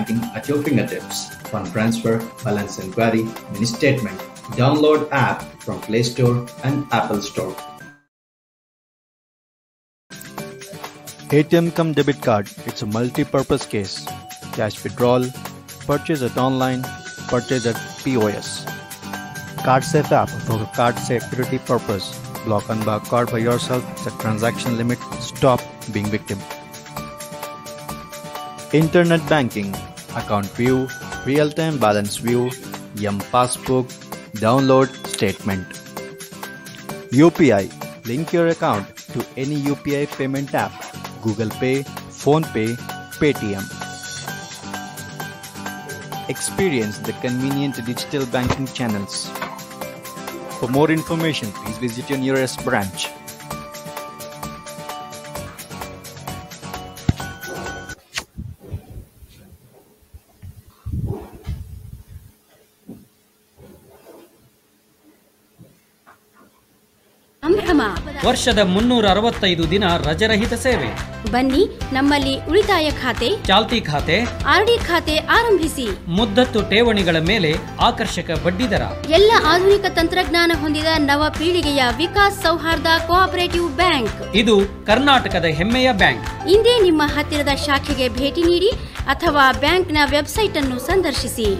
banking at your fingertips. Fund transfer, balance inquiry, mini statement. Download app from Play Store and Apple Store. ATM cum debit card. It's a multi-purpose case. Cash withdrawal, purchase at online, purchase at POS. Card Safe app for card security purpose. Block unlock card by yourself. Set transaction limit. Stop being victim. Internet banking. Account view. Real-time balance view. Yum passbook. Download statement. UPI. Link your account to any UPI payment app. Google Pay, PhonePe, Paytm. Experience the convenient digital banking channels. For more information, please visit your nearest branch. ಸಂಭ್ರಮ ವರ್ಷದ ಮುನ್ನೂರ ಅರವತ್ತೈದು ದಿನ ರಜರಹಿತ ಸೇವೆ ಬನ್ನಿ ನಮ್ಮಲ್ಲಿ ಉಳಿತಾಯ ಖಾತೆ ಚಾಲ್ತಿ ಖಾತೆ ಆರ್ಡಿ ಖಾತೆ ಆರಂಭಿಸಿ ಮುದ್ದತ್ತು ಠೇವಣಿಗಳ ಮೇಲೆ ಆಕರ್ಷಕ ಬಡ್ಡಿದರ ಎಲ್ಲ ಆಧುನಿಕ ತಂತ್ರಜ್ಞಾನ ಹೊಂದಿದ ನವ ಪೀಳಿಗೆಯ ವಿಕಾಸ್ ಸೌಹಾರ್ದ ಕೋಆಪರೇಟಿವ್ ಬ್ಯಾಂಕ್ ಇದು ಕರ್ನಾಟಕದ ಹೆಮ್ಮೆಯ ಬ್ಯಾಂಕ್ ಇಂದೇ ನಿಮ್ಮ ಹತ್ತಿರದ ಶಾಖೆಗೆ ಭೇಟಿ ನೀಡಿ ಅಥವಾ ಬ್ಯಾಂಕ್ನ ವೆಬ್ಸೈಟ್ ಅನ್ನು ಸಂದರ್ಶಿಸಿ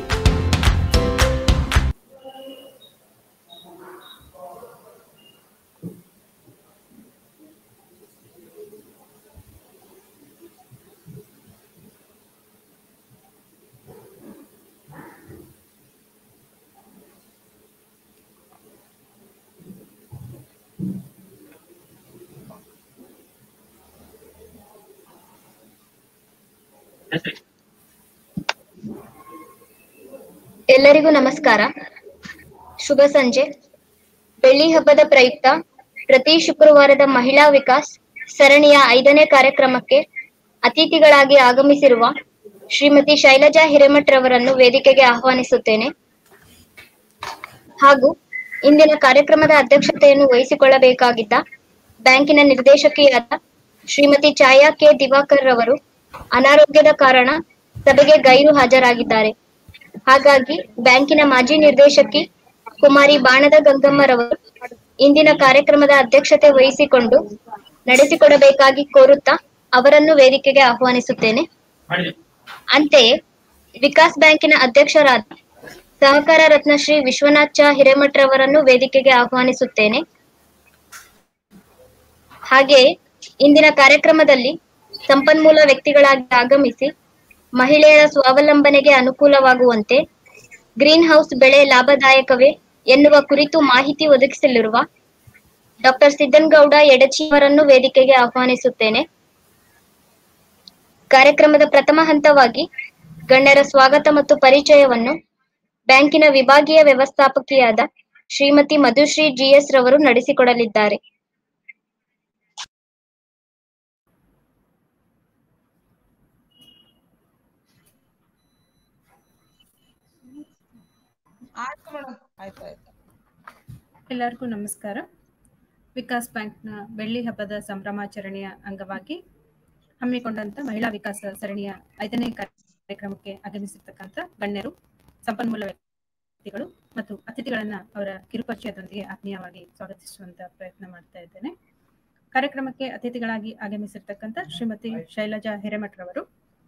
ಎಲ್ಲರಿಗೂ ನಮಸ್ಕಾರ ಶುಭ ಸಂಜೆ ಬೆಳ್ಳಿ ಹಬ್ಬದ ಪ್ರಯುಕ್ತ ಪ್ರತಿ ಶುಕ್ರವಾರದ ಮಹಿಳಾ ವಿಕಾಸ್ ಸರಣಿಯ ಐದನೇ ಕಾರ್ಯಕ್ರಮಕ್ಕೆ ಅತಿಥಿಗಳಾಗಿ ಆಗಮಿಸಿರುವ ಶ್ರೀಮತಿ ಶೈಲಜಾ ಹಿರೇಮಠ್ ರವರನ್ನು ವೇದಿಕೆಗೆ ಆಹ್ವಾನಿಸುತ್ತೇನೆ ಹಾಗೂ ಇಂದಿನ ಕಾರ್ಯಕ್ರಮದ ಅಧ್ಯಕ್ಷತೆಯನ್ನು ವಹಿಸಿಕೊಳ್ಳಬೇಕಾಗಿದ್ದ ಬ್ಯಾಂಕಿನ ನಿರ್ದೇಶಕಿಯಾದ ಶ್ರೀಮತಿ ಛಾಯಾ ಕೆ ದಿವಾಕರ್ ರವರು ಅನಾರೋಗ್ಯದ ಕಾರಣ ಸಭೆಗೆ ಗೈರು ಹಾಜರಾಗಿದ್ದಾರೆ ಹಾಗಾಗಿ ಬ್ಯಾಂಕಿನ ಮಾಜಿ ನಿರ್ದೇಶಕಿ ಕುಮಾರಿ ಬಾಣದ ಗಂಗಮ್ಮರವರು ಇಂದಿನ ಕಾರ್ಯಕ್ರಮದ ಅಧ್ಯಕ್ಷತೆ ವಹಿಸಿಕೊಂಡು ನಡೆಸಿಕೊಡಬೇಕಾಗಿ ಕೋರುತ್ತಾ ಅವರನ್ನು ವೇದಿಕೆಗೆ ಆಹ್ವಾನಿಸುತ್ತೇನೆ ಅಂತೆಯೇ ವಿಕಾಸ್ ಬ್ಯಾಂಕಿನ ಅಧ್ಯಕ್ಷರಾದ ಸಹಕಾರ ರತ್ನ ಶ್ರೀ ವಿಶ್ವನಾಥ್ ಚಾ ಹಿರೇಮಠ್ ರವರನ್ನು ವೇದಿಕೆಗೆ ಆಹ್ವಾನಿಸುತ್ತೇನೆ ಹಾಗೆಯೇ ಇಂದಿನ ಕಾರ್ಯಕ್ರಮದಲ್ಲಿ ಸಂಪನ್ಮೂಲ ವ್ಯಕ್ತಿಗಳಾಗಿ ಆಗಮಿಸಿ ಮಹಿಳೆಯರ ಸ್ವಾವಲಂಬನೆಗೆ ಅನುಕೂಲವಾಗುವಂತೆ ಗ್ರೀನ್ ಹೌಸ್ ಬೆಳೆ ಲಾಭದಾಯಕವೇ ಎನ್ನುವ ಕುರಿತು ಮಾಹಿತಿ ಒದಗಿಸಲಿರುವ ಡಾಕ್ಟರ್ ಸಿದ್ದನಗೌಡ ಎಡಚಿ ಅವರನ್ನು ವೇದಿಕೆಗೆ ಆಹ್ವಾನಿಸುತ್ತೇನೆ ಕಾರ್ಯಕ್ರಮದ ಪ್ರಥಮ ಹಂತವಾಗಿ ಗಣ್ಯರ ಸ್ವಾಗತ ಮತ್ತು ಪರಿಚಯವನ್ನು ಬ್ಯಾಂಕಿನ ವಿಭಾಗೀಯ ವ್ಯವಸ್ಥಾಪಕಿಯಾದ ಶ್ರೀಮತಿ ಮಧುಶ್ರೀ ಜಿಎಸ್ ರವರು ನಡೆಸಿಕೊಡಲಿದ್ದಾರೆ ಆಯ್ತು ಮೇಡಮ್ ಆಯ್ತು ಆಯ್ತು ಎಲ್ಲರಿಗೂ ನಮಸ್ಕಾರ ವಿಕಾಸ್ ಬ್ಯಾಂಕ್ನ ಬೆಳ್ಳಿ ಹಬ್ಬದ ಸಂಭ್ರಮಾಚರಣೆಯ ಅಂಗವಾಗಿ ಹಮ್ಮಿಕೊಂಡಂತ ಮಹಿಳಾ ವಿಕಾಸ ಸರಣಿಯ ಐದನೇ ಕಾರ್ಯಕ್ರಮಕ್ಕೆ ಆಗಮಿಸಿರ್ತಕ್ಕಂಥ ಗಣ್ಯರು ಸಂಪನ್ಮೂಲ ವ್ಯಕ್ತಿಗಳು ಮತ್ತು ಅತಿಥಿಗಳನ್ನ ಅವರ ಕಿರುಪರಿಚಯದೊಂದಿಗೆ ಆತ್ಮೀಯವಾಗಿ ಸ್ವಾಗತಿಸುವಂತ ಪ್ರಯತ್ನ ಮಾಡ್ತಾ ಇದ್ದೇನೆ ಕಾರ್ಯಕ್ರಮಕ್ಕೆ ಅತಿಥಿಗಳಾಗಿ ಆಗಮಿಸಿರ್ತಕ್ಕಂಥ ಶ್ರೀಮತಿ ಶೈಲಜಾ ಹಿರೇಮಠ್ ರವರು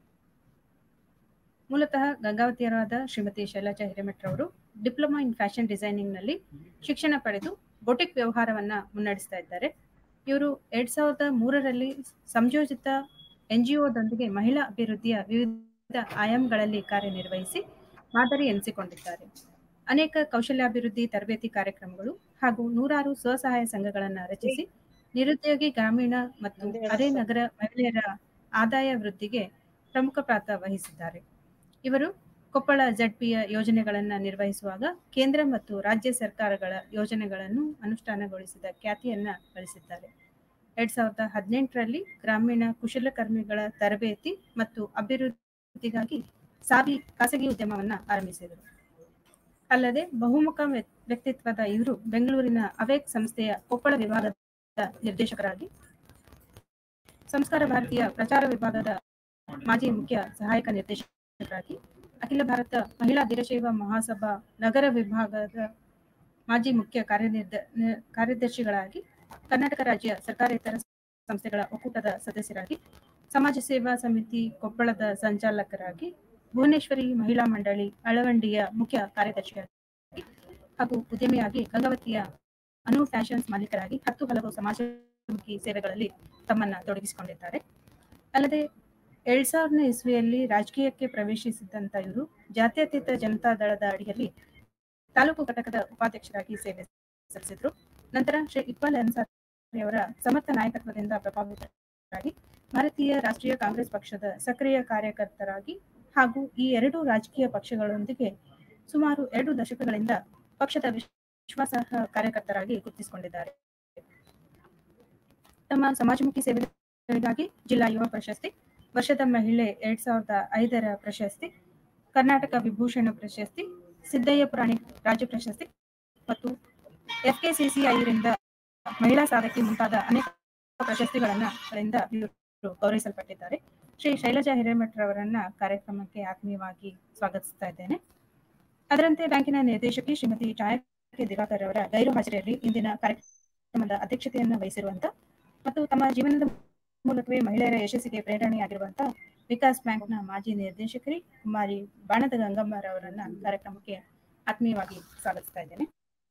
ಮೂಲತಃ ಗಂಗಾವತಿಯರಾದ ಶ್ರೀಮತಿ ಶೈಲಜಾ ಹಿರೇಮಠ್ ರವರು ಡಿಪ್ಲೊಮಾ ಇನ್ ಫ್ಯಾಷನ್ ಡಿಸೈನಿಂಗ್ ನಲ್ಲಿ ಶಿಕ್ಷಣ ಪಡೆದು ಬೊಟಿಕ್ ವ್ಯವಹಾರವನ್ನ ಮುನ್ನಡೆಸ್ತಾ ಇದ್ದಾರೆ ಇವರು ಎರಡ್ ಸಾವಿರದ ಮೂರರಲ್ಲಿ ಸಂಯೋಜಿತ ಎನ್ ಜಿ ಒದೊಂದಿಗೆ ಮಹಿಳಾ ಅಭಿವೃದ್ಧಿಯ ವಿವಿಧ ಆಯಾಮಗಳಲ್ಲಿ ಕಾರ್ಯನಿರ್ವಹಿಸಿ ಮಾದರಿ ಎನಿಸಿಕೊಂಡಿದ್ದಾರೆ ಅನೇಕ ಕೌಶಲ್ಯಾಭಿವೃದ್ಧಿ ತರಬೇತಿ ಕಾರ್ಯಕ್ರಮಗಳು ಹಾಗೂ ನೂರಾರು ಸ್ವಸಹಾಯ ಸಂಘಗಳನ್ನು ರಚಿಸಿ ನಿರುದ್ಯೋಗಿ ಗ್ರಾಮೀಣ ಮತ್ತು ಅರೆ ನಗರ ಮಹಿಳೆಯರ ಆದಾಯ ವೃದ್ಧಿಗೆ ಪ್ರಮುಖ ಪಾತ್ರ ವಹಿಸಿದ್ದಾರೆ ಇವರು ಕೊಪ್ಪಳ ಜಡ್ಪಿಯ ಯೋಜನೆಗಳನ್ನು ನಿರ್ವಹಿಸುವಾಗ ಕೇಂದ್ರ ಮತ್ತು ರಾಜ್ಯ ಸರ್ಕಾರಗಳ ಯೋಜನೆಗಳನ್ನು ಅನುಷ್ಠಾನಗೊಳಿಸಿದ ಖ್ಯಾತಿಯನ್ನ ಗಳಿಸಿದ್ದಾರೆ ಎರಡ್ ಸಾವಿರದ ಹದಿನೆಂಟರಲ್ಲಿ ಗ್ರಾಮೀಣ ಕುಶಲಕರ್ಮಿಗಳ ತರಬೇತಿ ಮತ್ತು ಅಭಿವೃದ್ಧಿಗಾಗಿ ಸಾವಿ ಖಾಸಗಿ ಉದ್ಯಮವನ್ನ ಆರಂಭಿಸಿದರು ಅಲ್ಲದೆ ಬಹುಮುಖ ವ್ಯ- ವ್ಯಕ್ತಿತ್ವದ ಇವರು ಬೆಂಗಳೂರಿನ ಅವೇಕ್ ಸಂಸ್ಥೆಯ ಕೊಪ್ಪಳ ವಿಭಾಗದ ನಿರ್ದೇಶಕರಾಗಿ ಸಂಸ್ಕಾರ ಭಾರತೀಯ ಪ್ರಚಾರ ವಿಭಾಗದ ಮಾಜಿ ಮುಖ್ಯ ಸಹಾಯಕ ನಿರ್ದೇಶಕ ನಿರ್ದೇಶಕರಾಗಿ ಅಖಿಲ ಭಾರತ ಮಹಿಳಾ ವೀರಶೈವ ಮಹಾಸಭಾ ನಗರ ವಿಭಾಗದ ಮಾಜಿ ಮುಖ್ಯ ಕಾರ್ಯನಿರ್ದ ನಿ- ಕಾರ್ಯದರ್ಶಿಗಳಾಗಿ ಕರ್ನಾಟಕ ರಾಜ್ಯ ಸರ್ಕಾರೇತರ ಸಂಸ್ಥೆಗಳ ಒಕ್ಕೂಟದ ಸದಸ್ಯರಾಗಿ ಸಮಾಜ ಸೇವಾ ಸಮಿತಿ ಕೊಪ್ಪಳದ ಸಂಚಾಲಕರಾಗಿ ಭುವನೇಶ್ವರಿ ಮಹಿಳಾ ಮಂಡಳಿ ಅಳವಂಡಿಯ ಮುಖ್ಯ ಕಾರ್ಯದರ್ಶಿಯಾಗಿ ಹಾಗೂ ಉದ್ಯಮಿಯಾಗಿ ಗಂಗಾವತಿಯ ಅನು ಫ್ಯಾಷನ್ಸ್ ಮಾಲೀಕರಾಗಿ ಹತ್ತು ಹಲವು ಸಮಾಜಮುಖಿ ಸೇವೆಗಳಲ್ಲಿ ತಮ್ಮನ್ನ ತೊಡಗಿಸಿಕೊಂಡಿದ್ದಾರೆ ಅಲ್ಲದೆ ಎರಡ್ ಸಾವಿರನೇ ಇಸ್ವಿಯಲ್ಲಿ ರಾಜಕೀಯಕ್ಕೆ ಪ್ರವೇಶಿಸಿದ್ದಂತ ಇವರು ಜಾತ್ಯತೀತ ಜನತಾ ದಳದ ಅಡಿಯಲ್ಲಿ ತಾಲೂಕು ಘಟಕದ ಉಪಾಧ್ಯಕ್ಷರಾಗಿ ಸೇವೆ ಸಲ್ಲಿಸಿದ್ರು ನಂತರ ಶ್ರೀ ಇಕ್ಬಾಲ್ ಅನ್ಸಾರಿ ಅವರ ಸಮರ್ಥ ನಾಯಕತ್ವದಿಂದ ಪ್ರಭಾವಿತರಾಗಿ ಭಾರತೀಯ ರಾಷ್ಟ್ರೀಯ ಕಾಂಗ್ರೆಸ್ ಪಕ್ಷದ ಸಕ್ರಿಯ ಕಾರ್ಯಕರ್ತರಾಗಿ ಹಾಗೂ ಈ ಎರಡು ರಾಜಕೀಯ ಪಕ್ಷಗಳೊಂದಿಗೆ ಸುಮಾರು ಎರಡು ದಶಕಗಳಿಂದ ಪಕ್ಷದ ವಿಶ್ವಾಸಾರ್ಹ ಕಾರ್ಯಕರ್ತರಾಗಿ ಗುರುತಿಸಿಕೊಂಡಿದ್ದಾರೆ ತಮ್ಮ ಸಮಾಜಮುಖಿ ಸೇವೆಗಳಿಗಾಗಿ ಜಿಲ್ಲಾ ಯುವ ಪ್ರಶಸ್ತಿ ವರ್ಷದ ಮಹಿಳೆ ಎರಡ್ ಸಾವಿರದ ಐದರ ಪ್ರಶಸ್ತಿ ಕರ್ನಾಟಕ ವಿಭೂಷಣ ಪ್ರಶಸ್ತಿ ಸಿದ್ದಯ್ಯ ಪುರಾಣಿ ರಾಜ್ಯ ಪ್ರಶಸ್ತಿ ಮತ್ತು ಎಫ್ಕೆಸಿಸಿಐರಿಂದ ಮಹಿಳಾ ಸಾಧಕಿ ಮುಂತಾದ ಅನೇಕ ಪ್ರಶಸ್ತಿಗಳನ್ನ ಗಳಿಂದ ಇವರು ಗೌರವಿಸಲ್ಪಟ್ಟಿದ್ದಾರೆ ಶ್ರೀ ಶೈಲಜಾ ಹಿರೇಮಠರವರನ್ನ ಕಾರ್ಯಕ್ರಮಕ್ಕೆ ಆತ್ಮೀಯವಾಗಿ ಸ್ವಾಗತಿಸ್ತಾ ಇದ್ದೇನೆ ಅದರಂತೆ ಬ್ಯಾಂಕಿನ ನಿರ್ದೇಶಕಿ ಶ್ರೀಮತಿ ಛಾಯಾ ದಿವಾಕರ್ ಅವರ ಗೈರು ಹಾಜರಿಯಲ್ಲಿ ಇಂದಿನ ಕಾರ್ಯಕ್ರಮದ ಅಧ್ಯಕ್ಷತೆಯನ್ನು ವಹಿಸಿರುವಂತ ಮತ್ತು ತಮ್ಮ ಜೀವನದ ಮೂಲಕವೇ ಮಹಿಳೆಯರ ಯಶಸ್ಸಿಗೆ ಪ್ರೇರಣೆಯಾಗಿರುವಂತ ವಿಕಾಸ್ ಬ್ಯಾಂಕ್ನ ಮಾಜಿ ನಿರ್ದೇಶಕರಿ ಕುಮಾರಿ ಬಾಣದ ಗಂಗಮ್ಮರವರನ್ನ ಕಾರ್ಯಕ್ರಮಕ್ಕೆ ಆತ್ಮೀಯವಾಗಿ ಸ್ವಾಗತಿಸ್ತಾ ಇದ್ದೇನೆ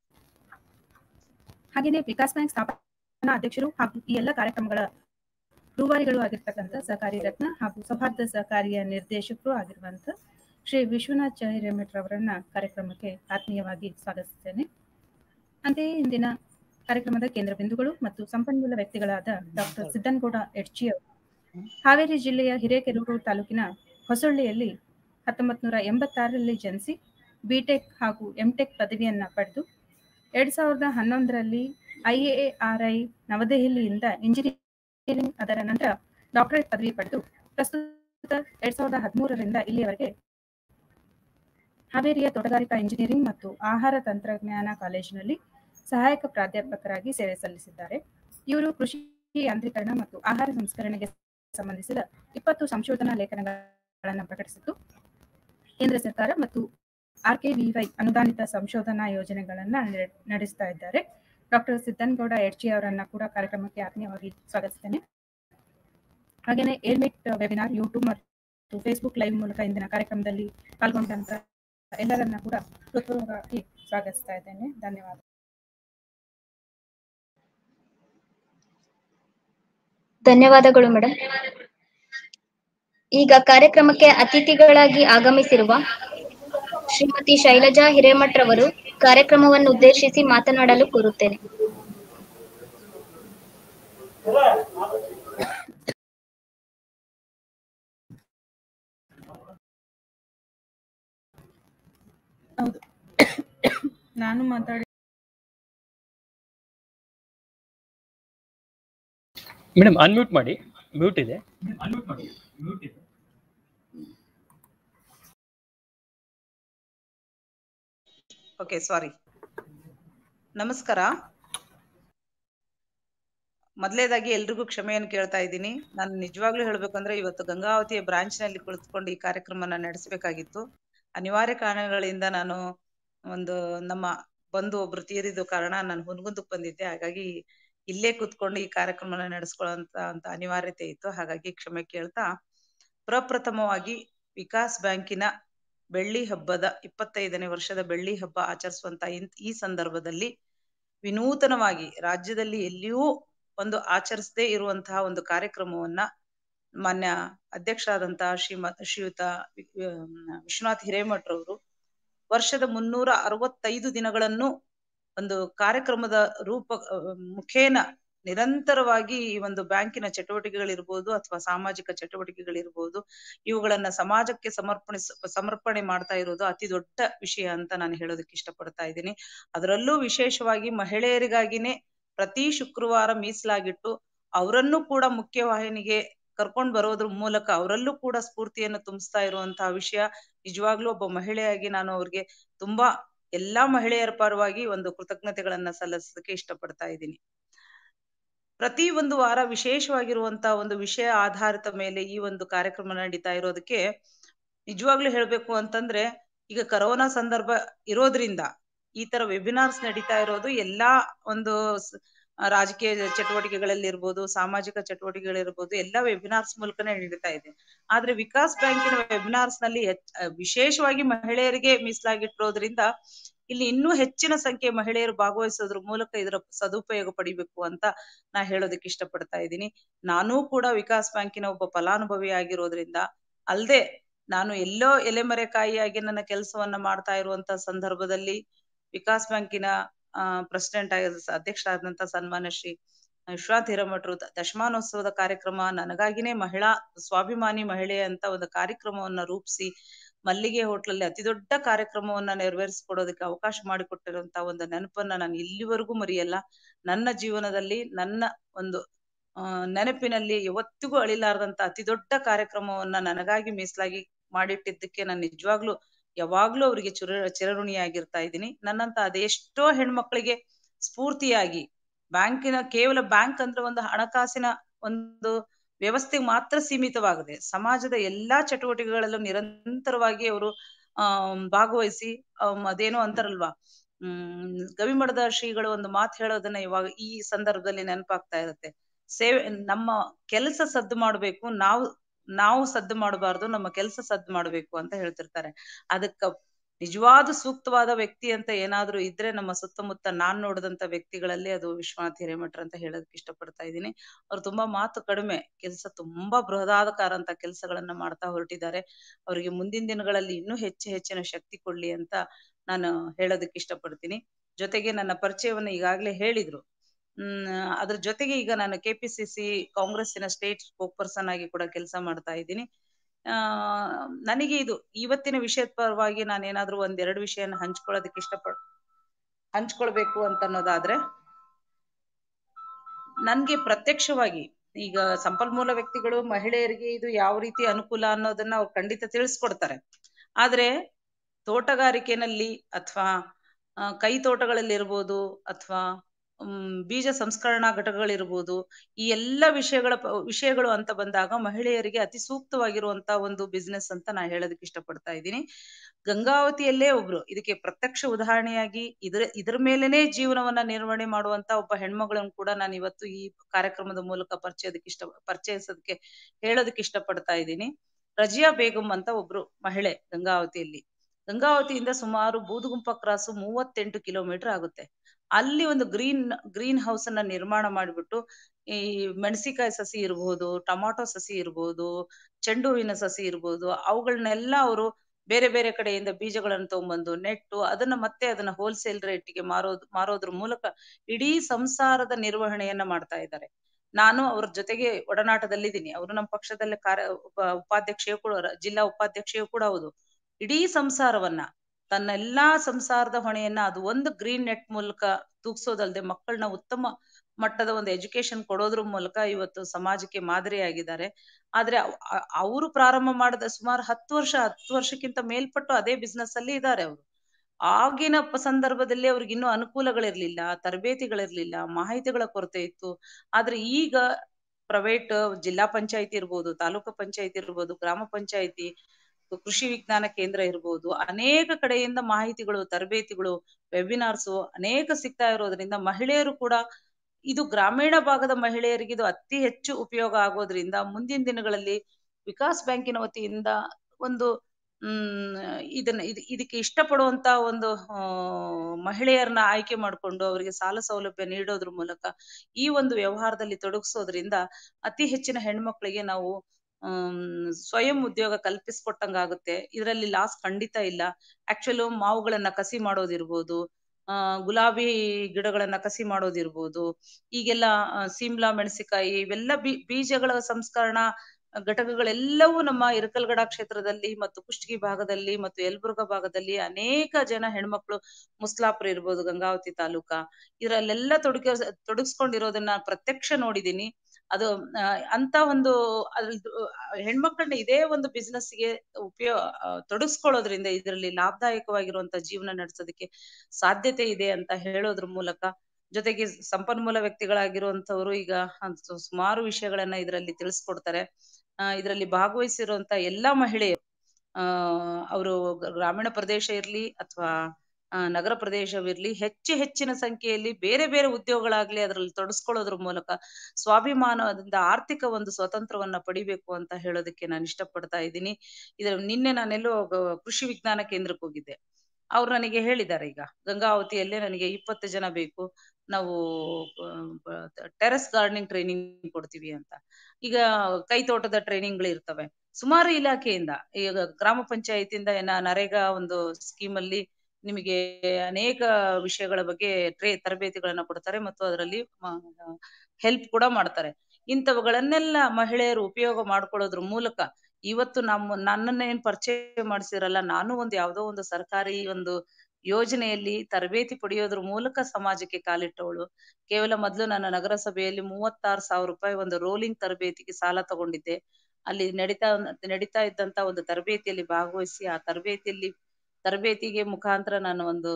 ಹಾಗೆಯೇ ವಿಕಾಸ್ ಬ್ಯಾಂಕ್ ಸ್ಥಾಪನಾ ಅಧ್ಯಕ್ಷರು ಹಾಗೂ ಈ ಎಲ್ಲ ಕಾರ್ಯಕ್ರಮಗಳ ರೂವಾರಿಗಳು ಆಗಿರ್ತಕ್ಕಂಥ ಸಹಕಾರಿ ರತ್ನ ಹಾಗೂ ಸೌಹಾರ್ದ ಸಹಕಾರಿಯ ನಿರ್ದೇಶಕರು ಆಗಿರುವಂತ ಶ್ರೀ ವಿಶ್ವನಾಥ್ ಚಹಿರೇಮಠ್ ರವರನ್ನ ಕಾರ್ಯಕ್ರಮಕ್ಕೆ ಆತ್ಮೀಯವಾಗಿ ಸ್ವಾಗತಿಸ್ತೇನೆ ಅಂತೆಯೇ ಇಂದಿನ ಕಾರ್ಯಕ್ರಮದ ಕೇಂದ್ರ ಬಿಂದುಗಳು ಮತ್ತು ಸಂಪನ್ಮೂಲ ವ್ಯಕ್ತಿಗಳಾದ ಡಾಕ್ಟರ್ ಸಿದ್ದನಗೌಡ ಎಡ್ಚಿ ಅವರು ಹಾವೇರಿ ಜಿಲ್ಲೆಯ ಹಿರೇಕೆರೂರು ತಾಲೂಕಿನ ಹೊಸಳ್ಳಿಯಲ್ಲಿ ಹತ್ತೊಂಬತ್ ನೂರ ಎಂಬತ್ತಾರರಲ್ಲಿ ಜನಿಸಿ ಬಿಟೆಕ್ ಹಾಗೂ ಎಂಟೆಕ್ ಪದವಿಯನ್ನ ಪಡೆದು ಎರಡ್ ಸಾವಿರದ ಹನ್ನೊಂದರಲ್ಲಿ ಐಎಆರ್ಐ ನವದೆಹಲಿಯಿಂದ ಇಂಜಿನಿಯರಿಂಗ್ ಅದರ ನಂತರ ಡಾಕ್ಟರೇಟ್ ಪದವಿ ಪಡೆದು ಪ್ರಸ್ತುತ ಎರಡ್ ಸಾವಿರದ ಹದಿಮೂರರಿಂದ ಇಲ್ಲಿಯವರೆಗೆ ಹಾವೇರಿಯ ತೋಟಗಾರಿಕಾ ಇಂಜಿನಿಯರಿಂಗ್ ಮತ್ತು ಆಹಾರ ತಂತ್ರಜ್ಞಾನ ಕಾಲೇಜಿನಲ್ಲಿ ಸಹಾಯಕ ಪ್ರಾಧ್ಯಾಪಕರಾಗಿ ಸೇವೆ ಸಲ್ಲಿಸಿದ್ದಾರೆ ಇವರು ಕೃಷಿ ಯಾಂತ್ರೀಕರಣ ಮತ್ತು ಆಹಾರ ಸಂಸ್ಕರಣೆಗೆ ಸಂಬಂಧಿಸಿದ ಇಪ್ಪತ್ತು ಸಂಶೋಧನಾ ಲೇಖನಗಳನ್ನು ಪ್ರಕಟಿಸಿದ್ದು ಕೇಂದ್ರ ಸರ್ಕಾರ ಮತ್ತು ಆರ್ಕೆವಿವೈ ಅನುದಾನಿತ ಸಂಶೋಧನಾ ಯೋಜನೆಗಳನ್ನ ನಡೆ- ನಡೆಸ್ತಾ ಇದ್ದಾರೆ ಡಾಕ್ಟರ್ ಸಿದ್ದನಗೌಡ ಎಡ್ಚಿ ಅವರನ್ನ ಕೂಡ ಕಾರ್ಯಕ್ರಮಕ್ಕೆ ಆತ್ಮೀಯವಾಗಿ ಸ್ವಾಗತಿಸ್ತೇನೆ ಹಾಗೆಯೇ ಏರ್ಮಿಟ್ ವೆಬಿನಾರ್ ಯೂಟ್ಯೂಬ್ ಮತ್ತು ಫೇಸ್ಬುಕ್ ಲೈವ್ ಮೂಲಕ ಇಂದಿನ ಕಾರ್ಯಕ್ರಮದಲ್ಲಿ ಪಾಲ್ಗೊಂಡಂತ ಎಲ್ಲರನ್ನ ಕೂಡ ಹೃತ್ಪೂರ್ವಕವಾಗಿ ಸ್ವಾಗತಿಸ್ತಾ ಇದ್ದೇನೆ ಧನ್ಯವಾದ ಧನ್ಯವಾದಗಳು ಮೇಡಮ್ ಈಗ ಕಾರ್ಯಕ್ರಮಕ್ಕೆ ಅತಿಥಿಗಳಾಗಿ ಆಗಮಿಸಿರುವ ಶ್ರೀಮತಿ ಶೈಲಜಾ ಹಿರೇಮಠ್ ರವರು ಕಾರ್ಯಕ್ರಮವನ್ನು ಉದ್ದೇಶಿಸಿ ಮಾತನಾಡಲು ಕೋರುತ್ತೇನೆ ಹೌದು ನಾನು ಮಾತಾಡಿ ಮೇಡಮ್ ಅನ್ಮ್ಯೂಟ್ ಮಾಡಿ ಮ್ಯೂಟ್ ಇದೆ ಓಕೆ ಸಾರಿ ನಮಸ್ಕಾರ ಮೊದಲೇದಾಗಿ ಎಲ್ರಿಗೂ ಕ್ಷಮೆಯನ್ನು ಕೇಳ್ತಾ ಇದ್ದೀನಿ ನಾನು ನಿಜವಾಗ್ಲೂ ಹೇಳ್ಬೇಕಂದ್ರೆ ಇವತ್ತು ಗಂಗಾವತಿಯ ಬ್ರಾಂಚ್ ನಲ್ಲಿ ಕುಳಿತುಕೊಂಡು ಈ ಕಾರ್ಯಕ್ರಮನ ನಡೆಸಬೇಕಾಗಿತ್ತು ಅನಿವಾರ್ಯ ಕಾರಣಗಳಿಂದ ನಾನು ಒಂದು ನಮ್ಮ ಬಂಧು ಒಬ್ರು ತೀರಿದ ಕಾರಣ ನಾನು ಹುನಗುಂದಕ್ಕೆ ಬಂದಿದ್ದೆ ಹಾಗಾಗಿ ಇಲ್ಲೇ ಕೂತ್ಕೊಂಡು ಈ ಕಾರ್ಯಕ್ರಮನ ನಡೆಸ್ಕೊಳ್ಳೋಂತ ಅಂತ ಅನಿವಾರ್ಯತೆ ಇತ್ತು ಹಾಗಾಗಿ ಕ್ಷಮೆ ಕೇಳ್ತಾ ಪ್ರಪ್ರಥಮವಾಗಿ ವಿಕಾಸ್ ಬ್ಯಾಂಕಿನ ಬೆಳ್ಳಿ ಹಬ್ಬದ ಇಪ್ಪತ್ತೈದನೇ ವರ್ಷದ ಬೆಳ್ಳಿ ಹಬ್ಬ ಆಚರಿಸುವಂತ ಇನ್- ಈ ಸಂದರ್ಭದಲ್ಲಿ ವಿನೂತನವಾಗಿ ರಾಜ್ಯದಲ್ಲಿ ಎಲ್ಲಿಯೂ ಒಂದು ಆಚರಿಸದೇ ಇರುವಂತಹ ಒಂದು ಕಾರ್ಯಕ್ರಮವನ್ನ ಮಾನ್ಯ ಅಧ್ಯಕ್ಷರಾದಂತಹ ಶ್ರೀಮ ಶ್ರೀಯುತ ವಿ- ವಿ- ವಿಶ್ವನಾಥ್ ಹಿರೇಮಠರವರು ವರ್ಷದ ಮುನ್ನೂರ ಅರವತ್ತೈದು ದಿನಗಳನ್ನು ಒಂದು ಕಾರ್ಯಕ್ರಮದ ರೂಪ ಅಹ್, ಮುಖೇನ ನಿರಂತರವಾಗಿ ಈ ಒಂದು ಬ್ಯಾಂಕಿನ ಚಟುವಟಿಕೆಗಳಿರ್ಬೋದು ಅಥವಾ ಸಾಮಾಜಿಕ ಚಟುವಟಿಕೆಗಳಿರ್ಬೋದು ಇವುಗಳನ್ನ ಸಮಾಜಕ್ಕೆ ಸಮರ್ಪಣಿಸ ಸಮರ್ಪಣೆ ಮಾಡ್ತಾ ಇರೋದು ಅತಿ ದೊಡ್ಡ ವಿಷಯ ಅಂತ ನಾನು ಹೇಳೋದಕ್ಕೆ ಇಷ್ಟಪಡ್ತಾ ಇದ್ದೀನಿ ಅದರಲ್ಲೂ ವಿಶೇಷವಾಗಿ ಮಹಿಳೆಯರಿಗಾಗಿನೇ ಪ್ರತಿ ಶುಕ್ರವಾರ ಮೀಸಲಾಗಿಟ್ಟು ಅವರನ್ನು ಕೂಡ ಮುಖ್ಯವಾಹಿನಿಗೆ ಕರ್ಕೊಂಡ್ ಬರೋದ್ರ ಮೂಲಕ ಅವರಲ್ಲೂ ಕೂಡ ಸ್ಫೂರ್ತಿಯನ್ನು ತುಂಬಿಸ್ತಾ ಇರುವಂತಹ ವಿಷಯ ನಿಜವಾಗ್ಲೂ ಒಬ್ಬ ಮಹಿಳೆಯಾಗಿ ನಾನು ಅವ್ರಿಗೆ ತುಂಬಾ ಎಲ್ಲಾ ಮಹಿಳೆಯರ ಪರವಾಗಿ ಒಂದು ಕೃತಜ್ಞತೆಗಳನ್ನ ಸಲ್ಲಿಸೋದಕ್ಕೆ ಇಷ್ಟಪಡ್ತಾ ಇದ್ದೀನಿ ಪ್ರತಿ ಒಂದು ವಾರ ವಿಶೇಷವಾಗಿರುವಂತಹ ಒಂದು ವಿಷಯ ಆಧಾರಿತ ಮೇಲೆ ಈ ಒಂದು ಕಾರ್ಯಕ್ರಮ ನಡೀತಾ ಇರೋದಕ್ಕೆ ನಿಜವಾಗ್ಲೂ ಹೇಳ್ಬೇಕು ಅಂತಂದ್ರೆ ಈಗ ಕರೋನಾ ಸಂದರ್ಭ ಇರೋದ್ರಿಂದ ಈ ತರ ವೆಬಿನಾರ್ಸ್ ನಡೀತಾ ಇರೋದು ಎಲ್ಲಾ ಒಂದು ಸ- ಆ, ರಾಜಕೀಯ ಚಟುವಟಿಕೆಗಳಲ್ಲಿ ಇರ್ಬೋದು ಸಾಮಾಜಿಕ ಚಟುವಟಿಕೆಗಳಿರ್ಬೋದು ಎಲ್ಲ ವೆಬಿನಾರ್ಸ್ ಮೂಲಕನೇ ನಡೀತಾ ಇದೆ ಆದ್ರೆ ವಿಕಾಸ್ ಬ್ಯಾಂಕಿನ ವೆಬಿನಾರ್ಸ್ ನಲ್ಲಿ ಹೆಚ್- ಆ, ವಿಶೇಷವಾಗಿ ಮಹಿಳೆಯರಿಗೆ ಮೀಸಲಾಗಿಟ್ಟಿರೋದ್ರಿಂದ ಇಲ್ಲಿ ಇನ್ನೂ ಹೆಚ್ಚಿನ ಸಂಖ್ಯೆ ಮಹಿಳೆಯರು ಭಾಗವಹಿಸೋದ್ರ ಮೂಲಕ ಇದರ ಸದುಪಯೋಗ ಪಡಿಬೇಕು ಅಂತ ನಾ ಹೇಳೋದಕ್ಕೆ ಇಷ್ಟಪಡ್ತಾ ಇದ್ದೀನಿ ನಾನೂ ಕೂಡ ವಿಕಾಸ್ ಬ್ಯಾಂಕಿನ ಒಬ್ಬ ಫಲಾನುಭವಿ ಆಗಿರೋದ್ರಿಂದ ಅಲ್ದೆ ನಾನು ಎಲ್ಲೋ ಎಲೆಮರೆಕಾಯಿಯಾಗಿ ನನ್ನ ಕೆಲಸವನ್ನ ಮಾಡ್ತಾ ಇರುವಂತ ಸಂದರ್ಭದಲ್ಲಿ ವಿಕಾಸ್ ಬ್ಯಾಂಕಿನ ಆ ಪ್ರೆಸಿಡೆಂಟ್ ಆಗಿ ಅಧ್ಯಕ್ಷರಾದಂತ ಸನ್ಮಾನ್ಯ ಶ್ರೀ ವಿಶ್ವನಾಥ್ ಹಿರೇಮಠರು ದ- ದಶಮಾನೋತ್ಸವದ ಕಾರ್ಯಕ್ರಮ ನನಗಾಗಿನೇ ಮಹಿಳಾ ಸ್ವಾಭಿಮಾನಿ ಮಹಿಳೆ ಅಂತ ಒಂದು ಕಾರ್ಯಕ್ರಮವನ್ನ ರೂಪಿಸಿ ಮಲ್ಲಿಗೆ ಹೋಟ್ಲಲ್ಲಿ ಅತಿ ದೊಡ್ಡ ಕಾರ್ಯಕ್ರಮವನ್ನ ನೆರವೇರಿಸಿಕೊಡೋದಕ್ಕೆ ಅವಕಾಶ ಮಾಡಿಕೊಟ್ಟಿರುವಂತ ಒಂದು ನೆನಪನ್ನ ನಾನು ಇಲ್ಲಿವರೆಗೂ ಮರೆಯಲ್ಲ ನನ್ನ ಜೀವನದಲ್ಲಿ ನನ್ನ ಒಂದು ಆ ನೆನಪಿನಲ್ಲಿ ಯಾವತ್ತಿಗೂ ಅಳಿಲಾರದಂತ ಅತಿ ದೊಡ್ಡ ಕಾರ್ಯಕ್ರಮವನ್ನ ನನಗಾಗಿ ಮೀಸಲಾಗಿ ಮಾಡಿಟ್ಟಿದ್ದಕ್ಕೆ ನಾನು ನಿಜವಾಗ್ಲೂ ಯಾವಾಗ್ಲೂ ಅವರಿಗೆ ಚಿರ ಚಿರಋಣಿಯಾಗಿರ್ತಾ ಇದ್ದೀನಿ ನನ್ನಂತ ಅದೆಷ್ಟೋ ಹೆಣ್ಮಕ್ಳಿಗೆ ಸ್ಫೂರ್ತಿಯಾಗಿ ಬ್ಯಾಂಕಿನ ಕೇವಲ ಬ್ಯಾಂಕ್ ಅಂದ್ರೆ ಒಂದು ಹಣಕಾಸಿನ ಒಂದು ವ್ಯವಸ್ಥೆಗೆ ಮಾತ್ರ ಸೀಮಿತವಾಗದೆ ಸಮಾಜದ ಎಲ್ಲಾ ಚಟುವಟಿಕೆಗಳಲ್ಲೂ ನಿರಂತರವಾಗಿ ಅವರು ಆ ಭಾಗವಹಿಸಿ ಅಮ್, ಅದೇನೋ ಅಂತಾರಲ್ವಾ ಹ್ಮ್ ಗವಿಮಠದ ಶ್ರೀಗಳು ಒಂದು ಮಾತು ಹೇಳೋದನ್ನ ಇವಾಗ ಈ ಸಂದರ್ಭದಲ್ಲಿ ನೆನಪಾಗ್ತಾ ಇರುತ್ತೆ ಸೇವೆ ನಮ್ಮ ಕೆಲಸ ಸದ್ದು ಮಾಡ್ಬೇಕು ನಾವು ನಾವು ಸದ್ದು ಮಾಡಬಾರ್ದು ನಮ್ಮ ಕೆಲಸ ಸದ್ದು ಮಾಡ್ಬೇಕು ಅಂತ ಹೇಳ್ತಿರ್ತಾರೆ ಅದಕ್ಕ ನಿಜವಾದ ಸೂಕ್ತವಾದ ವ್ಯಕ್ತಿ ಅಂತ ಏನಾದ್ರೂ ಇದ್ರೆ ನಮ್ಮ ಸುತ್ತಮುತ್ತ ನಾನ್ ನೋಡಿದಂತ ವ್ಯಕ್ತಿಗಳಲ್ಲಿ ಅದು ವಿಶ್ವನಾಥ್ ಹಿರೇಮಠರ್ ಅಂತ ಹೇಳೋದಕ್ಕೆ ಇಷ್ಟಪಡ್ತಾ ಇದ್ದೀನಿ ಅವ್ರು ತುಂಬಾ ಮಾತು ಕಡಿಮೆ ಕೆಲಸ ತುಂಬಾ ಬೃಹದಾಕಾರ ಅಂತ ಕೆಲಸಗಳನ್ನ ಮಾಡ್ತಾ ಹೊರಟಿದ್ದಾರೆ ಅವರಿಗೆ ಮುಂದಿನ ದಿನಗಳಲ್ಲಿ ಇನ್ನೂ ಹೆಚ್ಚು ಹೆಚ್ಚಿನ ಶಕ್ತಿ ಕೊಡ್ಲಿ ಅಂತ ನಾನು ಹೇಳೋದಕ್ಕೆ ಇಷ್ಟಪಡ್ತೀನಿ ಜೊತೆಗೆ ನನ್ನ ಪರಿಚಯವನ್ನ ಈಗಾಗ್ಲೇ ಹೇಳಿದ್ರು ಹ್ಮ್ ಅದ್ರ ಜೊತೆಗೆ ಈಗ ನಾನು ಕೆಪಿಸಿಸಿ ಕಾಂಗ್ರೆಸ್ಸಿನ ಸ್ಟೇಟ್ ಸ್ಪೋಕ್ ಪರ್ಸನ್ ಆಗಿ ಕೂಡ ಕೆಲಸ ಮಾಡ್ತಾ ಇದ್ದೀನಿ ಆ ನನಗೆ ಇದು ಇವತ್ತಿನ ವಿಷಯದ ಪರವಾಗಿ ನಾನು ಏನಾದ್ರೂ ಒಂದೆರಡು ವಿಷಯನ ಹಂಚ್ಕೊಳ್ಳೋದಕ್ಕೆ ಇಷ್ಟಪಡ್ ಹಂಚ್ಕೊಳ್ಬೇಕು ಅಂತ ಅನ್ನೋದಾದ್ರೆ ನನ್ಗೆ ಪ್ರತ್ಯಕ್ಷವಾಗಿ ಈಗ ಸಂಪನ್ಮೂಲ ವ್ಯಕ್ತಿಗಳು ಮಹಿಳೆಯರಿಗೆ ಇದು ಯಾವ ರೀತಿ ಅನುಕೂಲ ಅನ್ನೋದನ್ನ ಅವ್ರು ಖಂಡಿತ ತಿಳಿಸ್ಕೊಡ್ತಾರೆ ಆದ್ರೆ ತೋಟಗಾರಿಕೆನಲ್ಲಿ ಅಥವಾ ಕೈ ತೋಟಗಳಲ್ಲಿ ಇರ್ಬೋದು ಅಥವಾ ಹ್ಮ್ ಬೀಜ ಸಂಸ್ಕರಣಾ ಘಟಕಗಳಿರ್ಬೋದು ಈ ಎಲ್ಲ ವಿಷಯಗಳ ಪ- ವಿಷಯಗಳು ಅಂತ ಬಂದಾಗ ಮಹಿಳೆಯರಿಗೆ ಅತಿ ಸೂಕ್ತವಾಗಿರುವಂತ ಒಂದು ಬಿಸ್ನೆಸ್ ಅಂತ ನಾ ಹೇಳೋದಕ್ಕೆ ಇಷ್ಟಪಡ್ತಾ ಇದ್ದೀನಿ ಗಂಗಾವತಿಯಲ್ಲೇ ಒಬ್ರು ಇದಕ್ಕೆ ಪ್ರತ್ಯಕ್ಷ ಉದಾಹರಣೆಯಾಗಿ ಇದ್ರ ಇದ್ರ ಮೇಲೆನೆ ಜೀವನವನ್ನ ನಿರ್ವಹಣೆ ಮಾಡುವಂತ ಒಬ್ಬ ಹೆಣ್ಮಗಳನ್ನು ಕೂಡ ನಾನು ಇವತ್ತು ಈ ಕಾರ್ಯಕ್ರಮದ ಮೂಲಕ ಪರಿಚಯದಕ್ಕೆ ಇಷ್ಟ ಪರಿಚಯಿಸೋದಕ್ಕೆ ಹೇಳೋದಕ್ಕೆ ಇಷ್ಟಪಡ್ತಾ ಇದ್ದೀನಿ ರಜಿಯಾ ಬೇಗಂ ಅಂತ ಒಬ್ರು ಮಹಿಳೆ ಗಂಗಾವತಿಯಲ್ಲಿ ಗಂಗಾವತಿಯಿಂದ ಸುಮಾರು ಬೂದುಗುಂಪ ಕ್ರಾಸ್ ಮೂವತ್ತೆಂಟು ಕಿಲೋಮೀಟರ್ ಆಗುತ್ತೆ ಅಲ್ಲಿ ಒಂದು ಗ್ರೀನ್ ಗ್ರೀನ್ ಹೌಸ್ ಅನ್ನ ನಿರ್ಮಾಣ ಮಾಡಿಬಿಟ್ಟು ಈ ಮೆಣಸಿಕಾಯಿ ಸಸಿ ಇರ್ಬೋದು ಟೊಮಾಟೊ ಸಸಿ ಇರ್ಬೋದು ಚೆಂಡು ಹೂವಿನ ಸಸಿ ಇರ್ಬೋದು ಅವುಗಳನ್ನೆಲ್ಲ ಅವರು ಬೇರೆ ಬೇರೆ ಕಡೆಯಿಂದ ಬೀಜಗಳನ್ನು ತಗೊಂಬಂದು ನೆಟ್ಟು ಅದನ್ನ ಮತ್ತೆ ಅದನ್ನ ಹೋಲ್ಸೇಲ್ ರೇಟಿಗೆ ಮಾರೋದು ಮಾರೋದ್ರ ಮೂಲಕ ಇಡೀ ಸಂಸಾರದ ನಿರ್ವಹಣೆಯನ್ನ ಮಾಡ್ತಾ ಇದ್ದಾರೆ ನಾನು ಅವ್ರ ಜೊತೆಗೆ ಒಡನಾಟದಲ್ಲಿದ್ದೀನಿ ಅವರು ನಮ್ಮ ಪಕ್ಷದಲ್ಲಿ ಕಾರ್ಯ ಉಪ- ಉಪಾಧ್ಯಕ್ಷೆಯೂ ಕೂಡ ಜಿಲ್ಲಾ ಉಪಾಧ್ಯಕ್ಷೆಯೂ ಕೂಡ ಹೌದು ಇಡೀ ಸಂಸಾರವನ್ನ ತನ್ನ ಎಲ್ಲಾ ಸಂಸಾರದ ಹೊಣೆಯನ್ನ ಅದು ಒಂದು ಗ್ರೀನ್ ನೆಟ್ ಮೂಲಕ ತೂಗ್ಸೋದಲ್ದೆ ಮಕ್ಕಳನ್ನ ಉತ್ತಮ ಮಟ್ಟದ ಒಂದು ಎಜುಕೇಶನ್ ಕೊಡೋದ್ರ ಮೂಲಕ ಇವತ್ತು ಸಮಾಜಕ್ಕೆ ಮಾದರಿಯಾಗಿದ್ದಾರೆ ಆದ್ರೆ ಅವರು ಪ್ರಾರಂಭ ಮಾಡಿದ ಸುಮಾರು ಹತ್ತು ವರ್ಷ ಹತ್ತು ವರ್ಷಕ್ಕಿಂತ ಮೇಲ್ಪಟ್ಟು ಅದೇ ಬಿಸ್ನೆಸ್ ಅಲ್ಲಿ ಇದ್ದಾರೆ ಅವರು ಆಗಿನ ಪ- ಸಂದರ್ಭದಲ್ಲಿ ಅವ್ರಿಗೆ ಇನ್ನೂ ಅನುಕೂಲಗಳಿರ್ಲಿಲ್ಲ ತರಬೇತಿಗಳಿರ್ಲಿಲ್ಲ ಮಾಹಿತಿಗಳ ಕೊರತೆ ಇತ್ತು ಆದ್ರೆ ಈಗ ಪ್ರೈವೇಟ್ ಜಿಲ್ಲಾ ಪಂಚಾಯತಿ ಇರ್ಬೋದು ತಾಲೂಕು ಪಂಚಾಯತಿ ಇರ್ಬೋದು ಗ್ರಾಮ ಪಂಚಾಯತಿ ಕೃಷಿ ವಿಜ್ಞಾನ ಕೇಂದ್ರ ಇರ್ಬೋದು ಅನೇಕ ಕಡೆಯಿಂದ ಮಾಹಿತಿಗಳು ತರಬೇತಿಗಳು ವೆಬಿನಾರ್ಸ್ ಅನೇಕ ಸಿಗ್ತಾ ಇರೋದ್ರಿಂದ ಮಹಿಳೆಯರು ಕೂಡ ಇದು ಗ್ರಾಮೀಣ ಭಾಗದ ಮಹಿಳೆಯರಿಗೆ ಇದು ಅತಿ ಹೆಚ್ಚು ಉಪಯೋಗ ಆಗೋದ್ರಿಂದ ಮುಂದಿನ ದಿನಗಳಲ್ಲಿ ವಿಕಾಸ್ ಬ್ಯಾಂಕಿನ ವತಿಯಿಂದ ಒಂದು ಹ್ಮ್ ಇದನ್ನ ಇದ್ ಇದಕ್ಕೆ ಇಷ್ಟಪಡುವಂತ ಒಂದು ಆ, ಮಹಿಳೆಯರನ್ನ ಆಯ್ಕೆ ಮಾಡಿಕೊಂಡು ಅವರಿಗೆ ಸಾಲ ಸೌಲಭ್ಯ ನೀಡೋದ್ರ ಮೂಲಕ ಈ ಒಂದು ವ್ಯವಹಾರದಲ್ಲಿ ತೊಡಗಿಸೋದ್ರಿಂದ ಅತಿ ಹೆಚ್ಚಿನ ಹೆಣ್ಮಕ್ಳಿಗೆ ನಾವು ಹ್ಮ್ ಸ್ವಯಂ ಉದ್ಯೋಗ ಕಲ್ಪಿಸ್ಕೊಟ್ಟಂಗಾಗುತ್ತೆ ಇದರಲ್ಲಿ ಲಾಸ್ ಖಂಡಿತ ಇಲ್ಲ ಆಕ್ಚುಲ್ ಮಾವುಗಳನ್ನ ಕಸಿ ಮಾಡೋದಿರ್ಬೋದು ಆ ಗುಲಾಬಿ ಗಿಡಗಳನ್ನ ಕಸಿ ಮಾಡೋದಿರ್ಬೋದು ಈಗೆಲ್ಲ ಆ, ಸಿಮ್ಲಾ ಮೆಣಸಿಕಾಯಿ ಇವೆಲ್ಲ ಬೀ ಬೀಜಗಳ ಸಂಸ್ಕರಣಾ ಘಟಕಗಳೆಲ್ಲವೂ ನಮ್ಮ ಇರಕಲ್ಗಡ ಕ್ಷೇತ್ರದಲ್ಲಿ ಮತ್ತು ಕುಷ್ಟಗಿ ಭಾಗದಲ್ಲಿ ಮತ್ತು ಯಲಬುರ್ಗಾ ಭಾಗದಲ್ಲಿ ಅನೇಕ ಜನ ಹೆಣ್ಮಕ್ಳು ಮುಸ್ಲಾಪುರ ಇರ್ಬೋದು ಗಂಗಾವತಿ ತಾಲೂಕಾ ಇದರಲ್ಲೆಲ್ಲ ತೊಡಗ ತೊಡಗಿಸ್ಕೊಂಡಿರೋದನ್ನ ಪ್ರತ್ಯಕ್ಷ ನೋಡಿದೀನಿ ಅದು ಆ, ಅಂತ ಒಂದು ಅದ್ರದ್ದು ಹೆಣ್ಮಕ್ಳನ್ನ ಇದೇ ಒಂದು business ಗೆ ಉಪಯೋಗ ತೊಡಗಿಸ್ಕೊಳ್ಳೋದ್ರಿಂದ ಇದರಲ್ಲಿ ಲಾಭದಾಯಕವಾಗಿರುವಂತ ಜೀವನ ನಡೆಸೋದಕ್ಕೆ ಸಾಧ್ಯತೆ ಇದೆ ಅಂತ ಹೇಳೋದ್ರ ಮೂಲಕ ಜೊತೆಗೆ ಸಂಪನ್ಮೂಲ ವ್ಯಕ್ತಿಗಳಾಗಿರುವಂತವ್ರು ಈಗ ಅದ್ ಸು- ಸುಮಾರು ವಿಷಯಗಳನ್ನ ಇದರಲ್ಲಿ ತಿಳಿಸ್ಕೊಡ್ತಾರೆ ಆ ಇದರಲ್ಲಿ ಭಾಗವಹಿಸಿರುವಂತ ಎಲ್ಲಾ ಮಹಿಳೆಯರು ಆ ಅವರು ಗ್ರಾಮೀಣ ಪ್ರದೇಶ ಇರ್ಲಿ ಅಥವಾ ನಗರ ಪ್ರದೇಶವಿರ್ಲಿ ಹೆಚ್ಚು ಹೆಚ್ಚಿನ ಸಂಖ್ಯೆಯಲ್ಲಿ ಬೇರೆ ಬೇರೆ ಉದ್ಯೋಗಗಳಾಗ್ಲಿ ಅದರಲ್ಲಿ ತೊಡಸ್ಕೊಳ್ಳೋದ್ರ ಮೂಲಕ ಸ್ವಾಭಿಮಾನದಿಂದ ಆರ್ಥಿಕ ಒಂದು ಸ್ವತಂತ್ರವನ್ನ ಪಡಿಬೇಕು ಅಂತ ಹೇಳೋದಕ್ಕೆ ನಾನು ಇಷ್ಟಪಡ್ತಾ ಇದ್ದೀನಿ ಇದ್ರ ನಿನ್ನೆ ನಾನೆಲ್ಲೋ ಗ- ಕೃಷಿ ವಿಜ್ಞಾನ ಕೇಂದ್ರಕ್ಕೆ ಹೋಗಿದ್ದೆ ಅವ್ರು ನನಗೆ ಹೇಳಿದ್ದಾರೆ ಈಗ ಗಂಗಾವತಿಯಲ್ಲೇ ನನಗೆ ಇಪ್ಪತ್ತು ಜನ ಬೇಕು ನಾವು ಟೆರೆಸ್ ಗಾರ್ಡನಿಂಗ್ ಟ್ರೈನಿಂಗ್ ಕೊಡ್ತೀವಿ ಅಂತ ಈಗ ಕೈ ತೋಟದ ಟ್ರೈನಿಂಗ್ಗಳು ಇರ್ತವೆ ಸುಮಾರು ಇಲಾಖೆಯಿಂದ ಈಗ ಗ್ರಾಮ ಪಂಚಾಯತಿಯಿಂದ ಏನ ನರೇಗಾ ಒಂದು ಸ್ಕೀಮ್ ಅಲ್ಲಿ ನಿಮಗೆ ಅನೇಕ ವಿಷಯಗಳ ಬಗ್ಗೆ ಟ್ರೇ ತರಬೇತಿಗಳನ್ನ ಕೊಡ್ತಾರೆ ಮತ್ತು ಅದರಲ್ಲಿ ಹೆಲ್ಪ್ ಕೂಡ ಮಾಡ್ತಾರೆ ಇಂಥವುಗಳನ್ನೆಲ್ಲ ಮಹಿಳೆಯರು ಉಪಯೋಗ ಮಾಡ್ಕೊಳ್ಳೋದ್ರ ಮೂಲಕ ಇವತ್ತು ನಮ್ಮ ನನ್ನನ್ನೇನ್ ಪರಿಚಯ ಮಾಡಿಸಿರಲ್ಲ ನಾನು ಒಂದು ಯಾವ್ದೋ ಒಂದು ಸರ್ಕಾರಿ ಒಂದು ಯೋಜನೆಯಲ್ಲಿ ತರಬೇತಿ ಪಡೆಯೋದ್ರ ಮೂಲಕ ಸಮಾಜಕ್ಕೆ ಕಾಲಿಟ್ಟವಳು ಕೇವಲ ಮೊದಲು ನನ್ನ ನಗರಸಭೆಯಲ್ಲಿ ಮೂವತ್ತಾರು ಸಾವಿರ ರೂಪಾಯಿ ಒಂದು ರೋಲಿಂಗ್ ತರಬೇತಿಗೆ ಸಾಲ ತಗೊಂಡಿದ್ದೆ ಅಲ್ಲಿ ನಡೀತಾ ನಡೀತಾ ಇದ್ದಂತ ಒಂದು ತರಬೇತಿಯಲ್ಲಿ ಭಾಗವಹಿಸಿ ಆ ತರಬೇತಿಯಲ್ಲಿ ತರಬೇತಿಗೆ ಮುಖಾಂತರ ನಾನು ಒಂದು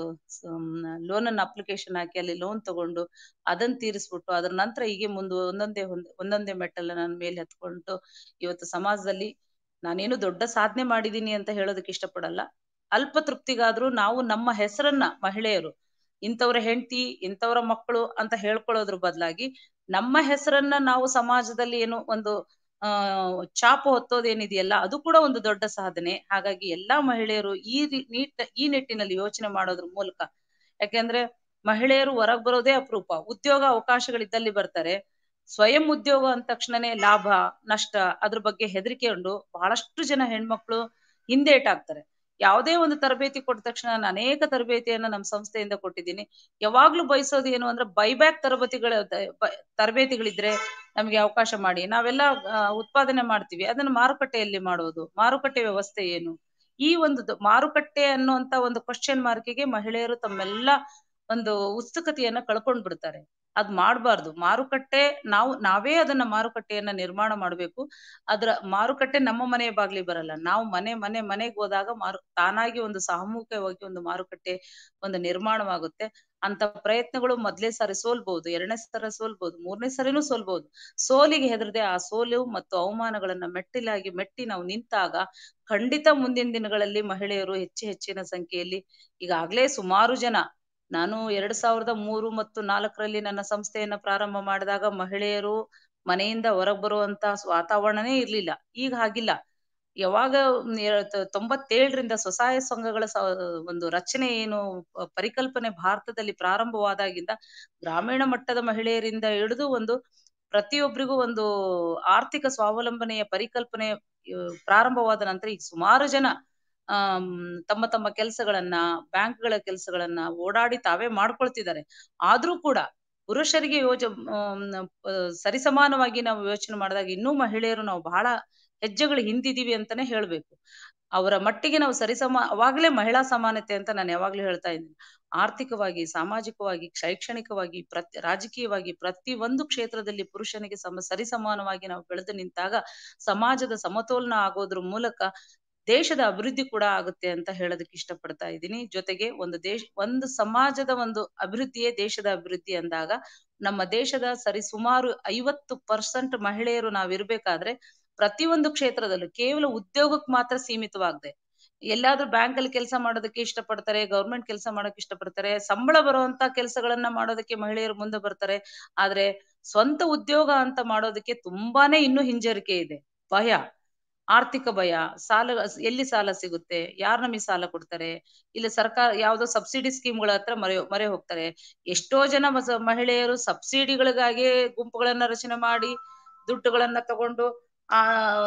ಲೋನ್ ಅನ್ನ ಅಪ್ಲಿಕೇಶನ್ ಹಾಕಿ ಅಲ್ಲಿ ಲೋನ್ ತಗೊಂಡು ಅದನ್ನ ತೀರಿಸ್ಬಿಟ್ಟು ಅದ್ರ ನಂತರ ಹೀಗೆ ಮುಂದೆ ಒಂದೊಂದೇ ಒಂದ್ ಒಂದೊಂದೇ ಮೆಟ್ಟಲ್ ನಾನು ಮೇಲೆ ಹತ್ಕೊಂಡು ಇವತ್ತು ಸಮಾಜದಲ್ಲಿ ನಾನೇನು ದೊಡ್ಡ ಸಾಧನೆ ಮಾಡಿದೀನಿ ಅಂತ ಹೇಳೋದಕ್ಕೆ ಇಷ್ಟಪಡಲ್ಲ ಅಲ್ಪ ತೃಪ್ತಿಗಾದ್ರೂ ನಾವು ನಮ್ಮ ಹೆಸರನ್ನ ಮಹಿಳೆಯರು ಇಂಥವ್ರ ಹೆಂಡತಿ ಇಂಥವ್ರ ಮಕ್ಕಳು ಅಂತ ಹೇಳ್ಕೊಳ್ಳೋದ್ರ ಬದಲಾಗಿ ನಮ್ಮ ಹೆಸರನ್ನ ನಾವು ಸಮಾಜದಲ್ಲಿ ಏನು ಒಂದು ಆ ಚಾಪು ಹೊತ್ತೋದೇನಿದೆಯಲ್ಲ ಅದು ಕೂಡ ಒಂದು ದೊಡ್ಡ ಸಾಧನೆ ಹಾಗಾಗಿ ಎಲ್ಲಾ ಮಹಿಳೆಯರು ಈ ರೀ- ನೀಟ್ ಈ ನಿಟ್ಟಿನಲ್ಲಿ ಯೋಚನೆ ಮಾಡೋದ್ರ ಮೂಲಕ ಯಾಕೆಂದ್ರೆ ಮಹಿಳೆಯರು ಹೊರಗ್ ಬರೋದೇ ಅಪರೂಪ ಉದ್ಯೋಗ ಅವಕಾಶಗಳಿದ್ದಲ್ಲಿ ಬರ್ತಾರೆ ಸ್ವಯಂ ಉದ್ಯೋಗ ಅಂದ ತಕ್ಷಣನೇ ಲಾಭ ನಷ್ಟ ಅದ್ರ ಬಗ್ಗೆ ಹೆದರಿಕೆಕೊಂಡು ಬಹಳಷ್ಟು ಜನ ಹೆಣ್ಮಕ್ಳು ಹಿಂದೇಟಾಗ್ತಾರೆ ಯಾವುದೇ ಒಂದು ತರಬೇತಿ ಕೊಟ್ಟ ತಕ್ಷಣ ನಾನು ಅನೇಕ ತರಬೇತಿಯನ್ನ ನಮ್ಮ ಸಂಸ್ಥೆಯಿಂದ ಕೊಟ್ಟಿದ್ದೀನಿ ಯಾವಾಗ್ಲೂ ಬಯಸೋದು ಏನು ಅಂದ್ರೆ ಬೈಬ್ಯಾಕ್ ತರಬೇತಿಗಳ ತರಬೇತಿಗಳಿದ್ರೆ ನಮ್ಗೆ ಅವಕಾಶ ಮಾಡಿ ನಾವೆಲ್ಲ ಆ, ಉತ್ಪಾದನೆ ಮಾಡ್ತೀವಿ ಅದನ್ನ ಮಾರುಕಟ್ಟೆಯಲ್ಲಿ ಮಾಡೋದು ಮಾರುಕಟ್ಟೆ ವ್ಯವಸ್ಥೆ ಏನು ಈ ಒಂದು ದ- ಮಾರುಕಟ್ಟೆ ಅನ್ನುವಂತ ಒಂದು ಕ್ವಶನ್ ಮಾರ್ಕಿಗೆ ಮಹಿಳೆಯರು ತಮ್ಮೆಲ್ಲ ಒಂದು ಉತ್ಸುಕತೆಯನ್ನ ಕಳ್ಕೊಂಡ್ ಬಿಡ್ತಾರೆ ಅದ್ ಮಾಡ್ಬಾರ್ದು ಮಾರುಕಟ್ಟೆ ನಾವು ನಾವೇ ಅದನ್ನ ಮಾರುಕಟ್ಟೆಯನ್ನ ನಿರ್ಮಾಣ ಮಾಡ್ಬೇಕು ಅದ್ರ ಮಾರುಕಟ್ಟೆ ನಮ್ಮ ಮನೆ ಬಾಗ್ಲಿ ಬರಲ್ಲ ನಾವು ಮನೆ ಮನೆ ಮನೆಗೆ ಹೋದಾಗ ಮಾರು ತಾನಾಗಿ ಒಂದು ಸಾಮೂಹಿಕವಾಗಿ ಒಂದು ಮಾರುಕಟ್ಟೆ ಒಂದು ನಿರ್ಮಾಣವಾಗುತ್ತೆ ಅಂತ ಪ್ರಯತ್ನಗಳು ಮೊದ್ಲೇ ಸಾರಿ ಸೋಲ್ಬಹುದು ಎರಡನೇ ಸಲ ಸೋಲ್ಬಹುದು ಮೂರನೇ ಸರಿನೂ ಸೋಲ್ಬಹುದು ಸೋಲಿಗೆ ಹೆದರದೆ ಆ ಸೋಲು ಮತ್ತು ಅವಮಾನಗಳನ್ನ ಮೆಟ್ಟಿಲಾಗಿ ಮೆಟ್ಟಿ ನಾವು ನಿಂತಾಗ ಖಂಡಿತ ಮುಂದಿನ ದಿನಗಳಲ್ಲಿ ಮಹಿಳೆಯರು ಹೆಚ್ಚು ಹೆಚ್ಚಿನ ಸಂಖ್ಯೆಯಲ್ಲಿ ಈಗಾಗ್ಲೇ ಸುಮಾರು ಜನ ನಾನು ಎರಡ್ ಸಾವಿರದ ಮೂರು ಮತ್ತು ನಾಲ್ಕರಲ್ಲಿ ನನ್ನ ಸಂಸ್ಥೆಯನ್ನ ಪ್ರಾರಂಭ ಮಾಡಿದಾಗ ಮಹಿಳೆಯರು ಮನೆಯಿಂದ ಹೊರಗ್ ಬರುವಂತ ವಾತಾವರಣನೇ ಇರ್ಲಿಲ್ಲ ಈಗ ಹಾಗಿಲ್ಲ ಯಾವಾಗ ಮ್, ಎ- ತ- ತೊಂಬತ್ತೇಳರಿಂದ ಸ್ವಸಹಾಯ ಸಂಘಗಳ ಸ- ಒಂದು ರಚನೆ ಏನು ಪ- ಪರಿಕಲ್ಪನೆ ಭಾರತದಲ್ಲಿ ಪ್ರಾರಂಭವಾದಾಗಿಂದ ಗ್ರಾಮೀಣ ಮಟ್ಟದ ಮಹಿಳೆಯರಿಂದ ಹಿಡಿದು ಒಂದು ಪ್ರತಿಯೊಬ್ಬರಿಗೂ ಒಂದು ಆರ್ಥಿಕ ಸ್ವಾವಲಂಬನೆಯ ಪರಿಕಲ್ಪನೆ ಆ, ಪ್ರಾರಂಭವಾದ ನಂತರ ಈಗ ಸುಮಾರು ಜನ ಆಮ್, ತಮ್ಮ ತಮ್ಮ ಕೆಲಸಗಳನ್ನ ಬ್ಯಾಂಕ್ಗಳ ಕೆಲಸಗಳನ್ನ ಓಡಾಡಿ ತಾವೇ ಮಾಡ್ಕೊಳ್ತಿದ್ದಾರೆ ಆದ್ರೂ ಕೂಡ ಪುರುಷರಿಗೆ ಯೋಜ ಆಮ್, ಆ, ಸರಿಸಮಾನವಾಗಿ ನಾವು ಯೋಚನೆ ಮಾಡಿದಾಗ ಇನ್ನೂ ಮಹಿಳೆಯರು ನಾವು ಬಹಳ ಹೆಜ್ಜೆಗಳು ಹಿಂದಿದೀವಿ ಅಂತಾನೆ ಹೇಳ್ಬೇಕು ಅವರ ಮಟ್ಟಿಗೆ ನಾವು ಸರಿಸಮ ಅವಾಗ್ಲೇ ಮಹಿಳಾ ಸಮಾನತೆ ಅಂತ ನಾನು ಯಾವಾಗ್ಲೂ ಹೇಳ್ತಾ ಇದ್ದೀನಿ ಆರ್ಥಿಕವಾಗಿ ಸಾಮಾಜಿಕವಾಗಿ ಶೈಕ್ಷಣಿಕವಾಗಿ ಪ್ರತಿ ರಾಜಕೀಯವಾಗಿ ಪ್ರತಿ ಒಂದು ಕ್ಷೇತ್ರದಲ್ಲಿ ಪುರುಷನಿಗೆ ಸಮ ಸರಿಸಮಾನವಾಗಿ ನಾವು ಬೆಳೆದು ನಿಂತಾಗ ಸಮಾಜದ ಸಮತೋಲನ ಆಗೋದ್ರ ಮೂಲಕ ದೇಶದ ಅಭಿವೃದ್ಧಿ ಕೂಡ ಆಗುತ್ತೆ ಅಂತ ಹೇಳೋದಕ್ಕೆ ಇಷ್ಟಪಡ್ತಾ ಇದ್ದೀನಿ ಜೊತೆಗೆ ಒಂದು ದೇಶ ಒಂದು ಸಮಾಜದ ಒಂದು ಅಭಿವೃದ್ಧಿಯೇ ದೇಶದ ಅಭಿವೃದ್ಧಿ ಅಂದಾಗ ನಮ್ಮ ದೇಶದ ಸರಿ ಸುಮಾರು ಐವತ್ತು ಪರ್ಸೆಂಟ್ ಮಹಿಳೆಯರು ನಾವಿರ್ಬೇಕಾದ್ರೆ ಪ್ರತಿಯೊಂದು ಕ್ಷೇತ್ರದಲ್ಲೂ ಕೇವಲ ಉದ್ಯೋಗಕ್ಕೆ ಮಾತ್ರ ಸೀಮಿತವಾಗದೆ ಎಲ್ಲಾದ್ರೂ ಬ್ಯಾಂಕ್ ಅಲ್ಲಿ ಕೆಲಸ ಮಾಡೋದಕ್ಕೆ ಇಷ್ಟಪಡ್ತಾರೆ ಗೌರ್ಮೆಂಟ್ ಕೆಲಸ ಮಾಡೋಕೆ ಇಷ್ಟಪಡ್ತಾರೆ ಸಂಬಳ ಬರುವಂತ ಕೆಲಸಗಳನ್ನ ಮಾಡೋದಕ್ಕೆ ಮಹಿಳೆಯರು ಮುಂದೆ ಬರ್ತಾರೆ ಆದ್ರೆ ಸ್ವಂತ ಉದ್ಯೋಗ ಅಂತ ಮಾಡೋದಕ್ಕೆ ತುಂಬಾನೇ ಇನ್ನೂ ಹಿಂಜರಿಕೆ ಇದೆ ಭಯ ಆರ್ಥಿಕ ಭಯ ಸಾಲ ಎಲ್ಲಿ ಸಾಲ ಸಿಗುತ್ತೆ ಯಾರು ನಮಗೆ ಸಾಲ ಕೊಡ್ತಾರೆ ಇಲ್ಲಿ ಸರ್ಕಾರ ಯಾವ್ದೋ ಸಬ್ಸಿಡಿ ಸ್ಕೀಮ್ಗಳ ಹತ್ರ ಮರೆ ಮರೆ ಹೋಗ್ತಾರೆ ಎಷ್ಟೋ ಜನ ಮಸ- ಮಹಿಳೆಯರು ಸಬ್ಸಿಡಿಗಳಿಗಾಗಿ ಗುಂಪುಗಳನ್ನ ರಚನೆ ಮಾಡಿ ದುಡ್ಡುಗಳನ್ನ ತಗೊಂಡು ಆ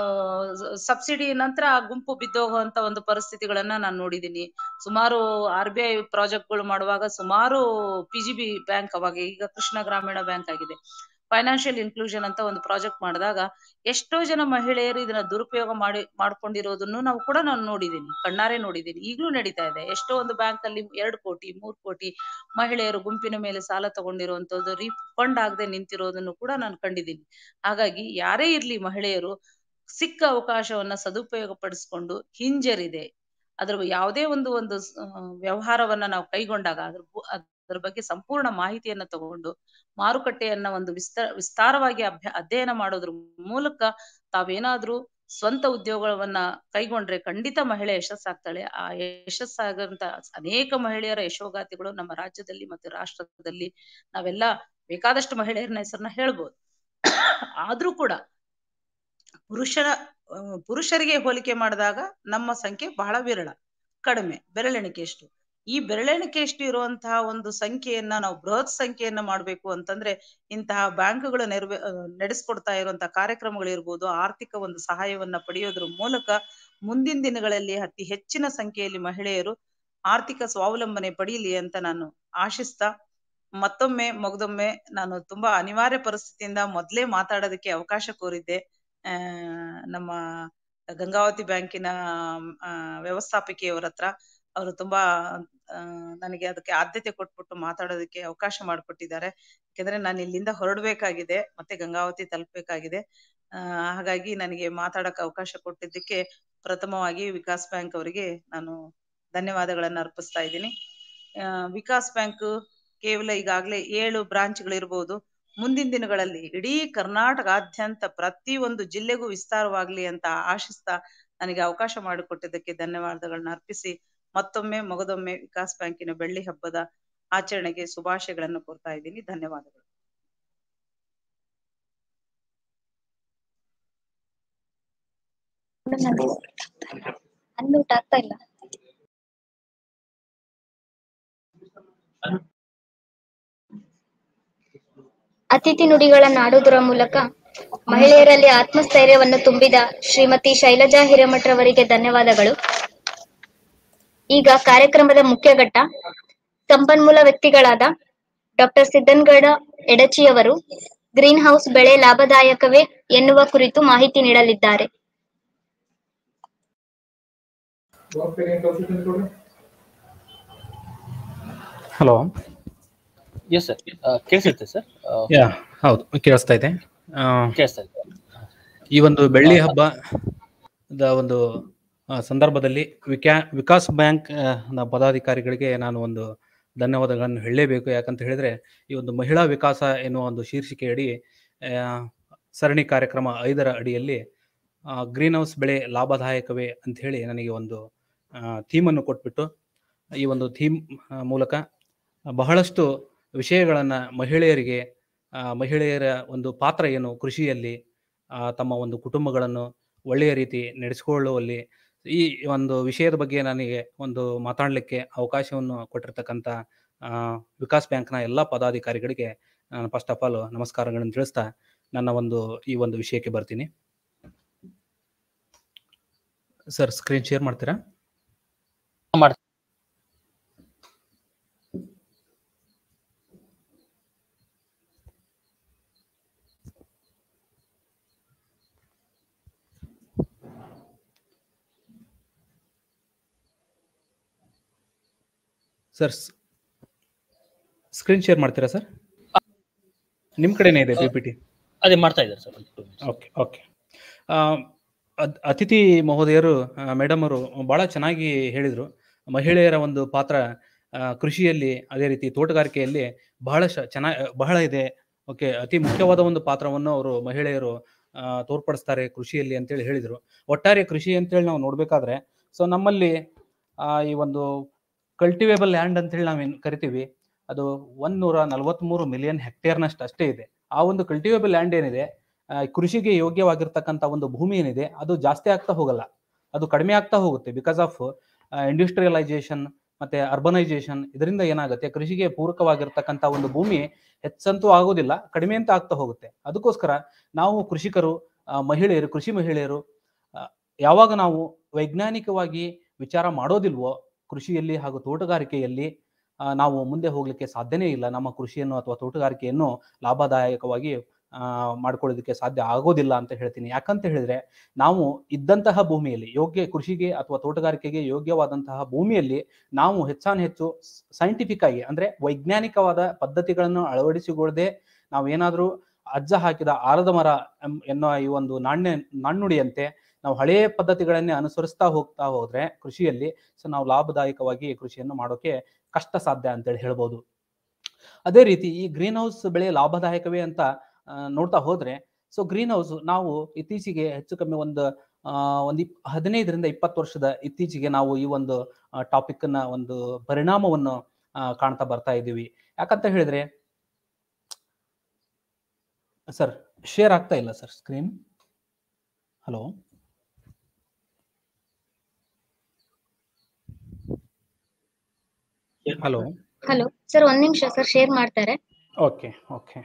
ಸಬ್ಸಿಡಿ ನಂತರ ಆ ಗುಂಪು ಬಿದ್ದೋಗುವಂತ ಒಂದು ಪರಿಸ್ಥಿತಿಗಳನ್ನ ನಾನು ನೋಡಿದೀನಿ ಸುಮಾರು ಆರ್ ಬಿ ಐ ಪ್ರಾಜೆಕ್ಟ್ಗಳು ಮಾಡುವಾಗ ಸುಮಾರು ಪಿ ಜಿ ಬಿ ಬ್ಯಾಂಕ್ ಅವಾಗ ಈಗ ಕೃಷ್ಣ ಗ್ರಾಮೀಣ ಬ್ಯಾಂಕ್ ಆಗಿದೆ ಫೈನಾನ್ಷಿಯಲ್ ಇನ್ಕ್ಲೂಷನ್ ಅಂತ ಒಂದು ಪ್ರಾಜೆಕ್ಟ್ ಮಾಡಿದಾಗ ಎಷ್ಟೋ ಜನ ಮಹಿಳೆಯರು ಇದನ್ನ ದುರುಪಯೋಗ ಮಾಡಿ ಮಾಡ್ಕೊಂಡಿರೋದನ್ನು ನಾವು ಕೂಡ ನಾನು ನೋಡಿದೀನಿ ಕಣ್ಣಾರೆ ನೋಡಿದೀನಿ ಈಗಲೂ ನಡೀತಾ ಇದೆ ಎಷ್ಟೋ ಒಂದು ಬ್ಯಾಂಕ್ ಅಲ್ಲಿ ಎರಡು ಕೋಟಿ ಮೂರ್ ಕೋಟಿ ಮಹಿಳೆಯರು ಗುಂಪಿನ ಮೇಲೆ ಸಾಲ ತಗೊಂಡಿರುವಂತದ್ದು ರೀಫಂಡ್ ಆಗದೆ ನಿಂತಿರೋದನ್ನು ಕೂಡ ನಾನು ಕಂಡಿದ್ದೀನಿ ಹಾಗಾಗಿ ಯಾರೇ ಇರ್ಲಿ ಮಹಿಳೆಯರು ಸಿಕ್ಕ ಅವಕಾಶವನ್ನ ಸದುಪಯೋಗ ಪಡಿಸ್ಕೊಂಡು ಹಿಂಜರಿದೆ ಅದ್ರ ಯಾವುದೇ ಒಂದು ಒಂದು ಸ್- ಆ, ವ್ಯವಹಾರವನ್ನ ನಾವು ಕೈಗೊಂಡಾಗ ಅದ್ರ ಬು- ಅದ್ರ ಬಗ್ಗೆ ಸಂಪೂರ್ಣ ಮಾಹಿತಿಯನ್ನ ತಗೊಂಡು ಮಾರುಕಟ್ಟೆಯನ್ನ ಒಂದು ವಿಸ್ತಾರ ವಿಸ್ತಾರವಾಗಿ ಅಭ್ಯ ಅಧ್ಯಯನ ಮಾಡೋದ್ರ ಮೂಲಕ ತಾವೇನಾದ್ರೂ ಸ್ವಂತ ಉದ್ಯೋಗವನ್ನ ಕೈಗೊಂಡ್ರೆ ಖಂಡಿತ ಮಹಿಳೆ ಯಶಸ್ಸಾಗ್ತಾಳೆ ಆ ಯಶಸ್ಸಾಗಂತ ಅನೇಕ ಮಹಿಳೆಯರ ಯಶೋಗಾಥೆಗಳು ನಮ್ಮ ರಾಜ್ಯದಲ್ಲಿ ಮತ್ತು ರಾಷ್ಟ್ರದಲ್ಲಿ ನಾವೆಲ್ಲ ಬೇಕಾದಷ್ಟು ಮಹಿಳೆಯರನ್ನ ಹೆಸರನ್ನ ಹೇಳ್ಬೋದು ಆದ್ರೂ ಕೂಡ ಪುರುಷರ ಆ, ಪುರುಷರಿಗೆ ಹೋಲಿಕೆ ಮಾಡಿದಾಗ ನಮ್ಮ ಸಂಖ್ಯೆ ಬಹಳ ವಿರಳ ಕಡಿಮೆ ಬೆರಳೆಣಿಕೆಯಷ್ಟು ಈ ಬೆರಳೆಣಿಕೆಯಷ್ಟು ಇರುವಂತಹ ಒಂದು ಸಂಖ್ಯೆಯನ್ನ ನಾವು ಬೃಹತ್ ಸಂಖ್ಯೆಯನ್ನ ಮಾಡ್ಬೇಕು ಅಂತಂದ್ರೆ ಇಂತಹ ಬ್ಯಾಂಕ್ಗಳು ನೆರವೇ ಆ, ನಡೆಸ್ಕೊಡ್ತಾ ಇರುವಂತಹ ಕಾರ್ಯಕ್ರಮಗಳಿರ್ಬೋದು ಆರ್ಥಿಕ ಒಂದು ಸಹಾಯವನ್ನ ಪಡೆಯೋದ್ರ ಮೂಲಕ ಮುಂದಿನ ದಿನಗಳಲ್ಲಿ ಅತಿ ಹೆಚ್ಚಿನ ಸಂಖ್ಯೆಯಲ್ಲಿ ಮಹಿಳೆಯರು ಆರ್ಥಿಕ ಸ್ವಾವಲಂಬನೆ ಪಡೀಲಿ ಅಂತ ನಾನು ಆಶಿಸ್ತಾ ಮತ್ತೊಮ್ಮೆ ಮಗದೊಮ್ಮೆ ನಾನು ತುಂಬಾ ಅನಿವಾರ್ಯ ಪರಿಸ್ಥಿತಿಯಿಂದ ಮೊದ್ಲೇ ಮಾತಾಡೋದಕ್ಕೆ ಅವಕಾಶ ಕೋರಿದ್ದೆ ಆ ನಮ್ಮ ಗಂಗಾವತಿ ಬ್ಯಾಂಕಿನ ಆ, ವ್ಯವಸ್ಥಾಪಕಿಯವರ ಹತ್ರ ಅವರು ತುಂಬಾ ಆ, ನನಗೆ ಅದಕ್ಕೆ ಆದ್ಯತೆ ಕೊಟ್ಬಿಟ್ಟು ಮಾತಾಡೋದಕ್ಕೆ ಅವಕಾಶ ಮಾಡಿಕೊಟ್ಟಿದ್ದಾರೆ ಯಾಕಂದ್ರೆ ನಾನು ಇಲ್ಲಿಂದ ಹೊರಡ್ಬೇಕಾಗಿದೆ ಮತ್ತೆ ಗಂಗಾವತಿ ತಲುಪಬೇಕಾಗಿದೆ ಆ ಹಾಗಾಗಿ ನನಗೆ ಮಾತಾಡಕ್ಕೆ ಅವಕಾಶ ಕೊಟ್ಟಿದ್ದಕ್ಕೆ ಪ್ರಥಮವಾಗಿ ವಿಕಾಸ್ ಬ್ಯಾಂಕ್ ಅವರಿಗೆ ನಾನು ಧನ್ಯವಾದಗಳನ್ನ ಅರ್ಪಿಸ್ತಾ ಇದ್ದೀನಿ ಆ, ವಿಕಾಸ್ ಬ್ಯಾಂಕ್ ಕೇವಲ ಈಗಾಗಲೇ ಏಳು ಬ್ರಾಂಚ್ಗಳಿರ್ಬೋದು ಮುಂದಿನ ದಿನಗಳಲ್ಲಿ ಇಡೀ ಕರ್ನಾಟಕಾದ್ಯಂತ ಪ್ರತಿ ಒಂದು ಜಿಲ್ಲೆಗೂ ವಿಸ್ತಾರವಾಗ್ಲಿ ಅಂತ ಆಶಿಸ್ತಾ ನನಗೆ ಅವಕಾಶ ಮಾಡಿಕೊಟ್ಟಿದ್ದಕ್ಕೆ ಧನ್ಯವಾದಗಳನ್ನ ಅರ್ಪಿಸಿ ಮತ್ತೊಮ್ಮೆ ಮಗದೊಮ್ಮೆ ವಿಕಾಸ್ ಬ್ಯಾಂಕಿನ ಬೆಳ್ಳಿ ಹಬ್ಬದ ಆಚರಣೆಗೆ ಶುಭಾಶಯಗಳನ್ನು ಕೋರ್ತಾ ಇದ್ದೀನಿ ಧನ್ಯವಾದಗಳು ಅನ್ಮ್ಯೂಟ್ ಆಗ್ತಾ ಇಲ್ಲ ಅತಿಥಿ ನುಡಿಗಳನ್ನು ಆಡುವುದರ ಮೂಲಕ ಮಹಿಳೆಯರಲ್ಲಿ ಆತ್ಮಸ್ಥೈರ್ಯವನ್ನು ತುಂಬಿದ ಶ್ರೀಮತಿ ಶೈಲಜಾ ಹಿರೇಮಠರವರಿಗೆ ಧನ್ಯವಾದಗಳು ಈಗ ಕಾರ್ಯಕ್ರಮದ ಮುಖ್ಯ ಘಟ್ಟ ಸಂಪನ್ಮೂಲ ವ್ಯಕ್ತಿಗಳಾದ ಡಾಕ್ಟರ್ ಸಿದ್ದನಗೌಡ ಎಡಚಿಯವರು ಗ್ರೀನ್ ಹೌಸ್ ಬೆಳೆ ಲಾಭದಾಯಕವೇ ಎನ್ನುವ ಕುರಿತು ಮಾಹಿತಿ ನೀಡಲಿದ್ದಾರೆ ಹಲೋ ಎಸ್ ಸರ್ ಕೇಳಿಸುತ್ತೆ ಸರ್ ಯಾ ಹೌದು ಕೇಳಿಸ್ತಾ ಇದೆ ಆ, ಕೇಳಿಸ್ತಾ ಇದೆ ಈ ಒಂದು ಬೆಳ್ಳಿ ಹಬ್ಬದ ಒಂದು ಆ, ಸಂದರ್ಭದಲ್ಲಿ ವಿಕ್ಯಾ ವಿಕಾಸ್ ಬ್ಯಾಂಕ್ ಆ, ನ ಪದಾಧಿಕಾರಿಗಳಿಗೆ ನಾನು ಒಂದು ಧನ್ಯವಾದಗಳನ್ನು ಹೇಳಲೇಬೇಕು ಯಾಕಂತ ಹೇಳಿದ್ರೆ ಈ ಒಂದು ಮಹಿಳಾ ವಿಕಾಸ ಎನ್ನುವ ಒಂದು ಶೀರ್ಷಿಕೆಯಡಿ ಆ, ಸರಣಿ ಕಾರ್ಯಕ್ರಮ ಐದರ ಅಡಿಯಲ್ಲಿ ಗ್ರೀನ್ ಹೌಸ್ ಬೆಳೆ ಲಾಭದಾಯಕವೇ ಅಂತ ಹೇಳಿ ನನಗೆ ಒಂದು ಥೀಮನ್ನು ಕೊಟ್ಬಿಟ್ಟು ಈ ಒಂದು ಥೀಮ್ ಮೂಲಕ ಬಹಳಷ್ಟು ವಿಷಯಗಳನ್ನು ಮಹಿಳೆಯರಿಗೆ ಆ, ಮಹಿಳೆಯರ ಒಂದು ಪಾತ್ರ ಏನು ಕೃಷಿಯಲ್ಲಿ ಆ, ತಮ್ಮ ಒಂದು ಕುಟುಂಬಗಳನ್ನು ಒಳ್ಳೆಯ ರೀತಿ ನಡೆಸಿಕೊಳ್ಳುವಲ್ಲಿ ಈ ಒಂದು ವಿಷಯದ ಬಗ್ಗೆ ನನಗೆ ಒಂದು ಮಾತಾಡಲಿಕ್ಕೆ ಅವಕಾಶವನ್ನು ಕೊಟ್ಟಿರ್ತಕ್ಕಂಥ ಆ, ವಿಕಾಸ್ ಬ್ಯಾಂಕ್ನ ಎಲ್ಲ ಪದಾಧಿಕಾರಿಗಳಿಗೆ ನಾನು ಫಸ್ಟ್ ಆಫ್ ಆಲ್ ನಮಸ್ಕಾರಗಳನ್ನು ತಿಳಿಸ್ತಾ ನನ್ನ ಒಂದು ಈ ಒಂದು ವಿಷಯಕ್ಕೆ ಬರ್ತೀನಿ ಸರ್ ಸ್ಕ್ರೀನ್ ಶೇರ್ ಮಾಡ್ತೀರಾ ಮಾಡ್ತೀನಿ. ಸರ್ ಸ್ಕ್ರೀನ್ ಶೇರ್ ಮಾಡ್ತೀರಾ ಸರ್ ನಿಮ್ಮ ಕಡೆನೇ ಇದೆ ಪಿ ಪಿ ಟಿ ಅದೇ ಮಾಡ್ತಾ ಇದ್ದಾರೆ ಸರ್ ಓಕೆ ಓಕೆ ಅತಿಥಿ ಮಹೋದಯರು ಮೇಡಮ್ ಅವರು ಭಾಳ ಚೆನ್ನಾಗಿ ಹೇಳಿದರು ಮಹಿಳೆಯರ ಒಂದು ಪಾತ್ರ ಆ, ಕೃಷಿಯಲ್ಲಿ ಅದೇ ರೀತಿ ತೋಟಗಾರಿಕೆಯಲ್ಲಿ ಬಹಳ ಚೆನ್ನಾಗಿ ಬಹಳ ಇದೆ ಓಕೆ ಅತಿ ಮುಖ್ಯವಾದ ಒಂದು ಪಾತ್ರವನ್ನು ಅವರು ಮಹಿಳೆಯರು ಆ, ತೋರ್ಪಡಿಸ್ತಾರೆ ಕೃಷಿಯಲ್ಲಿ ಅಂತೇಳಿ ಹೇಳಿದರು ಒಟ್ಟಾರೆ ಕೃಷಿ ಅಂತೇಳಿ ನಾವು ನೋಡಬೇಕಾದ್ರೆ ಸೊ ನಮ್ಮಲ್ಲಿ ಆ, ಈ ಒಂದು ಕಲ್ಟಿವೇಬಲ್ ಲ್ಯಾಂಡ್ ಅಂತೇಳಿ ನಾವೇನು ಕರಿತೀವಿ ಅದು ಒಂದೂರ ನಲವತ್ತ್ಮೂರು ಮಿಲಿಯನ್ ಹೆಕ್ಟೇರ್ನಷ್ಟು ಅಷ್ಟೇ ಇದೆ ಆ ಒಂದು ಕಲ್ಟಿವೇಬಲ್ ಲ್ಯಾಂಡ್ ಏನಿದೆ ಆ, ಕೃಷಿಗೆ ಯೋಗ್ಯವಾಗಿರ್ತಕ್ಕಂಥ ಒಂದು ಭೂಮಿ ಏನಿದೆ ಅದು ಜಾಸ್ತಿ ಆಗ್ತಾ ಹೋಗಲ್ಲ ಅದು ಕಡಿಮೆ ಆಗ್ತಾ ಹೋಗುತ್ತೆ ಬಿಕಾಸ್ ಆಫ್ ಇಂಡಸ್ಟ್ರಿಯಲೈಸೇಷನ್ ಮತ್ತೆ ಅರ್ಬನೈಸೇಷನ್ ಇದರಿಂದ ಏನಾಗುತ್ತೆ ಕೃಷಿಗೆ ಪೂರಕವಾಗಿರ್ತಕ್ಕಂಥ ಒಂದು ಭೂಮಿ ಹೆಚ್ಚಂತೂ ಆಗೋದಿಲ್ಲ ಕಡಿಮೆ ಅಂತ ಆಗ್ತಾ ಹೋಗುತ್ತೆ ಅದಕ್ಕೋಸ್ಕರ ನಾವು ಕೃಷಿಕರು ಆ, ಮಹಿಳೆಯರು ಕೃಷಿ ಮಹಿಳೆಯರು ಆ, ಯಾವಾಗ ನಾವು ವೈಜ್ಞಾನಿಕವಾಗಿ ವಿಚಾರ ಮಾಡೋದಿಲ್ವೋ ಕೃಷಿಯಲ್ಲಿ ಹಾಗೂ ತೋಟಗಾರಿಕೆಯಲ್ಲಿ ಆ, ನಾವು ಮುಂದೆ ಹೋಗ್ಲಿಕ್ಕೆ ಸಾಧ್ಯನೇ ಇಲ್ಲ ನಮ್ಮ ಕೃಷಿಯನ್ನು ಅಥವಾ ತೋಟಗಾರಿಕೆಯನ್ನು ಲಾಭದಾಯಕವಾಗಿ ಆ, ಮಾಡ್ಕೊಳ್ಳೋದಕ್ಕೆ ಸಾಧ್ಯ ಆಗೋದಿಲ್ಲ ಅಂತ ಹೇಳ್ತೀನಿ ಯಾಕಂತ ಹೇಳಿದ್ರೆ ನಾವು ಇದ್ದಂತಹ ಭೂಮಿಯಲ್ಲಿ ಯೋಗ್ಯ ಕೃಷಿಗೆ ಅಥವಾ ತೋಟಗಾರಿಕೆಗೆ ಯೋಗ್ಯವಾದಂತಹ ಭೂಮಿಯಲ್ಲಿ ನಾವು ಹೆಚ್ಚಾನು ಹೆಚ್ಚು ಸೈಂಟಿಫಿಕ್ ಆಗಿ ಅಂದ್ರೆ ವೈಜ್ಞಾನಿಕವಾದ ಪದ್ಧತಿಗಳನ್ನು ಅಳವಡಿಸಿಕೊಳ್ಳದೆ ನಾವು ಏನಾದರೂ ಅಜ್ಜ ಹಾಕಿದ ಆಲದ ಮರ ಎಂ- ಎನ್ನುವ ಈ ಒಂದು ನಾಣ್ಯ ನಾಣ್ಣುಡಿಯಂತೆ ನಾವು ಹಳೆಯ ಪದ್ಧತಿಗಳನ್ನೇ ಅನುಸರಿಸ್ತಾ ಹೋಗ್ತಾ ಹೋದ್ರೆ ಕೃಷಿಯಲ್ಲಿ ಸೊ ನಾವು ಲಾಭದಾಯಕವಾಗಿ ಕೃಷಿಯನ್ನು ಮಾಡೋಕೆ ಕಷ್ಟ ಸಾಧ್ಯ ಅಂತೇಳಿ ಹೇಳ್ಬೋದು ಅದೇ ರೀತಿ ಈ ಗ್ರೀನ್ ಹೌಸ್ ಬೆಳೆ ಲಾಭದಾಯಕವೇ ಅಂತ ಆ, ನೋಡ್ತಾ ಹೋದ್ರೆ ಸೊ ಗ್ರೀನ್ ಹೌಸ್ ನಾವು ಇತ್ತೀಚೆಗೆ ಹೆಚ್ಚು ಕಮ್ಮಿ ಒಂದು ಒಂದು ಇಪ್ ಹದಿನೈದರಿಂದ ಇಪ್ಪತ್ತು ವರ್ಷದ ಇತ್ತೀಚೆಗೆ ನಾವು ಈ ಒಂದು ಟಾಪಿಕ್ನ ಒಂದು ಪರಿಣಾಮವನ್ನು ಆ, ಕಾಣ್ತಾ ಬರ್ತಾ ಇದ್ದೀವಿ ಯಾಕಂತ ಹೇಳಿದ್ರೆ ಸರ್ ಶೇರ್ ಆಗ್ತಾ ಇಲ್ಲ sir screen hello hello hello sir ಒಂದ್ ನಿಮಿಷ ಸರ್ ಶೇರ್ ಮಾಡ್ತಾರೆ okay okay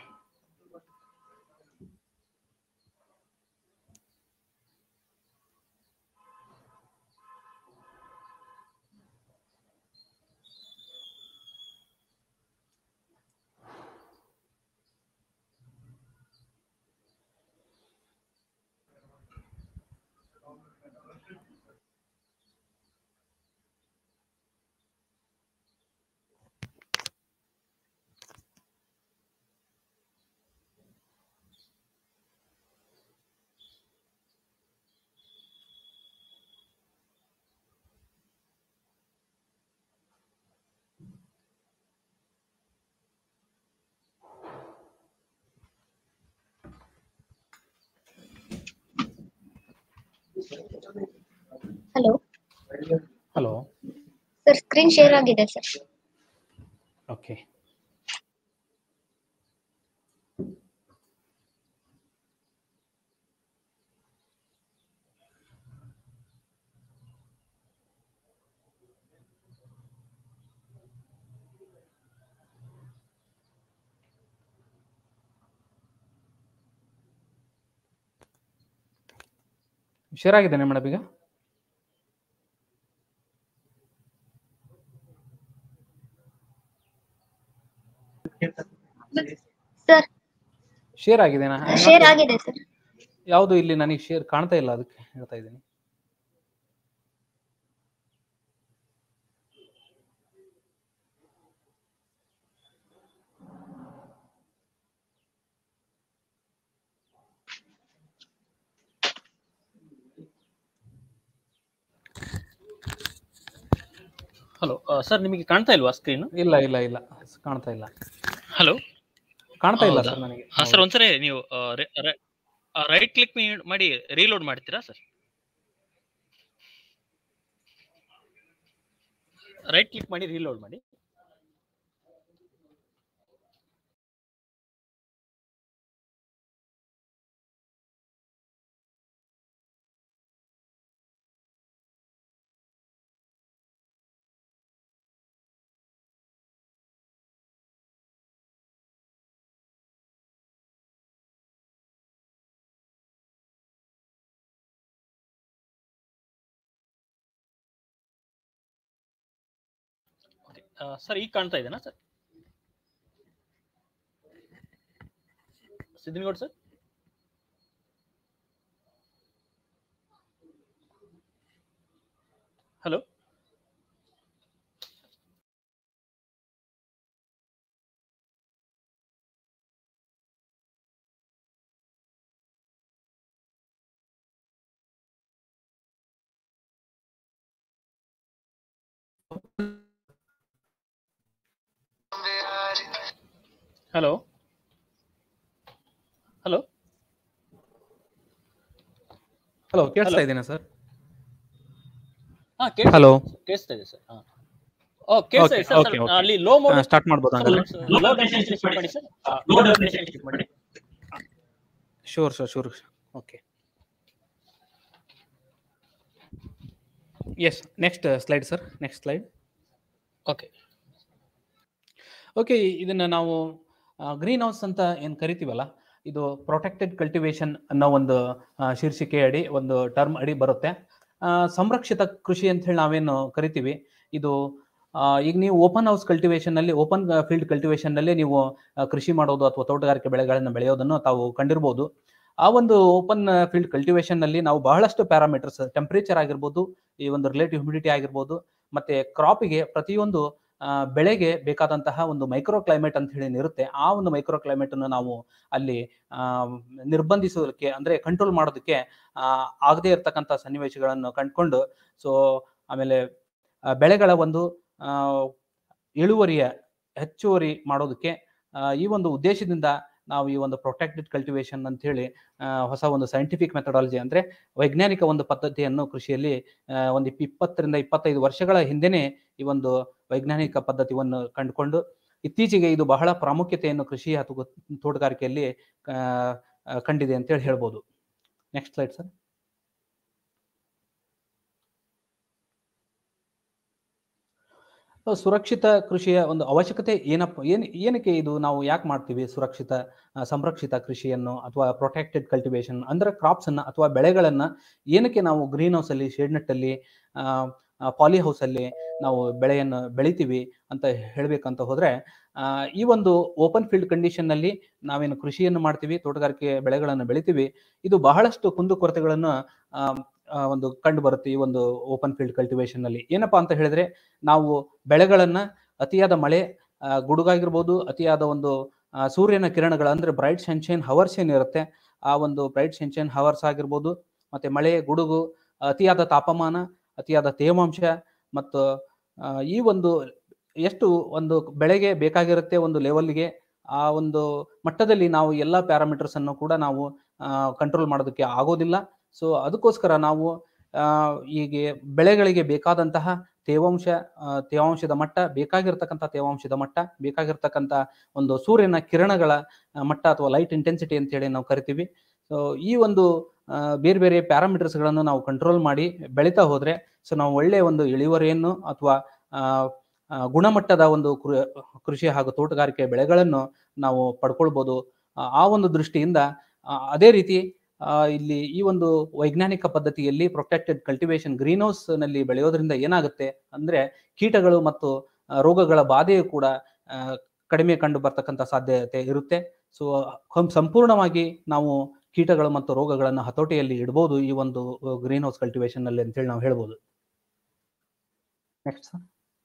hello hello sir screen share ಆಗಿದೆ ಸರ್ ಓಕೆ ಶೇರ್ ಆಗಿದ್ದೇನೆ ಮೇಡಮ್ ಈಗ ಸರ್ ಶೇರ್ ಆಗಿದೆನಾ ಶೇರ್ ಆಗಿದೆ ಸರ್ ಯಾವುದು ಇಲ್ಲಿ ನನಗೆ ಶೇರ್ ಕಾಣ್ತಾ ಇಲ್ಲ ಅದಕ್ಕೆ ಹೇಳ್ತಾ ಇದ್ದೀನಿ ಹಲೋ ಸರ್ ನಿಮಗೆ ಕಾಣ್ತಾ ಇಲ್ವಾ ಸ್ಕ್ರೀನ್ ಇಲ್ಲ ಇಲ್ಲ ಇಲ್ಲ ಕಾಣ್ತಾ ಇಲ್ಲ ಹಲೋ ಕಾಣ್ತಾ ಇಲ್ಲ ಹೌದಾ? ಸರ್ ನನಗೆ ಹಾ ಸರ್ ಒಂದ್ಸರಿ ನೀವು ರೈಟ್ ಕ್ಲಿಕ್ ಮಾಡಿ ರೀಲೋಡ್ ಮಾಡ್ತೀರಾ ಸರ್ ರೈಟ್ ಕ್ಲಿಕ್ ಮಾಡಿ ರೀಲೋಡ್ ಮಾಡಿ ಸರ್ ಈಗ ಕಾಣ್ತಾ ಇದೆನಾ sir Siddanagoud sir hello hello hello hello ಕೇಳಿಸ್ತಾ ಇದ್ದೀನಾ ಸರ್ ಹಾ ಕೇಳಿಸ್ತಾ Hello. ಇದೆ sir, ಕೇಳಿಸ್ತಾ ಇದೆ ಸರ್ ಹಾ ಓ ಕೇಳಿಸ್ತಾ ಇದೆ Okay, ಸರ್ okay, okay. ಅಲ್ಲಿ ಲೋ ಮೋಡ್ ಹಾ, start ಮಾಡ್ಬೋದಾ ಹಂಗಾದ್ರೆ? ಲೋ ಡೆಫಿನೇಷನ್ ಶಿಫ್ಟ್ ಮಾಡಿ ಸರ್ ಲೋ ಡೆಫಿನೇಷನ್ ಶಿಫ್ಟ್ ಮಾಡಿ sure sir sure okay yes next slide sir next slide okay okay ಇದನ್ನ ನಾವು ಗ್ರೀನ್ ಹೌಸ್ ಅಂತ ಏನು ಕರಿತೀವಲ್ಲ ಇದು ಪ್ರೊಟೆಕ್ಟೆಡ್ ಕಲ್ಟಿವೇಶನ್ ಅನ್ನೋ ಒಂದು ಆ, ಶೀರ್ಷಿಕೆ ಅಡಿ ಒಂದು ಟರ್ಮ್ ಅಡಿ ಬರುತ್ತೆ ಆ, ಸಂರಕ್ಷಿತ ಕೃಷಿ ಅಂತ ಹೇಳಿ ನಾವೇನು ಕರಿತೀವಿ ಇದು ಆ, ಈಗ ನೀವು ಓಪನ್ ಹೌಸ್ ಕಲ್ಟಿವೇಶನ್ ನಲ್ಲಿ ಓಪನ್ ಫೀಲ್ಡ್ ಕಲ್ಟಿವೇಶನ್ ನಲ್ಲಿ ನೀವು ಆ, ಕೃಷಿ ಮಾಡೋದು ಅಥವಾ ತೋಟಗಾರಿಕೆ ಬೆಳೆಗಳನ್ನು ಬೆಳೆಯೋದನ್ನು ತಾವು ಕಂಡಿರ್ಬೋದು ಆ ಒಂದು ಓಪನ್ ಫೀಲ್ಡ್ ಕಲ್ಟಿವೇಶನ್ ನಲ್ಲಿ ನಾವು ಬಹಳಷ್ಟು ಪ್ಯಾರಾಮೀಟರ್ಸ್ ಟೆಂಪರೇಚರ್ ಆಗಿರ್ಬೋದು ಈ ಒಂದು ರಿಲೇಟಿವ್ ಹ್ಯುಮಿಡಿಟಿ ಆಗಿರ್ಬೋದು ಮತ್ತೆ ಕ್ರಾಪಿಗೆ ಪ್ರತಿಯೊಂದು ಆ, ಬೆಳೆಗೆ ಬೇಕಾದಂತಹ ಒಂದು ಮೈಕ್ರೋ ಕ್ಲೈಮೇಟ್ ಅಂತ ಹೇಳಿ ಇರುತ್ತೆ ಆ ಒಂದು ಮೈಕ್ರೋ ಕ್ಲೈಮೇಟ್ ಅನ್ನು ನಾವು ಅಲ್ಲಿ ಆ, ನಿರ್ಬಂಧಿಸೋದಕ್ಕೆ ಅಂದ್ರೆ ಕಂಟ್ರೋಲ್ ಮಾಡೋದಕ್ಕೆ ಆ, ಆಗದೇ ಇರತಕ್ಕಂಥ ಸನ್ನಿವೇಶಗಳನ್ನು ಕಂಡುಕೊಂಡು ಸೊ ಆಮೇಲೆ ಆ, ಬೆಳೆಗಳ ಒಂದು ಆ, ಇಳುವರಿಯ ಹೆಚ್ಚುವರಿ ಮಾಡೋದಕ್ಕೆ ಆ, ಈ ಒಂದು ಉದ್ದೇಶದಿಂದ ನಾವು ಈ ಒಂದು ಪ್ರೊಟೆಕ್ಟೆಡ್ ಕಲ್ಟಿವೇಶನ್ ಅಂತ ಹೇಳಿ ಆ, ಹೊಸ ಒಂದು ಸೈಂಟಿಫಿಕ್ ಮೆಥಡಾಲಜಿ ಅಂದ್ರೆ ವೈಜ್ಞಾನಿಕ ಒಂದು ಪದ್ಧತಿಯನ್ನು ಕೃಷಿಯಲ್ಲಿ ಆ, ಒಂದು ಇಪ್ಪ- ಇಪ್ಪತ್ತರಿಂದ ಇಪ್ಪತ್ತೈದು ವರ್ಷಗಳ ಹಿಂದೆನೆ ಈ ಒಂದು ವೈಜ್ಞಾನಿಕ ಪದ್ಧತಿಯನ್ನು ಕಂಡುಕೊಂಡು ಇತ್ತೀಚೆಗೆ ಇದು ಬಹಳ ಪ್ರಾಮುಖ್ಯತೆಯನ್ನು ಕೃಷಿ ಅಥವಾ ತೋಟಗಾರಿಕೆಯಲ್ಲಿ ಆ, ಆ, ಕಂಡಿದೆ ಅಂತೇಳಿ ಹೇಳ್ಬೋದು ನೆಕ್ಸ್ಟ್ ಸ್ಲೈಡ್ ಸರ್ ಸುರಕ್ಷಿತ ಕೃಷಿಯ ಒಂದು ಅವಶ್ಯಕತೆ ಏನಪ್ಪ ಏನು ಏನಕ್ಕೆ ಇದು ನಾವು ಯಾಕೆ ಮಾಡ್ತೀವಿ ಸುರಕ್ಷಿತ ಆ, ಸಂರಕ್ಷಿತ ಕೃಷಿಯನ್ನು ಅಥವಾ ಪ್ರೊಟೆಕ್ಟೆಡ್ ಕಲ್ಟಿವೇಶನ್ ಅಂದ್ರೆ ಕ್ರಾಪ್ಸ್ ಅನ್ನ ಅಥವಾ ಬೆಳೆಗಳನ್ನ ಏನಕ್ಕೆ ನಾವು ಗ್ರೀನ್ ಹೌಸ್ ಅಲ್ಲಿ ಶೇಡ್ ನೆಟ್ ಅಲ್ಲಿ ಪಾಲಿ ಹೌಸ್ ಅಲ್ಲಿ ನಾವು ಬೆಳೆಯನ್ನು ಬೆಳಿತೀವಿ ಅಂತ ಹೇಳ್ಬೇಕಂತ ಹೋದ್ರೆ ಆ, ಈ ಒಂದು ಓಪನ್ ಫೀಲ್ಡ್ ಕಂಡೀಷನ್ ನಲ್ಲಿ ನಾವೇನು ಕೃಷಿಯನ್ನು ಮಾಡ್ತೀವಿ ತೋಟಗಾರಿಕೆ ಬೆಳೆಗಳನ್ನು ಬೆಳಿತೀವಿ ಇದು ಬಹಳಷ್ಟು ಕುಂದುಕೊರತೆಗಳನ್ನು ಆ, ಆ, ಒಂದು ಕಂಡು ಬರುತ್ತೆ ಈ ಒಂದು ಓಪನ್ ಫೀಲ್ಡ್ ಕಲ್ಟಿವೇಶನ್ ನಲ್ಲಿ ಏನಪ್ಪಾ ಅಂತ ಹೇಳಿದ್ರೆ ನಾವು ಬೆಳೆಗಳನ್ನ ಅತಿಯಾದ ಮಳೆ ಆ, ಗುಡುಗಾಗಿರ್ಬೋದು ಅತಿಯಾದ ಒಂದು ಆ, ಸೂರ್ಯನ ಕಿರಣಗಳ ಅಂದ್ರೆ ಬ್ರೈಟ್ ಸನ್ಶೈನ್ ಹವರ್ಸ್ ಏನಿರುತ್ತೆ ಆ ಒಂದು ಬ್ರೈಟ್ ಸನ್ಶೈನ್ ಹವರ್ಸ್ ಆಗಿರ್ಬೋದು ಮತ್ತೆ ಮಳೆ ಗುಡುಗು ಅತಿಯಾದ ತಾಪಮಾನ ಅತಿಯಾದ ತೇವಾಂಶ ಮತ್ತು ಆ, ಈ ಒಂದು ಎಷ್ಟು ಒಂದು ಬೆಳೆಗೆ ಬೇಕಾಗಿರುತ್ತೆ ಒಂದು ಲೆವೆಲ್ಗೆ ಆ ಒಂದು ಮಟ್ಟದಲ್ಲಿ ನಾವು ಎಲ್ಲ ಪ್ಯಾರಾಮೀಟರ್ಸ್ ಅನ್ನು ಕೂಡ ನಾವು ಕಂಟ್ರೋಲ್ ಮಾಡೋದಕ್ಕೆ ಆಗೋದಿಲ್ಲ ಸೊ ಅದಕ್ಕೋಸ್ಕರ ನಾವು ಆ, ಹೀಗೆ ಬೆಳೆಗಳಿಗೆ ಬೇಕಾದಂತಹ ತೇವಾಂಶ ಆ, ತೇವಾಂಶದ ಮಟ್ಟ ಬೇಕಾಗಿರ್ತಕ್ಕಂಥ ತೇವಾಂಶದ ಮಟ್ಟ ಬೇಕಾಗಿರ್ತಕ್ಕಂಥ ಒಂದು ಸೂರ್ಯನ ಕಿರಣಗಳ ಆ, ಮಟ್ಟ ಅಥವಾ ಲೈಟ್ ಇಂಟೆನ್ಸಿಟಿ ಅಂತ ಹೇಳಿ ನಾವು ಕರಿತೀವಿ ಸೊ ಈ ಒಂದು ಆ, ಬೇರೆ ಬೇರೆ ಪ್ಯಾರಾಮೀಟರ್ಸ್ಗಳನ್ನು ನಾವು ಕಂಟ್ರೋಲ್ ಮಾಡಿ ಬೆಳೀತಾ ಹೋದ್ರೆ ಸೊ ನಾವು ಒಳ್ಳೆಯ ಒಂದು ಇಳುವರಿಯನ್ನು ಅಥವಾ ಆ, ಆ, ಗುಣಮಟ್ಟದ ಒಂದು ಕೃ- ಕೃಷಿ ಹಾಗೂ ತೋಟಗಾರಿಕೆ ಬೆಳೆಗಳನ್ನು ನಾವು ಪಡ್ಕೊಳ್ಬೋದು ಆ ಆ ಒಂದು ದೃಷ್ಟಿಯಿಂದ ಆ, ಅದೇ ರೀತಿ ಆ, ಇಲ್ಲಿ ಈ ಒಂದು ವೈಜ್ಞಾನಿಕ ಪದ್ಧತಿಯಲ್ಲಿ ಪ್ರೊಟೆಕ್ಟೆಡ್ ಕಲ್ಟಿವೇಶನ್ ಗ್ರೀನ್ ಹೌಸ್ ನಲ್ಲಿ ಬೆಳೆಯೋದ್ರಿಂದ ಏನಾಗುತ್ತೆ ಅಂದ್ರೆ ಕೀಟಗಳು ಮತ್ತು ಆ, ರೋಗಗಳ ಬಾಧೆಯು ಕೂಡ ಆ, ಕಡಿಮೆ ಕಂಡು ಬರ್ತಕ್ಕಂಥ ಸಾಧ್ಯತೆ ಇರುತ್ತೆ ಸೊ ಸಂಪೂರ್ಣವಾಗಿ ನಾವು ಕೀಟಗಳು ಮತ್ತು ರೋಗಗಳನ್ನು ಹತೋಟಿಯಲ್ಲಿ ಇಡಬಹುದು ಈ ಒಂದು ಗ್ರೀನ್ ಹೌಸ್ ಕಲ್ಟಿವೇಶನ್ ನಲ್ಲಿ ಅಂತೇಳಿ ನಾವು ಹೇಳ್ಬೋದು ನೆಕ್ಸ್ಟ್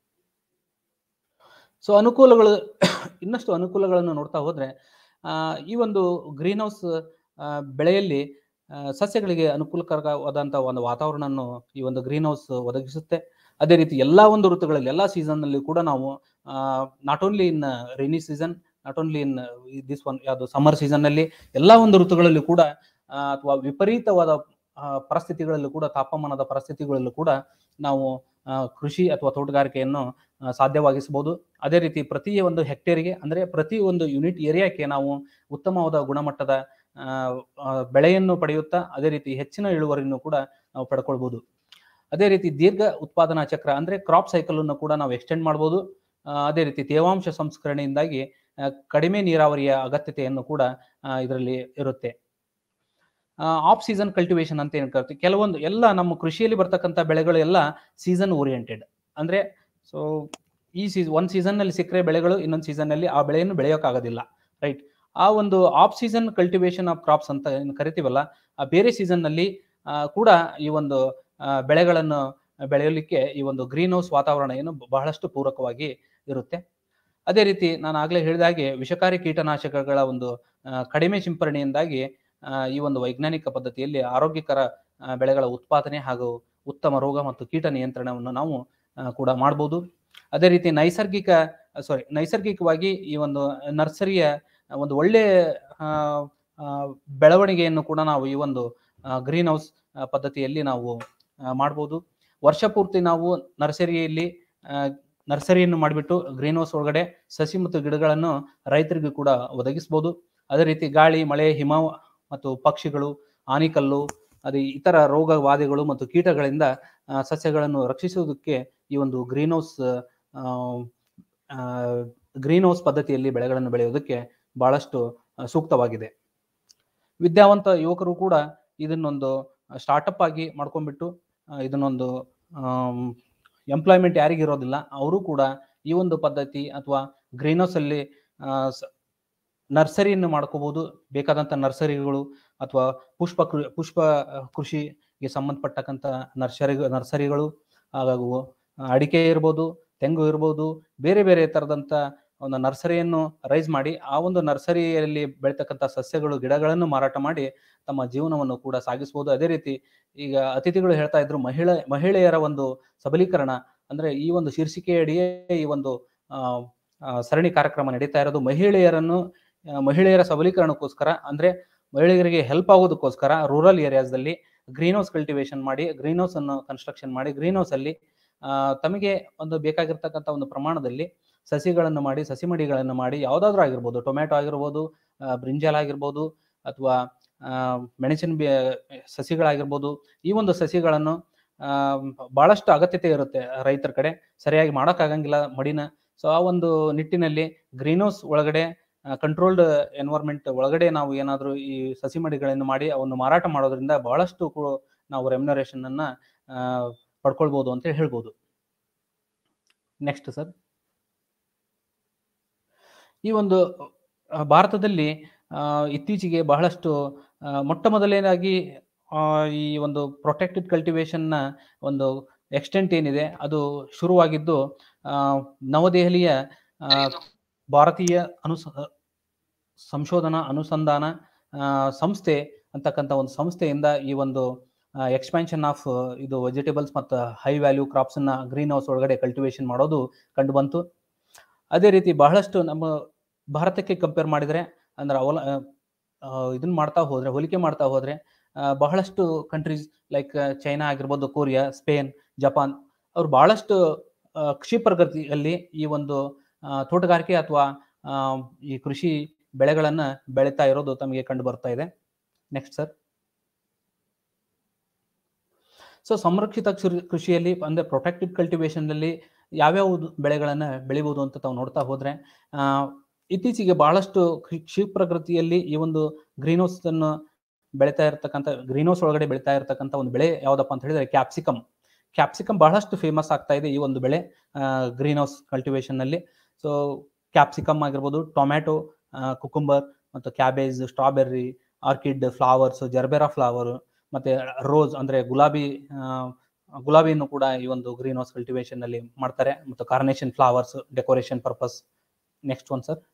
ಸೊ ಅನುಕೂಲಗಳು ಇನ್ನಷ್ಟು ಅನುಕೂಲಗಳನ್ನು ನೋಡ್ತಾ ಹೋದ್ರೆ ಆ, ಈ ಒಂದು ಗ್ರೀನ್ ಹೌಸ್ ಬೆಳೆಯಲ್ಲಿ ಆ, ಸಸ್ಯಗಳಿಗೆ ಅನುಕೂಲಕರವಾದಂಥ ಒಂದು ವಾತಾವರಣವನ್ನು ಈ ಒಂದು ಗ್ರೀನ್ ಹೌಸ್ ಒದಗಿಸುತ್ತೆ ಅದೇ ರೀತಿ ಎಲ್ಲಾ ಒಂದು ಋತುಗಳಲ್ಲಿ ಎಲ್ಲಾ ಸೀಸನ್ ನಲ್ಲಿ ಕೂಡ ನಾವು not only in rainy season not only in this one ಯಾವುದು ಸಮ್ಮರ್ ಸೀಸನ್ ನಲ್ಲಿ ಎಲ್ಲಾ ಒಂದು ಋತುಗಳಲ್ಲಿ ಕೂಡ ಅಥವಾ ವಿಪರೀತವಾದ ಆ, ಪರಿಸ್ಥಿತಿಗಳಲ್ಲೂ ಕೂಡ ತಾಪಮಾನದ ಪರಿಸ್ಥಿತಿಗಳಲ್ಲೂ ಕೂಡ ನಾವು ಆ, ಕೃಷಿ ಅಥವಾ ತೋಟಗಾರಿಕೆಯನ್ನು ಆ, ಸಾಧ್ಯವಾಗಿಸಬಹುದು ಅದೇ ರೀತಿ ಪ್ರತಿ ಒಂದು ಹೆಕ್ಟೇರಿಗೆ ಅಂದ್ರೆ ಪ್ರತಿ ಒಂದು ಯೂನಿಟ್ ಏರಿಯಾಕ್ಕೆ ನಾವು ಉತ್ತಮವಾದ ಗುಣಮಟ್ಟದ ಆ, ಆ, ಬೆಳೆಯನ್ನು ಪಡೆಯುತ್ತಾ ಅದೇ ರೀತಿ ಹೆಚ್ಚಿನ ಇಳುವರಿಯನ್ನು ಕೂಡ ನಾವು ಪಡ್ಕೊಳ್ಬಹುದು ಅದೇ ರೀತಿ ದೀರ್ಘ ಉತ್ಪಾದನಾ ಚಕ್ರ ಅಂದ್ರೆ ಕ್ರಾಪ್ ಸೈಕಲ್ ಅನ್ನು ಕೂಡ ನಾವು ಎಕ್ಸ್ಟೆಂಡ್ ಮಾಡ್ಬೋದು ಆ, ಅದೇ ರೀತಿ ತೇವಾಂಶ ಸಂಸ್ಕರಣೆಯಿಂದಾಗಿ ಆ, ಕಡಿಮೆ ನೀರಾವರಿಯ ಅಗತ್ಯತೆಯನ್ನು ಕೂಡ ಇದರಲ್ಲಿ ಇರುತ್ತೆ ಆಫ್ ಸೀಸನ್ ಕಲ್ಟಿವೇಶನ್ ಅಂತ ಏನು ಕರಿತೀವಿ ಕೆಲವೊಂದು ಎಲ್ಲ ನಮ್ಮ ಕೃಷಿಯಲ್ಲಿ ಬರ್ತಕ್ಕಂಥ ಬೆಳೆಗಳು ಎಲ್ಲ ಸೀಸನ್ ಓರಿಯೆಂಟೆಡ್ ಅಂದ್ರೆ ಸೊ ಈ ಸೀಸನ್ ಒಂದ್ ಸೀಸನ್ ನಲ್ಲಿ ಸಿಕ್ಕರೆ ಬೆಳೆಗಳು ಇನ್ನೊಂದು ಸೀಸನ್ ನಲ್ಲಿ ಆ ಬೆಳೆಯನ್ನು ಬೆಳೆಯೋಕ್ಕಾಗೋದಿಲ್ಲ ರೈಟ್ ಆ ಒಂದು off season cultivation of crops ಅಂತ ಏನು ಕರಿತೀವಲ್ಲ ಆ ಬೇರೆ ಸೀಸನ್ ನಲ್ಲಿ ಆ, ಕೂಡ ಈ ಒಂದು ಆ, ಬೆಳೆಗಳನ್ನು ಬೆಳೆಯಲಿಕ್ಕೆ ಈ ಒಂದು ಗ್ರೀನ್ ಹೌಸ್ ವಾತಾವರಣ ಏನು ಬಹಳಷ್ಟು ಪೂರಕವಾಗಿ ಇರುತ್ತೆ ಅದೇ ರೀತಿ ನಾನು ಆಗ್ಲೇ ಹೇಳಿದ ಹಾಗೆ ವಿಷಕಾರಿ ಕೀಟನಾಶಕಗಳ ಒಂದು ಆ, ಕಡಿಮೆ ಸಿಂಪರಣೆಯಿಂದಾಗಿ ಆ, ಈ ಒಂದು ವೈಜ್ಞಾನಿಕ ಪದ್ಧತಿಯಲ್ಲಿ ಆರೋಗ್ಯಕರ ಆ, ಬೆಳೆಗಳ ಉತ್ಪಾದನೆ ಹಾಗೂ ಉತ್ತಮ ರೋಗ ಮತ್ತು ಕೀಟ ನಿಯಂತ್ರಣವನ್ನು ನಾವು ಆ, ಕೂಡ ಮಾಡ್ಬೋದು ಅದೇ ರೀತಿ ನೈಸರ್ಗಿಕ ಸಾರಿ ನೈಸರ್ಗಿಕವಾಗಿ ಈ ಒಂದು ನರ್ಸರಿಯ ಒಂದು ಒಳ್ಳೆ ಆ, ಆ, ಬೆಳವಣಿಗೆಯನ್ನು ಕೂಡ ನಾವು ಈ ಒಂದು ಗ್ರೀನ್ ಹೌಸ್ ಪದ್ಧತಿಯಲ್ಲಿ ನಾವು ಆ, ಮಾಡ್ಬೋದು ವರ್ಷ ಪೂರ್ತಿ ನಾವು ನರ್ಸರಿಯಲ್ಲಿ ಆ, ನರ್ಸರಿಯನ್ನು ಮಾಡಿಬಿಟ್ಟು ಗ್ರೀನ್ ಹೌಸ್ ಒಳಗಡೆ ಸಸಿ ಮತ್ತು ಗಿಡಗಳನ್ನು ರೈತರಿಗೂ ಕೂಡ ಒದಗಿಸ್ಬೋದು ಅದೇ ರೀತಿ ಗಾಳಿ ಮಳೆ ಹಿಮ ಮತ್ತು ಪಕ್ಷಿಗಳು ಆನಿಕಲ್ಲು ಅದೇ ಇತರ ರೋಗ ಬಾಧೆಗಳು ಮತ್ತು ಕೀಟಗಳಿಂದ ಆ, ಸಸ್ಯಗಳನ್ನು ರಕ್ಷಿಸುವುದಕ್ಕೆ ಈ ಒಂದು ಗ್ರೀನ್ ಹೌಸ್ ಗ್ರೀನ್ ಹೌಸ್ ಪದ್ಧತಿಯಲ್ಲಿ ಬೆಳೆಗಳನ್ನು ಬೆಳೆಯೋದಕ್ಕೆ ಬಹಳಷ್ಟು ಆ, ಸೂಕ್ತವಾಗಿದೆ ವಿದ್ಯಾವಂತ ಯುವಕರು ಕೂಡ ಇದನ್ನೊಂದು ಸ್ಟಾರ್ಟಪ್ ಆಗಿ ಮಾಡ್ಕೊಂಡ್ಬಿಟ್ಟು ಆ, ಇದನ್ನೊಂದು ಎಂಪ್ಲಾಯ್ಮೆಂಟ್ ಯಾರಿಗಿರೋದಿಲ್ಲ ಅವರು ಕೂಡ ಈ ಒಂದು ಪದ್ಧತಿ ಅಥವಾ ಗ್ರೀನ್ ಹೌಸ್ ಅಲ್ಲಿ ಆ, ಸ- ನರ್ಸರಿಯನ್ನು ಮಾಡ್ಕೋಬಹುದು ಬೇಕಾದಂತ ನರ್ಸರಿಗಳು ಅಥವಾ ಪುಷ್ಪ ಕೃ- ಪುಷ್ಪ ಆ, ಕೃಷಿಗೆ ಸಂಬಂಧಪಟ್ಟಕ್ಕಂತ ನರ್ಸರಿ ನರ್ಸರಿಗಳು ಹಾಗೂ ಅಡಿಕೆ ಇರ್ಬೋದು ತೆಂಗು ಇರ್ಬೋದು ಬೇರೆ ಬೇರೆ ತರದಂತ ಒಂದು ನರ್ಸರಿಯನ್ನು ರೈಸ್ ಮಾಡಿ ಆ ಒಂದು ನರ್ಸರಿಯಲ್ಲಿ ಬೆಳೀತಕ್ಕಂಥ ಸಸ್ಯಗಳು ಗಿಡಗಳನ್ನು ಮಾರಾಟ ಮಾಡಿ ತಮ್ಮ ಜೀವನವನ್ನು ಕೂಡ ಸಾಗಿಸಬಹುದು ಅದೇ ರೀತಿ ಈಗ ಅತಿಥಿಗಳು ಹೇಳ್ತಾ ಇದ್ರು ಮಹಿಳೆ ಮಹಿಳೆಯರ ಒಂದು ಸಬಲೀಕರಣ ಅಂದ್ರೆ ಈ ಒಂದು ಶೀರ್ಷಿಕೆಯಡಿಯೇ ಈ ಒಂದು ಆ, ಆ, ಸರಣಿ ಕಾರ್ಯಕ್ರಮ ನಡೀತಾ ಇರೋದು ಮಹಿಳೆಯರನ್ನು ಆ, ಮಹಿಳೆಯರ ಸಬಲೀಕರಣಕ್ಕೋಸ್ಕರ ಅಂದ್ರೆ ಮಹಿಳೆಯರಿಗೆ ಹೆಲ್ಪ್ ಆಗೋದಕ್ಕೋಸ್ಕರ ರೂರಲ್ ಏರಿಯಾಸ್ದಲ್ಲಿ ಗ್ರೀನ್ ಹೌಸ್ ಕಲ್ಟಿವೇಶನ್ ಮಾಡಿ ಗ್ರೀನ್ ಹೌಸ್ ಅನ್ನು ಕನ್ಸ್ಟ್ರಕ್ಷನ್ ಮಾಡಿ ಗ್ರೀನ್ ಹೌಸ್ ಅಲ್ಲಿ ಆ, ತಮಗೆ ಒಂದು ಬೇಕಾಗಿರ್ತಕ್ಕಂಥ ಒಂದು ಪ್ರಮಾಣದಲ್ಲಿ ಸಸಿಗಳನ್ನು ಮಾಡಿ ಸಸಿ ಮಡಿಗಳನ್ನು ಮಾಡಿ ಯಾವುದಾದ್ರೂ ಆಗಿರ್ಬೋದು ಟೊಮ್ಯಾಟೊ ಆಗಿರ್ಬೋದು ಆ, ಬ್ರಿಂಜಾಲ್ ಆಗಿರ್ಬೋದು ಅಥವಾ ಆ, ಮೆಣಸಿನ ಬಿ ಸಸಿಗಳಾಗಿರ್ಬೋದು ಈ ಒಂದು ಸಸಿಗಳನ್ನು ಆ, ಬಹಳಷ್ಟು ಅಗತ್ಯತೆ ಇರುತ್ತೆ ರೈತರ ಕಡೆ ಸರಿಯಾಗಿ ಮಾಡೋಕ್ಕಾಗಂಗಿಲ್ಲ ಮಡಿನ ಸೊ ಆ ಒಂದು ನಿಟ್ಟಿನಲ್ಲಿ ಗ್ರೀನ್ ಹೌಸ್ ಒಳಗಡೆ ಕಂಟ್ರೋಲ್ಡ್ ಎನ್ವೈರ್ಮೆಂಟ್ ಒಳಗಡೆ ನಾವು ಏನಾದರೂ ಈ ಸಸಿ ಮಡಿಗಳನ್ನು ಮಾಡಿ ಅವನ್ನು ಮಾರಾಟ ಮಾಡೋದ್ರಿಂದ ಬಹಳಷ್ಟು ಕೂ- ನಾವು ರೆಮ್ಯುನರೇಷನ್ ಅನ್ನ ಆ, ಪಡ್ಕೊಳ್ಬೋದು ಅಂತ ಹೇಳ್ಬೋದು ನೆಕ್ಸ್ಟ್ ಸರ್ ಈ ಒಂದು ಆ, ಭಾರತದಲ್ಲಿ ಆ, ಇತ್ತೀಚೆಗೆ ಬಹಳಷ್ಟು ಆ, ಮೊಟ್ಟ ಮೊದಲನೇದಾಗಿ ಆ, ಈ ಒಂದು ಪ್ರೊಟೆಕ್ಟೆಡ್ ಕಲ್ಟಿವೇಶನ್ನ ಒಂದು ಎಕ್ಸ್ಟೆಂಟ್ ಏನಿದೆ ಅದು ಶುರುವಾಗಿದ್ದು ಆ, ನವದೆಹಲಿಯ ಆ, ಭಾರತೀಯ ಅನುಸ ಸಂಶೋಧನಾ ಅನುಸಂಧಾನ ಆ, ಸಂಸ್ಥೆ ಅಂತಕ್ಕಂಥ ಒಂದು ಸಂಸ್ಥೆಯಿಂದ ಈ ಒಂದು ಎಕ್ಸ್ಪ್ಯಾನ್ಷನ್ ಆಫ್ ಇದು ವೆಜಿಟೇಬಲ್ಸ್ ಮತ್ತು ಹೈ ವ್ಯಾಲ್ಯೂ ಕ್ರಾಪ್ಸನ್ನ ಗ್ರೀನ್ ಹೌಸ್ ಒಳಗಡೆ ಕಲ್ಟಿವೇಶನ್ ಮಾಡೋದು ಕಂಡು ಬಂತು ಅದೇ ರೀತಿ ಬಹಳಷ್ಟು ನಮ್ಮ ಭಾರತಕ್ಕೆ ಕಂಪೇರ್ ಮಾಡಿದರೆ ಅಂದ್ರೆ ಅವಲ ಇದನ್ನ ಮಾಡ್ತಾ ಹೋದ್ರೆ ಹೋಲಿಕೆ ಮಾಡ್ತಾ ಹೋದ್ರೆ ಆ, ಬಹಳಷ್ಟು ಕಂಟ್ರೀಸ್ ಲೈಕ್ ಚೈನಾ ಆಗಿರ್ಬೋದು ಕೊರಿಯಾ ಸ್ಪೇನ್ ಜಪಾನ್ ಅವ್ರು ಬಹಳಷ್ಟು ಆ, ಕೃಷಿ ಪ್ರಗತಿಯಲ್ಲಿ ಈ ಒಂದು ಆ, ತೋಟಗಾರಿಕೆ ಅಥವಾ ಈ ಕೃಷಿ ಬೆಳೆಗಳನ್ನ ಬೆಳೀತಾ ಇರೋದು ತಮಗೆ ಕಂಡು ಬರ್ತಾ ಇದೆ ನೆಕ್ಸ್ಟ್ ಸರ್ ಸೊ ಸಂರಕ್ಷಿತ ಕೃಷಿ- ಕೃಷಿಯಲ್ಲಿ ಅಂದ್ರೆ ಪ್ರೊಟೆಕ್ಟೆಡ್ ಕಲ್ಟಿವೇಶನ್ ಅಲ್ಲಿ ಯಾವ್ಯಾವ ಬೆಳೆಗಳನ್ನ ಬೆಳಿಬಹುದು ಅಂತ ತಾವು ನೋಡ್ತಾ ಹೋದ್ರೆ ಆ, ಇತ್ತೀಚೆಗೆ ಬಹಳಷ್ಟು ಕೃ- ಕೃಷಿ ಪ್ರಗತಿಯಲ್ಲಿ ಈ ಒಂದು ಗ್ರೀನ್ ಹೌಸ್ ಅನ್ನು ಬೆಳೀತಾ ಇರತಕ್ಕಂಥ ಗ್ರೀನ್ ಹೌಸ್ ಒಳಗಡೆ ಬೆಳೀತಾ ಇರತಕ್ಕಂಥ ಒಂದು ಬೆಳೆ ಯಾವ್ದಪ್ಪ ಅಂತ ಹೇಳಿದ್ರೆ ಕ್ಯಾಪ್ಸಿಕಮ್ ಕ್ಯಾಪ್ಸಿಕಮ್ ಬಹಳಷ್ಟು ಫೇಮಸ್ ಆಗ್ತಾ ಇದೆ ಈ ಒಂದು ಬೆಳೆ ಗ್ರೀನ್ ಹೌಸ್ ಕಲ್ಟಿವೇಶನ್ ನಲ್ಲಿ ಸೊ ಕ್ಯಾಪ್ಸಿಕಮ್ ಆಗಿರ್ಬೋದು ಟೊಮ್ಯಾಟೊ ಕುಕುಂಬರ್ ಮತ್ತು cabbage strawberry orchid flowers gerbera flower ಮತ್ತೆ ರೋಸ್ ಅಂದ್ರೆ ಗುಲಾಬಿ ಆ, ಗುಲಾಬಿಯನ್ನು ಕೂಡ ಈ ಒಂದು ಗ್ರೀನ್ ಹೌಸ್ ಕಲ್ಟಿವೇಶನ್ ನಲ್ಲಿ ಮಾಡ್ತಾರೆ ಮತ್ತು carnation flowers decoration purpose next one sir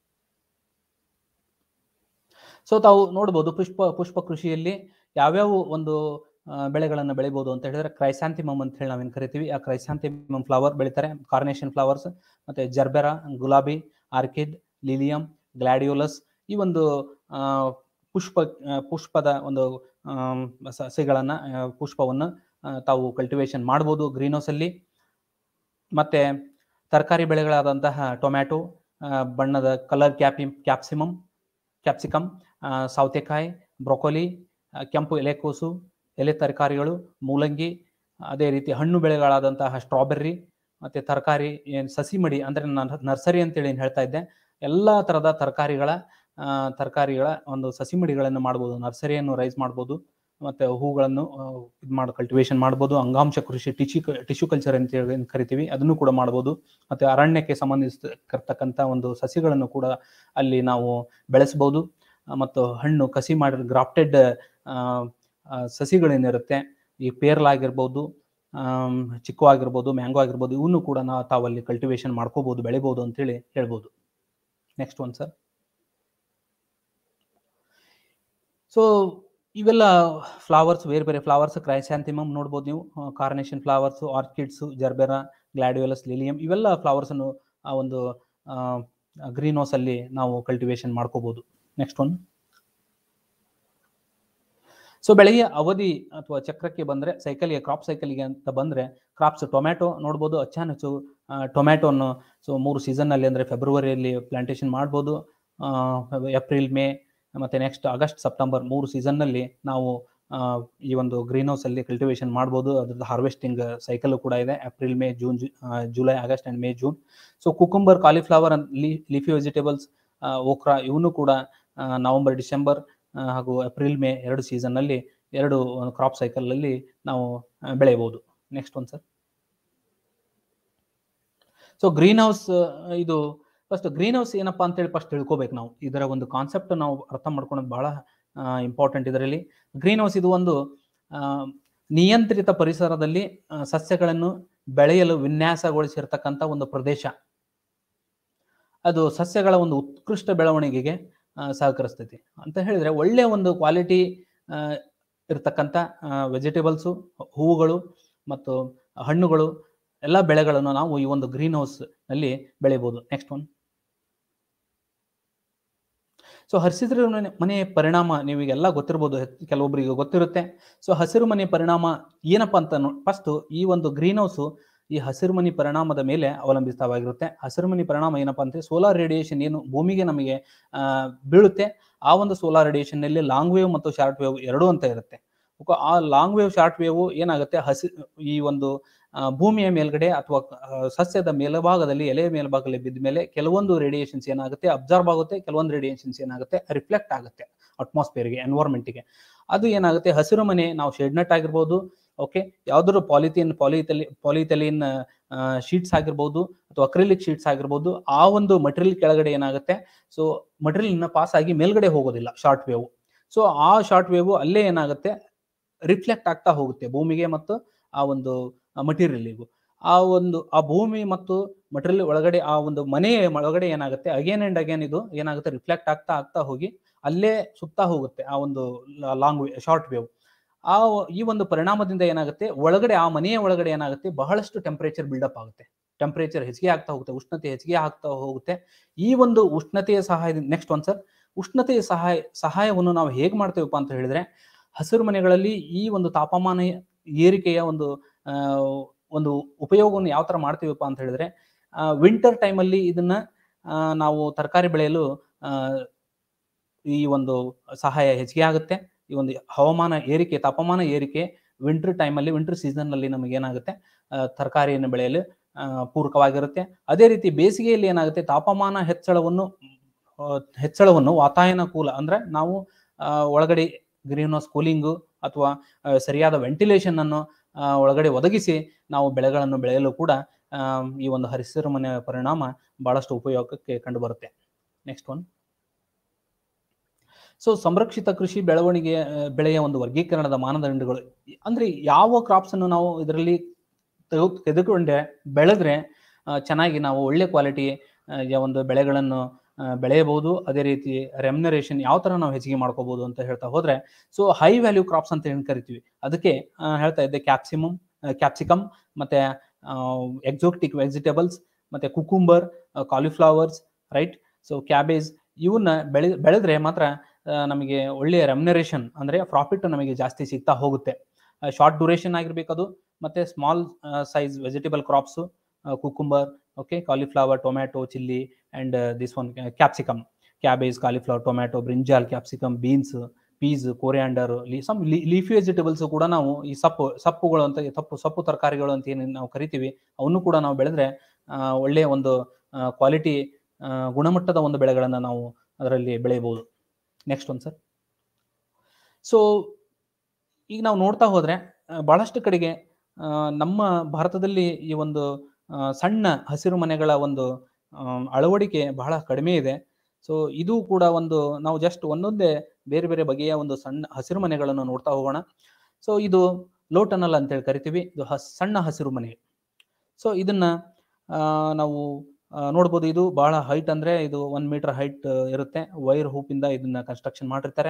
so ತಾವು ನೋಡ್ಬೋದು ಪುಷ್ಪ ಪುಷ್ಪ ಕೃಷಿಯಲ್ಲಿ ಯಾವ್ಯಾವ ಒಂದು ಆ, ಬೆಳೆಗಳನ್ನು ಬೆಳಿಬೋದು ಅಂತ ಹೇಳಿದ್ರೆ ಕ್ರೈಸಾಂಥಿಮಮ್ ಅಂತ ಹೇಳಿ ನಾವೇನು ಕರಿತೀವಿ ಆ ಕ್ರೈಸಾಂಥಿಮಮ್ ಫ್ಲವರ್ ಬೆಳಿತಾರೆ ಕಾರ್ನೇಷನ್ ಫ್ಲವರ್ಸ್ ಮತ್ತೆ ಜರ್ಬೆರಾ ಗುಲಾಬಿ ಆರ್ಕಿಡ್ ಲಿಲಿಯಂ ಗ್ಲಾಡಿಯೋಲಸ್ ಈ ಒಂದು ಆ, ಪುಷ್ಪ ಆ, ಪುಷ್ಪದ ಒಂದು ಆಮ್, ಸಸಿಗಳನ್ನ ಆ, ಪುಷ್ಪವನ್ನು ಆ, ತಾವು ಕಲ್ಟಿವೇಶನ್ ಮಾಡ್ಬೋದು ಗ್ರೀನ್ ಹೌಸ್ ಅಲ್ಲಿ ಮತ್ತೆ ತರಕಾರಿ ಬೆಳೆಗಳಾದಂತಹ ಟೊಮ್ಯಾಟೊ ಆ, ಬಣ್ಣದ ಕಲರ್ ಕ್ಯಾಪಿ ಕ್ಯಾಪ್ಸಿಮಮ್ ಕ್ಯಾಪ್ಸಿಕಮ್ ಆ, ಸೌತೆಕಾಯಿ ಬ್ರೊಕೊಲಿ ಆ, ಕೆಂಪು ಎಲೆಕೋಸು ಎಲೆ ತರಕಾರಿಗಳು ಮೂಲಂಗಿ ಅದೇ ರೀತಿ ಹಣ್ಣು ಬೆಳೆಗಳಾದಂತಹ ಸ್ಟ್ರಾಬೆರ್ರಿ ಮತ್ತೆ ತರಕಾರಿ ಏನು ಸಸಿ ಮಡಿ ಅಂದ್ರೆ ನಾನು ನರ್ಸರಿ ಅಂತೇಳಿ ಏನು ಹೇಳ್ತಾ ಇದ್ದೆ ಎಲ್ಲ ಥರದ ತರಕಾರಿಗಳ ತರಕಾರಿಗಳ ಒಂದು ಸಸಿ ಮಡಿಗಳನ್ನು ಮಾಡ್ಬೋದು ನರ್ಸರಿಯನ್ನು ರೈಸ್ ಮಾಡ್ಬೋದು ಮತ್ತೆ ಹೂಗಳನ್ನು ಇದು ಮಾಡಿ ಕಲ್ಟಿವೇಶನ್ ಮಾಡ್ಬೋದು ಅಂಗಾಂಶ ಕೃಷಿ ಟಿಶ್ಯೂ ಟಿಶ್ಯೂ ಕಲ್ಚರ್ ಅಂತ ಹೇಳಿ ಏನ್ ಕರಿತೀವಿ ಅದನ್ನು ಕೂಡ ಮಾಡ್ಬೋದು ಮತ್ತೆ ಅರಣ್ಯಕ್ಕೆ ಸಂಬಂಧಿಸಿರ್ತಕ್ಕಂಥ ಒಂದು ಸಸಿಗಳನ್ನು ಕೂಡ ಅಲ್ಲಿ ನಾವು ಬೆಳೆಸ್ಬೋದು ಆ, ಮತ್ತು ಹಣ್ಣು ಕಸಿ ಮಾಡಿದ ಗ್ರಾಫ್ಟೆಡ್ ಸಸಿಗಳೇನಿರುತ್ತೆ ಈ ಪೇರ್ಲಾಗಿರ್ಬೋದು ಆಮ್, ಚಿಕ್ಕು ಆಗಿರ್ಬೋದು ಮ್ಯಾಂಗೋ ಆಗಿರ್ಬೋದು ಇವನು ಕೂಡ ನಾವು ತಾವಲ್ಲಿ ಕಲ್ಟಿವೇಶನ್ ಮಾಡ್ಕೋಬಹುದು ಬೆಳಿಬೋದು ಅಂತೇಳಿ ಹೇಳ್ಬೋದು ನೆಕ್ಸ್ಟ್ ಒನ್ ಸರ್ ಸೊ ಇವೆಲ್ಲ ಫ್ಲವರ್ಸ್ ಬೇರೆ ಬೇರೆ ಫ್ಲವರ್ಸ್ ಕ್ರೈಸ್ಯಾಂಥಿಮಮ್ ನೋಡ್ಬೋದು ನೀವು carnation flowers orchids gerbera gladiolus lilium ಇವೆಲ್ಲ ಫ್ಲವರ್ಸ್ ಅನ್ನು ಆ ಒಂದು ಗ್ರೀನ್ ಹೌಸ್ ಅಲ್ಲಿ ನಾವು ಕಲ್ಟಿವೇಶನ್ ಮಾಡ್ಕೋಬಹುದು ನೆಕ್ಸ್ಟ್ ಒನ್ ಸೊ ಬೆಳೆಯ ಅವಧಿ ಅಥವಾ ಚಕ್ರಕ್ಕೆ ಬಂದ್ರೆ ಸೈಕಲ್ಗೆ ಕ್ರಾಪ್ ಸೈಕಲ್ಗೆ ಅಂತ ಬಂದ್ರೆ ಕ್ರಾಪ್ಸ್ ಟೊಮ್ಯಾಟೊ ನೋಡ್ಬೋದು ಅಚಾನಚ್ಚು ಟೊಮ್ಯಾಟೊನ್ನು ಸೊ ಮೂರು ಸೀಸನ್ ಅಲ್ಲಿ ಅಂದ್ರೆ ಫೆಬ್ರವರಿಯಲ್ಲಿ ಪ್ಲಾಂಟೇಶನ್ ಮಾಡ್ಬೋದು ಆ, ಏಪ್ರಿಲ್ ಮೇ ಮತ್ತೆ ನೆಕ್ಸ್ಟ್ ಆಗಸ್ಟ್ ಸೆಪ್ಟೆಂಬರ್ ಮೂರು ಸೀಸನ್ ನಲ್ಲಿ ನಾವು ಆ, ಈ ಒಂದು ಗ್ರೀನ್ ಹೌಸ್ ಅಲ್ಲಿ ಕಲ್ಟಿವೇಶನ್ ಮಾಡ್ಬೋದು ಅದ್ರದ್ದು ಹಾರ್ವೆಸ್ಟಿಂಗ್ ಸೈಕಲ್ ಕೂಡ ಇದೆ April May June July August and May June so cucumber cauliflower leafy vegetables okra ಇವನು ಕೂಡ ಆ, ನವೆಂಬರ್ ಡಿಸೆಂಬರ್ ಆ, ಹಾಗೂ ಏಪ್ರಿಲ್ ಮೇ ಎರಡು ಸೀಸನ್ ನಲ್ಲಿ ಎರಡು ಕ್ರಾಪ್ ಸೈಕಲ್ ಅಲ್ಲಿ ನಾವು ಆ, ಬೆಳೆಯಬಹುದು ನೆಕ್ಸ್ಟ್ ಒಂದು ಸರ್ ಸೊ ಗ್ರೀನ್ ಹೌಸ್ ಇದು ಫಸ್ಟ್ ಗ್ರೀನ್ ಹೌಸ್ ಏನಪ್ಪಾ ಅಂತೇಳಿ ಫಸ್ಟ್ ತಿಳ್ಕೊಬೇಕು ನಾವು ಇದರ ಒಂದು ಕಾನ್ಸೆಪ್ಟ್ ನಾವು ಅರ್ಥ ಮಾಡ್ಕೊಳ್ಳೋದು ಬಹಳ ಇಂಪಾರ್ಟೆಂಟ್ ಇದರಲ್ಲಿ ಗ್ರೀನ್ ಹೌಸ್ ಇದು ಒಂದು ಆ, ನಿಯಂತ್ರಿತ ಪರಿಸರದಲ್ಲಿ ಆ, ಸಸ್ಯಗಳನ್ನು ಬೆಳೆಯಲು ವಿನ್ಯಾಸಗೊಳಿಸಿರ್ತಕ್ಕಂಥ ಒಂದು ಪ್ರದೇಶ ಅದು ಸಸ್ಯಗಳ ಒಂದು ಉತ್ಕೃಷ್ಟ ಬೆಳವಣಿಗೆಗೆ ಆ, ಸಹಕರಿಸ್ತೈತಿ ಅಂತ ಹೇಳಿದ್ರೆ ಒಳ್ಳೆಯ ಒಂದು ಕ್ವಾಲಿಟಿ ಇರ್ತಕ್ಕಂಥ ವೆಜಿಟೇಬಲ್ಸು ಹೂವುಗಳು ಮತ್ತು ಹಣ್ಣುಗಳು ಎಲ್ಲ ಬೆಳೆಗಳನ್ನು ನಾವು ಈ ಒಂದು ಗ್ರೀನ್ ಹೌಸ್ ನಲ್ಲಿ ಬೆಳಿಬಹುದು ನೆಕ್ಸ್ಟ್ ಒನ್ ಸೊ ಹಸಿರು ಮನೆ ಮನೆಯ ಪರಿಣಾಮ ನೀವೀಗೆಲ್ಲ ಗೊತ್ತಿರ್ಬೋದು ಹೆಚ್- ಕೆಲವೊಬ್ಬರಿಗೆ ಗೊತ್ತಿರುತ್ತೆ ಸೊ ಹಸಿರು ಮನೆ ಪರಿಣಾಮ ಏನಪ್ಪ ಅಂತ ಫಸ್ಟ್ ಈ ಒಂದು ಗ್ರೀನ್ ಹೌಸು ಈ ಹಸಿರು ಮನೆ ಪರಿಣಾಮದ ಮೇಲೆ ಅವಲಂಬಿತವಾಗಿರುತ್ತೆ ಹಸಿರು ಮನೆ ಪರಿಣಾಮ ಏನಪ್ಪಾ ಅಂದ್ರೆ ಸೋಲಾರ್ ರೇಡಿಯೇಷನ್ ಏನು ಭೂಮಿಗೆ ನಮಗೆ ಆ, ಬೀಳುತ್ತೆ ಆ ಒಂದು ಸೋಲಾರ್ ರೇಡಿಯೇಷನ್ ನಲ್ಲಿ ಲಾಂಗ್ ವೇವ್ ಮತ್ತು ಶಾರ್ಟ್ ವೇವ್ ಎರಡೂ ಅಂತ ಇರುತ್ತೆ ಉಕ- ಆ ಲಾಂಗ್ ವೇವ್ ಶಾರ್ಟ್ ವೇವ್ ಏನಾಗುತ್ತೆ ಹಸಿ ಈ ಒಂದು ಆ, ಭೂಮಿಯ ಮೇಲ್ಗಡೆ ಅಥವಾ ಆ, ಸಸ್ಯದ ಮೇಲ್ಭಾಗದಲ್ಲಿ ಎಲೆಯ ಮೇಲ್ಭಾಗದಲ್ಲಿ ಬಿದ್ದ ಮೇಲೆ ಕೆಲವೊಂದು ರೇಡಿಯೇಷನ್ಸ್ ಏನಾಗುತ್ತೆ ಅಬ್ಸರ್ವ್ ಆಗುತ್ತೆ ಕೆಲವೊಂದು ರೇಡಿಯೇಷನ್ಸ್ ಏನಾಗುತ್ತೆ ರಿಫ್ಲೆಕ್ಟ್ ಆಗುತ್ತೆ ಅಟ್ಮಾಸ್ಫಿಯರ್ಗೆ ಎನ್ವೈರ್ಮೆಂಟ್ಗೆ ಅದು ಏನಾಗುತ್ತೆ ಹಸಿರು ಮನೆ ನಾವು ಶೆಡ್ ನಟ್ ಆಗಿರ್ಬೋದು ಓಕೆ ಯಾವ್ದಾದ್ರು ಪಾಲಿಥಿನ್ ಪಾಲಿಥಲಿ ಪಾಲಿಥಲಿನ್ ಶೀಟ್ಸ್ ಆಗಿರ್ಬೋದು ಅಥವಾ ಅಕ್ರಿಲಿಕ್ ಶೀಟ್ಸ್ ಆಗಿರ್ಬೋದು ಆ ಒಂದು ಮಟೀರಿಯಲ್ ಕೆಳಗಡೆ ಏನಾಗುತ್ತೆ ಸೊ ಮಟೀರಿಯಲ್ ಪಾಸ್ ಆಗಿ ಮೇಲ್ಗಡೆ ಹೋಗೋದಿಲ್ಲ ಶಾರ್ಟ್ ವೇವ್ ಸೊ ಆ ಶಾರ್ಟ್ ವೇವ್ ಅಲ್ಲೇ ಏನಾಗುತ್ತೆ ರಿಫ್ಲೆಕ್ಟ್ ಆಗ್ತಾ ಹೋಗುತ್ತೆ ಭೂಮಿಗೆ ಮತ್ತು ಆ ಒಂದು ಮಟೀರಿಯಲ್ಗೂ ಆ ಒಂದು ಆ ಭೂಮಿ ಮತ್ತು ಮಟೀರಿಯಲ್ ಒಳಗಡೆ ಆ ಒಂದು ಮನೆಯ ಒಳಗಡೆ ಏನಾಗುತ್ತೆ ಅಗೇನ್ ಅಂಡ್ ಅಗೇನ್ ಇದು ಏನಾಗುತ್ತೆ ರಿಫ್ಲೆಕ್ಟ್ ಆಗ್ತಾ ಆಗ್ತಾ ಹೋಗಿ ಅಲ್ಲೇ ಸುತ್ತಾ ಹೋಗುತ್ತೆ ಆ ಒಂದು ಲಾಂಗ್ ವೇ ಶಾರ್ಟ್ ವೇವ್ ಆ ಈ ಒಂದು ಪರಿಣಾಮದಿಂದ ಏನಾಗುತ್ತೆ ಒಳಗಡೆ ಆ ಮನೆಯ ಒಳಗಡೆ ಏನಾಗುತ್ತೆ ಬಹಳಷ್ಟು ಟೆಂಪರೇಚರ್ ಬಿಲ್ಡಪ್ ಆಗುತ್ತೆ ಟೆಂಪರೇಚರ್ ಹೆಚ್ಚಿಗೆ ಆಗ್ತಾ ಹೋಗುತ್ತೆ ಉಷ್ಣತೆ ಹೆಚ್ಚಿಗೆ ಆಗ್ತಾ ಹೋಗುತ್ತೆ ಈ ಒಂದು ಉಷ್ಣತೆಯ ಸಹಾಯದಿಂದ ನೆಕ್ಸ್ಟ್ ಒಂದು ಸರ್ ಉಷ್ಣತೆಯ ಸಹಾಯ ಸಹಾಯವನ್ನು ನಾವು ಹೇಗೆ ಮಾಡ್ತೇವಪ್ಪ ಅಂತ ಹೇಳಿದ್ರೆ ಹಸಿರು ಮನೆಗಳಲ್ಲಿ ಈ ಒಂದು ತಾಪಮಾನ ಏರಿಕೆಯ ಒಂದು ಆ, ಒಂದು ಉಪಯೋಗವನ್ನು ಯಾವ ತರ ಮಾಡ್ತೀವಪ್ಪ ಅಂತ ಹೇಳಿದ್ರೆ ವಿಂಟರ್ ಟೈಮಲ್ಲಿ ಇದನ್ನ ಆ, ನಾವು ತರಕಾರಿ ಬೆಳೆಯಲು ಆ, ಈ ಒಂದು ಸಹಾಯ ಹೆಚ್ಚಿಗೆ ಆಗುತ್ತೆ ಈ ಒಂದು ಹವಾಮಾನ ಏರಿಕೆ ತಾಪಮಾನ ಏರಿಕೆ ವಿಂಟರ್ ಟೈಮಲ್ಲಿ ವಿಂಟರ್ ಸೀಸನ್ನಲ್ಲಿ ನಮಗೆ ಏನಾಗುತ್ತೆ ತರಕಾರಿಯನ್ನು ಬೆಳೆಯಲು ಆ, ಪೂರಕವಾಗಿರುತ್ತೆ ಅದೇ ರೀತಿ ಬೇಸಿಗೆಯಲ್ಲಿ ಏನಾಗುತ್ತೆ ತಾಪಮಾನ ಹೆಚ್ಚಳವನ್ನು ಆ, ಹೆಚ್ಚಳವನ್ನು ವಾತಾಯನಕೂಲ ಅಂದ್ರೆ ನಾವು ಆ, ಒಳಗಡೆ ಗ್ರೀನ್ ಹೌಸ್ ಕೂಲಿಂಗು ಅಥವಾ ಆ, ಸರಿಯಾದ ವೆಂಟಿಲೇಷನ್ ಅನ್ನು ಆ, ಒಳಗಡೆ ಒದಗಿಸಿ ನಾವು ಬೆಳೆಗಳನ್ನು ಬೆಳೆಯಲು ಕೂಡ ಆ, ಈ ಒಂದು ಹಸಿರು ಮನೆಯ ಪರಿಣಾಮ ಬಹಳಷ್ಟು ಉಪಯೋಗಕ್ಕೆ ಕಂಡು ಬರುತ್ತೆ ನೆಕ್ಸ್ಟ್ ಒನ್ ಸೊ ಸಂರಕ್ಷಿತ ಕೃಷಿ ಬೆಳವಣಿಗೆ ಆ, ಬೆಳೆಯ ಒಂದು ವರ್ಗೀಕರಣದ ಮಾನದಂಡಗಳು ಅಂದ್ರೆ ಯಾವ ಕ್ರಾಪ್ಸ್ ಅನ್ನು ನಾವು ಇದರಲ್ಲಿ ತೆಗೆದು ತೆಗೆದುಕೊಂಡೆ ಬೆಳೆದ್ರೆ ಆ, ಚೆನ್ನಾಗಿ ನಾವು ಒಳ್ಳೆ ಕ್ವಾಲಿಟಿ ಒಂದು ಬೆಳೆಗಳನ್ನು ಆ, ಬೆಳೆಯಬಹುದು ಅದೇ ರೀತಿ ರೆಮ್ಯುನರೇಷನ್ ಯಾವ ತರ ನಾವು ಹೆಚ್ಚಿಗೆ ಮಾಡ್ಕೋಬಹುದು ಅಂತ ಹೇಳ್ತಾ ಹೋದ್ರೆ ಸೊ ಹೈ ವ್ಯಾಲ್ಯೂ ಕ್ರಾಪ್ಸ್ ಅಂತ ಏನು ಕರಿತೀವಿ ಅದಕ್ಕೆ ಆ, ಹೇಳ್ತಾ ಇದ್ದೆ ಕ್ಯಾಪ್ಸಿಮಮ್ ಕ್ಯಾಪ್ಸಿಕಮ್ ಮತ್ತೆ ಎಕ್ಸೋಟಿಕ್ ವೆಜಿಟೇಬಲ್ಸ್ ಮತ್ತೆ cucumber cauliflowers right so cabbage ಇವನ್ನ ಬೆಳೆ ಬೆಳೆದ್ರೆ ಮಾತ್ರ ಆ, ನಮಗೆ ಒಳ್ಳೆಯ ರೆಮ್ಯುನರೇಷನ್ ಅಂದ್ರೆ ಪ್ರಾಫಿಟ್ ನಮಗೆ ಜಾಸ್ತಿ ಸಿಗ್ತಾ ಹೋಗುತ್ತೆ ಶಾರ್ಟ್ ಡ್ಯೂರೇಷನ್ ಆಗಿರ್ಬೇಕು ಅದು ಮತ್ತೆ small size vegetable crops cucumber okay cauliflower tomato chilli and this one capsicum cabbage cauliflower tomato brinjal capsicum beans peas coriander some leafy vegetables ಕೂಡ ನಾವು ಈ ಸೊಪ್ಪು ಸೊಪ್ಪುಗಳು ಅಂತ ತಪ್ಪು ಸೊಪ್ಪು ತರಕಾರಿಗಳು ಅಂತ ಏನು ನಾವು ಕರಿತೀವಿ ಅವನ್ನು ಕೂಡ ನಾವು ಬೆಳೆದ್ರೆ ಆ, ಒಳ್ಳೆಯ ಒಂದು ಕ್ವಾಲಿಟಿ ಗುಣಮಟ್ಟದ ಒಂದು ಬೆಳೆಗಳನ್ನು ನಾವು ಅದರಲ್ಲಿ ಬೆಳೆಯಬಹುದು ನೆಕ್ಸ್ಟ್ ಒಂದು ಸರ್ ಸೊ ಈಗ ನಾವು ನೋಡ್ತಾ ಹೋದ್ರೆ ಆ, ಬಹಳಷ್ಟು ಕಡೆಗೆ ಆ, ನಮ್ಮ ಭಾರತದಲ್ಲಿ ಈ ಒಂದು ಆ, ಸಣ್ಣ ಹಸಿರು ಮನೆಗಳ ಒಂದು ಆ, ಅಳವಡಿಕೆ ಬಹಳ ಕಡಿಮೆ ಇದೆ ಸೊ ಇದು ಕೂಡ ಒಂದು ನಾವು ಜಸ್ಟ್ ಒಂದೊಂದೇ ಬೇರೆ ಬೇರೆ ಬಗೆಯ ಒಂದು ಸಣ್ಣ ಹಸಿರು ಮನೆಗಳನ್ನು ನೋಡ್ತಾ ಹೋಗೋಣ ಸೊ ಇದು ಲೋ ಟನಲ್ ಅಂತೇಳಿ ಕರಿತೀವಿ ಇದು ಹಸ್ ಸಣ್ಣ ಹಸಿರು ಮನೆ ಸೊ ಇದನ್ನ ಆ, ನಾವು ಆ, ನೋಡ್ಬೋದು ಇದು ಬಹಳ ಹೈಟ್ ಅಂದ್ರೆ ಇದು ಒನ್ ಮೀಟರ್ ಹೈಟ್ ಇರುತ್ತೆ ವೈರ್ ಹೂಪಿಂದ ಇದನ್ನ ಕನ್ಸ್ಟ್ರಕ್ಷನ್ ಮಾಡಿರ್ತಾರೆ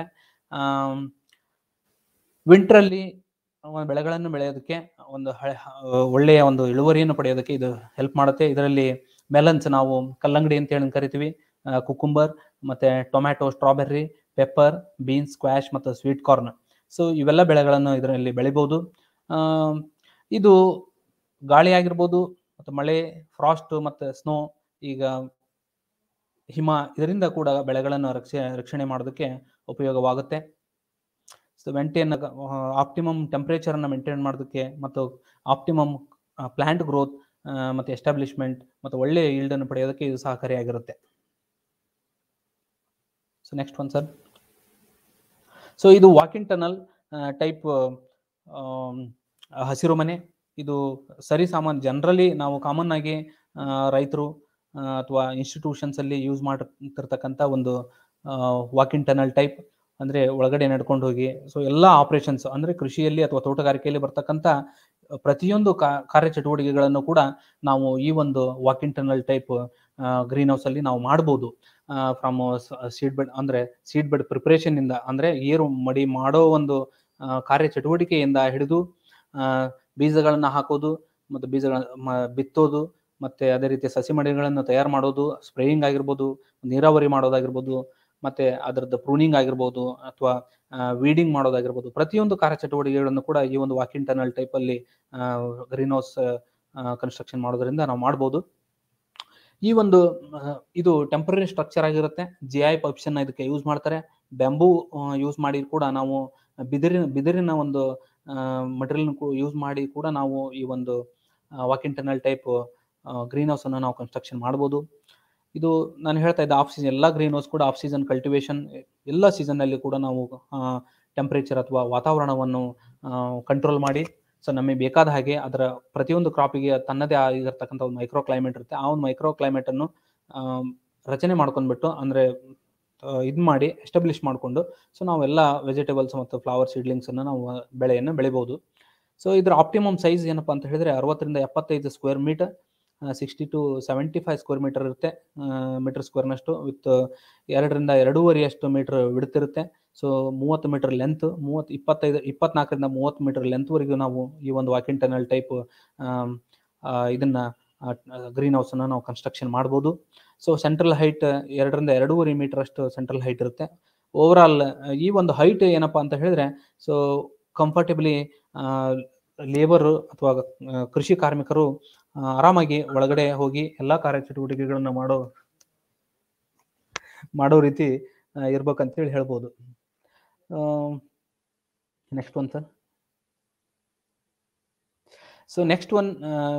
ವಿಂಟ್ರಲ್ಲಿ ಬೆಳೆಗಳನ್ನು ಬೆಳೆಯೋದಕ್ಕೆ ಒಂದು ಹಳೆ ಆ, ಒಳ್ಳೆಯ ಒಂದು ಇಳುವರಿಯನ್ನು ಪಡೆಯೋದಕ್ಕೆ ಇದು ಹೆಲ್ಪ್ ಮಾಡುತ್ತೆ ಇದರಲ್ಲಿ ಮೆಲನ್ಸ್ ನಾವು ಕಲ್ಲಂಗಡಿ ಅಂತ ಹೇಳಿ ಕರಿತೀವಿ ಕುಕುಂಬರ್ ಮತ್ತೆ tomato strawberry pepper beans squash ಮತ್ತು ಸ್ವೀಟ್ ಕಾರ್ನ್ ಸೊ ಇವೆಲ್ಲ ಬೆಳೆಗಳನ್ನು ಇದರಲ್ಲಿ ಬೆಳಿಬೋದು ಆ, ಇದು ಗಾಳಿ ಆಗಿರ್ಬೋದು ಮತ್ತು ಮಳೆ ಫ್ರಾಸ್ಟ್ ಮತ್ತು ಸ್ನೋ ಈಗ ಹಿಮ ಇದರಿಂದ ಕೂಡ ಬೆಳೆಗಳನ್ನು ರಕ್ಷೆ ರಕ್ಷಣೆ ಮಾಡೋದಕ್ಕೆ ಉಪಯೋಗವಾಗುತ್ತೆ ಸೊ ಮೆಂಟೇನ್ ಆಪ್ಟಿಮಮ್ ಟೆಂಪ್ರೇಚರನ್ನು ಮೇಂಟೈನ್ ಮಾಡೋದಕ್ಕೆ ಮತ್ತು ಆಪ್ಟಿಮಮ್ ಪ್ಲಾಂಟ್ ಗ್ರೋತ್ ಮತ್ತು ಎಸ್ಟಾಬ್ಲಿಷ್ಮೆಂಟ್ ಮತ್ತು ಒಳ್ಳೆಯ ಈಲ್ಡನ್ನು ಪಡೆಯೋದಕ್ಕೆ ಇದು ಸಹಕಾರಿಯಾಗಿರುತ್ತೆ so next one sir so ಇದು ವಾಕಿಂಗ್ ಟನಲ್ ಟೈಪ್ ಹಸಿರು ಮನೆ ಇದು ಸರಿ ಸಾಮಾನ್ಯ ಜನರಲಿ ನಾವು ಕಾಮನ್ ಆಗಿ ರೈತರು ಅಥವಾ ಇನ್ಸ್ಟಿಟ್ಯೂಷನ್ಸ್ ಅಲ್ಲಿ ಯೂಸ್ ಮಾಡ್ತಿರ್ತಕ್ಕಂಥ ಒಂದು ವಾಕಿಂಗ್ ಟನಲ್ ಟೈಪ್ ಅಂದ್ರೆ ಒಳಗಡೆ ನಡ್ಕೊಂಡು ಹೋಗಿ ಸೊ ಎಲ್ಲ ಆಪರೇಷನ್ಸ್ ಅಂದ್ರೆ ಕೃಷಿಯಲ್ಲಿ ಅಥವಾ ತೋಟಗಾರಿಕೆಯಲ್ಲಿ ಬರ್ತಕ್ಕಂಥ ಪ್ರತಿಯೊಂದು ಕಾ- ಕಾರ್ಯಚಟುವಟಿಕೆಗಳನ್ನು ಕೂಡ ನಾವು ಈ ಒಂದು walking tunnel type green house ಅಲ್ಲಿ ನಾವು ಮಾಡ್ಬೋದು ಫ್ರಮ್ ಸೀಡ್ ಬೆಡ್ ಅಂದ್ರೆ ಸೀಡ್ ಬೆಡ್ ಪ್ರಿಪರೇಷನ್ ಇಂದ ಅಂದ್ರೆ ಏರು ಮಡಿ ಮಾಡೋ ಒಂದು ಆ, ಕಾರ್ಯಚಟುವಟಿಕೆಯಿಂದ ಹಿಡಿದು ಆ, ಬೀಜಗಳನ್ನ ಹಾಕೋದು ಮತ್ತು ಬೀಜಗಳನ್ನ ಬಿತ್ತೋದು ಮತ್ತೆ ಅದೇ ರೀತಿ ಸಸಿ ಮಡಿಗಳನ್ನು ತಯಾರು ಮಾಡೋದು ಸ್ಪ್ರೇಯಿಂಗ್ ಆಗಿರ್ಬೋದು ನೀರಾವರಿ ಮಾಡೋದಾಗಿರ್ಬೋದು ಮತ್ತೆ ಅದರದ್ದು ಪ್ರೂನಿಂಗ್ ಆಗಿರ್ಬೋದು ಅಥವಾ ವೀಡಿಂಗ್ ಮಾಡೋದಾಗಿರ್ಬೋದು ಪ್ರತಿಯೊಂದು ಕಾರ್ಯಚಟುವಟಿಕೆಗಳನ್ನು ಕೂಡ ಈ ಒಂದು ವಾಕಿಂಗ್ ಟನಲ್ ಟೈಪ್ ಅಲ್ಲಿ ಗ್ರೀನ್ ಹೌಸ್ ಕನ್ಸ್ಟ್ರಕ್ಷನ್ ಮಾಡೋದ್ರಿಂದ ನಾವು ಮಾಡ್ಬೋದು ಈ ಒಂದು ಆ, ಇದು ಟೆಂಪರರಿ ಸ್ಟ್ರಕ್ಚರ್ ಆಗಿರುತ್ತೆ ಜಿ ಐ ಆಪ್ಷನ್ ಇದಕ್ಕೆ ಯೂಸ್ ಮಾಡ್ತಾರೆ ಬ್ಯಾಂಬೂ ಯೂಸ್ ಮಾಡಿ ಕೂಡ ನಾವು ಬಿದಿರಿನ ಬಿದಿರಿನ ಒಂದು ಮಟೀರಿಯಲ್ ಯೂಸ್ ಮಾಡಿ ಕೂಡ ನಾವು ಈ ಒಂದು walking tunnel type green greenhouse ಅನ್ನು ನಾವು ಕನ್ಸ್ಟ್ರಕ್ಷನ್ ಮಾಡ್ಬೋದು ಇದು ನಾನು ಹೇಳ್ತಾ ಇದ್ದೆ ಆಫ್ ಸೀಸನ್ ಎಲ್ಲ ಗ್ರೀನ್ ಹೌಸ್ ಕೂಡ ಆಫ್ ಸೀಸನ್ ಕಲ್ಟಿವೇಶನ್ ಎಲ್ಲ season ನಲ್ಲಿ ಕೂಡ ನಾವು ಟೆಂಪರೇಚರ್ ಅಥವಾ ವಾತಾವರಣವನ್ನು ಕಂಟ್ರೋಲ್ ಮಾಡಿ ಸೊ ನಮಗೆ ಬೇಕಾದ ಹಾಗೆ ಅದರ ಪ್ರತಿಯೊಂದು ಕ್ರಾಪಿಗೆ ತನ್ನದೇ ಆಗಿರ್ತಕ್ಕಂಥ ಒಂದು ಮೈಕ್ರೋ ಕ್ಲೈಮೇಟ್ ಇರುತ್ತೆ ಆ ಒಂದು ಮೈಕ್ರೋ ಕ್ಲೈಮೇಟನ್ನು ರಚನೆ ಮಾಡ್ಕೊಂಡ್ಬಿಟ್ಟು ಅಂದರೆ ಇದು ಮಾಡಿ ಎಸ್ಟಾಬ್ಲಿಷ್ ಮಾಡಿಕೊಂಡು ಸೊ ನಾವೆಲ್ಲ ವೆಜಿಟೇಬಲ್ಸ್ ಮತ್ತು ಫ್ಲವರ್ ಸೀಡ್ಲಿಂಗ್ಸನ್ನು ನಾವು ಬೆಳೆಯನ್ನು ಬೆಳಿಬೋದು ಸೊ ಇದರ ಆಪ್ಟಿಮಮ್ ಸೈಜ್ ಏನಪ್ಪ ಅಂತ ಹೇಳಿದ್ರೆ ಅರವತ್ತರಿಂದ ಎಪ್ಪತ್ತೈದು square metre sixty to seventy five square metre ಇರುತ್ತೆ ಮೀಟರ್ ಸ್ಕ್ವೇರ್ನಷ್ಟು ವಿತ್ ಎರಡರಿಂದ ಎರಡೂವರೆಯಷ್ಟು ಮೀಟರ್ ಬಿಡ್ತಿರುತ್ತೆ ಸೊ ಮೂವತ್ತು ಮೀಟರ್ ಲೆಂತ್ ಮೂವತ್ತು ಇಪ್ಪತ್ತೈದು ಇಪ್ಪತ್ನಾಲ್ಕರಿಂದ ಮೂವತ್ತು ಮೀಟರ್ ಲೆಂತ್ವರೆಗೂ ನಾವು ಈ ಒಂದು ವಾಕಿಂಗ್ ಟನಲ್ ಟೈಪ್ ಇದನ್ನ ಗ್ರೀನ್ ಹೌಸನ್ನು ನಾವು ಕನ್ಸ್ಟ್ರಕ್ಷನ್ ಮಾಡ್ಬೋದು ಸೊ ಸೆಂಟ್ರಲ್ ಹೈಟ್ ಎರಡರಿಂದ ಎರಡೂವರೆ ಮೀಟರ್ ಅಷ್ಟು ಸೆಂಟ್ರಲ್ ಹೈಟ್ ಇರುತ್ತೆ ಓವರ್ ಆಲ್ ಈ ಒಂದು ಹೈಟ್ ಏನಪ್ಪಾ ಅಂತ ಹೇಳಿದ್ರೆ ಸೊ ಕಂಫರ್ಟೇಬ್ಲಿ ಲೇಬರ್ ಅಥವಾ ಆ, ಕೃಷಿ ಕಾರ್ಮಿಕರು ಆ, ಆರಾಮಾಗಿ ಒಳಗಡೆ ಹೋಗಿ ಎಲ್ಲಾ ಕಾರ್ಯಚಟುವಟಿಕೆಗಳನ್ನ ಮಾಡೋ ಮಾಡೋ ರೀತಿ ಆ, ಇರ್ಬೇಕಂತೇಳಿ ಹೇಳ್ಬೋದು next one sir so next one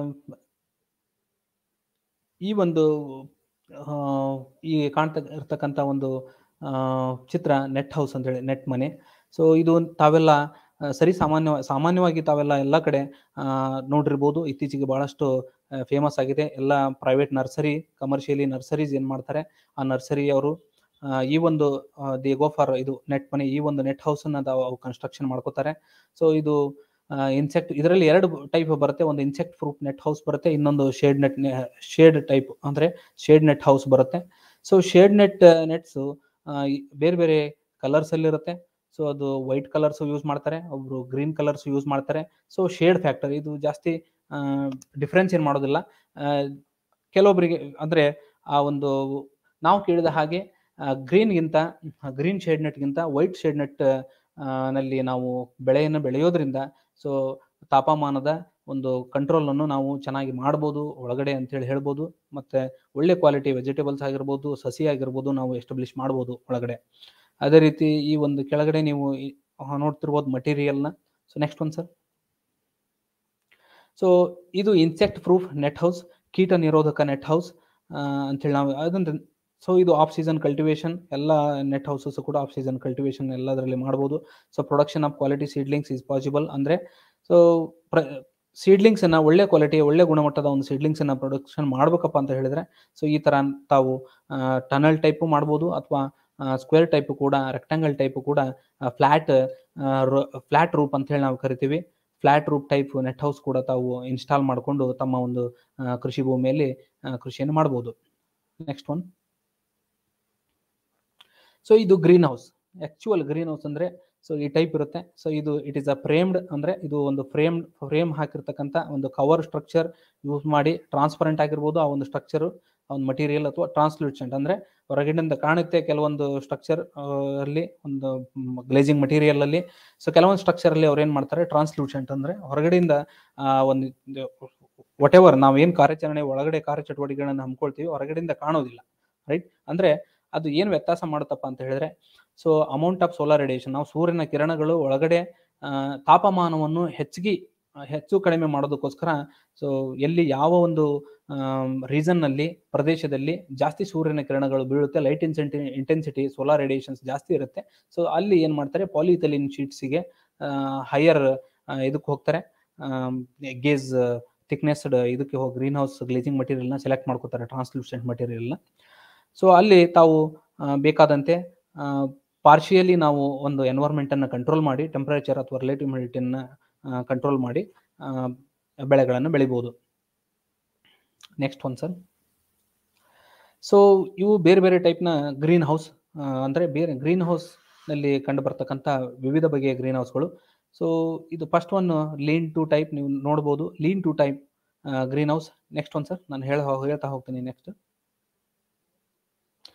ಈ ಒಂದು ಆ, ಈ ಕಾಣ್ತಾ ಇರ್ತಕ್ಕಂಥ ಒಂದು ಆ, ಚಿತ್ರ ನೆಟ್ ಹೌಸ್ ಅಂತೇಳಿ ನೆಟ್ ಮನೆ ಸೊ ಇದು ತಾವೆಲ್ಲ ಆ, ಸರಿ ಸಾಮಾನ್ಯ ಸಾಮಾನ್ಯವಾಗಿ ತಾವೆಲ್ಲ ಎಲ್ಲ ಕಡೆ ಆ, ನೋಡಿರ್ಬೋದು ಇತ್ತೀಚೆಗೆ ಬಹಳಷ್ಟು ಫೇಮಸ್ ಆಗಿದೆ ಎಲ್ಲ ಪ್ರೈವೇಟ್ ನರ್ಸರಿ ಕಮರ್ಷಿಯಲಿ ನರ್ಸರೀಸ್ ಏನು ಮಾಡ್ತಾರೆ ಆ ನರ್ಸರಿ ಅವರು ಈ ಒಂದು ದಿ ಗೋ ಫಾರ್ ಇದು ನೆಟ್ ಮನೆ ಈ ಒಂದು ನೆಟ್ ಹೌಸನ್ನು ತಾವು ಕನ್ಸ್ಟ್ರಕ್ಷನ್ ಮಾಡ್ಕೋತಾರೆ ಸೊ ಇದು ಇನ್ಸೆಕ್ಟ್ ಇದರಲ್ಲಿ ಎರಡು ಟೈಪ್ ಬರುತ್ತೆ ಒಂದು ಇನ್ಸೆಕ್ಟ್ ಪ್ರೂಫ್ ನೆಟ್ ಹೌಸ್ ಬರುತ್ತೆ ಇನ್ನೊಂದು ಶೇಡ್ ನೆಟ್ ಶೇಡ್ ಟೈಪ್ ಅಂದರೆ ಶೇಡ್ ನೆಟ್ ಹೌಸ್ ಬರುತ್ತೆ ಸೊ ಶೇಡ್ ನೆಟ್ ನೆಟ್ಸು ಬೇರೆ ಬೇರೆ ಕಲರ್ಸ್ ಅಲ್ಲಿ ಇರುತ್ತೆ ಸೊ ಅದು ವೈಟ್ ಕಲರ್ಸ್ ಯೂಸ್ ಮಾಡ್ತಾರೆ ಒಬ್ರು ಗ್ರೀನ್ ಕಲರ್ಸ್ ಯೂಸ್ ಮಾಡ್ತಾರೆ ಸೊ ಶೇಡ್ ಫ್ಯಾಕ್ಟರ್ ಇದು ಜಾಸ್ತಿ ಡಿಫ್ರೆನ್ಸ್ ಏನು ಮಾಡೋದಿಲ್ಲ ಆ, ಕೆಲವೊಬ್ಬರಿಗೆ ಅಂದ್ರೆ ಆ ಒಂದು ನಾವು ಕೇಳಿದ ಹಾಗೆ ಗ್ರೀನ್ಗಿಂತ ಗ್ರೀನ್ ಶೇಡ್ ನೆಟ್ಗಿಂತ ವೈಟ್ ಶೇಡ್ ನೆಟ್ ನಲ್ಲಿ ನಾವು ಬೆಳೆಯನ್ನು ಬೆಳೆಯೋದ್ರಿಂದ ಸೊ ತಾಪಮಾನದ ಒಂದು ಕಂಟ್ರೋಲ್ ಅನ್ನು ನಾವು ಚೆನ್ನಾಗಿ ಮಾಡ್ಬೋದು ಒಳಗಡೆ ಅಂತೇಳಿ ಹೇಳ್ಬೋದು ಮತ್ತೆ ಒಳ್ಳೆ ಕ್ವಾಲಿಟಿ ವೆಜಿಟೇಬಲ್ಸ್ ಆಗಿರ್ಬೋದು ಸಸಿ ಆಗಿರ್ಬೋದು ನಾವು ಎಸ್ಟಾಬ್ಲಿಷ್ ಮಾಡ್ಬೋದು ಒಳಗಡೆ ಅದೇ ರೀತಿ ಈ ಒಂದು ಕೆಳಗಡೆ ನೀವು ಈ- ಆ, ನೋಡ್ತಿರ್ಬೋದು ಮಟೀರಿಯಲ್ನ so next one sir so ಇದು ಇನ್ಸೆಕ್ಟ್ ಪ್ರೂಫ್ ನೆಟ್ ಹೌಸ್ ಕೀಟ ನಿರೋಧಕ ನೆಟ್ ಹೌಸ್ ಅಂತೇಳಿ ನಾವು ಅದನ್ನ ಸೊ ಇದು ಆಫ್ ಸೀಸನ್ ಕಲ್ಟಿವೇಶನ್ ಎಲ್ಲ ನೆಟ್ ಹೌಸಸ್ ಕೂಡ ಆಫ್ ಸೀಸನ್ ಕಲ್ಟಿವೇಶನ್ ಎಲ್ಲದರಲ್ಲಿ ಮಾಡ್ಬೋದು so production of quality seedlings is possible ಅಂದರೆ ಸೊ ಪ್ರ ಸೀಡ್ಲಿಂಗ್ಸ್ ಅನ್ನ ಒಳ್ಳೆ ಕ್ವಾಲಿಟಿ ಒಳ್ಳೆ ಗುಣಮಟ್ಟದ ಒಂದು ಸೀಡ್ಲಿಂಗ್ಸ್ ಅನ್ನ ಪ್ರೊಡಕ್ಷನ್ ಮಾಡ್ಬೇಕಪ್ಪ ಅಂತ ಹೇಳಿದ್ರೆ ಸೊ ಈ ತರ ತಾವು ಟನಲ್ ಟೈಪು ಮಾಡ್ಬೋದು ಅಥವಾ ಸ್ಕ್ವೇರ್ ಟೈಪ್ ಕೂಡ ರೆಕ್ಟಾಂಗಲ್ ಟೈಪ್ ಕೂಡ ಫ್ಲಾಟ್ ಫ್ಲಾಟ್ ರೂಪ್ ಅಂತ ಹೇಳಿ ನಾವು ಕರಿತೀವಿ flat roof type net house ಕೂಡ ತಾವು ಇನ್ಸ್ಟಾಲ್ ಮಾಡಿಕೊಂಡು ತಮ್ಮ ಒಂದು ಆ, ಕೃಷಿ ಭೂಮಿಯಲ್ಲಿ ಆ, ಕೃಷಿಯನ್ನು ಮಾಡ್ಬೋದು ನೆಕ್ಸ್ಟ್ ಒನ್ ಸೊ ಇದು greenhouse actual greenhouse ಅಂದ್ರೆ ಸೊ ಈ ಟೈಪ್ ಇರುತ್ತೆ ಸೊ ಇದು ಇಟ್ ಇಸ್ ಅ ಫ್ರೇಮ್ಡ್ ಅಂದ್ರೆ ಇದು ಒಂದು ಫ್ರೇಮ್ ಫ್ರೇಮ್ ಹಾಕಿರ್ತಕ್ಕಂಥ ಒಂದು ಕವರ್ ಸ್ಟ್ರಕ್ಚರ್ ಯೂಸ್ ಮಾಡಿ ಟ್ರಾನ್ಸ್ಪರೆಂಟ್ ಆಗಿರ್ಬೋದು ಆ ಒಂದು ಸ್ಟ್ರಕ್ಚರ್ ಒಂದು ಮಟೀರಿಯಲ್ ಅಥವಾ ಟ್ರಾನ್ಸ್ಲೂಸೆಂಟ್ ಅಂದ್ರೆ ಹೊರಗಡೆಯಿಂದ ಕಾಣುತ್ತೆ ಕೆಲವೊಂದು ಸ್ಟ್ರಕ್ಚರ್ ಅಲ್ಲಿ ಒಂದು ಗ್ಲೇಜಿಂಗ್ ಮಟೀರಿಯಲ್ ಅಲ್ಲಿ ಸೊ ಕೆಲವೊಂದು ಸ್ಟ್ರಕ್ಚರ್ ಅಲ್ಲಿ ಅವ್ರು ಏನ್ ಮಾಡ್ತಾರೆ ಟ್ರಾನ್ಸ್ಲೂಸೆಂಟ್ ಅಂದ್ರೆ ಹೊರಗಡೆಯಿಂದ ಆ, ಒಂದು ವಾಟ್ ಎವರ್ ನಾವು ಏನ್ ಕಾರ್ಯಾಚರಣೆ ಒಳಗಡೆ ಕಾರ್ಯಚಟುವಟಿಕೆಗಳನ್ನ ಹಮ್ಮಿಕೊಳ್ತೀವಿ ಹೊರಗಡೆಯಿಂದ ಕಾಣೋದಿಲ್ಲ ರೈಟ್ ಅಂದ್ರೆ ಅದು ಏನು ವ್ಯತ್ಯಾಸ ಮಾಡುತ್ತಪ್ಪ ಅಂತ ಹೇಳಿದ್ರೆ so amount of solar radiation ನಾವು ಸೂರ್ಯನ ಕಿರಣಗಳು ಒಳಗಡೆ ಆ, ತಾಪಮಾನವನ್ನು ಹೆಚ್ಚಿಗೆ ಆ, ಹೆಚ್ಚು ಕಡಿಮೆ ಮಾಡೋದಕ್ಕೋಸ್ಕರ ಸೊ ಎಲ್ಲಿ ಯಾವ ಒಂದು ರೀಸನ್ ನಲ್ಲಿ ಪ್ರದೇಶದಲ್ಲಿ ಜಾಸ್ತಿ ಸೂರ್ಯನ ಕಿರಣಗಳು ಬೀಳುತ್ತೆ ಲೈಟ್ ಇನ್ಸೆಂಟಿ ಇಂಟೆನ್ಸಿಟಿ ಸೋಲಾರ್ ರೇಡಿಯೇಷನ್ಸ್ ಜಾಸ್ತಿ ಇರುತ್ತೆ ಸೊ ಅಲ್ಲಿ ಏನ್ ಮಾಡ್ತಾರೆ ಪಾಲಿಥಲಿನ್ ಶೀಟ್ಸಿಗೆ ಹೈಯರ್ ಇದಕ್ಕೆ ಹೋಗ್ತಾರೆ ಗೇಜ್ ಥಿಕ್ನೆಸ್ಡ್ ಇದಕ್ಕೆ ಹೋಗಿ ಗ್ರೀನ್ ಹೌಸ್ ಗ್ಲೇಜಿಂಗ್ ಮಟೀರಿಯಲ್ನ ಸೆಲೆಕ್ಟ್ ಮಾಡ್ಕೋತಾರೆ ಟ್ರಾನ್ಸ್ಲೂಸೆಂಟ್ ಮಟೀರಿಯಲ್ನ ಸೊ ಅಲ್ಲಿ ತಾವು ಆ, ಬೇಕಾದಂತೆ ಪಾರ್ಶಿಯಲಿ ನಾವು ಒಂದು ಎನ್ವೈರ್ಮೆಂಟ್ ಅನ್ನು ಕಂಟ್ರೋಲ್ ಮಾಡಿ ಟೆಂಪರೇಚರ್ ಅಥವಾ ರಿಲೇಟಿವ್ ಹ್ಯುಮಿಡಿಟಿಯನ್ನು ಕಂಟ್ರೋಲ್ ಮಾಡಿ ಆ, ಬೆಳೆಗಳನ್ನು ಬೆಳಿಬೋದು ನೆಕ್ಸ್ಟ್ ಒನ್ ಸರ್ ಸೊ ಇವು ಬೇರೆ ಬೇರೆ ಟೈಪ್ನ ಗ್ರೀನ್ ಹೌಸ್ ಅಂದರೆ ಬೇರೆ ಗ್ರೀನ್ ಹೌಸ್ ನಲ್ಲಿ ಕಂಡು ಬರ್ತಕ್ಕಂಥ ವಿವಿಧ ಬಗೆಯ ಗ್ರೀನ್ ಹೌಸ್ಗಳು ಸೊ ಇದು first one lean to type ನೀವು ನೋಡ್ಬೋದು lean to type green house next one sir ನಾನು ಹೇಳ ಹೇಳ್ತಾ ಹೋಗ್ತೀನಿ next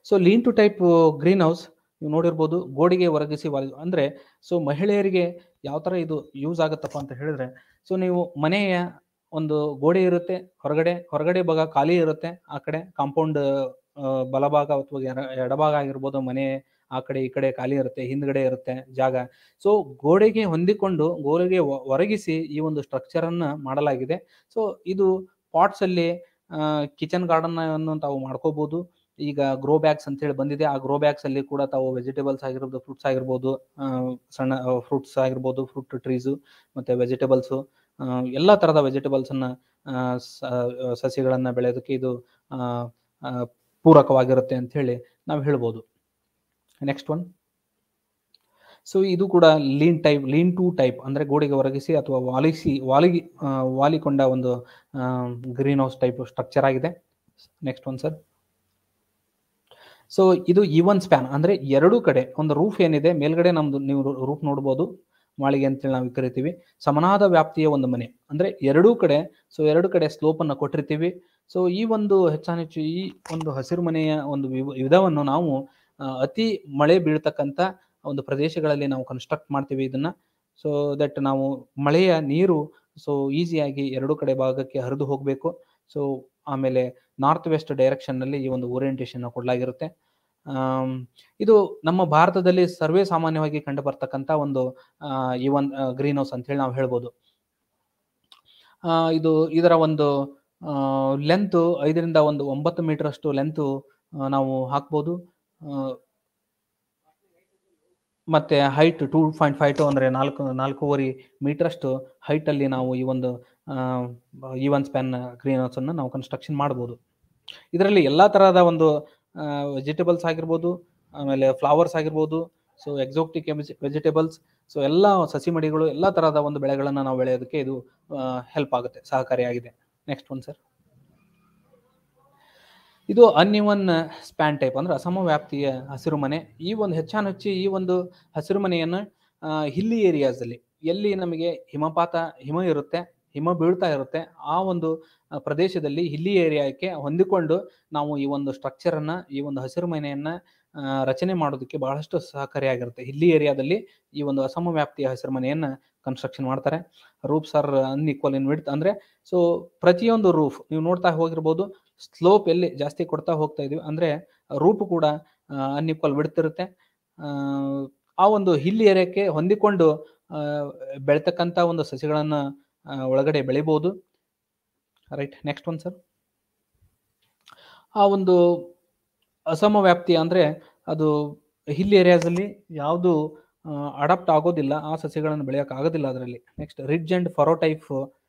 so lean to type green house ನೀವು ನೋಡಿರ್ಬೋದು ಗೋಡೆಗೆ ಒರಗಿಸಿ ವಾಲ್ ಅಂದರೆ ಸೊ ಮಹಿಳೆಯರಿಗೆ ಯಾವ ಥರ ಇದು ಯೂಸ್ ಆಗುತ್ತಪ್ಪ ಅಂತ ಹೇಳಿದ್ರೆ ಸೊ ನೀವು ಮನೆಯ ಒಂದು ಗೋಡೆ ಇರುತ್ತೆ ಹೊರಗಡೆ ಹೊರಗಡೆ ಭಾಗ ಖಾಲಿ ಇರುತ್ತೆ ಆ ಕಡೆ ಕಾಂಪೌಂಡ್ ಬಲಭಾಗ ಅಥವಾ ಎಡ- ಎಡಭಾಗ ಆಗಿರ್ಬೋದು ಮನೆ ಆ ಕಡೆ ಈ ಕಡೆ ಖಾಲಿ ಇರುತ್ತೆ ಹಿಂದ್ಗಡೆ ಇರುತ್ತೆ ಜಾಗ ಸೊ ಗೋಡೆಗೆ ಹೊಂದಿಕೊಂಡು ಗೋಡೆಗೆ ಒ- ಒರಗಿಸಿ ಈ ಒಂದು ಸ್ಟ್ರಕ್ಚರ್ ಅನ್ನ ಮಾಡಲಾಗಿದೆ ಸೊ ಇದು ಪಾಟ್ಸ್ ಅಲ್ಲಿ ಕಿಚನ್ ಗಾರ್ಡನ್ ಅನ್ನು ತಾವು ಮಾಡ್ಕೋಬಹುದು ಈಗ ಗ್ರೋ ಬ್ಯಾಗ್ಸ್ ಅಂತ ಹೇಳಿ ಬಂದಿದೆ ಆ ಗ್ರೋ ಬ್ಯಾಗ್ಸ್ ಅಲ್ಲಿ ಕೂಡ ತಾವು ವೆಜಿಟೇಬಲ್ಸ್ ಆಗಿರ್ಬೋದು ಫ್ರೂಟ್ಸ್ ಆಗಿರ್ಬೋದು ಆ, ಸಣ್ಣ ಫ್ರೂಟ್ಸ್ ಆಗಿರ್ಬೋದು ಫ್ರೂಟ್ ಟ್ರೀಸು ಮತ್ತೆ ವೆಜಿಟೇಬಲ್ಸು ಎಲ್ಲ ತರದ ವೆಜಿಟೇಬಲ್ಸ್ ಅನ್ನ ಆ, ಸ- ಆ, ಸಸಿಗಳನ್ನ ಬೆಳೆಯೋದಕ್ಕೆ ಇದು ಆ, ಆ, ಪೂರಕವಾಗಿರುತ್ತೆ ಅಂತ ಹೇಳಿ ನಾವು ಹೇಳ್ಬೋದು ನೆಕ್ಸ್ಟ್ ಒನ್ ಸೊ ಇದು ಕೂಡ lean type lean to type ಅಂದ್ರೆ ಗೋಡೆಗೆ ಒರಗಿಸಿ ಅಥವಾ ವಾಲಿಸಿ ವಾಲಿಗಿ ಆ, ವಾಲಿಕೊಂಡ ಒಂದು ಗ್ರೀನ್ ಹೌಸ್ ಟೈಪ್ ಸ್ಟ್ರಕ್ಚರ್ ಆಗಿದೆ ನೆಕ್ಸ್ಟ್ ಒನ್ ಸರ್ ಸೊ ಇದು ಈವನ್ ಸ್ಪ್ಯಾನ್ ಅಂದ್ರೆ ಎರಡೂ ಕಡೆ ಒಂದು ರೂಫ್ ಏನಿದೆ ಮೇಲ್ಗಡೆ ನಮ್ದು ನೀವು ರೂಫ್ ನೋಡ್ಬೋದು ಮಾಳಿಗೆ ಅಂತೇಳಿ ನಾವು ಕರಿತೀವಿ ಸಮನಾದ ವ್ಯಾಪ್ತಿಯ ಒಂದು ಮನೆ ಅಂದ್ರೆ ಎರಡೂ ಕಡೆ ಸೊ ಎರಡು ಕಡೆ ಸ್ಲೋಪ್ ಅನ್ನ ಕೊಟ್ಟಿರ್ತೀವಿ ಸೊ ಈ ಒಂದು ಹೆಚ್ಚಾನೆಚ್ಚು ಈ ಒಂದು ಹಸಿರು ಮನೆಯ ಒಂದು ವಿವ- ವಿಧವನ್ನು ನಾವು ಆ, ಅತಿ ಮಳೆ ಬೀಳ್ತಕ್ಕಂಥ ಒಂದು ಪ್ರದೇಶಗಳಲ್ಲಿ ನಾವು ಕನ್ಸ್ಟ್ರಕ್ಟ್ ಮಾಡ್ತೀವಿ ಇದನ್ನ ಸೊ ದಟ್ ನಾವು ಮಳೆಯ ನೀರು ಸೊ ಈಸಿಯಾಗಿ ಎರಡು ಕಡೆ ಭಾಗಕ್ಕೆ ಹರಿದು ಹೋಗಬೇಕು ಸೊ ಆಮೇಲೆ ನಾರ್ತ್ ವೆಸ್ಟ್ ಡೈರೆಕ್ಷನ್ ನಲ್ಲಿ ಈ ಒಂದು ಓರಿಯಂಟೇಷನ್ ಕೊಡಲಾಗಿರುತ್ತೆ ಆಮ್, ಇದು ನಮ್ಮ ಭಾರತದಲ್ಲಿ ಸರ್ವೇ ಸಾಮಾನ್ಯವಾಗಿ ಕಂಡು ಬರ್ತಕ್ಕಂಥ ಒಂದು ಆ, ಈ ಒಂದು ಗ್ರೀನ್ ಹೌಸ್ ಅಂತ ಹೇಳಿ ನಾವು ಹೇಳ್ಬೋದು ಆ, ಇದು ಇದರ ಒಂದು ಲೆಂತ್ ಐದರಿಂದ ಒಂದು ಒಂಬತ್ತು ಮೀಟರ್ ಅಷ್ಟು ಲೆಂತ್ ನಾವು ಹಾಕ್ಬೋದು ಆ, ಮತ್ತೆ height two point five to ಅಂದ್ರೆ ನಾಲ್ಕು ನಾಲ್ಕೂವರೆ ಮೀಟರ್ ಅಷ್ಟು ಹೈಟ್ ಅಲ್ಲಿ ನಾವು ಈ ಒಂದು ಈವನ್ ಸ್ಪ್ಯಾನ್ ಗ್ರೀನ್ ಹೌಸ್ ಅನ್ನು ನಾವು ಕನ್ಸ್ಟ್ರಕ್ಷನ್ ಮಾಡ್ಬೋದು ಇದರಲ್ಲಿ ಎಲ್ಲಾ ತರಹದ ಒಂದು ವೆಜಿಟೇಬಲ್ಸ್ ಆಗಿರ್ಬೋದು ಆಮೇಲೆ ಫ್ಲವರ್ಸ್ ಆಗಿರ್ಬೋದು ಸೊ ಎಕ್ಸೋಟಿಕ್ ವೆಜಿಟೇಬಲ್ಸ್ ಸೊ ಎಲ್ಲ ಸಸಿ ಮಡಿಗಳು ಎಲ್ಲ ತರಹದ ಒಂದು ಬೆಳೆಗಳನ್ನ ನಾವು ಬೆಳೆಯೋದಕ್ಕೆ ಇದು ಹೆಲ್ಪ್ ಆಗುತ್ತೆ ಸಹಕಾರಿಯಾಗಿದೆ ನೆಕ್ಸ್ಟ್ ಒನ್ ಸರ್ ಇದು ಅನ್ಇವನ್ ಸ್ಪ್ಯಾನ್ ಟೈಪ್ ಅಂದ್ರೆ ಅಸಮ ವ್ಯಾಪ್ತಿಯ ಹಸಿರು ಮನೆ ಈ ಒಂದು ಹೆಚ್ಚಾನೆಚ್ಚು ಈ ಒಂದು ಹಸಿರು ಮನೆಯನ್ನು ಹಿಲ್ಲಿ ಏರಿಯಾಸ್ ಅಲ್ಲಿ ಎಲ್ಲಿ ನಮಗೆ ಹಿಮಪಾತ ಹಿಮ ಇರುತ್ತೆ ಹಿಮ ಬೀಳ್ತಾ ಇರುತ್ತೆ ಆ ಒಂದು ಆ, ಪ್ರದೇಶದಲ್ಲಿ ಹಿಲ್ಲಿ ಏರಿಯಾಕ್ಕೆ ಹೊಂದಿಕೊಂಡು ನಾವು ಈ ಒಂದು ಸ್ಟ್ರಕ್ಚರ್ ಅನ್ನ ಈ ಒಂದು ಹಸಿರು ಮನೆಯನ್ನ ಆ, ರಚನೆ ಮಾಡೋದಕ್ಕೆ ಬಹಳಷ್ಟು ಸಹಕಾರಿಯಾಗಿರುತ್ತೆ ಹಿಲ್ಲಿ ಏರಿಯಾದಲ್ಲಿ ಈ ಒಂದು ಅಸಮ ವ್ಯಾಪ್ತಿಯ ಹಸಿರು ಮನೆಯನ್ನ ಕನ್ಸ್ಟ್ರಕ್ಷನ್ ಮಾಡ್ತಾರೆ roofs are unequal in width ಅಂದ್ರೆ ಸೊ ಪ್ರತಿಯೊಂದು ರೂಫ್ ನೀವು ನೋಡ್ತಾ ಹೋಗಿರ್ಬೋದು ಸ್ಲೋಪ್ ಎಲ್ಲಿ ಜಾಸ್ತಿ ಕೊಡ್ತಾ ಹೋಗ್ತಾ ಇದೀವಿ ಅಂದ್ರೆ ರೂಪ್ ಕೂಡ ಅನ್ಇಕ್ವಲ್ ಬಿಡ್ತಿರುತ್ತೆ ಆ ಒಂದು ಹಿಲ್ ಏರಿಯಾಕ್ಕೆ ಹೊಂದಿಕೊಂಡು ಆ, ಬೆಳ್ತಕ್ಕಂತ ಒಂದು ಸಸಿಗಳನ್ನ ಆ, ಒಳಗಡೆ ಬೆಳಿಬಹುದು ರೈಟ್ ನೆಕ್ಸ್ಟ್ ಒನ್ ಸರ್ ಆ ಒಂದು ಅಸಮ ವ್ಯಾಪ್ತಿ ಅಂದ್ರೆ ಅದು ಹಿಲ್ ಏರಿಯಾಸ್ ಅಲ್ಲಿ ಯಾವುದು ಅಡಾಪ್ಟ್ ಆಗೋದಿಲ್ಲ ಆ ಸಸ್ಯಗಳನ್ನು ಬೆಳೆಯಕ್ ಆಗೋದಿಲ್ಲ ಅದರಲ್ಲಿ next ridge and furrow type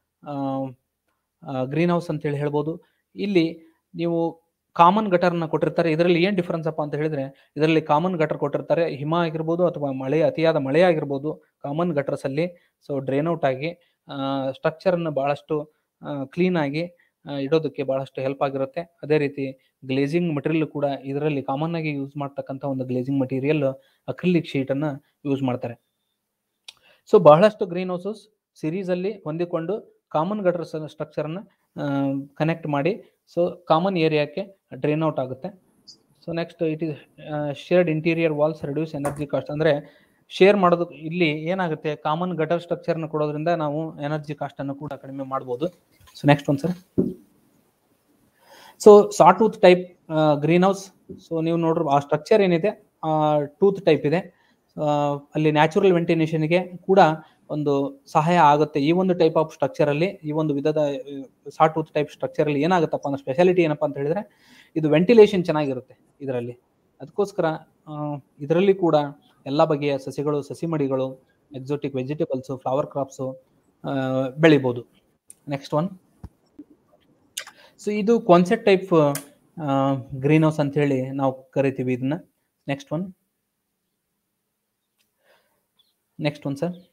green house ಅಂತ ಹೇಳಿ ಹೇಳ್ಬೋದು ಇಲ್ಲಿ ನೀವು ಕಾಮನ್ ಗಟರ್ನ ಕೊಟ್ಟಿರ್ತಾರೆ ಇದರಲ್ಲಿ ಏನ್ ಡಿಫ್ರೆನ್ಸ್ ಅಪ್ಪ ಅಂತ ಹೇಳಿದ್ರೆ ಇದರಲ್ಲಿ ಕಾಮನ್ ಗಟರ್ ಕೊಟ್ಟಿರ್ತಾರೆ ಹಿಮ ಆಗಿರ್ಬೋದು ಅಥವಾ ಮಳೆ ಅತಿಯಾದ ಮಳೆ ಆಗಿರ್ಬೋದು ಕಾಮನ್ ಗಟರ್ಸ್ ಅಲ್ಲಿ ಸೊ ಡ್ರೈನ್ ಔಟ್ ಆಗಿ ಸ್ಟ್ರಕ್ಚರ್ ಅನ್ನು ಬಹಳಷ್ಟು ಕ್ಲೀನ್ ಆಗಿ ಆ, ಇಡೋದಕ್ಕೆ ಬಹಳಷ್ಟು ಹೆಲ್ಪ್ ಆಗಿರುತ್ತೆ ಅದೇ ರೀತಿ ಗ್ಲೇಜಿಂಗ್ ಮಟೀರಿಯಲ್ ಕೂಡ ಇದರಲ್ಲಿ ಕಾಮನ್ ಆಗಿ ಯೂಸ್ ಮಾಡ್ತಕ್ಕಂಥ ಒಂದು ಗ್ಲೇಜಿಂಗ್ ಮಟೀರಿಯಲ್ ಅಕ್ರಿಲಿಕ್ ಶೀಟ್ ಅನ್ನ ಯೂಸ್ ಮಾಡ್ತಾರೆ ಸೊ ಬಹಳಷ್ಟು ಗ್ರೀನ್ ಹೌಸಸ್ ಸಿರೀಸ್ ಅಲ್ಲಿ ಹೊಂದಿಕೊಂಡು ಕಾಮನ್ ಗಟರ್ ಸ್ಟ್ರಕ್ಚರ್ ಅನ್ನ ಕನೆಕ್ಟ್ ಮಾಡಿ ಸೊ ಕಾಮನ್ ಏರಿಯಾಕ್ಕೆ ಡ್ರೈನ್ ಔಟ್ ಆಗುತ್ತೆ so next it is shared interior walls reduce energy cost ಅಂದ್ರೆ ಶೇರ್ ಮಾಡೋದು ಇಲ್ಲಿ ಏನಾಗುತ್ತೆ ಕಾಮನ್ ಗಟರ್ ಸ್ಟ್ರಕ್ಚರ್ ನ ಕೊಡೋದ್ರಿಂದ ನಾವು ಎನರ್ಜಿ ಕಾಸ್ಟ್ ಅನ್ನು ಕೂಡ ಕಡಿಮೆ ಮಾಡ್ಬೋದು ಸೊ ನೆಕ್ಸ್ಟ್ ಒಂದು sir so saw tooth type green house so ನೀವು ನೋಡ್ರಿ ಆ ಸ್ಟ್ರಕ್ಚರ್ ಏನಿದೆ ಆ ಟೂತ್ ಟೈಪ್ ಇದೆ ಆ, ಅಲ್ಲಿ ನ್ಯಾಚುರಲ್ ವೆಂಟಿಲೇಷನ್ಗೆ ಕೂಡ ಒಂದು ಸಹಾಯ ಆಗುತ್ತೆ ಈ ಒಂದು ಟೈಪ್ ಆಫ್ ಸ್ಟ್ರಕ್ಚರ್ ಅಲ್ಲಿ ಈ ಒಂದು ವಿಧದ ಸಾ ಟೂತ್ ಟೈಪ್ ಸ್ಟ್ರಕ್ಚರ್ ಅಲ್ಲಿ ಏನಾಗುತ್ತಪ್ಪ ಅಂದ್ರೆ ಸ್ಪೆಷಾಲಿಟಿ ಏನಪ್ಪಾ ಅಂತ ಹೇಳಿದ್ರೆ ಇದು ವೆಂಟಿಲೇಷನ್ ಚೆನ್ನಾಗಿರುತ್ತೆ ಇದರಲ್ಲಿ ಅದಕ್ಕೋಸ್ಕರ ಇದರಲ್ಲಿ ಕೂಡ ಎಲ್ಲ ಬಗೆಯ ಸಸಿಗಳು ಸಸಿ ಮಡಿಗಳು ಎಕ್ಸೋಟಿಕ್ ವೆಜಿಟೇಬಲ್ಸ್ ಫ್ಲವರ್ ಕ್ರಾಪ್ಸು ಬೆಳಿಬೋದು ನೆಕ್ಸ್ಟ್ ಒನ್ ಸೊ ಇದು ಕಾನ್ಸೆಪ್ಟ್ ಟೈಪ್ ಗ್ರೀನ್ ಹೌಸ್ ಅಂತ ಹೇಳಿ ನಾವು ಕರಿತೀವಿ ಇದನ್ನ next one next one sir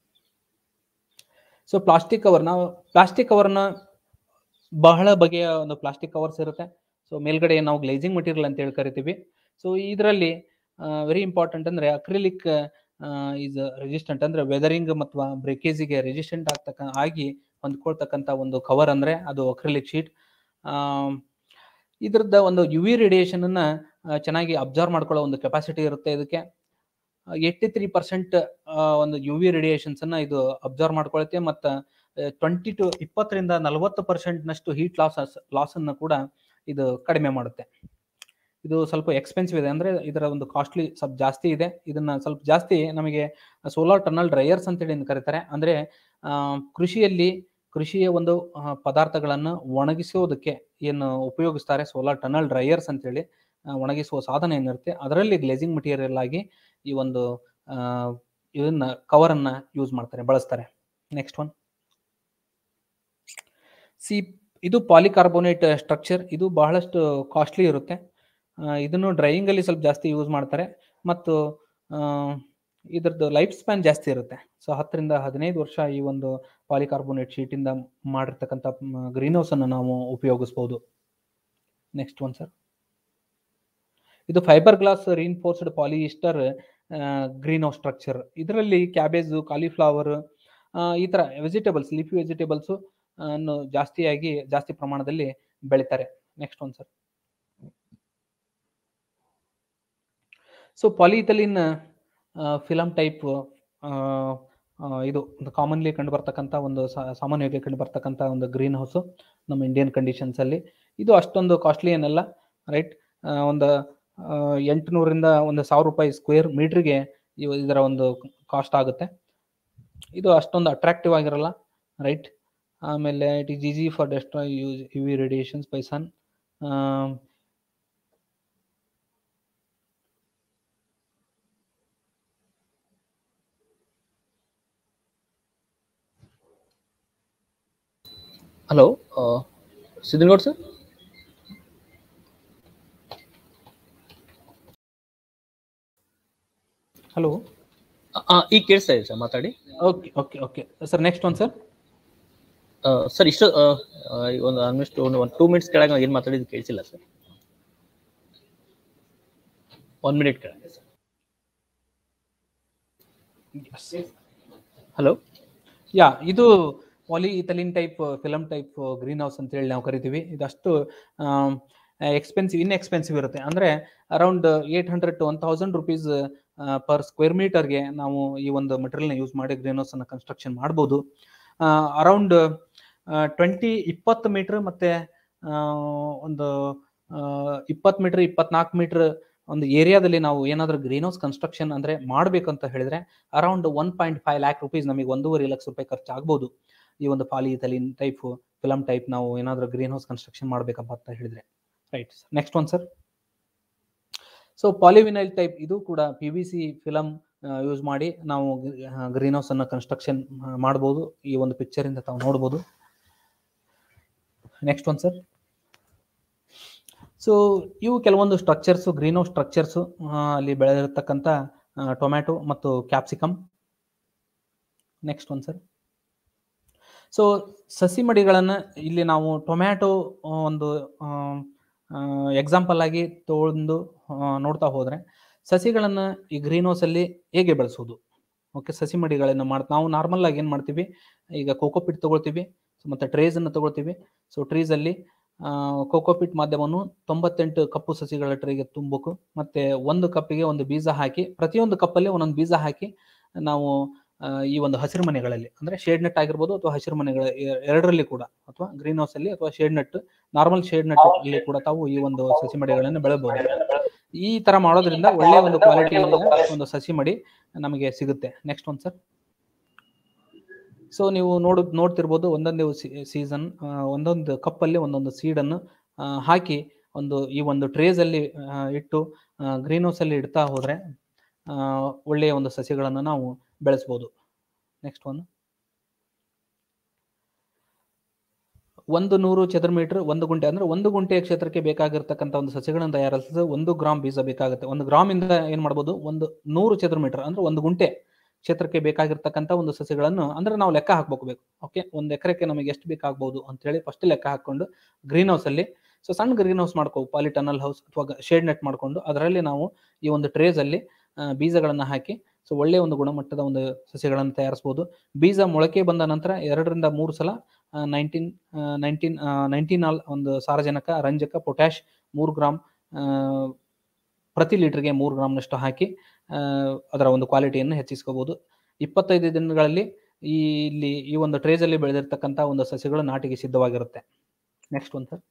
so plastic cover ನಾವು ಪ್ಲಾಸ್ಟಿಕ್ ಕವರ್ನ ಬಹಳ ಬಗೆಯ ಒಂದು ಪ್ಲಾಸ್ಟಿಕ್ ಕವರ್ಸ್ ಇರುತ್ತೆ ಸೊ ಮೇಲ್ಗಡೆ ನಾವು ಗ್ಲೇಜಿಂಗ್ ಮಟೀರಿಯಲ್ ಅಂತ ಹೇಳಿ ಕರಿತೀವಿ ಸೊ ಇದರಲ್ಲಿ ವೆರಿ ಇಂಪಾರ್ಟೆಂಟ್ ಅಂದ್ರೆ ಅಕ್ರಿಲಿಕ್ ಈಸ್ ರೆಸಿಸ್ಟೆಂಟ್ ಅಂದ್ರೆ ವೆದರಿಂಗ್ ಮತ್ತು ಬ್ರೇಕೇಜಿಗೆ ರೆಸಿಸ್ಟೆಂಟ್ ಆಗ್ತಕ್ಕ ಆಗಿ ಹೊಂದ್ಕೊಳ್ತಕ್ಕಂಥ ಒಂದು ಕವರ್ ಅಂದ್ರೆ ಅದು ಅಕ್ರಿಲಿಕ್ ಶೀಟ್ ಇದ್ರದ್ದು ಒಂದು ಯು ವಿ ರೇಡಿಯೇಷನ್ ಅನ್ನ ಆ, ಚೆನ್ನಾಗಿ ಅಬ್ಸರ್ವ್ ಮಾಡ್ಕೊಳ್ಳೋ ಒಂದು ಕೆಪಾಸಿಟಿ ಇರುತ್ತೆ ಇದಕ್ಕೆ ಏಯ್ಟಿ ತ್ರೀ ಪರ್ಸೆಂಟ್ ಒಂದು ಯು ವಿ ರೇಡಿಯೇಷನ್ಸ್ ಅನ್ನ ಇದು ಅಬ್ಸರ್ವ್ ಮಾಡ್ಕೊಳುತ್ತೆ ಮತ್ತು ಟ್ವೆಂಟಿ ಟು ಇಪ್ಪತ್ತರಿಂದ ನಲವತ್ತು ಪರ್ಸೆಂಟ್ನಷ್ಟು ಹೀಟ್ ಲಾಸ್ ಲಾಸ್ ಅನ್ನು ಕೂಡ ಇದು ಕಡಿಮೆ ಮಾಡುತ್ತೆ ಇದು ಸ್ವಲ್ಪ ಎಕ್ಸ್ಪೆನ್ಸಿವ್ ಇದೆ ಅಂದ್ರೆ ಇದರ ಒಂದು ಕಾಸ್ಟ್ಲಿ ಸ್ವಲ್ಪ ಜಾಸ್ತಿ ಇದೆ ಇದನ್ನ ಸ್ವಲ್ಪ ಜಾಸ್ತಿ ನಮಗೆ ಸೋಲಾರ್ ಟನಲ್ ಡ್ರೈಯರ್ಸ್ ಅಂತೇಳಿ ಏನ್ ಕರೀತಾರೆ ಅಂದ್ರೆ ಆ, ಕೃಷಿಯಲ್ಲಿ ಕೃಷಿಯ ಒಂದು ಆ, ಪದಾರ್ಥಗಳನ್ನು ಒಣಗಿಸೋದಕ್ಕೆ ಏನು ಉಪಯೋಗಿಸ್ತಾರೆ ಸೋಲಾರ್ ಟನಲ್ ಡ್ರೈಯರ್ಸ್ ಅಂತೇಳಿ ಆ, ಒಣಗಿಸುವ ಸಾಧನ ಏನಿರುತ್ತೆ ಅದರಲ್ಲಿ ಗ್ಲೇಸಿಂಗ್ ಮಟೀರಿಯಲ್ ಆಗಿ ಈ ಒಂದು ಆ, ಇದನ್ನ ಕವರ್ ಅನ್ನ ಯೂಸ್ ಮಾಡ್ತಾರೆ ಬಳಸ್ತಾರೆ ನೆಕ್ಸ್ಟ್ ಒನ್ ಸಿ ಇದು ಪಾಲಿಕಾರ್ಬೋನೇಟ್ ಸ್ಟ್ರಕ್ಚರ್ ಇದು ಬಹಳಷ್ಟು ಕಾಸ್ಟ್ಲಿ ಇರುತ್ತೆ ಆ, ಇದನ್ನು ಡ್ರೈಯಿಂಗ್ ಅಲ್ಲಿ ಸ್ವಲ್ಪ ಜಾಸ್ತಿ ಯೂಸ್ ಮಾಡ್ತಾರೆ ಮತ್ತು ಆ, ಇದ್ರದ್ದು ಲೈಫ್ ಸ್ಪ್ಯಾನ್ ಜಾಸ್ತಿ ಇರುತ್ತೆ ಸೊ ಹತ್ತರಿಂದ ಹದಿನೈದು ವರ್ಷ ಈ ಒಂದು ಪಾಲಿಕಾರ್ಬೋನೇಟ್ ಶೀಟಿಂದ ಮಾಡಿರ್ತಕ್ಕಂಥ ಗ್ರೀನ್ ಹೌಸ್ ಅನ್ನು ನಾವು ಉಪಯೋಗಿಸ್ಬೋದು ನೆಕ್ಸ್ಟ್ ಒನ್ ಸರ್ ಇದು fibre glass reinforced polyester green house structure ಇದರಲ್ಲಿ ಕ್ಯಾಬೇಜು ಕಾಲಿಫ್ಲವರ್ ಈ ಥರ ವೆಜಿಟೇಬಲ್ಸ್ ಲೀಫಿ ವೆಜಿಟೇಬಲ್ಸು ಅನ್ನು ಜಾಸ್ತಿಯಾಗಿ ಜಾಸ್ತಿ ಪ್ರಮಾಣದಲ್ಲಿ ಬೆಳಿತಾರೆ next one sir so polyethylene film type ಇದು ಒಂದು ಕಾಮನ್ಲಿ ಕಂಡು ಬರ್ತಕ್ಕಂಥ ಒಂದು ಸಾ- ಸಾಮಾನ್ಯವಾಗಿ ಕಂಡು ಬರ್ತಕ್ಕಂಥ ಒಂದು ಗ್ರೀನ್ ಹೌಸು ನಮ್ಮ ಇಂಡಿಯನ್ ಕಂಡೀಷನ್ಸ್ ಅಲ್ಲಿ ಇದು ಅಷ್ಟೊಂದು ಕಾಸ್ಟ್ಲಿ ಏನಲ್ಲ ರೈಟ್ ಒಂದು ಎಂಟುನೂರಿಂದ ಒಂದು ಸಾವಿರ ರೂಪಾಯಿ ಸ್ಕ್ವೇರ್ ಮೀಟ್ರಿಗೆ ಇದರ ಒಂದು ಕಾಸ್ಟ್ ಆಗುತ್ತೆ ಇದು ಅಷ್ಟೊಂದು ಅಟ್ರಾಕ್ಟಿವ್ ಆಗಿರಲ್ಲ ರೈಟ್ ಆಮೇಲೆ it is easy for destroy use U V radiations by sun hello Siddanagoud sir hello ಈಗ ಕೇಳಿಸ್ತಾ ಇದೆ ಸರ್ ಮಾತಾಡಿ okay okay okay sir next one sir sir ಇಷ್ಟು ಆ, ಆ, ಒಂದು ಆಲ್ಮೋಸ್ಟ್ ಒಂದು ಒಂದು ಟೂ ಮಿನಿಟ್ಸ್ ಕೆಳಗೆ ಏನು ಮಾತಾಡಿದ್ದು ಕೇಳಿಸಿಲ್ಲ ಸರ್ ಒನ್ ಮಿನಿಟ್ ಕೆಳಗೆ ಸರ್ ಹಲೋ ಯಾ ಇದು polyethylene type film type green house ಅಂತ ಹೇಳಿ ನಾವು ಕರಿತೀವಿ ಇದಷ್ಟು ಎಕ್ಸ್ಪೆನ್ಸಿವ್ ಇನ್ ಎಕ್ಸ್ಪೆನ್ಸಿವ್ ಇರುತ್ತೆ ಅಂದ್ರೆ around eight hundred to one thousand rupees per square ಮೀಟರ್ಗೆ ನಾವು ಈ ಒಂದು ಮೆಟೀರಿಯಲ್ನ ಯೂಸ್ ಮಾಡಿ ಗ್ರೀನ್ ಹೌಸ್ ಅನ್ನ ಕನ್ಸ್ಟ್ರಕ್ಷನ್ ಮಾಡ್ಬೋದು ಅರೌಂಡ್ ಟ್ವೆಂಟಿ ಇಪ್ಪತ್ತು ಮೀಟರ್ ಮತ್ತೆ ಆ, ಒಂದು ಇಪ್ಪತ್ತು ಮೀಟರ್ ಇಪ್ಪತ್ನಾಲ್ಕು ಮೀಟರ್ ಒಂದು ಏರಿಯಾದಲ್ಲಿ ನಾವು ಏನಾದರೂ ಗ್ರೀನ್ ಹೌಸ್ ಕನ್ಸ್ಟ್ರಕ್ಷನ್ ಅಂದ್ರೆ ಮಾಡ್ಬೇಕಂತ ಹೇಳಿದ್ರೆ around one point five lakh rupees ನಮಗೆ ಒಂದೂವರೆ ಲಕ್ಷ ರೂಪಾಯಿ ಖರ್ಚು ಆಗ್ಬೋದು ಈ ಒಂದು polyethylene type film type ನಾವು ಏನಾದರೂ ಗ್ರೀನ್ ಹೌಸ್ ಕನ್ಸ್ಟ್ರಕ್ಷನ್ ಮಾಡ್ಬೇಕಪ್ಪ ಅಂತ ಹೇಳಿದ್ರೆ right next one sir so polyvinyl type ಇದು ಕೂಡ P V C film use ಮಾಡಿ ನಾವು ಗ್ರೀನ್ ಹೌಸ್ ಅನ್ನ ಕನ್ಸ್ಟ್ರಕ್ಷನ್ ಮಾಡ್ಬೋದು ಈ ಒಂದು ಪಿಕ್ಚರ್ ಇಂದ ತಾವು ನೋಡ್ಬೋದು ನೆಕ್ಸ್ಟ್ ಒನ್ ಸರ್ ಸೊ ಇವು ಕೆಲವೊಂದು ಸ್ಟ್ರಕ್ಚರ್ಸು ಗ್ರೀನ್ ಹೌಸ್ ಸ್ಟ್ರಕ್ಚರ್ಸು ಅಲ್ಲಿ ಬೆಳೆದಿರತಕ್ಕಂಥ ಟೊಮ್ಯಾಟೊ ಮತ್ತು capsicum next one sir so ಸಸಿ ಮಡಿಗಳನ್ನು ಇಲ್ಲಿ ನಾವು ಟೊಮ್ಯಾಟೊ ಒಂದು ಎಕ್ಸಾಂಪಲ್ ಆಗಿ ತಗೊಂಡು ನೋಡ್ತಾ ಹೋದ್ರೆ ಸಸಿಗಳನ್ನು ಈ ಗ್ರೀನ್ ಹೌಸಲ್ಲಿ ಹೇಗೆ ಬೆಳೆಸೋದು ಓಕೆ ಸಸಿ ಮಡಿಗಳನ್ನು ಮಾಡ್ ನಾವು ನಾರ್ಮಲ್ ಆಗಿ ಏನು ಮಾಡ್ತೀವಿ ಈಗ ಕೋಕೋಪಿಟ್ ತಗೊಳ್ತೀವಿ ಮತ್ತು ಟ್ರೇಸನ್ನು ತಗೊಳ್ತೀವಿ ಸೊ ಟ್ರೀಸಲ್ಲಿ ಕೋಕೋಪಿಟ್ ಮಾಧ್ಯಮವನ್ನು ತೊಂಬತ್ತೆಂಟು ಕಪ್ಪು ಸಸಿಗಳ ಟ್ರೇಗೆ ತುಂಬಬೇಕು ಮತ್ತೆ ಒಂದು ಕಪ್ಪಿಗೆ ಒಂದು ಬೀಜ ಹಾಕಿ ಪ್ರತಿಯೊಂದು ಕಪ್ಪಲ್ಲಿ ಒಂದೊಂದು ಬೀಜ ಹಾಕಿ ನಾವು ಆ, ಈ ಒಂದು ಹಸಿರು ಮನೆಗಳಲ್ಲಿ ಅಂದ್ರೆ ಶೇಡ್ ನೆಟ್ ಆಗಿರ್ಬೋದು ಅಥವಾ ಹಸಿರು ಮನೆಗಳ ಎ- ಎರಡರಲ್ಲಿ ಕೂಡ ಅಥವಾ ಗ್ರೀನ್ ಹೌಸ್ ಅಲ್ಲಿ ಅಥವಾ shade net normal shade net ಅಲ್ಲಿ ಕೂಡ ತಾವು ಈ ಒಂದು ಸಸಿ ಮಡಿಗಳನ್ನು ಬೆಳೆಬಹುದು ಈ ತರ ಮಾಡೋದ್ರಿಂದ ಒಳ್ಳೆಯ ಒಂದು ಕ್ವಾಲಿಟಿ ಒಂದು ಸಸಿ ಮಡಿ ನಮಗೆ ಸಿಗುತ್ತೆ ನೆಕ್ಸ್ಟ್ ಒಂದು ಸರ್ ಸೊ ನೀವು ನೋಡ್ ನೋಡ್ತಿರ್ಬೋದು ಒಂದೊಂದು ಸೀಸನ್ ಒಂದೊಂದು ಕಪ್ಪಲ್ಲಿ ಒಂದೊಂದು ಸೀಡನ್ನು ಹಾಕಿ ಒಂದು ಈ ಒಂದು ಟ್ರೇಸ್ ಅಲ್ಲಿ ಆ, ಇಟ್ಟು ಗ್ರೀನ್ ಹೌಸ್ ಅಲ್ಲಿ ಇಡ್ತಾ ಹೋದ್ರೆ ಆ, ಒಳ್ಳೆಯ ಒಂದು ಸಸ್ಯಗಳನ್ನು ನಾವು ಬೆಳೆಸ್ಬೋದು ನೆಕ್ಸ್ಟ್ ಒನ್ ಒಂದು ನೂರು ಚದರ ಮೀಟರ್ ಒಂದು ಗುಂಟೆ ಅಂದ್ರೆ ಒಂದು ಗುಂಟೆಯ ಕ್ಷೇತ್ರಕ್ಕೆ ಬೇಕಾಗಿರ್ತಕ್ಕಂಥ ಒಂದು ಸಸ್ಯಗಳನ್ನು ತಯಾರಿಸಿದ್ರೆ ಒಂದು ಗ್ರಾಮ್ ಬೀಜ ಬೇಕಾಗುತ್ತೆ ಒಂದು ಗ್ರಾಮ್ ಇಂದ ಏನ್ ಮಾಡ್ಬೋದು ಒಂದು ನೂರು ಚದರ ಮೀಟರ್ ಅಂದ್ರೆ ಒಂದು ಗುಂಟೆ ಕ್ಷೇತ್ರಕ್ಕೆ ಬೇಕಾಗಿರ್ತಕ್ಕಂಥ ಒಂದು ಸಸ್ಯಗಳನ್ನು ಅಂದ್ರೆ ನಾವು ಲೆಕ್ಕ ಹಾಕ್ಬೇಕು ಬೇಕು ಓಕೆ ಒಂದು ಎಕರೆಗೆ ನಮಗೆ ಎಷ್ಟು ಬೇಕಾಗ್ಬೋದು ಅಂತ ಹೇಳಿ ಫಸ್ಟ್ ಲೆಕ್ಕ ಹಾಕೊಂಡು ಗ್ರೀನ್ ಹೌಸ್ ಅಲ್ಲಿ ಸೊ ಸಣ್ಣ ಗ್ರೀನ್ ಹೌಸ್ ಮಾಡ್ಕೋ ಪಾಲಿಟನಲ್ ಹೌಸ್ ಅಥವಾ ಶೇಡ್ ನೆಟ್ ಮಾಡ್ಕೊಂಡು ಅದರಲ್ಲಿ ನಾವು ಈ ಒಂದು ಟ್ರೇಸ್ ಅಲ್ಲಿ ಆ, ಬೀಜಗಳನ್ನ ಹಾಕಿ ಸೊ ಒಳ್ಳೆಯ ಒಂದು ಗುಣಮಟ್ಟದ ಒಂದು ಸಸ್ಯಗಳನ್ನು ತಯಾರಿಸ್ಬೋದು ಬೀಜ ಮೊಳಕೆ ಬಂದ ನಂತರ ಎರಡರಿಂದ ಮೂರು ಸಲ ನೈನ್ಟೀನ್ ನೈನ್ಟೀನ್ ನೈನ್ಟೀನ್ ಆಲ್ ಒಂದು ಸಾರಜನಕ ರಂಜಕ ಪೊಟ್ಯಾಶ್ ಮೂರು ಗ್ರಾಮ್ ಪ್ರತಿ ಲೀಟರ್ಗೆ ಮೂರು ಗ್ರಾಮ್ನಷ್ಟು ಹಾಕಿ ಆ, ಅದರ ಒಂದು ಕ್ವಾಲಿಟಿಯನ್ನು ಹೆಚ್ಚಿಸ್ಕೋಬಹುದು ಇಪ್ಪತ್ತೈದು ದಿನಗಳಲ್ಲಿ ಈ ಇಲ್ಲಿ ಈ ಒಂದು ಟ್ರೇಜಲ್ಲಿ ಬೆಳೆದಿರ್ತಕ್ಕಂಥ ಒಂದು ಸಸ್ಯಗಳು ನಾಟಿಗೆ ಸಿದ್ಧವಾಗಿರುತ್ತೆ ನೆಕ್ಸ್ಟ್ ಒಂದು ಸರ್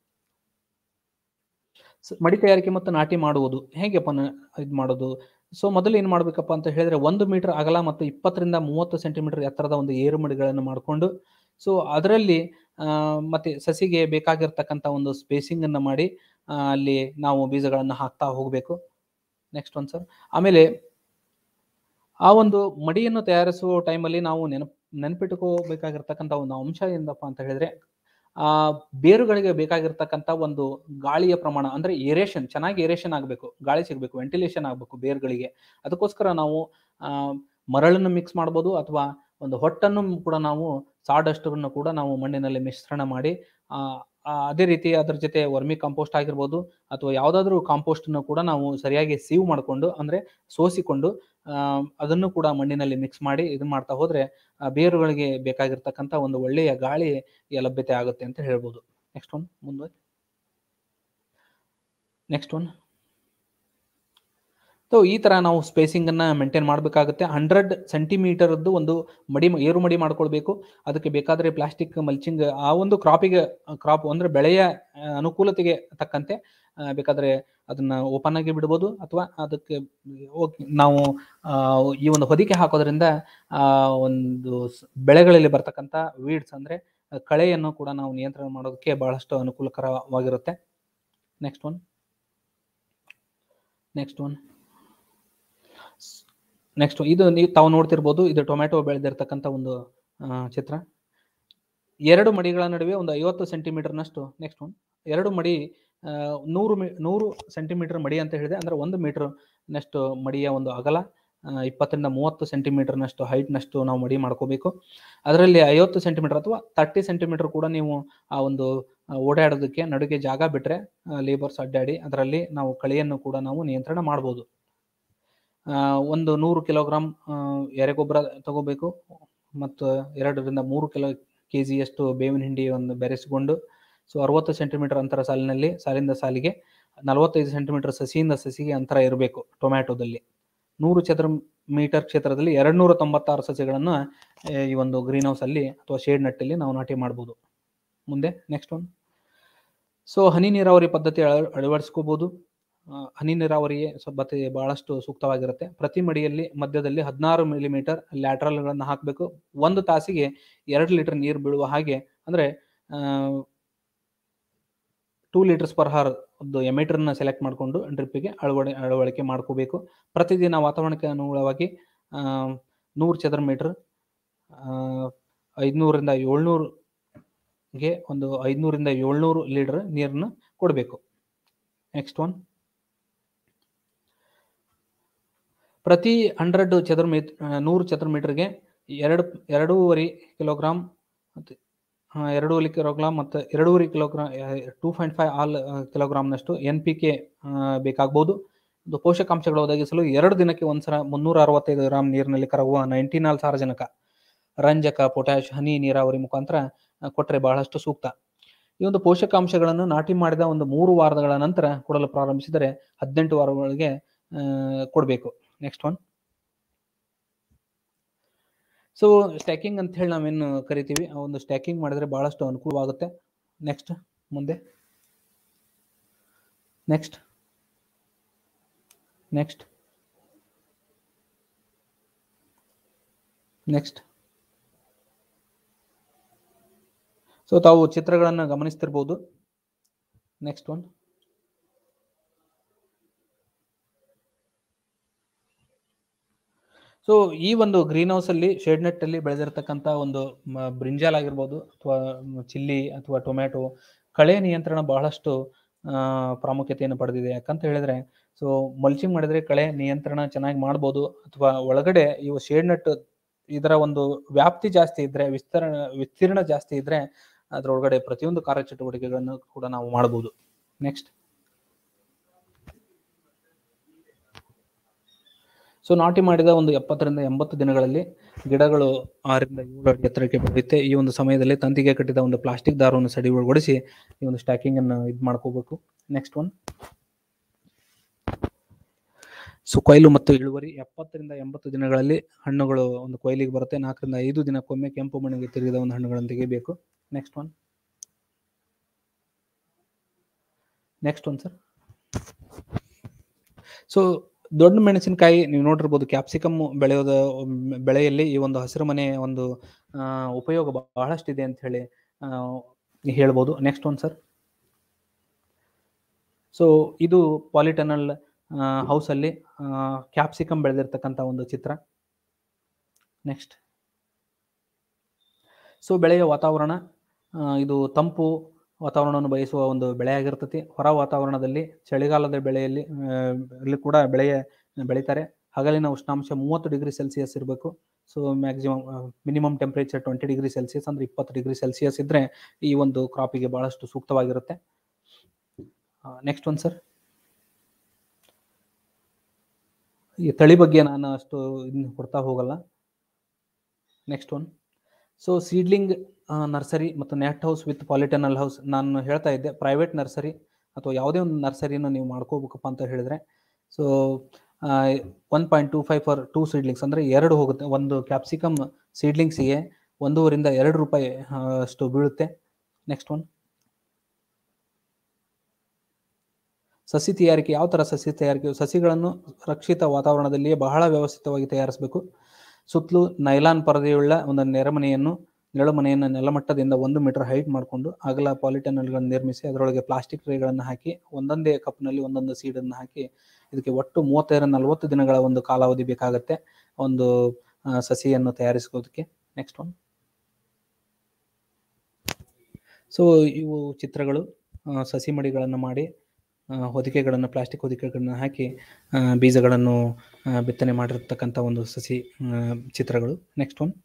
ಸ- ಮಡಿ ತಯಾರಿಕೆ ಮತ್ತು ನಾಟಿ ಮಾಡುವುದು ಹೇಗೆಪ್ಪ ಇದು ಮಾಡೋದು ಸೊ ಮೊದಲು ಏನು ಮಾಡಬೇಕಪ್ಪ ಅಂತ ಹೇಳಿದ್ರೆ ಒಂದು ಮೀಟರ್ ಅಗಲ ಮತ್ತು ಇಪ್ಪತ್ತರಿಂದ ಮೂವತ್ತು ಸೆಂಟಿಮೀಟರ್ ಎತ್ತರದ ಒಂದು ಏರು ಮಡಿಗಳನ್ನು ಮಾಡಿಕೊಂಡು ಸೊ ಅದರಲ್ಲಿ ಆ, ಮತ್ತೆ ಸಸಿಗೆ ಬೇಕಾಗಿರ್ತಕ್ಕಂಥ ಒಂದು ಸ್ಪೇಸಿಂಗ್ ಅನ್ನು ಮಾಡಿ ಆ, ಅಲ್ಲಿ ನಾವು ಬೀಜಗಳನ್ನು ಹಾಕ್ತಾ ಹೋಗಬೇಕು ನೆಕ್ಸ್ಟ್ ಒಂದು ಸರ್ ಆಮೇಲೆ ಆ ಒಂದು ಮಡಿಯನ್ನು ತಯಾರಿಸುವ ಟೈಮಲ್ಲಿ ನಾವು ನೆನಪು ನೆನಪಿಟ್ಟುಕೋಬೇಕಾಗಿರ್ತಕ್ಕಂಥ ಒಂದು ಅಂಶ ಏನಪ್ಪ ಅಂತ ಹೇಳಿದ್ರೆ ಆ ಬೇರುಗಳಿಗೆ ಬೇಕಾಗಿರ್ತಕ್ಕಂಥ ಒಂದು ಗಾಳಿಯ ಪ್ರಮಾಣ ಅಂದ್ರೆ ಏರೇಷನ್ ಚೆನ್ನಾಗಿ ಏರೇಷನ್ ಆಗಬೇಕು ಗಾಳಿ ಸಿಗಬೇಕು ವೆಂಟಿಲೇಷನ್ ಆಗಬೇಕು ಬೇರುಗಳಿಗೆ ಅದಕ್ಕೋಸ್ಕರ ನಾವು ಆ, ಮರಳನ್ನು ಮಿಕ್ಸ್ ಮಾಡ್ಬೋದು ಅಥವಾ ಒಂದು ಹೊಟ್ಟನ್ನು ಕೂಡ ನಾವು ಸಾಡಸ್ಟನ್ನು ಕೂಡ ನಾವು ಮಣ್ಣಿನಲ್ಲಿ ಮಿಶ್ರಣ ಮಾಡಿ ಆ, ಆ, ಅದೇ ರೀತಿ ಅದ್ರ ಜೊತೆ ವರ್ಮಿ ಕಾಂಪೋಸ್ಟ್ ಆಗಿರ್ಬೋದು ಅಥವಾ ಯಾವುದಾದ್ರೂ ಕಾಂಪೋಸ್ಟನ್ನು ಕೂಡ ನಾವು ಸರಿಯಾಗಿ ಸೀವ್ ಮಾಡಿಕೊಂಡು ಅಂದ್ರೆ ಸೋಸಿಕೊಂಡು ಆ, ಅದನ್ನು ಕೂಡ ಮಣ್ಣಿನಲ್ಲಿ ಮಿಕ್ಸ್ ಮಾಡಿ ಇದು ಮಾಡ್ತಾ ಹೋದ್ರೆ ಆ ಬೇರುಗಳಿಗೆ ಬೇಕಾಗಿರ್ತಕ್ಕಂಥ ಒಂದು ಒಳ್ಳೆಯ ಗಾಳಿ ಲಭ್ಯತೆ ಆಗುತ್ತೆ ಅಂತ ಹೇಳ್ಬೋದು ನೆಕ್ಸ್ಟ್ ಒನ್ ಮುಂದೆ ನೆಕ್ಸ್ಟ್ ಒನ್ ಸೊ ಈ ತರ ನಾವು ಸ್ಪೇಸಿಂಗ್ ಅನ್ನ ಮೇಂಟೈನ್ ಮಾಡಬೇಕಾಗುತ್ತೆ ಹಂಡ್ರೆಡ್ ಸೆಂಟಿಮೀಟರ್ದು ಒಂದು ಮಡಿ ಏರು ಮಡಿ ಮಾಡ್ಕೊಳ್ಬೇಕು ಅದಕ್ಕೆ ಬೇಕಾದ್ರೆ ಪ್ಲಾಸ್ಟಿಕ್ ಮಲ್ಚಿಂಗ್ ಆ ಒಂದು ಕ್ರಾಪಿಗೆ ಕ್ರಾಪ್ ಅಂದ್ರೆ ಬೆಳೆಯ ಆ, ಅನುಕೂಲತೆಗೆ ತಕ್ಕಂತೆ ಆ, ಬೇಕಾದ್ರೆ ಅದನ್ನ ಓಪನ್ ಆಗಿ ಬಿಡ್ಬೋದು ಅಥವಾ ಅದಕ್ಕೆ ಹೋಗ್- ನಾವು ಆ, ಈ ಒಂದು ಹೊದಿಕೆ ಹಾಕೋದ್ರಿಂದ ಆ ಒಂದು ಸ್- ಬೆಳೆಗಳಲ್ಲಿ ಬರ್ತಕ್ಕಂಥ ವೀಡ್ಸ್ ಅಂದ್ರೆ ಕಳೆಯನ್ನು ಕೂಡ ನಾವು ನಿಯಂತ್ರಣ ಮಾಡೋದಕ್ಕೆ ಬಹಳಷ್ಟು ಅನುಕೂಲಕರವಾಗಿರುತ್ತೆ next one next one next ಇದು ನೀವು ತಾವು ನೋಡ್ತಿರ್ಬೋದು ಇದು ಟೊಮ್ಯಾಟೊ ಬೆಳೆದಿರ್ತಕ್ಕಂಥ ಒಂದು ಆ, ಚಿತ್ರ ಎರಡು ಮಡಿಗಳ ನಡುವೆ ಒಂದು ಐವತ್ತು ಸೆಂಟಿಮೀಟರ್ನಷ್ಟು ನೆಕ್ಸ್ಟ್ ಒನ್ ಎರಡು ಮಡಿ ಆ, ನೂರು ಮಿ ನೂರು ಸೆಂಟಿಮೀಟರ್ ಮಡಿ ಅಂತ ಹೇಳಿದೆ ಅಂದ್ರೆ ಒಂದು ಮೀಟರ್ ನಷ್ಟು ಮಡಿಯ ಒಂದು ಅಗಲ ಆ, ಇಪ್ಪತ್ತರಿಂದ ಮೂವತ್ತು ಸೆಂಟಿಮೀಟರ್ನಷ್ಟು ಹೈಟ್ನಷ್ಟು ನಾವು ಮಡಿ ಮಾಡ್ಕೋಬೇಕು ಅದರಲ್ಲಿ ಐವತ್ತು ಸೆಂಟಿಮೀಟರ್ ಅಥವಾ ತರ್ಟಿ ಸೆಂಟಿಮೀಟರ್ ಕೂಡ ನೀವು ಆ ಒಂದು ಆ, ಓಡಾಡೋದಕ್ಕೆ ನಡುಗೆ ಜಾಗ ಬಿಟ್ಟರೆ ಲೇಬರ್ಸ್ ಅಡ್ಡಾಡಿ ಅದರಲ್ಲಿ ನಾವು ಕಳೆಯನ್ನು ಕೂಡ ನಾವು ನಿಯಂತ್ರಣ ಮಾಡ್ಬೋದು ಆ, ಒಂದು ನೂರು ಕಿಲೋಗ್ರಾಮ್ ಎರೆಗೊಬ್ಬರ ತಗೋಬೇಕು ಮತ್ತು ಎರಡರಿಂದ ಮೂರು ಕಿಲೋ ಕೆ ಜಿಯಷ್ಟು ಬೇವಿನ ಹಿಂಡಿಯನ್ನು ಬೆರೆಸಿಕೊಂಡು ಸೊ ಅರವತ್ತು ಸೆಂಟಿಮೀಟರ್ ಅಂತರ ಸಾಲಿನಲ್ಲಿ ಸಾಲಿಂದ ಸಾಲಿಗೆ ನಲವತ್ತೈದು ಸೆಂಟಿಮೀಟರ್ ಸಸಿಯಿಂದ ಸಸಿಗೆ ಅಂತರ ಇರಬೇಕು ಟೊಮ್ಯಾಟೊದಲ್ಲಿ ನೂರು ಚದರ ಮೀಟರ್ ಕ್ಷೇತ್ರದಲ್ಲಿ ಎರಡು ನೂರ ತೊಂಬತ್ತಾರು ಸಸಿಗಳನ್ನು ಆ, ಈ ಒಂದು ಗ್ರೀನ್ ಹೌಸ್ ಅಲ್ಲಿ ಅಥವಾ ಶೇಡ್ ನಟ್ಟಲ್ಲಿ ನಾವು ನಾಟಿ ಮಾಡ್ಬೋದು ಮುಂದೆ ನೆಕ್ಸ್ಟ್ ಒನ್ ಸೊ ಹನಿ ನೀರಾವರಿ ಪದ್ಧತಿ ಅಳ- ಅಳವಡಿಸ್ಕೋಬಹುದು ಆ, ಹನಿ ನೀರಾವರಿಗೆ ಸಬ್ಬತೆ ಬಹಳಷ್ಟು ಸೂಕ್ತವಾಗಿರುತ್ತೆ ಪ್ರತಿ ಮಡಿಯಲ್ಲಿ ಮಧ್ಯದಲ್ಲಿ ಹದಿನಾರು ಮಿಲಿಮೀಟರ್ ಲ್ಯಾಟ್ರಲ್ಗಳನ್ನು ಹಾಕಬೇಕು ಒಂದು ತಾಸಿಗೆ ಎರಡು ಲೀಟರ್ ನೀರು ಬೀಳುವ ಹಾಗೆ ಅಂದ್ರೆ ಟೂ ಲೀಟರ್ಸ್ ಪರ್ ಹಾರ್ ಒಂದು ಎಮೀಟರ್ನ ಸೆಲೆಕ್ಟ್ ಮಾಡಿಕೊಂಡು ಡ್ರಿಪ್ಪಿಗೆ ಅಳವಡಿ ಅಳವಡಿಕೆ ಮಾಡ್ಕೋಬೇಕು ಪ್ರತಿದಿನ ವಾತಾವರಣಕ್ಕೆ ಅನುಗುಣವಾಗಿ ನೂರು ಚದರ ಮೀಟರ್ ಐದುನೂರಿಂದ ಏಳ್ನೂರುಗೆ ಒಂದು ಐದುನೂರಿಂದ ಏಳ್ನೂರು ಲೀಟರ್ ನೀರನ್ನು ಕೊಡಬೇಕು ನೆಕ್ಸ್ಟ್ ಒನ್ ಪ್ರತಿ ಹಂಡ್ರೆಡ್ ಚದರ ಮೀಟ್ ನೂರು ಚದರ ಮೀಟರ್ಗೆ ಎರಡು ಎರಡೂವರೆ ಕಿಲೋಗ್ರಾಮ್ ಮತ್ತು ಆ, ಎರಡೂವರೆ ಕಿಲೋಗ್ರಾಮ್ ಮತ್ತು ಎರಡೂವರೆ kilogram two point five all ಕಿಲೋಗ್ರಾಮ್ನಷ್ಟು ಎನ್ ಪಿ ಕೆ ಬೇಕಾಗ್ಬೋದು ಇದು ಪೋಷಕಾಂಶಗಳು ಒದಗಿಸಲು ಎರಡು ದಿನಕ್ಕೆ ಒಂದ್ಸಲ ಮುನ್ನೂರ ಅರವತ್ತೈದು ಗ್ರಾಮ್ ನೀರಿನಲ್ಲಿ ಕರಗುವ ನೈಂಟಿನಾಲ್ ಸಾರಜನಕ ರಂಜಕ ಪೊಟ್ಯಾಶ್ ಹನಿ ನೀರಾವರಿ ಮುಖಾಂತರ ಆ, ಕೊಟ್ರೆ ಬಹಳಷ್ಟು ಸೂಕ್ತ ಈ ಒಂದು ಪೋಷಕಾಂಶಗಳನ್ನು ನಾಟಿ ಮಾಡಿದ ಒಂದು ಮೂರು ವಾರಗಳ ನಂತರ ಕೊಡಲು ಪ್ರಾರಂಭಿಸಿದರೆ ಹದಿನೆಂಟು ವಾರಗಳಿಗೆ ಕೊಡಬೇಕು ನೆಕ್ಸ್ಟ್ ಒನ್ ಸೊ ಸ್ಟ್ಯಾಕಿಂಗ್ ಅಂತ ಹೇಳಿ ನಾವೇನು ಕರಿತೀವಿ ಆ ಒಂದು ಸ್ಟ್ಯಾಕಿಂಗ್ ಮಾಡಿದ್ರೆ ಬಹಳಷ್ಟು ಅನುಕೂಲವಾಗುತ್ತೆ ನೆಕ್ಸ್ಟ್ ಮುಂದೆ ನೆಕ್ಸ್ಟ್ ನೆಕ್ಸ್ಟ್ ನೆಕ್ಸ್ಟ್ ಸೊ ತಾವು ಚಿತ್ರಗಳನ್ನು ಗಮನಿಸ್ತಿರ್ಬೋದು ನೆಕ್ಸ್ಟ್ ಒನ್ ಸೊ ಈ ಒಂದು ಗ್ರೀನ್ ಹೌಸ್ ಅಲ್ಲಿ ಶೇಡ್ ನೆಟ್ ಅಲ್ಲಿ ಬೆಳೆದಿರ್ತಕ್ಕಂಥ ಒಂದು ಮ- ಬ್ರಿಂಜಾಲ್ ಆಗಿರ್ಬೋದು ಅಥವಾ ಚಿಲ್ಲಿ ಅಥವಾ ಟೊಮ್ಯಾಟೊ ಕಳೆ ನಿಯಂತ್ರಣ ಬಹಳಷ್ಟು ಆ, ಪ್ರಾಮುಖ್ಯತೆಯನ್ನು ಪಡೆದಿದೆ ಯಾಕಂತ ಹೇಳಿದ್ರೆ ಸೊ ಮಲ್ಚಿಂಗ್ ಮಾಡಿದ್ರೆ ಕಳೆ ನಿಯಂತ್ರಣ ಚೆನ್ನಾಗಿ ಮಾಡ್ಬೋದು ಅಥವಾ ಒಳಗಡೆ ಇವು ಶೇಡ್ ನೆಟ್ ಇದರ ಒಂದು ವ್ಯಾಪ್ತಿ ಜಾಸ್ತಿ ಇದ್ರೆ ವಿಸ್ತರಣ ವಿಸ್ತೀರ್ಣ ಜಾಸ್ತಿ ಇದ್ರೆ ಅದರೊಳಗಡೆ ಪ್ರತಿಯೊಂದು ಕಾರ್ಯಚಟುವಟಿಕೆಗಳನ್ನು ಕೂಡ ನಾವು ಮಾಡಬಹುದು ನೆಕ್ಸ್ಟ್ ಸೊ ನಾಟಿ ಮಾಡಿದ ಒಂದು ಎಪ್ಪತ್ತರಿಂದ ಎಂಬತ್ತು ದಿನಗಳಲ್ಲಿ ಗಿಡಗಳು ಆರರಿಂದ ಏಳು ಅಡಿ ಎತ್ತರಕ್ಕೆ ಬೆಳೆಯುತ್ತೆ ಈ ಒಂದು ಸಮಯದಲ್ಲಿ ತಂತಿಗೆ ಕಟ್ಟಿದ ಒಂದು ಪ್ಲಾಸ್ಟಿಕ್ ದಾರವನ್ನು ಸಡಿ ಒಳಗಡಿಸಿ ಈ ಒಂದು ಸ್ಟ್ಯಾಕಿಂಗ್ ಅನ್ನು ಇದು ಮಾಡ್ಕೋಬೇಕು ನೆಕ್ಸ್ಟ್ ಒನ್ ಸೊ ಕೊಯ್ಲು ಮತ್ತು ಇಳುವರಿ ಎಪ್ಪತ್ತರಿಂದ ಎಂಬತ್ತು ದಿನಗಳಲ್ಲಿ ಹಣ್ಣುಗಳು ಒಂದು ಕೊಯ್ಲಿಗೆ ಬರುತ್ತೆ ನಾಲ್ಕರಿಂದ ಐದು ದಿನಕ್ಕೊಮ್ಮೆ ಕೆಂಪು ಮಣ್ಣಿಗೆ ತಿರುಗಿದ ಒಂದು ಹಣ್ಣುಗಳನ್ನು ತೆಗಿಬೇಕು next one next one sir so ದೊಡ್ಡ ಮೆಣಸಿನಕಾಯಿ ನೀವು ನೋಡಿರ್ಬೋದು ಕ್ಯಾಪ್ಸಿಕಮ್ ಬೆಳೆಯೋದ ಬೆಳೆಯಲ್ಲಿ ಈ ಒಂದು ಹಸಿರು ಮನೆ ಒಂದು ಆ, ಉಪಯೋಗ ಬಹಳಷ್ಟಿದೆ ಅಂತ ಹೇಳಿ ಆ, ಹೇಳ್ಬೋದು ನೆಕ್ಸ್ಟ್ ಒನ್ ಸರ್ ಸೊ ಇದು ಪಾಲಿಟನಲ್ ಹೌಸಲ್ಲಿ ಕ್ಯಾಪ್ಸಿಕಮ್ ಬೆಳೆದಿರ್ತಕ್ಕಂಥ ಒಂದು ಚಿತ್ರ ನೆಕ್ಸ್ಟ್ ಸೊ ಬೆಳೆಯ ವಾತಾವರಣ ಆ, ಇದು ತಂಪು ವಾತಾವರಣವನ್ನು ಬಯಸುವ ಒಂದು ಬೆಳೆ ಆಗಿರ್ತತಿ ಹೊರ ವಾತಾವರಣದಲ್ಲಿ ಚಳಿಗಾಲದ ಬೆಳೆಯಲ್ಲಿ ಆ, ಅಲ್ಲಿ ಕೂಡ ಬೆಳೆಯ ಬೆಳೀತಾರೆ ಹಗಲಿನ ಉಷ್ಣಾಂಶ ಮೂವತ್ತು ಡಿಗ್ರಿ ಸೆಲ್ಸಿಯಸ್ ಇರಬೇಕು so maximum minimum temperature twenty degree Celsius ಅಂದ್ರೆ ಇಪ್ಪತ್ತು ಡಿಗ್ರಿ ಸೆಲ್ಸಿಯಸ್ ಇದ್ರೆ ಈ ಒಂದು ಕ್ರಾಪಿಗೆ ಬಹಳಷ್ಟು ಸೂಕ್ತವಾಗಿರುತ್ತೆ ನೆಕ್ಸ್ಟ್ ಒನ್ ಸರ್ ಈ ತಳಿ ಬಗ್ಗೆ ನಾನು ಅಷ್ಟು ಇದನ್ನ ಕೊಡ್ತಾ ಹೋಗಲ್ಲ next one so seedling nursery ಮತ್ತು net house with polytunnel house ನಾನು ಹೇಳ್ತಾ ಇದ್ದೆ ಪ್ರೈವೇಟ್ ನರ್ಸರಿ ಅಥವಾ ಯಾವುದೇ ಒಂದು ನರ್ಸರಿನ ನೀವು ಮಾಡ್ಕೋಬೇಕಪ್ಪ ಅಂತ ಹೇಳಿದ್ರೆ so one point two five for two seedlings ಅಂದರೆ ಎರಡು ಹೋಗುತ್ತೆ ಒಂದು ಕ್ಯಾಪ್ಸಿಕಮ್ ಸೀಡ್ಲಿಂಗ್ಸಿಗೆ ಒಂದೂವರಿಂದ ಎರಡು ರೂಪಾಯಿ ಆ, ಅಷ್ಟು ಬೀಳುತ್ತೆ ನೆಕ್ಸ್ಟ್ ಒನ್ ಸಸಿ ತಯಾರಿಕೆ ಯಾವ ಥರ ಸಸಿ ತಯಾರಿಕೆ ಸಸಿಗಳನ್ನು ರಕ್ಷಿತ ವಾತಾವರಣದಲ್ಲಿಯೇ ಬಹಳ ವ್ಯವಸ್ಥಿತವಾಗಿ ತಯಾರಿಸಬೇಕು ಸುತ್ತಲೂ ನೈಲಾನ್ ಪರದೆಯುಳ್ಳ ಒಂದು ನೆರಮನೆಯನ್ನು ನೆರಳುಮನೆಯನ್ನು ನೆಲಮಟ್ಟದಿಂದ ಒಂದು ಮೀಟರ್ ಹೈಟ್ ಮಾಡಿಕೊಂಡು ಅಗಲ ಪಾಲಿಟನಲ್ಗಳನ್ನು ನಿರ್ಮಿಸಿ ಅದರೊಳಗೆ ಪ್ಲಾಸ್ಟಿಕ್ ಟ್ರೇಗಳನ್ನು ಹಾಕಿ ಒಂದೊಂದೇ ಕಪ್ನಲ್ಲಿ ಒಂದೊಂದು ಸೀಡನ್ನು ಹಾಕಿ ಇದಕ್ಕೆ ಒಟ್ಟು ಮೂವತ್ತೈದರಿಂದ ನಲವತ್ತು ದಿನಗಳ ಒಂದು ಕಾಲಾವಧಿ ಬೇಕಾಗುತ್ತೆ ಒಂದು ಆ, ಸಸಿಯನ್ನು ತಯಾರಿಸೋದಕ್ಕೆ ನೆಕ್ಸ್ಟ್ ಒನ್ ಸೊ ಇವು ಚಿತ್ರಗಳು ಆ, ಸಸಿ ಮಡಿಗಳನ್ನು ಮಾಡಿ ಆ, ಹೊದಿಕೆಗಳನ್ನು ಪ್ಲಾಸ್ಟಿಕ್ ಹೊದಿಕೆಗಳನ್ನು ಹಾಕಿ ಆ, ಬೀಜಗಳನ್ನು ಆ, ಬಿತ್ತನೆ ಮಾಡಿರ್ತಕ್ಕಂಥ ಒಂದು ಸಸಿ ಆ, ಚಿತ್ರಗಳು next one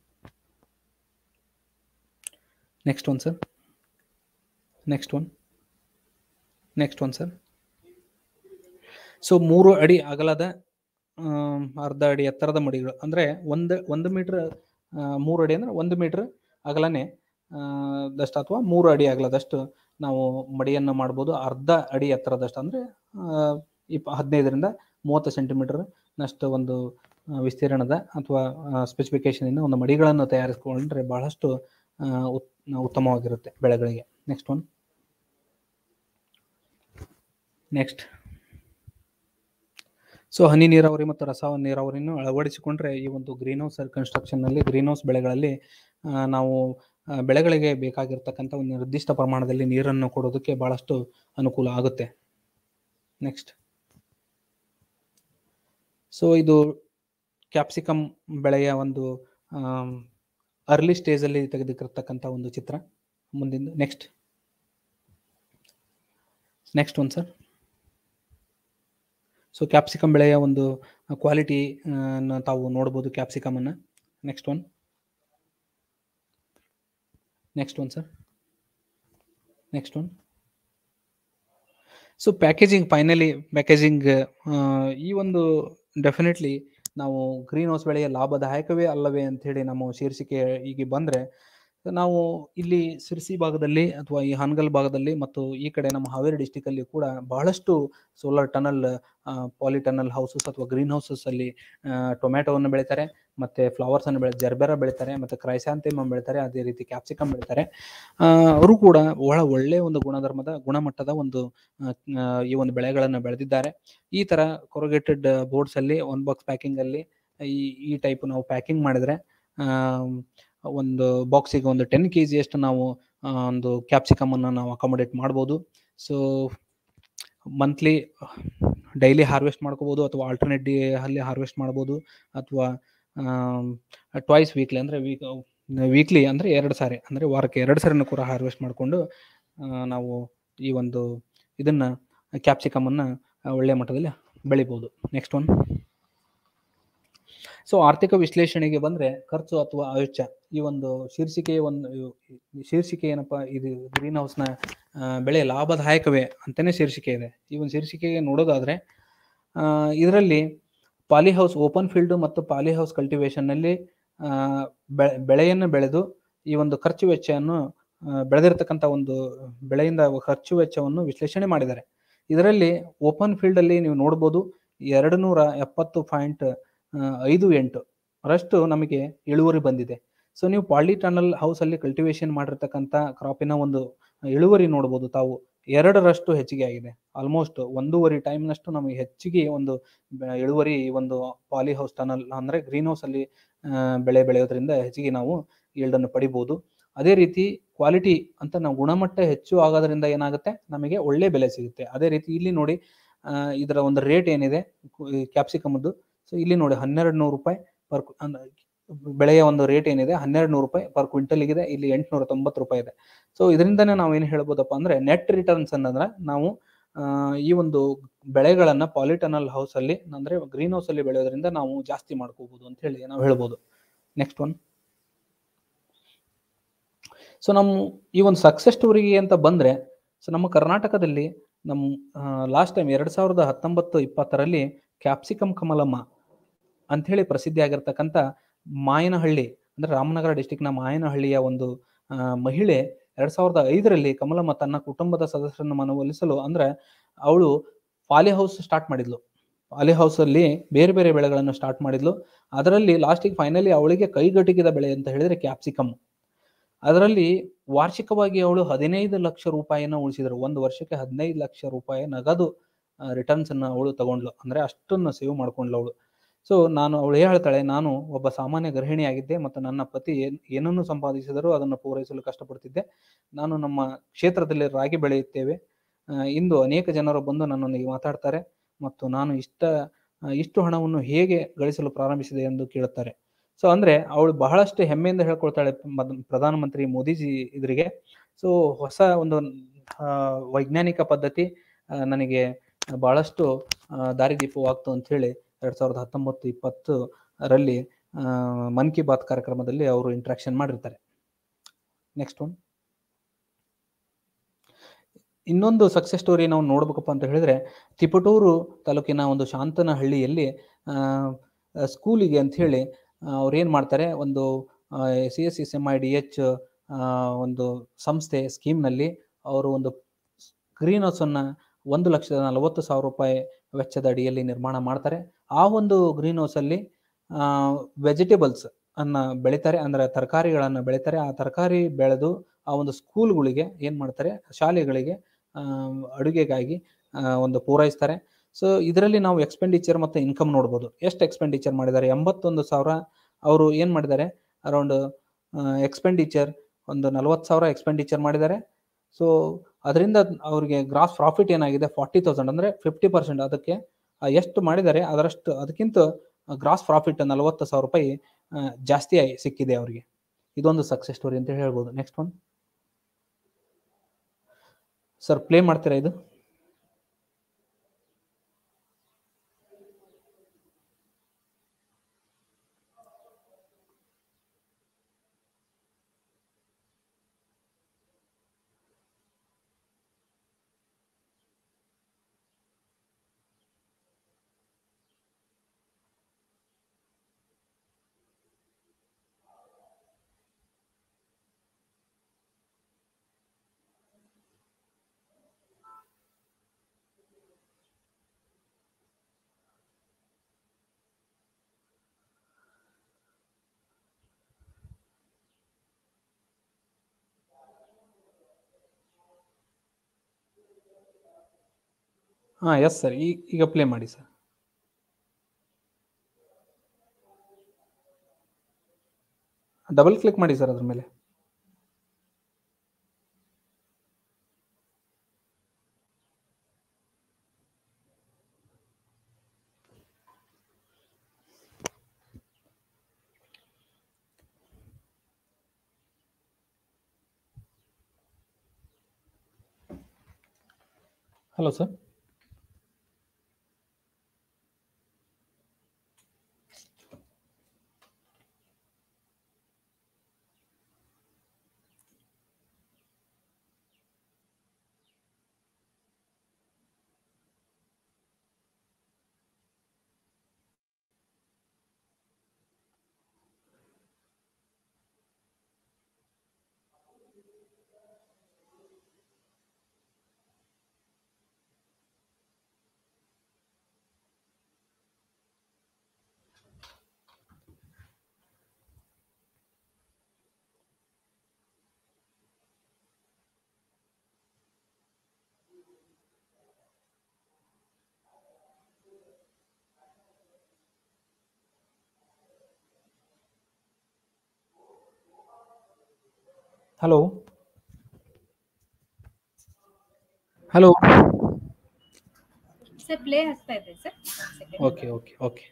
next one sir next one next one sir so ಮೂರು ಅಡಿ ಅಗಲದ ಆಮ್, ಅರ್ಧ ಅಡಿ ಎತ್ತರದ ಮಡಿಗಳು ಅಂದರೆ ಒಂದು ಒಂದು ಮೀಟ್ರ್ ಮೂರು ಅಡಿ ಅಂದರೆ ಒಂದು ಮೀಟ್ರ್ ಅಗಲನೇ ಆ, ದಷ್ಟು ಅಥವಾ ಮೂರು ಅಡಿ ಅಗಲದಷ್ಟು ನಾವು ಮಡಿಯನ್ನು ಮಾಡ್ಬೋದು ಅರ್ಧ ಅಡಿ ಎತ್ತರದಷ್ಟು ಅಂದರೆ ಇಪ್ಪ ಹದಿನೈದರಿಂದ ಮೂವತ್ತು ಸೆಂಟಿಮೀಟರ್ ನಷ್ಟು ಒಂದು ಆ, ವಿಸ್ತೀರ್ಣದ ಅಥವಾ ಸ್ಪೆಸಿಫಿಕೇಶನಿಂದ ಒಂದು ಮಡಿಗಳನ್ನು ತಯಾರಿಸ್ಕೊಂಡ್ರೆ ಬಹಳಷ್ಟು ಆ, ಉತ್- ಉತ್ತಮವಾಗಿರುತ್ತೆ ಬೆಳೆಗಳಿಗೆ ನೆಕ್ಸ್ಟ್ ಒನ್ ನೆಕ್ಸ್ಟ್ ಸೊ ಹನಿ ನೀರಾವರಿ ಮತ್ತು ರಸ ನೀರಾವರಿಯನ್ನು ಅಳವಡಿಸಿಕೊಂಡ್ರೆ ಈ ಒಂದು ಗ್ರೀನ್ ಹೌಸ್ ಕನ್ಸ್ಟ್ರಕ್ಷನ್ನಲ್ಲಿ ಗ್ರೀನ್ ಹೌಸ್ ಬೆಳೆಗಳಲ್ಲಿ ಆ, ನಾವು ಆ, ಬೆಳೆಗಳಿಗೆ ಬೇಕಾಗಿರ್ತಕ್ಕಂಥ ಒಂದು ನಿರ್ದಿಷ್ಟ ಪ್ರಮಾಣದಲ್ಲಿ ನೀರನ್ನು ಕೊಡೋದಕ್ಕೆ ಬಹಳಷ್ಟು ಅನುಕೂಲ ಆಗುತ್ತೆ ನೆಕ್ಸ್ಟ್ ಸೊ ಇದು ಕ್ಯಾಪ್ಸಿಕಮ್ ಬೆಳೆಯ ಒಂದು ಅರ್ಲಿ ಸ್ಟೇಜಲ್ಲಿ ತೆಗೆದಿರ್ತಕ್ಕಂಥ ಒಂದು ಚಿತ್ರ ಮುಂದಿನ next next one sir so capsicum ಬೆಳೆಯ ಒಂದು ಕ್ವಾಲಿಟಿ ತಾವು ನೋಡ್ಬೋದು ಕ್ಯಾಪ್ಸಿಕಮ್ ಅನ್ನ next one next one sir next one so packaging finally packaging ಈ ಒಂದು ಡೆಫಿನೆಟ್ಲಿ ನಾವು ಗ್ರೀನ್ ಹೌಸ್ ಬೆಳೆಯ ಲಾಭದಾಯಕವೇ ಅಲ್ಲವೇ ಅಂತ ಹೇಳಿ ನಮ್ಮ ಶೀರ್ಷಿಕೆ ಈಗ ಬಂದ್ರೆ ನಾವು ಇಲ್ಲಿ ಸಿರ್ಸಿ ಭಾಗದಲ್ಲಿ ಅಥವಾ ಈ ಹಾನಗಲ್ ಭಾಗದಲ್ಲಿ ಮತ್ತು ಈ ಕಡೆ ನಮ್ಮ ಹಾವೇರಿ ಡಿಸ್ಟಿಕ್ ಅಲ್ಲಿ ಕೂಡ ಬಹಳಷ್ಟು ಸೋಲಾರ್ ಟನಲ್ ಪಾಲಿಟನಲ್ ಹೌಸಸ್ ಅಥವಾ ಗ್ರೀನ್ ಹೌಸಸ್ ಅಲ್ಲಿ ಟೊಮ್ಯಾಟೋವನ್ನು ಬೆಳಿತಾರೆ ಮತ್ತೆ ಫ್ಲವರ್ಸ್ ಅನ್ನು ಬೆಳೆ ಜರ್ಬೆರ ಬೆಳಿತಾರೆ ಮತ್ತೆ ಕ್ರೈಸಾಂಥೆಮಮ್ ಬೆಳಿತಾರೆ ಅದೇ ರೀತಿ ಕ್ಯಾಪ್ಸಿಕಮ್ ಬೆಳಿತಾರೆ ಆ, ಅವರು ಕೂಡ ಬಹಳ ಒಳ್ಳೆ ಒಂದು ಗುಣಧರ್ಮದ ಗುಣಮಟ್ಟದ ಒಂದು ಆ, ಆ, ಈ ಒಂದು ಬೆಳೆಗಳನ್ನು ಬೆಳೆದಿದ್ದಾರೆ ಈ ತರ ಕೊರಗೇಟೆಡ್ ಬೋರ್ಡ್ಸ್ ಅಲ್ಲಿ ಒನ್ ಬಾಕ್ಸ್ ಪ್ಯಾಕಿಂಗ್ ಅಲ್ಲಿ ಈ ಈ ಟೈಪ್ ನಾವು ಪ್ಯಾಕಿಂಗ್ ಮಾಡಿದ್ರೆ ಆ, ಒಂದು ಬಾಕ್ಸಿಗೆ ಒಂದು ಟೆನ್ ಕೆ ಅಷ್ಟು ನಾವು ಆ, ಒಂದು ಕ್ಯಾಪ್ಸಿಕಮ್ ಅನ್ನು ನಾವು ಅಕಾಮಡೇಟ್ ಮಾಡ್ಬೋದು ಸೊ ಮಂತ್ಲಿ ಡೈಲಿ ಹಾರ್ವೆಸ್ಟ್ ಮಾಡ್ಕೋಬೋದು ಅಥವಾ ಆಲ್ಟರ್ನೇಟ್ ಡೇ ಅಲ್ಲಿ ಹಾರ್ವೆಸ್ಟ್ ಮಾಡ್ಬೋದು ಅಥವಾ ಟ್ವಾಯ್ಸ್ ವೀಕ್ಲಿ ಅಂದರೆ ವೀಕ್ ವೀಕ್ಲಿ ಅಂದರೆ ಎರಡು ಸಾರಿ ಅಂದರೆ ವಾರಕ್ಕೆ ಎರಡು ಸಾರಿನೂ ಕೂಡ ಹಾರ್ವೆಸ್ಟ್ ಮಾಡಿಕೊಂಡು ನಾವು ಈ ಒಂದು ಇದನ್ನು ಕ್ಯಾಪ್ಸಿಕಮನ್ನು ಒಳ್ಳೆಯ ಮಟ್ಟದಲ್ಲಿ ಬೆಳಿಬೋದು ನೆಕ್ಸ್ಟ್ ಒನ್ ಸೊ ಆರ್ಥಿಕ ವಿಶ್ಲೇಷಣೆಗೆ ಬಂದ್ರೆ ಖರ್ಚು ಅಥವಾ ವೆಚ್ಚ ಈ ಒಂದು ಶೀರ್ಷಿಕೆಯ ಒಂದು ಶೀರ್ಷಿಕೆ ಏನಪ್ಪಾ ಇದು ಗ್ರೀನ್ ಹೌಸ್ನ ಬೆಳೆ ಲಾಭದಾಯಕವೇ ಅಂತಾನೆ ಶೀರ್ಷಿಕೆ ಇದೆ ಈ ಒಂದು ಶೀರ್ಷಿಕೆಗೆ ನೋಡೋದಾದ್ರೆ ಇದರಲ್ಲಿ ಪಾಲಿ ಹೌಸ್ ಓಪನ್ ಫೀಲ್ಡ್ ಮತ್ತು ಪಾಲಿ ಹೌಸ್ ಕಲ್ಟಿವೇಶನ್ನಲ್ಲಿ ಬೆಳೆ ಬೆಳೆಯನ್ನು ಬೆಳೆದು ಈ ಒಂದು ಖರ್ಚು ವೆಚ್ಚವನ್ನು ಆ, ಬೆಳೆದಿರ್ತಕ್ಕಂಥ ಒಂದು ಬೆಳೆಯಿಂದ ಖರ್ಚು ವೆಚ್ಚವನ್ನು ವಿಶ್ಲೇಷಣೆ ಮಾಡಿದ್ದಾರೆ ಇದರಲ್ಲಿ ಓಪನ್ ಫೀಲ್ಡ್ ಅಲ್ಲಿ ನೀವು ನೋಡ್ಬೋದು ಎರಡು ನೂರ ಎಪ್ಪತ್ತು ಪಾಯಿಂಟ್ ಐದು ಎಂಟು ರಷ್ಟು ನಮಗೆ ಇಳುವರಿ ಬಂದಿದೆ ಸೊ ನೀವು ಪಾಲಿ ಟನಲ್ ಹೌಸಲ್ಲಿ ಕಲ್ಟಿವೇಶನ್ ಮಾಡಿರ್ತಕ್ಕಂಥ ಕ್ರಾಪಿನ ಒಂದು ಇಳುವರಿ ನೋಡ್ಬೋದು ತಾವು ಎರಡರಷ್ಟು ಹೆಚ್ಚಿಗೆ ಆಗಿದೆ ಆಲ್ಮೋಸ್ಟ್ ಒಂದೂವರೆ ಟೈಮ್ನಷ್ಟು ನಮಗೆ ಹೆಚ್ಚಿಗೆ ಒಂದು ಬ- ಇಳುವರಿ ಈ ಒಂದು ಪಾಲಿ ಹೌಸ್ ಟನಲ್ ಅಂದರೆ ಗ್ರೀನ್ ಹೌಸಲ್ಲಿ ಬೆಳೆ ಬೆಳೆಯೋದ್ರಿಂದ ಹೆಚ್ಚಿಗೆ ನಾವು ಈಲ್ಡನ್ನು ಪಡಿಬೋದು ಅದೇ ರೀತಿ ಕ್ವಾಲಿಟಿ ಅಂತ ನಾವು ಗುಣಮಟ್ಟ ಹೆಚ್ಚು ಆಗೋದ್ರಿಂದ ಏನಾಗುತ್ತೆ ನಮಗೆ ಒಳ್ಳೆ ಬೆಲೆ ಸಿಗುತ್ತೆ ಅದೇ ರೀತಿ ಇಲ್ಲಿ ನೋಡಿ ಆ, ಇದರ ಒಂದು ರೇಟ್ ಏನಿದೆ ಕ್ಯಾಪ್ಸಿಕಮ್ದು ಸೊ ಇಲ್ಲಿ ನೋಡಿ ಹನ್ನೆರಡು ನೂರು ರೂಪಾಯಿ ಪರ್ ಬೆಳೆಯ ಒಂದು ರೇಟ್ ಏನಿದೆ ಹನ್ನೆರಡು ನೂರು ರೂಪಾಯಿ ಪರ್ ಕ್ವಿಂಟಲ್ ಇದೆ ಇಲ್ಲಿ ಎಂಟುನೂರ ತೊಂಬತ್ತು ರೂಪಾಯಿ ಇದೆ ಸೊ ಇದರಿಂದನೇ ನಾವು ಏನು ಹೇಳ್ಬೋದಪ್ಪ ಅಂದ್ರೆ ನೆಟ್ ರಿಟರ್ನ್ಸ್ ಅನ್ನಂದ್ರೆ ನಾವು ಆ, ಈ ಒಂದು ಬೆಳೆಗಳನ್ನ ಪಾಲಿಟನಲ್ ಹೌಸ್ ಅಲ್ಲಿ ಅಂದ್ರೆ ಗ್ರೀನ್ ಹೌಸ್ ಅಲ್ಲಿ ಬೆಳೆಯೋದ್ರಿಂದ ನಾವು ಜಾಸ್ತಿ ಮಾಡ್ಕೋಬಹುದು ಅಂತ ಹೇಳಿ ನಾವು ಹೇಳ್ಬೋದು ನೆಕ್ಸ್ಟ್ ಒನ್ ಸೊ ನಮ್ಮ ಈ ಒಂದು ಸಕ್ಸಸ್ ಸ್ಟೋರಿಗೆ ಅಂತ ಬಂದ್ರೆ ಸೊ ನಮ್ಮ ಕರ್ನಾಟಕದಲ್ಲಿ ನಮ್ಮ ಲಾಸ್ಟ್ ಟೈಮ್ ಎರಡ್ ಸಾವಿರದ ಹತ್ತೊಂಬತ್ತು ಇಪ್ಪತ್ತರಲ್ಲಿ ಕ್ಯಾಪ್ಸಿಕಮ್ ಕಮಲಮ್ಮ ಅಂಥೇಳಿ ಪ್ರಸಿದ್ಧಿ ಆಗಿರ್ತಕ್ಕಂಥ ಮಾಯನಹಳ್ಳಿ ಅಂದ್ರೆ ರಾಮನಗರ ಡಿಸ್ಟಿಕ್ನ ಮಾಯನಹಳ್ಳಿಯ ಒಂದು ಆ, ಮಹಿಳೆ ಎರಡ್ ಸಾವಿರದ ಐದರಲ್ಲಿ ಕಮಲಮ್ಮ ತನ್ನ ಕುಟುಂಬದ ಸದಸ್ಯರನ್ನು ಮನವೊಲಿಸಲು ಅಂದ್ರೆ ಅವಳು ಪಾಲಿ ಹೌಸ್ ಸ್ಟಾರ್ಟ್ ಮಾಡಿದ್ಲು ಪಾಲಿ ಹೌಸ್ ಅಲ್ಲಿ ಬೇರೆ ಬೇರೆ ಬೆಳೆಗಳನ್ನು ಸ್ಟಾರ್ಟ್ ಮಾಡಿದ್ಲು ಅದರಲ್ಲಿ ಲಾಸ್ಟಿಗೆ ಫೈನಲಿ ಅವಳಿಗೆ ಕೈಗಟಿಕಿದ ಬೆಳೆ ಅಂತ ಹೇಳಿದ್ರೆ ಕ್ಯಾಪ್ಸಿಕಮ್ ಅದರಲ್ಲಿ ವಾರ್ಷಿಕವಾಗಿ ಅವಳು ಹದಿನೈದು ಲಕ್ಷ ರೂಪಾಯಿನ ಉಳಿಸಿದ್ರು ಒಂದು ವರ್ಷಕ್ಕೆ ಹದಿನೈದು ಲಕ್ಷ ರೂಪಾಯಿ ನಗದು ರಿಟರ್ನ್ಸ್ ಅನ್ನ ಅವಳು ತಗೊಂಡ್ಲು ಅಂದ್ರೆ ಅಷ್ಟನ್ನು ಸೇವ್ ಮಾಡ್ಕೊಂಡ್ಲು ಅವಳು ಸೊ ನಾನು ಅವಳು ಹೇಳ್ತಾಳೆ ನಾನು ಒಬ್ಬ ಸಾಮಾನ್ಯ ಗೃಹಿಣಿಯಾಗಿದ್ದೆ ಮತ್ತು ನನ್ನ ಪತಿ ಏನ್ ಏನನ್ನು ಸಂಪಾದಿಸಿದರೂ ಅದನ್ನು ಪೂರೈಸಲು ಕಷ್ಟಪಡ್ತಿದ್ದೆ ನಾನು ನಮ್ಮ ಕ್ಷೇತ್ರದಲ್ಲಿ ರಾಗಿ ಬೆಳೆಯುತ್ತೇವೆ ಆ, ಇಂದು ಅನೇಕ ಜನರು ಬಂದು ನನ್ನೊಂದಿಗೆ ಮಾತಾಡ್ತಾರೆ ಮತ್ತು ನಾನು ಇಷ್ಟ ಆ, ಇಷ್ಟು ಹಣವನ್ನು ಹೇಗೆ ಗಳಿಸಲು ಪ್ರಾರಂಭಿಸಿದೆ ಎಂದು ಕೇಳುತ್ತಾರೆ ಸೊ ಅಂದ್ರೆ ಅವಳು ಬಹಳಷ್ಟು ಹೆಮ್ಮೆಯಿಂದ ಹೇಳ್ಕೊಳ್ತಾಳೆ ಮದ್- ಪ್ರಧಾನಮಂತ್ರಿ ಮೋದಿಜಿ ಇದರಿಗೆ ಸೊ ಹೊಸ ಒಂದು ಆ, ವೈಜ್ಞಾನಿಕ ಪದ್ಧತಿ ಆ, ನನಗೆ ಬಹಳಷ್ಟು ಆ, ದಾರಿದೀಪವಾಗ್ತು ಅಂತ ಹೇಳಿ ಎರಡ್ ಸಾವಿರದ ಹತ್ತೊಂಬತ್ತು ಇಪ್ಪತ್ತು ರಲ್ಲಿ ಆ, ಮನ್ ಕಿ ಬಾತ್ ಕಾರ್ಯಕ್ರಮದಲ್ಲಿ ಅವರು ಇಂಟ್ರಾಕ್ಷನ್ ಮಾಡಿರ್ತಾರೆ ನೆಕ್ಸ್ಟ್ ಒನ್ ಇನ್ನೊಂದು ಸಕ್ಸಸ್ ಸ್ಟೋರಿ ನಾವು ನೋಡ್ಬೇಕಪ್ಪ ಅಂತ ಹೇಳಿದ್ರೆ ತಿಪಟೂರು ತಾಲೂಕಿನ ಒಂದು ಶಾಂತನಹಳ್ಳಿಯಲ್ಲಿ ಸ್ಕೂಲಿಗೆ ಅಂತ ಹೇಳಿ ಅವ್ರು ಏನು ಮಾಡ್ತಾರೆ ಒಂದು C S S M I D H ಒಂದು ಸಂಸ್ಥೆ ಸ್ಕೀಮ್ನಲ್ಲಿ ಅವರು ಒಂದು ಗ್ರೀನ್ ಹೌಸನ್ನು ಒಂದು ಲಕ್ಷದ ನಲವತ್ತು ಸಾವಿರ ರೂಪಾಯಿ ವೆಚ್ಚದ ಅಡಿಯಲ್ಲಿ ನಿರ್ಮಾಣ ಮಾಡ್ತಾರೆ ಆ ಒಂದು ಗ್ರೀನ್ ಹೌಸಲ್ಲಿ ವೆಜಿಟೇಬಲ್ಸ್ ಅನ್ನ ಬೆಳಿತಾರೆ ಅಂದ್ರೆ ತರಕಾರಿಗಳನ್ನು ಬೆಳಿತಾರೆ ಆ ತರಕಾರಿ ಬೆಳೆದು ಆ ಒಂದು ಸ್ಕೂಲ್ಗಳಿಗೆ ಏನು ಮಾಡ್ತಾರೆ ಶಾಲೆಗಳಿಗೆ ಆ, ಅಡುಗೆಗಾಗಿ ಆ, ಒಂದು ಪೂರೈಸ್ತಾರೆ ಸೊ ಇದರಲ್ಲಿ ನಾವು ಎಕ್ಸ್ಪೆಂಡಿಚರ್ ಮತ್ತು ಇನ್ಕಮ್ ನೋಡ್ಬೋದು ಎಷ್ಟು ಎಕ್ಸ್ಪೆಂಡಿಚರ್ ಮಾಡಿದ್ದಾರೆ ಎಂಬತ್ತೊಂದು ಸಾವಿರ ಅವರು ಏನು ಮಾಡಿದ್ದಾರೆ ಅರೌಂಡ್ ಎಕ್ಸ್ಪೆಂಡಿಚರ್ ಒಂದು ನಲವತ್ತು ಸಾವಿರ ಎಕ್ಸ್ಪೆಂಡಿಚರ್ ಮಾಡಿದ್ದಾರೆ ಸೊ ಅದರಿಂದ ಅವ್ರಿಗೆ ಗ್ರಾಸ್ ಪ್ರಾಫಿಟ್ ಏನಾಗಿದೆ ಫಾರ್ಟಿ ತೌಸಂಡ್ ಅಂದರೆ ಫಿಫ್ಟಿ ಪರ್ಸೆಂಟ್ ಅದಕ್ಕೆ ಆ, ಎಷ್ಟು ಮಾಡಿದ್ದಾರೆ ಅದರಷ್ಟು ಅದಕ್ಕಿಂತ ಗ್ರಾಸ್ ಪ್ರಾಫಿಟ್ ನಲವತ್ತು ಸಾವಿರ ರೂಪಾಯಿ ಆ, ಜಾಸ್ತಿ ಆಗಿ ಸಿಕ್ಕಿದೆ ಅವರಿಗೆ ಇದೊಂದು ಸಕ್ಸಸ್ ಸ್ಟೋರಿ ಅಂತ ಹೇಳ್ಬೋದು ನೆಕ್ಸ್ಟ್ ಒನ್ ಸರ್ ಪ್ಲೇ ಮಾಡ್ತೀರಾ ಇದು ಹಾಂ ಎಸ್ ಸರ್ ಈಗ ಈಗ ಪ್ಲೇ ಮಾಡಿ ಸರ್ ಡಬಲ್ ಕ್ಲಿಕ್ ಮಾಡಿ ಸರ್ ಅದ್ರ ಮೇಲೆ hello sir hello hello sir play ಆಗ್ತಾ ಇದೆ ಸರ್ ಓಕೆ ಓಕೆ ಓಕೆ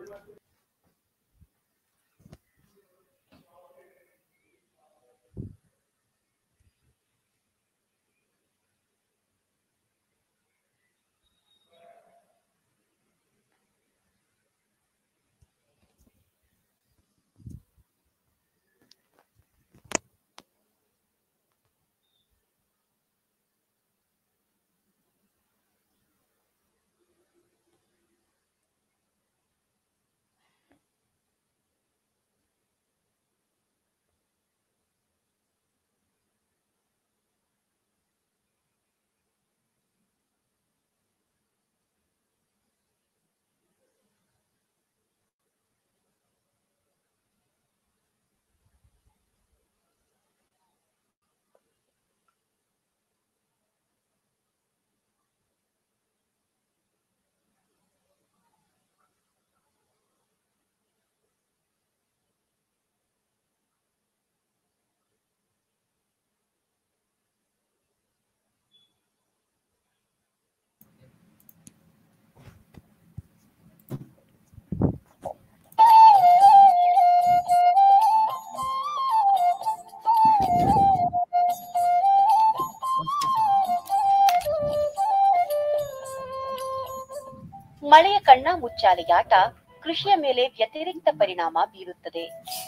ಮಳೆಯ ಕಣ್ಣ ಮುಚ್ಚಾಲೆಯಾಟ ಕೃಷಿಯ ಮೇಲೆ ವ್ಯತಿರಿಕ್ತ ಪರಿಣಾಮ ಬೀರುತ್ತದೆ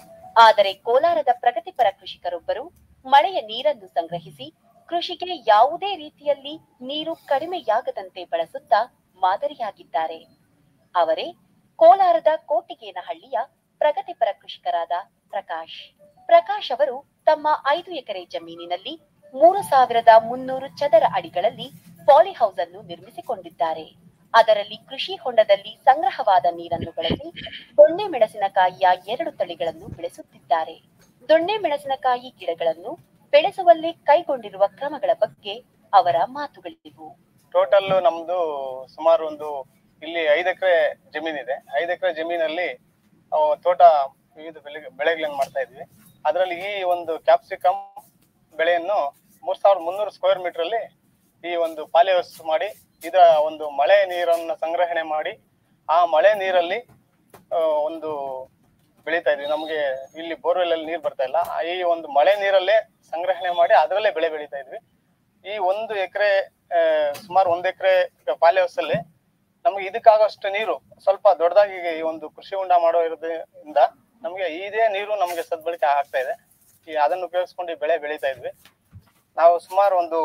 ಆದರೆ ಕೋಲಾರದ ಪ್ರಗತಿಪರ ಕೃಷಿಕರೊಬ್ಬರು ಮಳೆಯ ನೀರನ್ನು ಸಂಗ್ರಹಿಸಿ ಕೃಷಿಗೆ ಯಾವುದೇ ರೀತಿಯಲ್ಲಿ ನೀರು ಕಡಿಮೆಯಾಗದಂತೆ ಬಳಸುತ್ತಾ ಮಾದರಿಯಾಗಿದ್ದಾರೆ ಅವರೇ ಕೋಲಾರದ ಕೋಟಿಗೇನಹಳ್ಳಿಯ ಪ್ರಗತಿಪರ ಕೃಷಿಕರಾದ ಪ್ರಕಾಶ್ ಪ್ರಕಾಶ್ ಅವರು ತಮ್ಮ ಐದು ಎಕರೆ ಜಮೀನಿನಲ್ಲಿ ಮೂರು ಸಾವಿರದ ಮುನ್ನೂರು ಚದರ ಅಡಿಗಳಲ್ಲಿ ಪಾಲಿಹೌಸ್ ಅನ್ನು ನಿರ್ಮಿಸಿಕೊಂಡಿದ್ದಾರೆ ಅದರಲ್ಲಿ ಕೃಷಿ ಹೊಂಡದಲ್ಲಿ ಸಂಗ್ರಹವಾದ ನೀರನ್ನು ಬಳಸಿ ದೊಣ್ಣೆ ಮೆಣಸಿನಕಾಯಿಯ ಎರಡು ತಳಿಗಳನ್ನು ಬೆಳೆಸುತ್ತಿದ್ದಾರೆ ದೊಣ್ಣೆ ಮೆಣಸಿನಕಾಯಿ ಗಿಡಗಳನ್ನು ಬೆಳೆಸುವಲ್ಲಿ ಕೈಗೊಂಡಿರುವ ಕ್ರಮಗಳ ಬಗ್ಗೆ ಅವರ ಮಾತುಗಳಿವು ಟೋಟಲ್ ನಮ್ದು ಸುಮಾರು ಒಂದು ಇಲ್ಲಿ ಐದು ಎಕರೆ ಜಮೀನಿದೆ ಐದು ಎಕರೆ ಜಮೀನಲ್ಲಿ ಆ, ತೋಟ ವಿವಿಧ ಬೆಳೆ ಬೆಳೆಗಳನ್ನು ಮಾಡ್ತಾ ಇದ್ವಿ ಅದರಲ್ಲಿ ಈ ಒಂದು ಕ್ಯಾಪ್ಸಿಕಮ್ ಬೆಳೆಯನ್ನು ಮೂರ್ ಸಾವಿರದ ಮುನ್ನೂರು ಸ್ಕ್ವೇರ್ ಮೀಟರ್ ಅಲ್ಲಿ ಈ ಒಂದು ಪಾಲಿ ಹೌಸ್ ಮಾಡಿ ಇದರ ಒಂದು ಮಳೆ ನೀರನ್ನು ಸಂಗ್ರಹಣೆ ಮಾಡಿ ಆ ಮಳೆ ನೀರಲ್ಲಿ ಆ, ಒಂದು ಬೆಳೀತಾ ಇದ್ವಿ ನಮಗೆ ಇಲ್ಲಿ ಬೋರ್ವೆಲ್ ಅಲ್ಲಿ ನೀರು ಬರ್ತಾ ಇಲ್ಲ ಈ ಒಂದು ಮಳೆ ನೀರಲ್ಲೇ ಸಂಗ್ರಹಣೆ ಮಾಡಿ ಅದರಲ್ಲೇ ಬೆಳೆ ಬೆಳೀತಾ ಇದ್ವಿ ಈ ಒಂದು ಎಕರೆ ಸುಮಾರು ಒಂದ್ ಎಕರೆ ಪಾಲಿ ಹೌಸ್ ಅಲ್ಲಿ ನಮ್ಗೆ ಇದಕ್ಕಾಗಷ್ಟು ನೀರು ಸ್ವಲ್ಪ ದೊಡ್ಡದಾಗಿ ಈ ಒಂದು ಕೃಷಿ ಹೊಂಡ ಮಾಡೋ ಇರೋದ್ರಿಂದ ನಮ್ಗೆ ಇದೇ ನೀರು ನಮ್ಗೆ ಸದ್ಬಳಕೆ ಆಗ್ತಾ ಇದೆ ಈ ಅದನ್ನು ಉಪಯೋಗಿಸ್ಕೊಂಡು ಈ ಬೆಳೆ ಬೆಳೀತಾ ಇದ್ವಿ ನಾವು ಸುಮಾರು ಒಂದು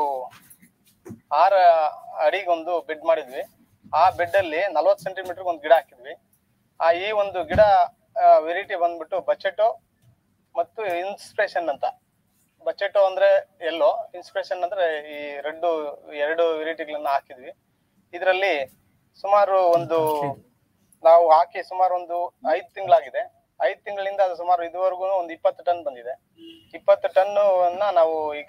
ಆರ ಅಡಿಗೊಂದು ಬೆಡ್ ಮಾಡಿದ್ವಿ ಆ ಬೆಡ್ ಅಲ್ಲಿ ನಲ್ವತ್ತು ಸೆಂಟಿಮೀಟರ್ ಒಂದು ಗಿಡ ಹಾಕಿದ್ವಿ ಆ ಈ ಒಂದು ಗಿಡ ವೆರೈಟಿ ಬಂದ್ಬಿಟ್ಟು ಬಚೆಟೋ ಮತ್ತು ಇನ್ಸ್ಪಿರೇಷನ್ ಅಂತ ಬಚೆಟೋ ಅಂದ್ರೆ ಎಲ್ಲೋ ಇನ್ಸ್ಪಿರೇಷನ್ ಅಂದ್ರೆ ಈ ರೆಡ್ ಎರಡು ವೆರೈಟಿಗಳನ್ನ ಹಾಕಿದ್ವಿ ಇದರಲ್ಲಿ ಸುಮಾರು ಒಂದು ನಾವು ಹಾಕಿ ಸುಮಾರು ಒಂದು ಐದು ತಿಂಗಳಾಗಿದೆ ಐದು ತಿಂಗಳಿಂದ ಅದು ಸುಮಾರು ಇದುವರೆಗೂ ಒಂದು ಇಪ್ಪತ್ತು ಟನ್ ಬಂದಿದೆ ಇಪ್ಪತ್ತು ಟನ್ ನಾವು ಈಗ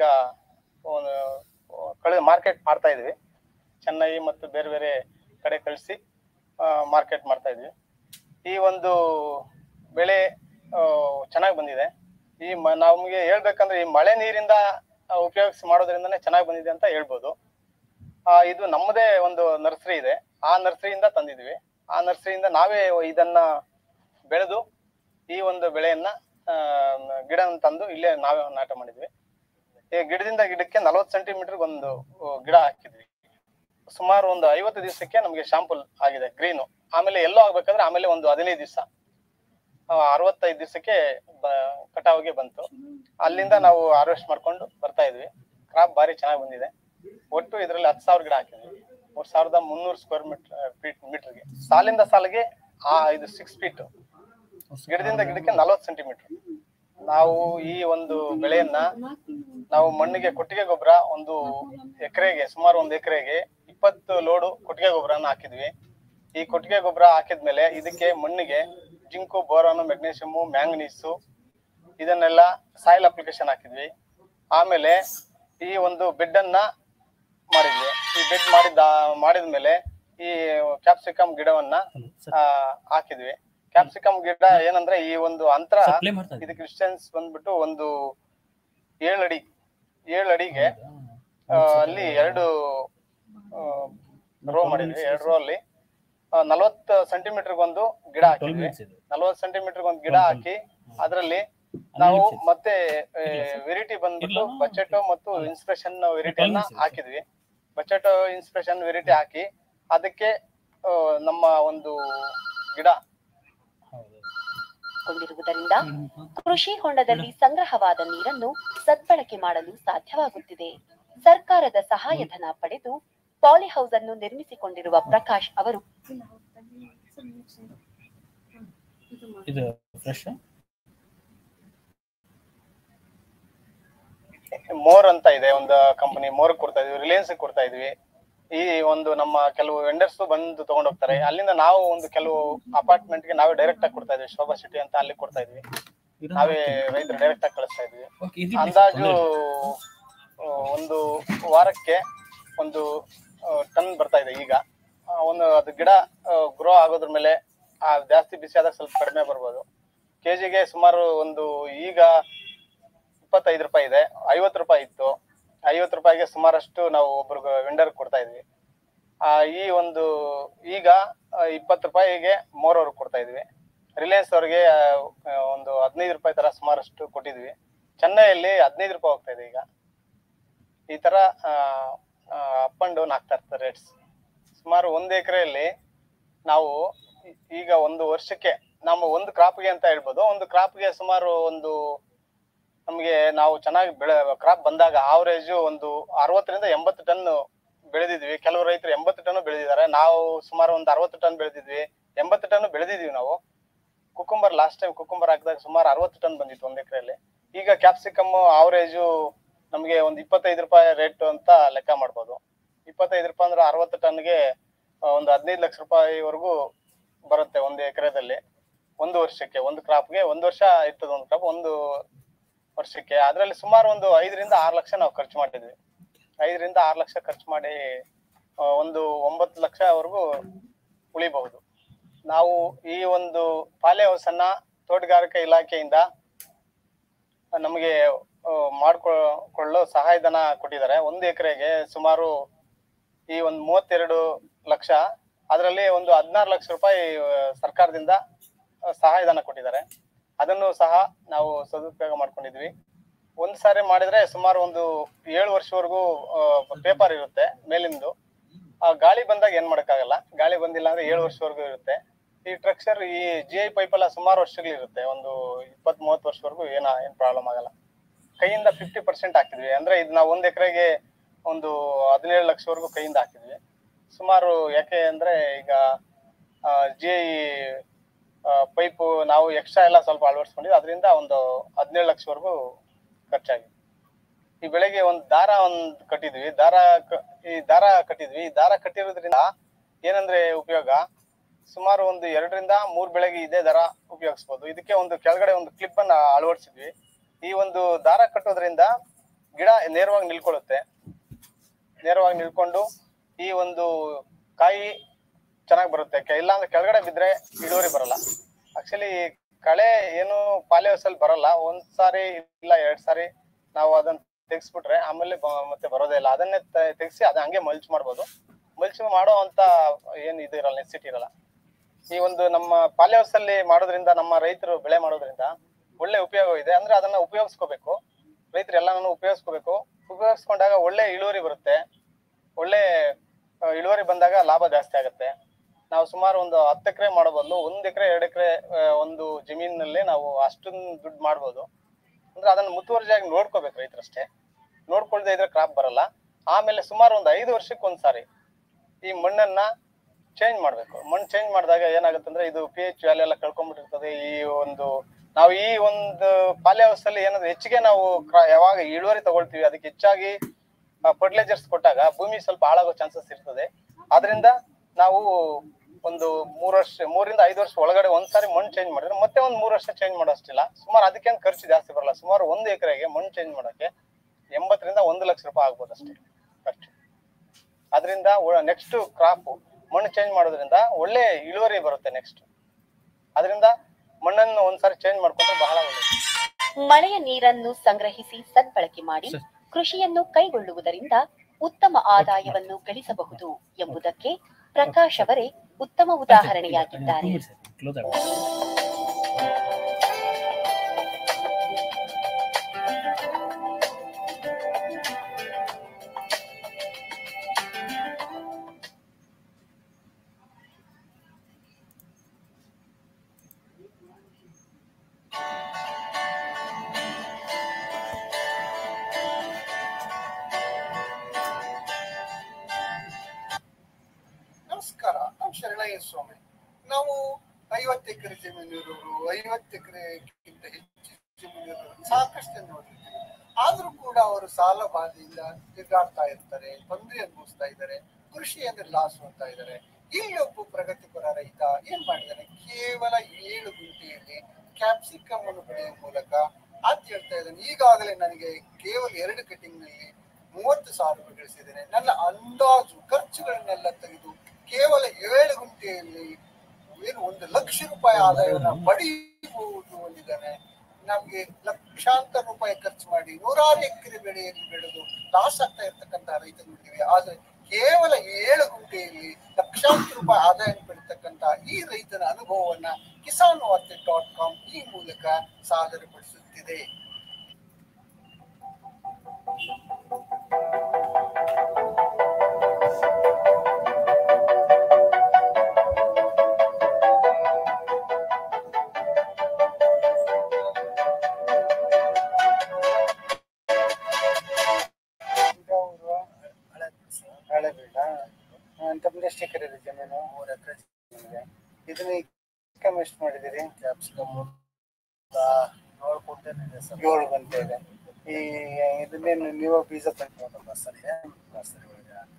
ಕಳೆ ಮಾರ್ಕೆಟ್ ಮಾಡ್ತಾ ಇದ್ವಿ ಚೆನ್ನೈ ಮತ್ತು ಬೇರೆ ಬೇರೆ ಕಡೆ ಕಳಿಸಿ ಮಾರ್ಕೆಟ್ ಮಾಡ್ತಾ ಇದ್ವಿ ಈ ಒಂದು ಬೆಳೆ ಚೆನ್ನಾಗಿ ಬಂದಿದೆ ಈ ಮ ನಮ್ಗೆ ಹೇಳ್ಬೇಕಂದ್ರೆ ಈ ಮಳೆ ನೀರಿಂದ ಉಪಯೋಗಿಸಿ ಮಾಡೋದ್ರಿಂದನೇ ಚೆನ್ನಾಗಿ ಬಂದಿದೆ ಅಂತ ಹೇಳ್ಬೋದು ಆ ಇದು ನಮ್ಮದೇ ಒಂದು ನರ್ಸರಿ ಇದೆ ಆ ನರ್ಸರಿಯಿಂದ ತಂದಿದ್ವಿ ಆ ನರ್ಸರಿಯಿಂದ ನಾವೇ ಇದನ್ನ ಬೆಳೆದು ಈ ಒಂದು ಬೆಳೆಯನ್ನ ಆ ಗಿಡ ತಂದು ಇಲ್ಲೇ ನಾವೇ ನಾಟ ಮಾಡಿದ್ವಿ ಈ ಗಿಡದಿಂದ ಗಿಡಕ್ಕೆ ನಲವತ್ತು ಸೆಂಟಿಮೀಟರ್ ಒಂದು ಗಿಡ ಹಾಕಿದ್ವಿ ಸುಮಾರು ಒಂದು ಐವತ್ತು ದಿವಸಕ್ಕೆ ನಮಗೆ ಶಾಂಪಲ್ ಆಗಿದೆ ಗ್ರೀನು ಆಮೇಲೆ ಎಲ್ಲೋ ಆಗ್ಬೇಕಾದ್ರೆ ಆಮೇಲೆ ಒಂದು ಹದಿನೈದು ದಿವಸ ಅರವತ್ತೈದು ದಿವಸಕ್ಕೆ ಕಟಾವಿಗೆ ಬಂತು ಅಲ್ಲಿಂದ ನಾವು ಹಾರ್ವೆಸ್ಟ್ ಮಾಡ್ಕೊಂಡು ಬರ್ತಾ ಇದ್ವಿ ಕ್ರಾಪ್ ಭಾರಿ ಚೆನ್ನಾಗಿ ಬಂದಿದೆ ಒಟ್ಟು ಇದರಲ್ಲಿ ಹತ್ತು ಸಾವಿರ ಗಿಡ ಹಾಕಿದ್ವಿ ಮೂರ್ ಸಾವಿರದ ಮುನ್ನೂರು ಸ್ಕ್ವೇರ್ ಮೀಟರ್ ಫೀಟ್ ಮೀಟರ್ಗೆ ಸಾಲಿಂದ ಸಾಲಿಗೆ ಆ ಇದು ಸಿಕ್ಸ್ ಫೀಟ್ ಗಿಡದಿಂದ ಗಿಡಕ್ಕೆ ನಲವತ್ತು ಸೆಂಟಿಮೀಟರ್ ನಾವು ಈ ಒಂದು ಬೆಳೆಯನ್ನ ನಾವು ಮಣ್ಣಿಗೆ ಕೊಟ್ಟಿಗೆ ಗೊಬ್ಬರ ಒಂದು ಎಕರೆಗೆ ಸುಮಾರು ಒಂದು ಎಕರೆಗೆ ಇಪ್ಪತ್ತು ಲೋಡು ಕೊಟ್ಟಿಗೆ ಗೊಬ್ಬರನ ಹಾಕಿದ್ವಿ ಈ ಕೊಟ್ಟಿಗೆ ಗೊಬ್ಬರ ಹಾಕಿದ್ಮೇಲೆ ಇದಕ್ಕೆ ಮಣ್ಣಿಗೆ ಜಿಂಕು ಬೋರಾನು ಮೆಗ್ನೀಷಿಯಮು ಮ್ಯಾಂಗನೀಸು ಇದನ್ನೆಲ್ಲ ಸಾಯಿಲ್ ಅಪ್ಲಿಕೇಶನ್ ಹಾಕಿದ್ವಿ ಆಮೇಲೆ ಈ ಒಂದು ಬೆಡ್ ಅನ್ನ ಮಾಡಿದ್ವಿ ಈ ಬೆಡ್ ಮಾಡಿದ ಮಾಡಿದ್ಮೇಲೆ ಈ ಕ್ಯಾಪ್ಸಿಕಮ್ ಗಿಡವನ್ನ ಆ, ಹಾಕಿದ್ವಿ ಕ್ಯಾಪ್ಸಿಕಮ್ ಗಿಡ ಏನಂದ್ರೆ ಈ ಒಂದು ಅಂತರ ಇದಕ್ಕೆ ಡಿಸ್ಟೆನ್ಸ್ ಬಂದ್ಬಿಟ್ಟು ಒಂದು ಏಳು ಅಡಿ ಏಳು ಅಡಿಗೆ ಆ, ಅಲ್ಲಿ ಎರಡು ರೋ ಮಾಡಿದ್ವಿ ಎರಡು ರೋ ಅಲ್ಲಿ ನಲವತ್ತು ಸೆಂಟಿಮೀಟರ್ ಒಂದು ಗಿಡ ಹಾಕಿದ್ವಿ ನಲವತ್ತು ಸೆಂಟಿಮೀಟರ್ ಒಂದು ಗಿಡ ಹಾಕಿ ಅದರಲ್ಲಿ ನಾವು ಮತ್ತೆ ವೆರೈಟಿ ಬಂದ್ಬಿಟ್ಟು ಬಚೆಟೋ ಮತ್ತು ಇನ್ಸ್ಪಿರೇಷನ್ ವೆರೈಟಿಯನ್ನ ಹಾಕಿದ್ವಿ ಬಚೆಟೋ ಇನ್ಸ್ಪಿರೇಷನ್ ವೆರೈಟಿ ಹಾಕಿ ಅದಕ್ಕೆ ಆ, ನಮ್ಮ ಒಂದು ಗಿಡ ಕೊಂಡಿರುವುದರಿಂದ ಕೃಷಿ ಹೊಂಡದಲ್ಲಿ ಸಂಗ್ರಹವಾದ ನೀರನ್ನು ಸದ್ಬಳಕೆ ಮಾಡಲು ಸಾಧ್ಯವಾಗುತ್ತಿದೆ ಸರ್ಕಾರದ ಸಹಾಯಧನ ಪಡೆದು ಪಾಲಿಹೌಸ್ ಅನ್ನು ನಿರ್ಮಿಸಿಕೊಂಡಿರುವ ಪ್ರಕಾಶ್ ಅವರು ಇದು ಫ್ರೆಶ್ ಮೋರ್ ಅಂತ ಇದೆ ಒಂದು ಕಂಪನಿ ಮೋರ್ ಕೊಡ್ತಾ ಇದೀವಿ ರಿಲಯನ್ಸ್ ಕೊಡ್ತಾ ಇದೀವಿ ಈ ಒಂದು ನಮ್ಮ ಕೆಲವು ವೆಂಡರ್ಸ್ ಬಂದು ತಗೊಂಡ್ ಹೋಗ್ತಾರೆ ಅಲ್ಲಿಂದ ನಾವು ಒಂದು ಕೆಲವು ಅಪಾರ್ಟ್ಮೆಂಟ್ ಗೆ ನಾವೇ ಡೈರೆಕ್ಟ್ ಆಗಿ ಕೊಡ್ತಾ ಇದೀವಿ ಶೋಭಾ ಸಿಟಿ ಅಂತ ಅಲ್ಲಿ ಕೊಡ್ತಾ ಇದೀವಿ ನಾವೇ ರೈತರು ಡೈರೆಕ್ಟ್ ಆಗಿ ಕಳಿಸ್ತಾ ಇದೀವಿ ಅಂದಾಜು ಆ, ಒಂದು ವಾರಕ್ಕೆ ಒಂದು ಟನ್ ಬರ್ತಾ ಇದೆ ಈಗ ಆ, ಒಂದು ಅದು ಗಿಡ ಗ್ರೋ ಆಗೋದ್ರ ಮೇಲೆ ಆ ಜಾಸ್ತಿ ಬಿಸಿ ಆದಾಗ ಸ್ವಲ್ಪ ಕಡಿಮೆ ಬರ್ಬೋದು ಕೆಜಿಗೆ ಸುಮಾರು ಒಂದು ಈಗ ಇಪ್ಪತ್ತೈದು ರೂಪಾಯಿ ಇದೆ ಐವತ್ತು ರೂಪಾಯಿ ಇತ್ತು ಐವತ್ತು ರೂಪಾಯಿಗೆ ಸುಮಾರಷ್ಟು ನಾವು ಒಬ್ರಿಗೆ ವೆಂಡರ್ ಕೊಡ್ತಾ ಇದ್ವಿ ಆ ಈ ಒಂದು ಈಗ ಇಪ್ಪತ್ತು ರೂಪಾಯಿಗೆ ಮೋರ್ ಅವ್ರಿಗೆ ಕೊಡ್ತಾ ಇದ್ವಿ ರಿಲಯನ್ಸ್ ಅವ್ರಿಗೆ ಆ, ಒಂದು ಹದಿನೈದು ರೂಪಾಯಿ ತರ ಸುಮಾರಷ್ಟು ಕೊಟ್ಟಿದ್ವಿ ಚೆನ್ನೈಯಲ್ಲಿ ಹದಿನೈದು ರೂಪಾಯಿ ಹೋಗ್ತಾ ಇದೆ ಈಗ ಈ ತರ ಅಪ್ ಅಂಡ್ ಡೌನ್ ಆಗ್ತಾ ಇರ್ತದೆ ರೇಟ್ಸ್ ಸುಮಾರು ಒಂದು ಎಕರೆಯಲ್ಲಿ ನಾವು ಈ- ಈಗ ಒಂದು ವರ್ಷಕ್ಕೆ ನಮ್ಮ ಒಂದು ಕ್ರಾಪ್ಗೆ ಅಂತ ಹೇಳ್ಬೋದು ಒಂದು ಕ್ರಾಪ್ಗೆ ಸುಮಾರು ಒಂದು ನಮಗೆ ನಾವು ಚೆನ್ನಾಗಿ ಬೆಳೆ ಕ್ರಾಪ್ ಬಂದಾಗ ಆವರೇಜ್ ಒಂದು ಅರವತ್ತರಿಂದ ಎಂಬತ್ತು ಟನ್ ಬೆಳೆದಿದ್ವಿ ಕೆಲವು ರೈತರು ಎಂಬತ್ತು ಟನ್ ಬೆಳೆದಿದ್ದಾರೆ ನಾವು ಸುಮಾರು ಒಂದು ಅರವತ್ತು ಟನ್ ಬೆಳೆದಿದ್ವಿ ಎಂಬತ್ತು ಟನ್ ಬೆಳೆದಿದ್ವಿ ನಾವು ಕುಕುಂಬರ್ ಲಾಸ್ಟ್ ಟೈಮ್ ಕುಕುಂಬರ್ ಹಾಕಿದಾಗ ಸುಮಾರು ಅರವತ್ತು ಟನ್ ಬಂದಿತ್ತು ಒಂದ್ ಎಕರೆಯಲ್ಲಿ ಈಗ ಕ್ಯಾಪ್ಸಿಕಮ್ ಆವರೇಜು ನಮಗೆ ಒಂದು ಇಪ್ಪತ್ತೈದು ರೂಪಾಯಿ ರೇಟ್ ಅಂತ ಲೆಕ್ಕ ಮಾಡ್ಬೋದು ಇಪ್ಪತ್ತೈದು ರೂಪಾಯಿ ಅಂದ್ರೆ ಅರವತ್ತು ಟನ್ಗೆ ಒಂದು ಹದಿನೈದು ಲಕ್ಷ ರೂಪಾಯಿವರೆಗೂ ಬರುತ್ತೆ ಒಂದು ಎಕರೆದಲ್ಲಿ ಒಂದು ವರ್ಷಕ್ಕೆ ಒಂದು ಕ್ರಾಪ್ಗೆ ಒಂದು ವರ್ಷ ಇರ್ತದೆ ಒಂದು ಕ್ರಾಪ್ ಒಂದು ವರ್ಷಕ್ಕೆ ಅದರಲ್ಲಿ ಸುಮಾರು ಒಂದು ಐದರಿಂದ ಆರು ಲಕ್ಷ ನಾವು ಖರ್ಚು ಮಾಡಿದ್ವಿ ಐದರಿಂದ ಆರು ಲಕ್ಷ ಖರ್ಚು ಮಾಡಿ ಆ, ಒಂದು ಒಂಬತ್ತು ಲಕ್ಷವರೆಗೂ ಉಳಿಬಹುದು ನಾವು ಈ ಒಂದು ಪಾಲೆ ಹೌಸ್ ಅನ್ನ ತೋಟಗಾರಿಕೆ ಇಲಾಖೆಯಿಂದ ನಮಗೆ ಮಾಡ್ಕೊಳ್ಳೋ ಸಹಾಯಧನ ಕೊಟ್ಟಿದ್ದಾರೆ ಒಂದು ಎಕರೆಗೆ ಸುಮಾರು ಈ ಒಂದು ಮೂವತ್ತೆರಡು ಲಕ್ಷ ಅದರಲ್ಲಿ ಒಂದು ಹದಿನಾರು ಲಕ್ಷ ರೂಪಾಯಿ ಆ, ಸರ್ಕಾರದಿಂದ ಆ, ಸಹಾಯಧನ ಕೊಟ್ಟಿದ್ದಾರೆ ಅದನ್ನು ಸಹ ನಾವು ಸದುಪಯೋಗ ಮಾಡ್ಕೊಂಡಿದ್ವಿ ಒಂದ್ ಸಾರಿ ಮಾಡಿದ್ರೆ ಸುಮಾರು ಒಂದು ಏಳು ವರ್ಷವರೆಗೂ ಪೇಪರ್ ಇರುತ್ತೆ ಮೇಲಿಂದು ಆ ಗಾಳಿ ಬಂದಾಗ ಏನ್ ಮಾಡಕ್ಕಾಗಲ್ಲ ಗಾಳಿ ಬಂದಿಲ್ಲ ಅಂದ್ರೆ ಏಳು ವರ್ಷವರೆಗೂ ಇರುತ್ತೆ ಈ ಟ್ರಕ್ಚರ್ ಈ ಜಿ ಐ ಪೈಪ್ ಎಲ್ಲ ಸುಮಾರು ವರ್ಷಗಳಿರುತ್ತೆ ಒಂದು ಇಪ್ಪತ್ ಮೂವತ್ತು ವರ್ಷವರೆಗೂ ಏನ ಏನ್ ಪ್ರಾಬ್ಲಮ್ ಆಗಲ್ಲ ಕೈಯಿಂದ ಫಿಫ್ಟಿ ಪರ್ಸೆಂಟ್ ಹಾಕಿದ್ವಿ ಅಂದ್ರೆ ಇದು ನಾವು ಒಂದ್ ಎಕರೆಗೆ ಒಂದು ಹದಿನೇಳು ಲಕ್ಷವರೆಗೂ ಕೈಯಿಂದ ಹಾಕಿದ್ವಿ ಸುಮಾರು ಯಾಕೆ ಅಂದ್ರೆ ಈಗ ಜಿ ಐ ಪೈಪು ನಾವು ಎಕ್ಸ್ಟ್ರಾ ಎಲ್ಲ ಸ್ವಲ್ಪ ಅಳವಡಿಸ್ಕೊಂಡಿದ್ವಿ ಅದರಿಂದ ಒಂದು ಹದಿನೇಳು ಲಕ್ಷವರೆಗೂ ಖರ್ಚಾಗಿದೆ ಈ ಬೆಳೆಗೆ ಒಂದು ದಾರ ಒಂದು ಕಟ್ಟಿದ್ವಿ ದಾರ ಕ- ಈ ದಾರ ಕಟ್ಟಿದ್ವಿ ಈ ದಾರ ಕಟ್ಟಿರೋದ್ರಿಂದ ಏನಂದ್ರೆ ಉಪಯೋಗ ಸುಮಾರು ಒಂದು ಎರಡರಿಂದ ಮೂರ್ ಬೆಳೆಗೆ ಇದೇ ದಾರ ಉಪಯೋಗಿಸ್ಬೋದು ಇದಕ್ಕೆ ಒಂದು ಕೆಳಗಡೆ ಒಂದು ಕ್ಲಿಪ್ ಅನ್ನ ಅಳವಡಿಸಿದ್ವಿ ಈ ಒಂದು ದಾರ ಕಟ್ಟೋದ್ರಿಂದ ಗಿಡ ನೇರವಾಗಿ ನಿಲ್ಕೊಳ್ಳುತ್ತೆ ನೇರವಾಗಿ ನಿಲ್ಕೊಂಡು ಈ ಒಂದು ಕಾಯಿ ಚೆನ್ನಾಗಿ ಬರುತ್ತೆ ಕೆ- ಇಲ್ಲಾಂದ್ರೆ ಕೆಳಗಡೆ ಬಿದ್ರೆ ಇಳುವರಿ ಬರಲ್ಲ ಆಕ್ಚುಲಿ ಕಳೆ ಏನು ಪಾಲಿ ಹೌಸಲ್ಲಿ ಬರಲ್ಲ ಒಂದ್ ಸಾರಿ ಇಲ್ಲ ಎರಡ್ ಸಾರಿ ನಾವು ಅದನ್ನ ತೆಗ್ಸ್ಬಿಟ್ರೆ ಆಮೇಲೆ ಬ- ಮತ್ತೆ ಬರೋದೇ ಇಲ್ಲ ಅದನ್ನೇ ತೆ- ತೆಗ್ಸಿ ಅದ ಹಂಗೆ ಮಲ್ಚ್ ಮಾಡ್ಬೋದು ಮಲ್ಚ್ ಮಾಡೋ ಅಂತ ಏನ್ ಇದು ಇರಲ್ಲ ನೆಸಿಟಿ ಇರಲ್ಲ ಈ ಒಂದು ನಮ್ಮ ಪಾಲಿ ಹೌಸ್ ಅಲ್ಲಿ ಮಾಡೋದ್ರಿಂದ ನಮ್ಮ ರೈತರು ಬೆಳೆ ಮಾಡೋದ್ರಿಂದ ಒಳ್ಳೆ ಉಪಯೋಗ ಇದೆ ಅಂದ್ರೆ ಅದನ್ನ ಉಪಯೋಗಿಸ್ಕೋಬೇಕು ರೈತರು ಎಲ್ಲಾನು ಉಪಯೋಗಿಸ್ಕೋಬೇಕು ಉಪಯೋಗಿಸ್ಕೊಂಡಾಗ ಒಳ್ಳೆ ಇಳುವರಿ ಬರುತ್ತೆ ಒಳ್ಳೆ ಆ, ಇಳುವರಿ ಬಂದಾಗ ಲಾಭ ಜಾಸ್ತಿ ಆಗುತ್ತೆ ನಾವು ಸುಮಾರು ಒಂದು ಹತ್ತು ಎಕರೆ ಮಾಡೋ ಬದಲು ಒಂದ್ ಎಕರೆ ಎರಡು ಎಕರೆ ಒಂದು ಜಮೀನಿನಲ್ಲಿ ನಾವು ಅಷ್ಟೊಂದು ದುಡ್ಡು ಮಾಡ್ಬೋದು ಅಂದ್ರೆ ಅದನ್ನ ಮುತುವರ್ಜಿಯಾಗಿ ನೋಡ್ಕೋಬೇಕು ರೈತರಷ್ಟೇ ನೋಡ್ಕೊಳ್ದೆ ಇದ್ರೆ ಕ್ರಾಪ್ ಬರಲ್ಲ ಆಮೇಲೆ ಸುಮಾರು ಒಂದು ಐದು ವರ್ಷಕ್ಕೆ ಒಂದ್ಸಾರಿ ಈ ಮಣ್ಣನ್ನ ಚೇಂಜ್ ಮಾಡ್ಬೇಕು ಮಣ್ಣು ಚೇಂಜ್ ಮಾಡಿದಾಗ ಏನಾಗುತ್ತೆ ಅಂದ್ರೆ ಇದು ಪಿ ಎಚ್ ವ್ಯಾಲ್ಯೂ ಎಲ್ಲ ಕಳ್ಕೊಂಡ್ಬಿಟ್ಟಿರ್ತದೆ ಈ ಒಂದು ನಾವು ಈ ಒಂದು ಪಾಲಿ ಹೌಸ್ ಅಲ್ಲಿ ಏನಾದ್ರು ಹೆಚ್ಚಿಗೆ ನಾವು ಕ್ರ- ಯಾವಾಗ ಇಳುವರಿ ತಗೊಳ್ತೀವಿ ಅದಕ್ಕೆ ಹೆಚ್ಚಾಗಿ ಫರ್ಟಿಲೈಸರ್ಸ್ ಕೊಟ್ಟಾಗ ಭೂಮಿ ಸ್ವಲ್ಪ ಹಾಳಾಗೋ ಚಾನ್ಸಸ್ ಇರ್ತದೆ ಆದ್ರಿಂದ ನಾವು ಒಂದು ಮೂರ್ ವರ್ಷ ಮೂರಿಂದ ಐದು ವರ್ಷ ಒಳಗಡೆ ಒಂದ್ಸಾರಿ ಮಣ್ಣು ಚೇಂಜ್ ಮಾಡಿದ್ರೆ ಮತ್ತೆ ಒಂದ್ ಮೂರ್ ವರ್ಷ ಚೇಂಜ್ ಮಾಡೋಷ್ಟಿಲ್ಲ ಸುಮಾರು ಅದಕ್ಕೇನು ಖರ್ಚು ಜಾಸ್ತಿ ಬರಲ್ಲ ಸುಮಾರು ಒಂದು ಎಕರೆಗೆ ಮಣ್ಣು ಚೇಂಜ್ ಮಾಡಕ್ಕೆ ಎಂಬತ್ತರಿಂದ ಒಂದು ಲಕ್ಷ ರೂಪಾಯಿ ಆಗ್ಬೋದು ಅಷ್ಟೇ ಖರ್ಚು ಅದರಿಂದ ನೆಕ್ಸ್ಟ್ ಕ್ರಾಪ್ ಮಣ್ಣು ಚೇಂಜ್ ಮಾಡೋದ್ರಿಂದ ಒಳ್ಳೆ ಇಳುವರಿ ಬರುತ್ತೆ ನೆಕ್ಸ್ಟ್ ಅದರಿಂದ ಮಣ್ಣನ್ನು ಒಂದ್ಸಾರಿ ಚೇಂಜ್ ಮಾಡ್ಕೊಂಡ್ರೆ ಬಹಳ ಒಳ್ಳೇದು ಮಳೆಯ ನೀರನ್ನು ಸಂಗ್ರಹಿಸಿ ಸದ್ಬಳಕೆ ಮಾಡಿ ಕೃಷಿಯನ್ನು ಕೈಗೊಳ್ಳುವುದರಿಂದ ಉತ್ತಮ ಆದಾಯವನ್ನು ಗಳಿಸಬಹುದು ಎಂಬುದಕ್ಕೆ ಪ್ರಕಾಶ್ ಅವರೇ ಉತ್ತಮ ಉದಾಹರಣೆಯಾಗಿದ್ದಾರೆ ನಮಸ್ಕಾರ ನಾನು ಶರಣಯ್ಯ ಸ್ವಾಮಿ ನಾವು ಐವತ್ತು ಎಕರೆ ಜಮೀನಿರೋರು ಐವತ್ತು ಎಕರೆಗಿಂತ ಹೆಚ್ಚು ಜಮೀನಿರೋರು ಸಾಕಷ್ಟು ಜನ ನೋಡಿರ್ತೀವಿ ಆದ್ರೂ ಕೂಡ ಅವರು ಸಾಲ ಬಾಧೆಯಿಂದ ತಿರುಗಾಡ್ತಾ ಇರ್ತಾರೆ ತೊಂದರೆ ಅನುಭವಿಸ್ತಾ ಇದ್ದಾರೆ ಕೃಷಿ ಅಂದ್ರೆ ಲಾಸ್ ಹೋಗ್ತಾ ಇದ್ದಾರೆ ಇಲ್ಲಿ ಒಬ್ಬ ಪ್ರಗತಿಪರ ರೈತ ಏನ್ ಮಾಡಿದಾನೆ ಕೇವಲ ಏಳು ಗುಂಟೆಯಲ್ಲಿ ಕ್ಯಾಪ್ಸಿಕಮ್ ಅನ್ನು ಬೆಳೆಯುವ ಮೂಲಕ ಆತ ಹೇಳ್ತಾ ಇದ್ದಾನೆ ಈಗಾಗಲೇ ನನಗೆ ಕೇವಲ ಎರಡು ಕಟಿಂಗ್ ನಲ್ಲಿ ಮೂವತ್ತು ಸಾವಿರ ರೂಪಾಯಿ ಗಳಿಸಿದ್ದೇನೆ ನನ್ನ ಅಂದಾಜು ಖರ್ಚುಗಳನ್ನೆಲ್ಲ ತೆಗೆದು ಕೇವಲ ಏಳು ಗುಂಟೆಯಲ್ಲಿ ಏನು ಒಂದು ಲಕ್ಷ ರೂಪಾಯಿ ಆದಾಯವನ್ನು ಪಡೆಯಬಹುದು ಅಂದಿದ್ದಾನೆ ನಮ್ಗೆ ಲಕ್ಷಾಂತರ ರೂಪಾಯಿ ಖರ್ಚು ಮಾಡಿ ನೂರಾರು ಎಕರೆ ಬೆಳೆಯಲ್ಲಿ ಬೆಳೆದು ಲಾಸ್ ಆಗ್ತಾ ಇರ್ತಕ್ಕಂಥ ರೈತ ನೋಡಿದ್ದೀವಿ ಆದ್ರೆ ಕೇವಲ ಏಳು ಗುಂಟೆಯಲ್ಲಿ ಲಕ್ಷಾಂತರ ರೂಪಾಯಿ ಆದಾಯ ಪಡಿತಕ್ಕಂತ ಈ ರೈತನ ಅನುಭವವನ್ನ ಕಿಸಾನ್ ವಾರ್ತೆ ಡಾಟ್ ಕಾಮ್ ಈ ಮೂಲಕ ಸಾದರಪಡಿಸುತ್ತಿದೆ ಹಳೆ ಬೀಡ ತಮ್ಮದು ಎಷ್ಟು ಎಕರೆ ಇದೆ ಜಮೀನು ಮೂರು ಎಕರೆ ಜಮೀನಿದೆ ಇದನ್ನ ಇನ್ಕಮ್ ಎಷ್ಟು ಮಾಡಿದಿರಿ ಕ್ಯಾಪ್ಸಿಕಮ್ ಏಳು ಕುಂಟಲ್ ಇದೆ ಸರ್ ಏಳು ಗಂಟೆ ಇದೆ ಈ ಇದನ್ನೇನು ನೀವು ಬೀಜ ತಂದು ಬಸ್ಸಲ್ಲಿ ಬಸ್ಸಲ್ಲಿ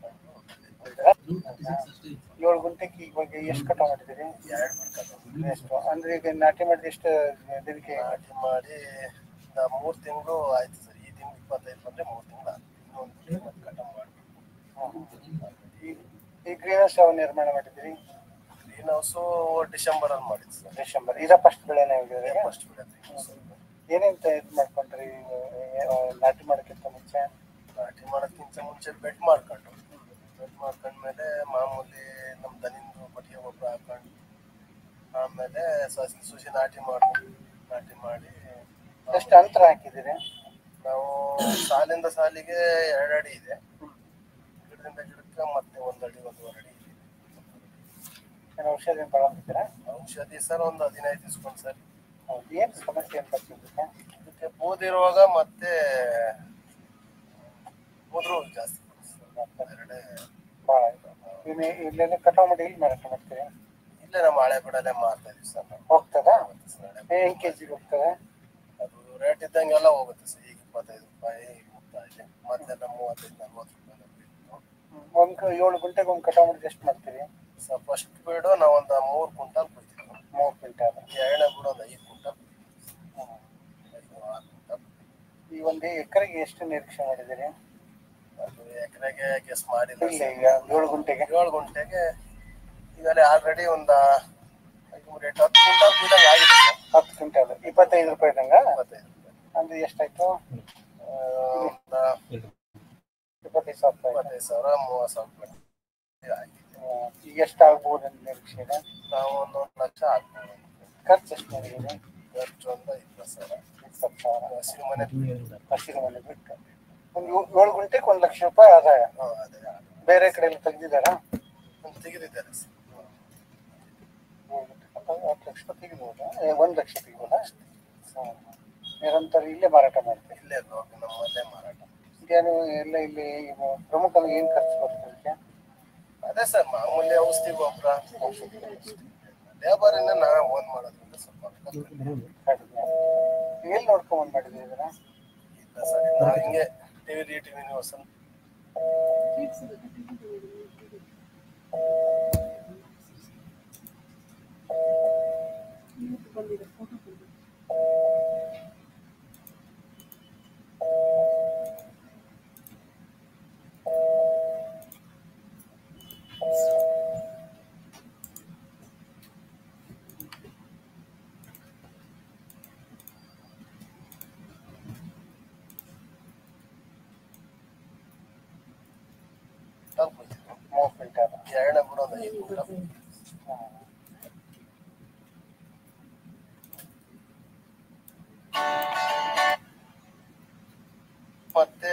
ಏಳು ಗುಂಟೆಗೆ ಇವಾಗ ಎಷ್ಟು ಕಟ ಮಾಡಿದಿರಿ ಎರಡು ಗುಂಟೆ ಎಷ್ಟು ಅಂದ್ರೆ ಈಗ ನಾಟಿ ಮಾಡಿದ ಎಷ್ಟು ದಿನಕ್ಕೆ ನಾಟಿ ಮಾಡಿ ಮೂರು ತಿಂಗಳು ಆಯ್ತು ಸರ್ ಈ ತಿಂಗಳು ಇಪ್ಪತ್ತೈದು ಬಂದ್ರೆ ಮೂರು ತಿಂಗಳು ಆಯ್ತು ಇನ್ನೊಂದು ಕಟ ಮಾಡಿ ಈ ಗ್ರೀನ್ ಹೌಸ್ ಯಾವ ನಿರ್ಮಾಣ ಮಾಡಿದಿರಿ ಗ್ರೀನ್ ಹೌಸ್ ಡಿಸೆಂಬರ್ ಅಲ್ಲಿ ಮಾಡಿದ್ದು ಸರ್ ಡಿಸೆಂಬರ್ ಇದ ಫಸ್ಟ್ ಬೆಳೆನ ಫಸ್ಟ್ ಬೆಳೆ ಏನೇಂತ ಇದು ಮಾಡ್ಕೊಂಡ್ರಿ ಆ, ನಾಟಿ ಮಾಡೋಕ್ಕಿಂತ ಮುಂಚೆ ನಾಟಿ ಮಾಡೋಕ್ಕಿಂತ ಮುಂಚೆ ಬೆಡ್ ಮಾಡ್ಕೊಂಡು ಬೆಡ್ ಮಾಡ್ಕೊಂಡ್ಮೇಲೆ ಮಾಮೂಲಿ ನಮ್ಮ ದನಿಂದು ಕೊಟ್ಟಿಗೆ ಗೊಬ್ಬರ ಹಾಕೊಂಡು ಆಮೇಲೆ ಸಸಿ ಸುಸಿ ನಾಟಿ ಮಾಡಿ ನಾಟಿ ಮಾಡಿ ಎಷ್ಟು ಅಂತರ ಹಾಕಿದ್ದೀರಿ ನಾವು ಸಾಲಿಂದ ಸಾಲಿಗೆ ಎರಡು ಅಡಿ ಇದೆ ಗಿಡದಿಂದ ಗಿಡಕ್ಕೆ ಮತ್ತೆ ಒಂದು ಅಡಿ ಒಂದೂವರೆ ಅಡಿ ಇದೆ ಏನು ಔಷಧಿ ಬಳಸ್ತೀರಾ ಔಷಧಿ ಸರ್ ಒಂದು ಹದಿನೈದು ಇಸ್ಕೊಂಡು ಸರ್ ಏನು ಸಮಸ್ಯೆ ಏನು ಬರ್ತಿದ್ದಕ್ಕೆ ಇದಕ್ಕೆ ಬೂದಿ ರೋಗ ಮತ್ತೆ ಮುದ್ರು ಜಾಸ್ತಿ ಎರಡೇ ಭಾಳ ಇದೆ ಇಲ್ಲೆಲ್ಲ ಕಟಾವು ಮಾಡಿ ಇಲ್ಲಿ ಮಾರಾಟ ಮಾಡ್ತೀರಿ ಇಲ್ಲೇ ನಮ್ಮ ಹಳೆ ಬಿಡಲ್ಲೇ ಮಾರ್ತಾ ಇದೀವಿ ಸರ್ ಹೋಗ್ತದ ಹೆಂಗೆ ಕೆ ಜಿಗೆ ಹೋಗ್ತದೆ ಅದು ರೇಟ್ ಇದ್ದಂಗೆಲ್ಲ ಹೋಗುತ್ತೆ ಸರ್ ಈಗ ಇಪ್ಪತ್ತೈದು ರೂಪಾಯಿ ಈಗ ಹೋಗ್ತಾ ಇದೆ ಮೊದಲೆಲ್ಲ ಮೂವತ್ತೈದು ನಲ್ವತ್ತು ರೂಪಾಯಿ ಒಂದು ಏಳು ಗಂಟೆಗೆ ಒಂದು ಕಟಾವು ಮಾಡಿದ್ರೆ ಎಷ್ಟು ಮಾಡ್ತೀರಿ ಸರ್ ಫಸ್ಟ್ ಬೀಡು ನಾವು ಒಂದು ಮೂರು ಕ್ವಿಂಟಲ್ ಕುಯ್ತೀವಿ ಮೂರು ಕ್ವಿಂಟಲ್ ಎರಡನೇ ಬೀಡು ಒಂದು ಐದು ಕ್ವಿಂಟಲ್ ಐದು ಆರು ಕ್ವಿಂಟಲ್ ಈ ಒಂದು ಎಕರೆಗೆ ಎಷ್ಟು ನಿರೀಕ್ಷೆ ಮಾಡಿದ್ದೀರಿ ಅದು ಎಕರೆಗೆ ಗೆಸ್ ಮಾಡಿಲ್ಲ ಈಗ ಏಳು ಗಂಟೆಗೆ ಏಳು ಗಂಟೆಗೆ ಈಗಲೇ ಆಲ್ರೆಡಿ ಒಂದು ಐದು ರೇಟ್ ಹತ್ತು ಕ್ವಿಂಟಲ್ ಬೀಳಂಗೆ ಆಗಿದೆ ಸರ್ ಹತ್ತು ಕ್ವಿಂಟಲ್ ಇಪ್ಪತ್ತೈದು ರೂಪಾಯಿ ಇದ್ದಂಗ ಇಪ್ಪತ್ತೈದು ರೂಪಾಯಿ ಅಂದ್ರೆ ಎಷ್ಟಾಯ್ತು ಒಂದು ಇಪ್ಪತ್ತೈದು ಸಾವಿರ ರೂಪಾಯಿ ಇಪ್ಪತ್ತೈದು ಸಾವಿರ ಮೂವತ್ತು ಸಾವಿರ ರೂಪಾಯಿ ಆಗಿದೆ ಈಗ ಎಷ್ಟು ಆಗ್ಬೋದು ಅಂತ ನಿರೀಕ್ಷೆ ಇದೆ ನಾವು ಒಂದು ಒಂದು ಲಕ್ಷ ಆಗ್ಬೋದು ಖರ್ಚು ಎಷ್ಟು ಮಾಡಿದ್ದೀರಿ ಖರ್ಚು ಒಂದು ಇಪ್ಪತ್ತು ಸಾವಿರ ಇಪ್ಪತ್ತು ಸಾವಿರ ಹಸಿರು ಮನೆ ಹಸಿರು ಮನೆ ಬಿಟ್ಟು ಒಂದು ಏಳು- ಏಳು ಗಂಟೆಗೆ ಒಂದು ಲಕ್ಷ ರೂಪಾಯಿ ಆದಾಯ ಬೇರೆ ಕಡೆ ಎಲ್ಲ ತೆಗ್ದಿದ್ದಾರಾ ತೆಗೆದಿದ್ದಾರೆ ಸರ್ ಹತ್ತು ಲಕ್ಷ ರೂಪಾಯಿ ತೆಗಿಬೋದಾ ಏ, ಒಂದು ಲಕ್ಷ ತೆಗಿಬೋದಾ ಹ್ಮ್. ನಿರಂತರ ಇಲ್ಲೇ ಮಾರಾಟ ಮಾಡ್ತೀವಿ ಇಲ್ಲೇ ನಮ್ಮಲ್ಲೇ ಮಾರಾಟ ಏನು ಎಲ್ಲ ಇಲ್ಲಿ ಇವು ಪ್ರಮುಖವಾಗಿ ಏನು ಖರ್ಚು ಬರುತ್ತೆ ಇದಕ್ಕೆ ಅದೇ ಸರ್ ಮಾಮೂಲಿ ಔಷಧಿ ಗೊಬ್ಬರ ಲೇಬರ್ ಇಂದ ನಾವೇ ಓನ್ ಮಾಡೋದ್ರಿಂದ ಸ್ವಲ್ಪ ಕಡಿಮೆ ಎಲ್ಲಿ ನೋಡ್ಕೊಂಡ್ ಬಂದ್ ಮಾಡಿದ್ರಿ ಇದನ್ನ ಇಲ್ಲ ಸರ್ ನಾವು ಹಿಂಗೆ ಟಿವಿ ಡಿ ಟಿವಿ ನ್ಯೂಸ್ ಅಂತ ಎರಡನೇ ಬುಡ ಒಂದು ಐದು ಕ್ವಿಂಟಲ್ ಮತ್ತೆ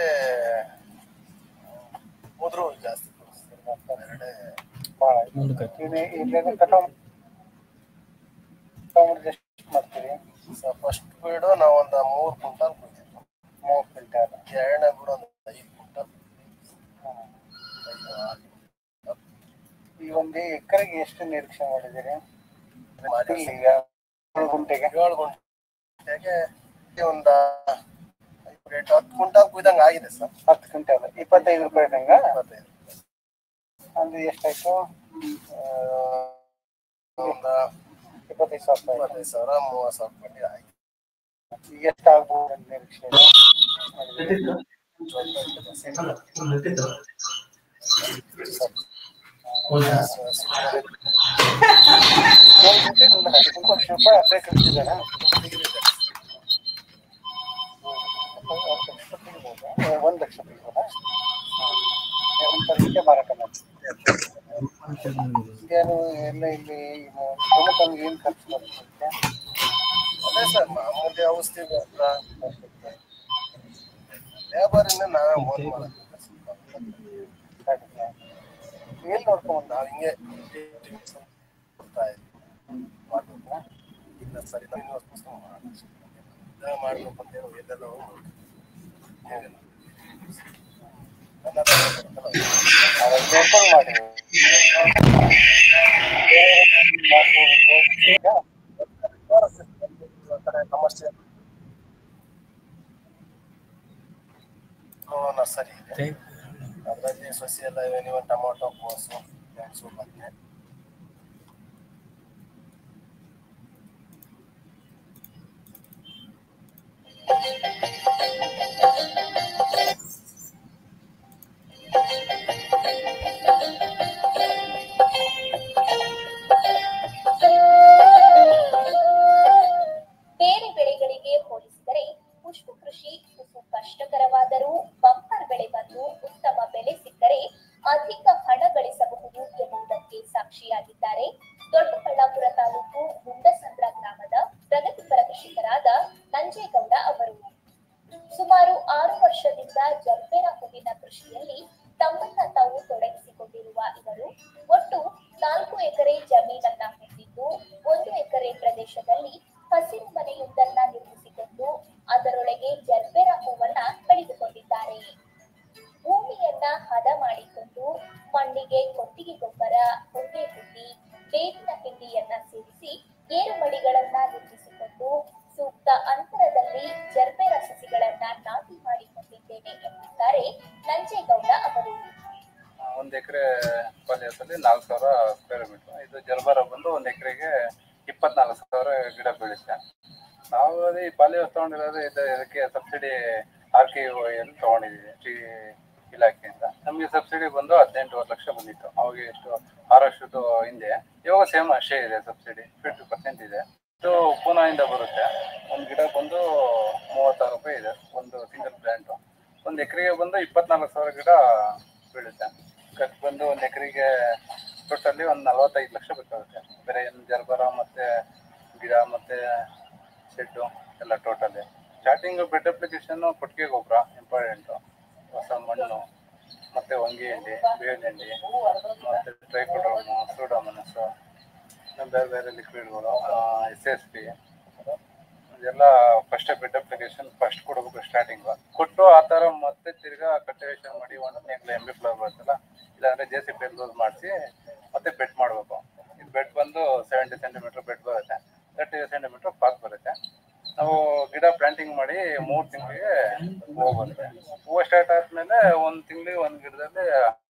ಮುದ್ರು ಜಾಸ್ತಿ ಎರಡೇ ಭಾಳ ಮುಂದಕ್ಕೆ ಇಲ್ಲೇನೆ ಕಟಾವ್ ಕಟಾವ್ ಮಾಡಿದ್ರೆ ಎಷ್ಟು ಮಾಡ್ತೀರಿ ಫಸ್ಟ್ ಬೀಡು ನಾವು ಒಂದು ಮೂರು ಕ್ವಿಂಟಲ್ ಕೊಡ್ತಿದ್ವಿ ಮೂರು ಕ್ವಿಂಟಲ್ ಎರಡನೇ ಬೀಡು ಒಂದು ಐದು ಕ್ವಿಂಟಲ್ ಐದು ಆರು ಈ ಒಂದು ಎಕರೆಗೆ ಎಷ್ಟು ನಿರೀಕ್ಷೆ ಮಾಡಿದ್ದೀರಿ ಮಾಡಿ ಈಗ ಏಳು ಗುಂಟೆಗೆ ಏಳು ಗುಂಟೆಗೆ ಒಂದು ರೇಟ್ ಹತ್ತು ಕ್ವಿಂಟಲ್ ಕುಯ್ದಂಗೆ ಆಗಿದೆ ಸರ್ ಹತ್ತು ಕ್ವಿಂಟಲ್ ಇಪ್ಪತ್ತೈದು ರೂಪಾಯಿ ಇದ್ದಂಗ ಇಪ್ಪತ್ತೈದು ಅಂದ್ರೆ ಎಷ್ಟಾಯ್ತು ಒಂದು ಇಪ್ಪತ್ತೈದು ಸಾವಿರ ರೂಪಾಯಿ ಇಪ್ಪತ್ತೈದು ಸಾವಿರ ಮೂವತ್ತು ಸಾವಿರ ರೂಪಾಯಿ ಆಯ್ತು ಈಗ ಎಷ್ಟಾಗ್ಬೋದು ಅಂತ ನಿರೀಕ್ಷೆ ಇದೆ? ಏಳು ಗುಂಟೆಗೆ ಒಂದು ಹತ್ತು ಲಕ್ಷ ರೂಪಾಯಿ ಅದೇ ಕಳಿಸಿದಾರ ಒಂದು ಲಕ್ಷ ತೆಗಿಬೋದಾ ಒಂದು ಪರ್ಸೆಂಟೇ ಮಾರಾಟ ಮಾಡ್ತೀವಿ ಏನು ಎಲ್ಲ ಇಲ್ಲಿ ಪ್ರಮುಖವಾಗಿ ಏನು ಖರ್ಚು ಬರುತ್ತೆ ಅದೇ ಸರ್ ಮಾಮೂಲಿ ಔಷಧಿ ಗೊಬ್ಬರ ಲೇಬರಿಂದ ನಾವೇ ಓನ್ ಮಾಡೋದು ಎಲ್ಲಿ ನೋಡ್ಕೊಂಡ್ ನಾವು ಹಿಂಗೆ ಕೊಡ್ತಾ ಇದ್ವಿ ಮಾಡ್ಬೇಕು ಇಲ್ಲ ಸರಿ ನಾವು ಇನ್ನೊಂದು ಪುಸ್ತಕ ಮಾಡೋಣ ಮಾಡ್ಬೇಕು ಅಂತ ಹೇಳಿ ಎಲ್ಲೆಲ್ಲ ಹೋಗ್ಬೇಕು ಏನಿಲ್ಲ ಕನ್ನಡ ನೋಡ್ಕೊಂಡು ಮಾಡಿ ಕಮರ್ಷಿಯಲ್ ನರ್ಸರಿ ಇದೆ ಅದರಲ್ಲಿ ಸಸಿ ಎಲ್ಲ ಇವೆ ನೀವು ಟೊಮೊಟೊ ಕೋಸು ಮೆಣಸು ಬದನೆ ಬೇರೆ ಬೆಳೆಗಳಿಗೆ ಹೋಲಿಸಿದರೆ ಪುಷ್ಪ ಕೃಷಿ ತುಸು ಕಷ್ಟಕರವಾದರೂ ಬಂಪರ್ ಬೆಳೆ ಬಂದು ಉತ್ತಮ ಬೆಲೆ ಸಿಕ್ಕರೆ ಅಧಿಕ ಹಣ ಗಳಿಸಬಹುದು ಎನ್ನುವುದಕ್ಕೆ ಸಾಕ್ಷಿಯಾಗಿದ್ದಾರೆ ದೊಡ್ಡಬಳ್ಳಾಪುರ ತಾಲೂಕು ಮುಂಡಸಂದ್ರ ಗ್ರಾಮದ ಪ್ರಗತಿಪರ ಕೃಷಿಕರಾದ ನಂಜೇಗೌಡ ಅವರು ಸುಮಾರು ಆರು ವರ್ಷದಿಂದ ಜರ್ಬೇರ ಹೂವಿನ ಕೃಷಿಯಲ್ಲಿ ತಮ್ಮನ್ನ ತಾವು ತೊಡಗಿಸಿಕೊಂಡಿರುವ ಇವರು ಒಟ್ಟು ನಾಲ್ಕು ಎಕರೆ ಜಮೀನನ್ನ ಹೊಂದಿದ್ದು ಒಂದು ಎಕರೆ ಪ್ರದೇಶದಲ್ಲಿ ಹಸಿರು ಮನೆಯೊಂದನ್ನ ನಿರ್ಮಿಸಿಕೊಂಡು ಅದರೊಳಗೆ ಜರ್ಬೇರ ಹೂವನ್ನ ಬೆಳೆದುಕೊಂಡಿದ್ದಾರೆ ಭೂಮಿಯನ್ನ ಹದ ಮಾಡಿಕೊಂಡು ಮಣ್ಣಿಗೆ ಕೊಟ್ಟಿಗೆ ಗೊಬ್ಬರ ಹೊಗೆ ಹುಡಿ ಬೇವಿನ ಹಿಂಡಿಯನ್ನ ಸೇರಿಸಿ ಏರುಮಡಿಗಳನ್ನ ನಿರ್ಮಿಸಿಕೊಂಡು ಸೂಕ್ತ ಅಂತರದಲ್ಲಿ ಜರ್ಬೇರ ಸಸಿಗಳನ್ನ ನಾಟಿ ಮಾಡಿಕೊಂಡಿದ್ದೇನೆ ಎನ್ನುತ್ತಾರೆ ನಂಜೇಗೌಡ ಅವರು ಒಂದು ಎಕರೆ ಪಾಲಿಯಸಲ್ಲಿ ನಾಲ್ಕು ಸಾವಿರ ಸ್ಕ್ವೇರ್ ಮೀಟರ್ ಇದು ಜಲ್ಬಾರ ಬಂದು ಒಂದು ಎಕರೆಗೆ ಇಪ್ಪತ್ನಾಲ್ಕು ಸಾವಿರ ಗಿಡ ಬೀಳುತ್ತೆ ನಾವು ಅದೇ ಈ ಪಾಲಿಯೋಸ್ ತಗೊಂಡಿರೋದು ಇದು ಇದಕ್ಕೆ ಸಬ್ಸಿಡಿ ಆರ್ ಕೆ ಎಲ್ಲಿ ತಗೊಂಡಿದ್ದೀವಿ ಟಿ ಇಲಾಖೆಯಿಂದ ನಮಗೆ ಸಬ್ಸಿಡಿ ಬಂದು ಹದಿನೆಂಟುವರೆ ಲಕ್ಷ ಬಂದಿತ್ತು ಅವಾಗ ಎಷ್ಟು ಆರು ವರ್ಷದ ಹಿಂದೆ ಇವಾಗ ಸೇಮ್ ಅಷ್ಟೇ ಇದೆ ಸಬ್ಸಿಡಿ ಫಿಫ್ಟಿ ಪರ್ಸೆಂಟ್ ಇದೆ ಇದು ಪೂನಾಯಿಂದ ಬರುತ್ತೆ ಒಂದು ಗಿಡ ಬಂದು ಮೂವತ್ತಾರು ರೂಪಾಯಿ ಇದೆ ಒಂದು ಸಿಂಗಲ್ ಪ್ಲಾಂಟು ಒಂದು ಎಕರೆಗೆ ಬಂದು ಇಪ್ಪತ್ನಾಲ್ಕು ಸಾವಿರ ಗಿಡ ಬೀಳುತ್ತೆ ಖರ್ಚು ಬಂದು ಒಂದು ಎಕರೆಗೆ ಟೋಟಲಿ ಒಂದು ನಲವತ್ತೈದು ಲಕ್ಷ ಬೇಕಾಗುತ್ತೆ ಬೇರೆ ಏನು ಜರ್ಬರ ಮತ್ತೆ ಗಿಡ ಮತ್ತೆ ಶೆಡ್ಡು ಎಲ್ಲ ಟೋಟಲಿ ಸ್ಟಾರ್ಟಿಂಗ್ ಬೆಡ್ ಅಪ್ಲಿಕೇಶನ್ ಕೊಟ್ಟಿಗೆ ಗೊಬ್ಬರ ಇಂಪಾರ್ಟೆಂಟು ಹೊಸ ಮಣ್ಣು ಮತ್ತೆ ಹೊಂಗೆ ಹಿಂಡಿ ಬೇವಿನ ಹಿಂಡಿ ಮತ್ತೆ ಟ್ರೈಕೋಡೋಮು ಸೂಡೋಮನಸ್ ಬೇರೆ ಬೇರೆ ಲಿಕ್ವಿಡ್ಗಳು ಎಸ್ ಎಸ್ ಪಿ ಇದೆಲ್ಲ ಫಸ್ಟ್ ಬೆಡ್ ಅಪ್ಲಿಕೇಶನ್ ಫಸ್ಟ್ ಕೊಡಬೇಕು ಸ್ಟಾರ್ಟಿಂಗ್ ಕೊಟ್ಟು ಆ ತರ ಮತ್ತೆ ತಿರ್ಗಾ ಕಲ್ಟಿವೇಶನ್ ಮಾಡಿ ಒಂದು ನೆಗ್ಲ ಎಂ ಬಿ ಫ್ಲವರ್ ಬರುತ್ತಲ್ಲ ಇಲ್ಲಾಂದ್ರೆ ಜೆ ಸಿ ಪಿ ಲೂಸ್ ಮಾಡಿಸಿ ಮತ್ತೆ ಬೆಡ್ ಮಾಡಬೇಕು ಇದು ಬೆಡ್ ಬಂದು ಸೆವೆಂಟಿ ಸೆಂಟಿಮೀಟರ್ ಬೆಡ್ ಬರುತ್ತೆ ತರ್ಟಿ ಸೆಂಟಿಮೀಟರ್ ಪಾಕ್ ಬರುತ್ತೆ ನಾವು ಗಿಡ ಪ್ಲಾಂಟಿಂಗ್ ಮಾಡಿ ಮೂರು ತಿಂಗಳಿಗೆ ಹೂವು ಬರುತ್ತೆ ಹೂವು ಸ್ಟಾರ್ಟ್ ಆದ್ಮೇಲೆ ಒಂದು ತಿಂಗಳಿಗೆ ಒಂದು ಗಿಡದಲ್ಲಿ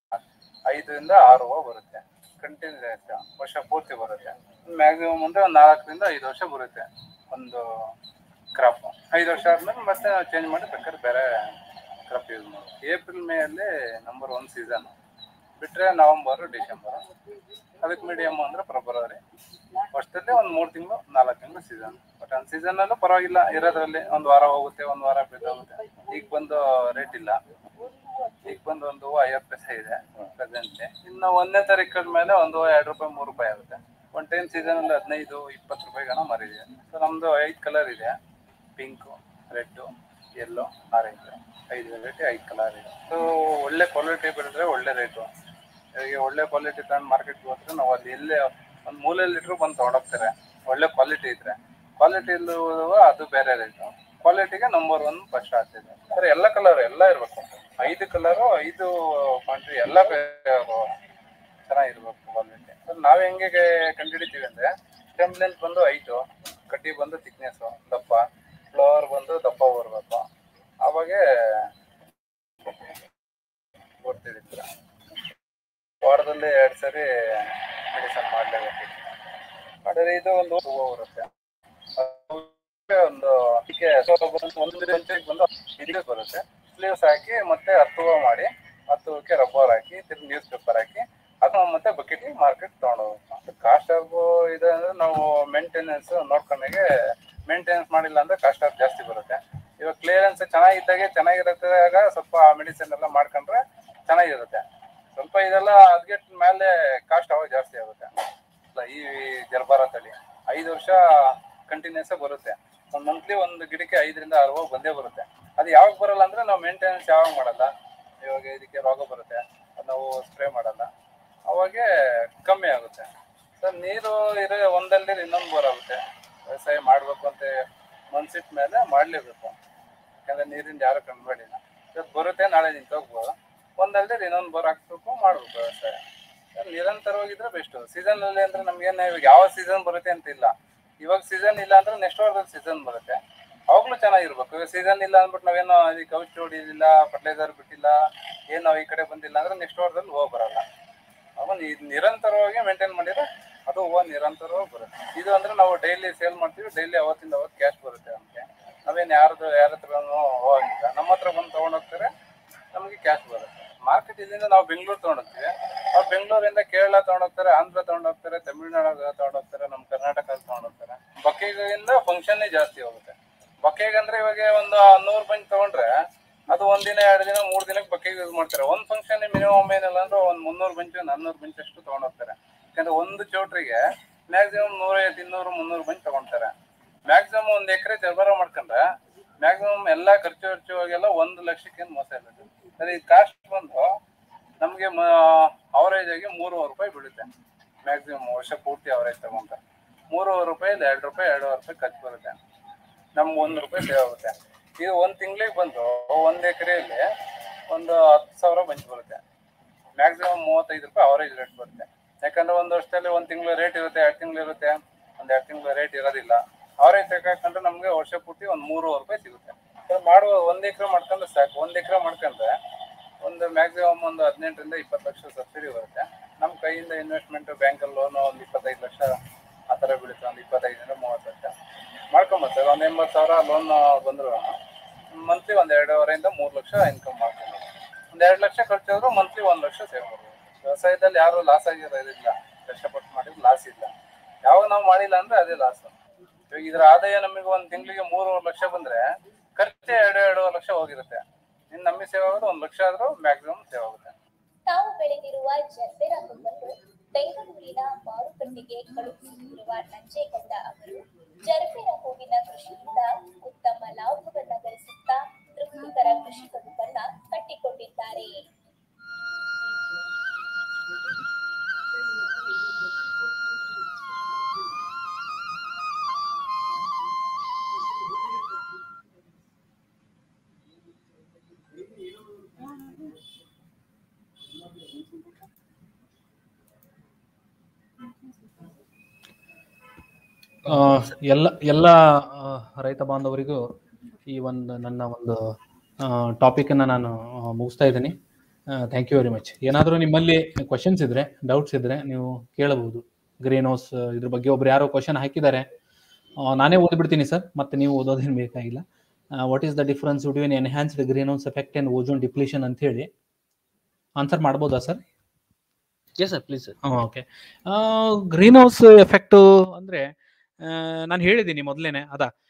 ಐದರಿಂದ ಆರು ಹೂವು ಬರುತ್ತೆ ಕಂಟಿನ್ಯೂಸ್ ವರ್ಷ ಪೂರ್ತಿ ಬರುತ್ತೆ ಮ್ಯಾಕ್ಸಿಮಮ್ ಅಂದ್ರೆ ಒಂದು ನಾಲ್ಕರಿಂದ ಐದು ವರ್ಷ ಬರುತ್ತೆ ಒಂದು ಕ್ರಾಪ್ ಐದು ವರ್ಷ ಆದ್ಮೇಲೆ ಮತ್ತೆ ಚೇಂಜ್ ಮಾಡಿ ಬೇಕಾದ್ರೆ ಬೇರೆ ಕ್ರಾಪ್ ಯೂಸ್ ಮಾಡೋದು ಏಪ್ರಿಲ್ ಮೇ ಅಲ್ಲಿ ನಂಬರ್ ಒನ್ ಸೀಸನ್ ಬಿಟ್ರೆ ನವೆಂಬರ್ ಡಿಸೆಂಬರ್ ಅದಕ್ಕೆ ಮೀಡಿಯಮ್ ಅಂದ್ರೆ ಫೆಬ್ರವರಿ ವರ್ಷದಲ್ಲಿ ಒಂದು ಮೂರು ತಿಂಗಳು ನಾಲ್ಕು ತಿಂಗಳು ಸೀಸನ್ ಬಟ್ ಒಂದು ಸೀಸನ್ ಅಲ್ಲೂ ಪರವಾಗಿಲ್ಲ ಇರೋದ್ರಲ್ಲಿ ಒಂದು ವಾರ ಹೋಗುತ್ತೆ ಒಂದು ವಾರ ಬಿದ್ದೋಗುತ್ತೆ ಈಗ ಬಂದು ರೇಟ್ ಇಲ್ಲ ಈಗ ಬಂದು ಒಂದು ಹೂವು ಐವತ್ತು ಪೈಸೆ ಇದೆ ಪ್ರೆಸೆಂಟ್ಲಿ ಇನ್ನು ಒಂದನೇ ತಾರೀಕು ಮೇಲೆ ಒಂದು ಹೂವು ಎರಡು ರೂಪಾಯಿ ಮೂರು ರೂಪಾಯಿ ಆಗುತ್ತೆ ಒಂದು ಟೈಮ್ ಸೀಸನ್ ಅಲ್ಲಿ ಹದಿನೈದು ಇಪ್ಪತ್ತು ರೂಪಾಯಿಗನ ಮರಿದೆ ಸೊ ನಮ್ದು ಐದು ಕಲರ್ ಇದೆ ಪಿಂಕು ರೆಡ್ಡು ಯೆಲ್ಲೋ ಆರೆಂಜ್ ಐದು ವೆರೈಟಿ ಐದು ಕಲರ್ ಇದೆ ಸೊ ಒಳ್ಳೆ ಕ್ವಾಲಿಟಿ ಬೆಳೆದ್ರೆ ಒಳ್ಳೆ ರೇಟು ಈಗ ಒಳ್ಳೆ ಕ್ವಾಲಿಟಿ ತಗೊಂಡು ಮಾರ್ಕೆಟ್ಗೆ ಹೋದ್ರೆ ನಾವು ಅಲ್ಲಿ ಎಲ್ಲೇ ಒಂದು ಮೂಲೆಯಲ್ಲಿ ಇಟ್ರು ಬಂದು ತೊಗೊಂಡೋಗ್ತಾರೆ ಒಳ್ಳೆ ಕ್ವಾಲಿಟಿ ಇದ್ರೆ ಕ್ವಾಲಿಟಿ ಇಲ್ಲುವ ಅದು ಬೇರೆ ರೇಟು ಕ್ವಾಲಿಟಿಗೆ ನಂಬರ್ ಒನ್ ಫಸ್ಟ್ ಆಗ್ತಿದೆ ಸರ್ ಎಲ್ಲ ಕಲರ್ ಎಲ್ಲ ಇರ್ಬೇಕು ಐದು ಕಲರು ಐದು ಕ್ವಾಂಟಿಟಿ ಎಲ್ಲ ಚೆನ್ನಾಗಿರ್ಬೇಕು ಕ್ವಾಲಿಟಿ ಸರ್ ನಾವು ಹೆಂಗೆ ಕಂಡುಹಿಡಿತೀವಿ ಅಂದ್ರೆ ಸ್ಟೆಮ್ ಲೆಂತ್ ಬಂದು ಐಟು ಕಡ್ಡಿ ಬಂದು ಥಿಕ್ನೆಸ್ ದಪ್ಪ ಫ್ಲವರ್ ಬಂದು ದಪ್ಪ ಬರಬೇಕು ಅವಾಗೆ ಕೊಡ್ತಿದ್ದೀರ ವಾರದಲ್ಲಿ ಎರಡು ಸರಿ ಮೆಡಿಸನ್ ಮಾಡಲೇಬೇಕು ಮಾಡಿದ್ರೆ ಇದು ಒಂದು ಹೂವು ಬರುತ್ತೆ ಅದಕ್ಕೆ ಒಂದು ಇದಕ್ಕೆ ಸ್ವಲ್ಪ ಒಂದು ಗಂಟೆಗೆ ಬಂದು ಇದಕ್ಕೆ ಬರುತ್ತೆ ಸ್ಲೀವ್ಸ್ ಹಾಕಿ ಮತ್ತೆ ಹತ್ತು ಹೂವು ಮಾಡಿ ಹತ್ತು ಹೂವಕ್ಕೆ ರಬ್ಬರ್ ಹಾಕಿ ತಿರ್ಗಿ ನ್ಯೂಸ್ ಪೇಪರ್ ಹಾಕಿ ಅದು ಮತ್ತೆ ಬಕೆಟ್ ಮಾರ್ಕೆಟ್ ತಗೊಂಡೋಗ್ಬೇಕು ಕಾಸ್ಟ್ ಆಫ್ ಇದೆ ಅಂದ್ರೆ ನಾವು ಮೇಂಟೆನೆನ್ಸ್ ನೋಡ್ಕೊಂಡಾಗೆ ಮೇಂಟೆನೆನ್ಸ್ ಮಾಡಿಲ್ಲ ಅಂದ್ರೆ ಕಾಸ್ಟ್ ಆಫ್ ಜಾಸ್ತಿ ಬರುತ್ತೆ ಇವಾಗ ಕ್ಲಿಯರೆನ್ಸ್ ಚೆನ್ನಾಗಿದ್ದಾಗೆ ಚೆನ್ನಾಗಿರತ್ತಾಗ ಸ್ವಲ್ಪ ಮೆಡಿಸಿನ್ ಎಲ್ಲ ಮಾಡ್ಕೊಂಡ್ರೆ ಚೆನ್ನಾಗಿರುತ್ತೆ ಸ್ವಲ್ಪ ಇದೆಲ್ಲ ಅದ್ಗೆಟ್ ಮೇಲೆ ಕಾಸ್ಟ್ ಅವಾಗ ಜಾಸ್ತಿ ಆಗುತ್ತೆ ಅಲ್ಲ, ಈ ಜರ್ಬಾರ ತಳಿ ಐದು ವರ್ಷ ಕಂಟಿನ್ಯೂಸ್ ಬರುತ್ತೆ ಒಂದು ಮಂತ್ಲಿ ಒಂದು ಗಿಡಕ್ಕೆ ಐದರಿಂದ ಆರು ಹೂವು ಬಂದೇ ಬರುತ್ತೆ ಅದು ಯಾವಾಗ ಬರಲ್ಲ ಅಂದ್ರೆ ನಾವು ಮೇಂಟೆನೆನ್ಸ್ ಯಾವಾಗ ಮಾಡಲ್ಲ ಇವಾಗ ಇದಕ್ಕೆ ರೋಗ ಬರುತ್ತೆ ಅದ್ ನಾವು ಸ್ಪ್ರೇ ಮಾಡಲ್ಲ ಅವಾಗೆ ಕಮ್ಮಿ ಆಗುತ್ತೆ ಸರ್ ನೀರು ಇರೋ ಒಂದಲ್ಲಿ ಇನ್ನೊಂದು ಬೋರ್ ಆಗುತ್ತೆ ವ್ಯವಸಾಯ ಮಾಡಬೇಕು ಅಂತ ಮನ್ಸಿಟ್ ಮೇಲೆ ಮಾಡಲೇಬೇಕು ಯಾಕಂದ್ರೆ ನೀರಿಂದ ಯಾರು ಕಂಡುಬೇಡಿಲ್ಲ ಇವತ್ತು ಬರುತ್ತೆ ನಾಳೆ ನಿಂತೋಗ್ಬೋದು ಒಂದಲ್ದೆ ಇನ್ನೊಂದು ಬೋರ್ ಹಾಕ್ಬೇಕು ಮಾಡ್ಬೇಕು ವ್ಯವಸಾಯ ಸರ್, ನಿರಂತರವಾಗಿದ್ರೆ ಬೆಸ್ಟ್ ಸೀಸನ್ ಅಲ್ಲಿ ಅಂದ್ರೆ ನಮ್ಗೇನು ಇವಾಗ ಯಾವ ಸೀಸನ್ ಬರುತ್ತೆ ಅಂತ ಇಲ್ಲ ಇವಾಗ ಸೀಸನ್ ಇಲ್ಲ ಅಂದ್ರೆ ನೆಕ್ಸ್ಟ್ ವಾರದಲ್ಲಿ ಸೀಸನ್ ಬರುತ್ತೆ ಅವಾಗ್ಲೂ ಚೆನ್ನಾಗಿರ್ಬೇಕು ಇವಾಗ ಸೀಸನ್ ಇಲ್ಲ ಅಂದ್ಬಿಟ್ಟು ನಾವೇನೋ ಇದಕ್ಕೆ ಔಷಧಿ ಹೊಡಿಲಿಲ್ಲ ಫರ್ಟಿಲೈಸರ್ ಬಿಟ್ಟಿಲ್ಲ ಏನು ನಾವು ಈ ಕಡೆ ಬಂದಿಲ್ಲ ಅಂದ್ರೆ ನೆಕ್ಸ್ಟ್ ವಾರದಲ್ಲಿ ಹೂವು ಬರಲ್ಲ ಅವ ನಿ- ನಿರಂತರವಾಗಿ ಮೇಂಟೈನ್ ಮಾಡಿದ್ರೆ ಅದು ಹೂವು ನಿರಂತರವಾಗಿ ಬರುತ್ತೆ ಇದು ಅಂದ್ರೆ ನಾವು ಡೈಲಿ ಸೇಲ್ ಮಾಡ್ತೀವಿ ಡೈಲಿ ಅವತ್ತಿಂದ ಅವತ್ತು ಕ್ಯಾಶ್ ಬರುತ್ತೆ ನಮಗೆ ನಾವೇನು ಯಾರ್ದು ಯಾರ ಹತ್ರನೂ ಹೋಗಂಗಿಲ್ಲ ನಮ್ಮ ಹತ್ರ ಬಂದು ತೊಗೊಂಡೋಗ್ತಾರೆ ನಮಗೆ ಕ್ಯಾಶ್ ಬರುತ್ತೆ ಮಾರ್ಕೆಟ್ ಇಲ್ಲಿಂದ ನಾವು ಬೆಂಗಳೂರು ತೊಗೊಂಡೋಗ್ತೀವಿ ಅವ್ರು ಬೆಂಗಳೂರಿಂದ ಕೇರಳ ತೊಗೊಂಡೋಗ್ತಾರೆ ಆಂಧ್ರ ತೊಗೊಂಡೋಗ್ತಾರೆ ತಮಿಳ್ನಾಡು ತೊಗೊಂಡೋಗ್ತಾರೆ ನಮ್ಮ ಕರ್ನಾಟಕ ತೊಗೊಂಡೋಗ್ತಾರೆ ಬಕ್ಕೆಗಿಂದ ಫಂಕ್ಷನ್ನೇ ಜಾಸ್ತಿ ಹೋಗುತ್ತೆ ಬಕ್ಕೆಗೆ ಅಂದ್ರೆ ಇವಾಗ ಒಂದು ನೂರು ಬಂಚ್ ತಗೊಂಡ್ರೆ ಅದು ಒಂದಿನ ಎರಡು ದಿನ ಮೂರು ದಿನಕ್ಕೆ ಬಕ್ಕೆಗೆ ಯೂಸ್ ಮಾಡ್ತಾರೆ ಒಂದು ಫಂಕ್ಷನ್ ಮಿನಿಮಮ್ ಏನಿಲ್ಲ ಅಂದ್ರೆ ಒಂದು ಮುನ್ನೂರು ಬಂಚ್ ನಾನ್ನೂರು ಬಂಚ್ ಅಷ್ಟು ತೊಗೊಂಡೋಗ್ತಾರೆ ಯಾಕಂದ್ರೆ ಒಂದು ಚೌಟ್ರಿಗೆ ಮ್ಯಾಕ್ಸಿಮಮ್ ನೂರೈವತ್ತು ಇನ್ನೂರು ಮುನ್ನೂರು ಬಂಚ್ ತಗೊಂತಾರೆ ಮ್ಯಾಕ್ಸಿಮಮ್ ಒಂದು ಎಕರೆ ಜರ್ಬಾರ ಮಾಡ್ಕೊಂಡ್ರೆ ಮ್ಯಾಕ್ಸಿಮಮ್ ಎಲ್ಲ ಖರ್ಚು ಖರ್ಚು ಹೋಗೆಲ್ಲ ಒಂದು ಲಕ್ಷಕ್ಕೇನು ಮೋಸ ಇಲ್ಲ ಸರ್ ಈ ಕಾಸ್ಟ್ ಬಂದು ನಮಗೆ ಅವರೇಜ್ ಆಗಿ ಮೂರುವರೆ ರೂಪಾಯಿ ಬೀಳುತ್ತೆ ಮ್ಯಾಕ್ಸಿಮಮ್ ವರ್ಷ ಪೂರ್ತಿ ಅವರೇಜ್ ತಗೊಂಡ್ರೆ ಮೂರುವರೆ ರೂಪಾಯಿ ಇಲ್ಲ ಎರಡು ರೂಪಾಯಿ ಎರಡೂವರೆ ರೂಪಾಯಿ ಖರ್ಚು ಬರುತ್ತೆ ನಮ್ಗೆ ಒಂದು ರೂಪಾಯಿ ಸೇವ್ ಆಗುತ್ತೆ ಇದು ಒಂದು ತಿಂಗಳಿಗೆ ಬಂದು ಒಂದು ಎಕರೆಯಲ್ಲಿ ಒಂದು ಹತ್ತು ಸಾವಿರ ಬಂಚ್ ಬರುತ್ತೆ ಮ್ಯಾಕ್ಸಿಮಮ್ ಮೂವತ್ತೈದು ರೂಪಾಯಿ ಅವರೇಜ್ ರೇಟ್ ಬರುತ್ತೆ ಯಾಕಂದ್ರೆ ಒಂದು ವರ್ಷದಲ್ಲಿ ಒಂದು ತಿಂಗಳು ರೇಟ್ ಇರುತ್ತೆ ಎರಡು ತಿಂಗಳು ಇರುತ್ತೆ ಒಂದು ಎರಡು ತಿಂಗಳು ರೇಟ್ ಇರೋದಿಲ್ಲ ಅವರೇಜ್ ತಗೊಂಡ್ರೆ ನಮಗೆ ವರ್ಷ ಪೂರ್ತಿ ಒಂದು ಮೂರುವರೆ ರೂಪಾಯಿ ಸಿಗುತ್ತೆ ಅದು ಮಾಡುವ ಒಂದು ಎಕರೆ ಮಾಡ್ಕೊಂಡ್ರೆ ಸಾಕು ಒಂದು ಎಕರೆ ಮಾಡ್ಕೊಂಡ್ರೆ ಒಂದು ಮ್ಯಾಕ್ಸಿಮಮ್ ಒಂದು ಹದಿನೆಂಟರಿಂದ ಇಪ್ಪತ್ತು ಲಕ್ಷ ಸಬ್ಸಿಡಿ ಬರುತ್ತೆ ನಮ್ಮ ಕೈಯಿಂದ ಇನ್ವೆಸ್ಟ್ಮೆಂಟ್ ಬ್ಯಾಂಕಲ್ಲಿ ಲೋನು ಒಂದು ಇಪ್ಪತ್ತೈದು ಲಕ್ಷ ಆ ಥರ ಬೀಳುತ್ತೆ ಒಂದು ಇಪ್ಪತ್ತೈದರಿಂದ ಮೂವತ್ತು ಲಕ್ಷ ಮಾಡ್ಕೊಂಬರ್ತಾರೆ ಒಂದು ಎಂಬತ್ತು ಸಾವಿರ ಲೋನ್ ಬಂದ್ರು ಮಂತ್ಲಿ ಒಂದು ಎರಡೂವರೆಯಿಂದ ಮೂರು ಲಕ್ಷ ಇನ್ಕಮ್ ಮಾಡ್ಕೊಂಡು ಒಂದು ಎರಡು ಲಕ್ಷ ಖರ್ಚಾದ್ರು ಮಂತ್ಲಿ ಒಂದು ಲಕ್ಷ ಸೇವ್ ಮಾಡ್ಬೋದು ವ್ಯವಸಾಯದಲ್ಲಿ ಯಾರು ಲಾಸ್ ಆಗಿರೋದಿಲ್ಲ ಕಷ್ಟಪಟ್ಟು ಮಾಡಿದ್ರೆ ಲಾಸ್ ಇಲ್ಲ ಯಾವಾಗ ನಾವು ಮಾಡಿಲ್ಲ ಅಂದ್ರೆ ಅದೇ ಲಾಸ್ ಇವಾಗ ಇದ್ರ ಆದಾಯ ನಮಗೆ ಒಂದು ತಿಂಗಳಿಗೆ ಮೂರುವರೆ ಲಕ್ಷ ಬಂದ್ರೆ ಖರ್ಚು ಎರಡು ಎರಡೂವರೆ ಲಕ್ಷ ಹೋಗಿರುತ್ತೆ ಇನ್ನು ನಮಗೆ ಸೇವ್ ಆಗೋದು ಒಂದು ಲಕ್ಷ ಆದ್ರೂ ಮ್ಯಾಕ್ಸಿಮಮ್ ಸೇವ್ ಆಗುತ್ತೆ ತಾವು ಬೆಳೆದಿರುವ ಜರ್ಬೆರ ಹೂವನ್ನು ಬೆಂಗಳೂರಿನ ಮಾರುಕಟ್ಟೆಗೆ ಕಳುಹಿಸುತ್ತಿರುವ ನಂಜೇಗೌಡ ಅವರು ಜರ್ಬೆರ ಹೂವಿನ ಕೃಷಿಯಿಂದ ಉತ್ತಮ ಲಾಭವನ್ನ ಗಳಿಸುತ್ತಾ ತೃಪ್ತಿಕರ ಕೃಷಿ ಬದುಕನ್ನ ಕಟ್ಟಿಕೊಂಡಿದ್ದಾರೆ ಆ, ಎಲ್ಲ ಎಲ್ಲ ಆ, ರೈತ ಬಾಂಧವರಿಗೂ ಈ ಒಂದು ನನ್ನ ಒಂದು ಟಾಪಿಕನ್ನು ನಾನು ಆ, ಮುಗಿಸ್ತಾ ಇದ್ದೀನಿ ಥ್ಯಾಂಕ್ ಯು ವೆರಿ ಮಚ್ ಏನಾದರೂ ನಿಮ್ಮಲ್ಲಿ ಕ್ವಶನ್ಸ್ ಇದ್ರೆ ಡೌಟ್ಸ್ ಇದ್ರೆ ನೀವು ಕೇಳಬಹುದು ಗ್ರೀನ್ ಹೌಸ್ ಇದ್ರ ಬಗ್ಗೆ ಒಬ್ರು ಯಾರೋ ಕ್ವಶನ್ ಹಾಕಿದ್ದಾರೆ ಆ, ನಾನೇ ಓದ್ಬಿಡ್ತೀನಿ ಸರ್ ಮತ್ತೆ ನೀವು ಓದೋದೇನು ಬೇಕಾಗಿಲ್ಲ what is the difference between enhanced green house effect and ozone depletion ಅಂತ ಹೇಳಿ ಆನ್ಸರ್ ಮಾಡ್ಬೋದಾ sir yes sir please sir okay green house effect ಅಂದರೆ ನಾನು ಹೇಳಿದ್ದೀನಿ ಮೊದಲೇನೆ ಅದ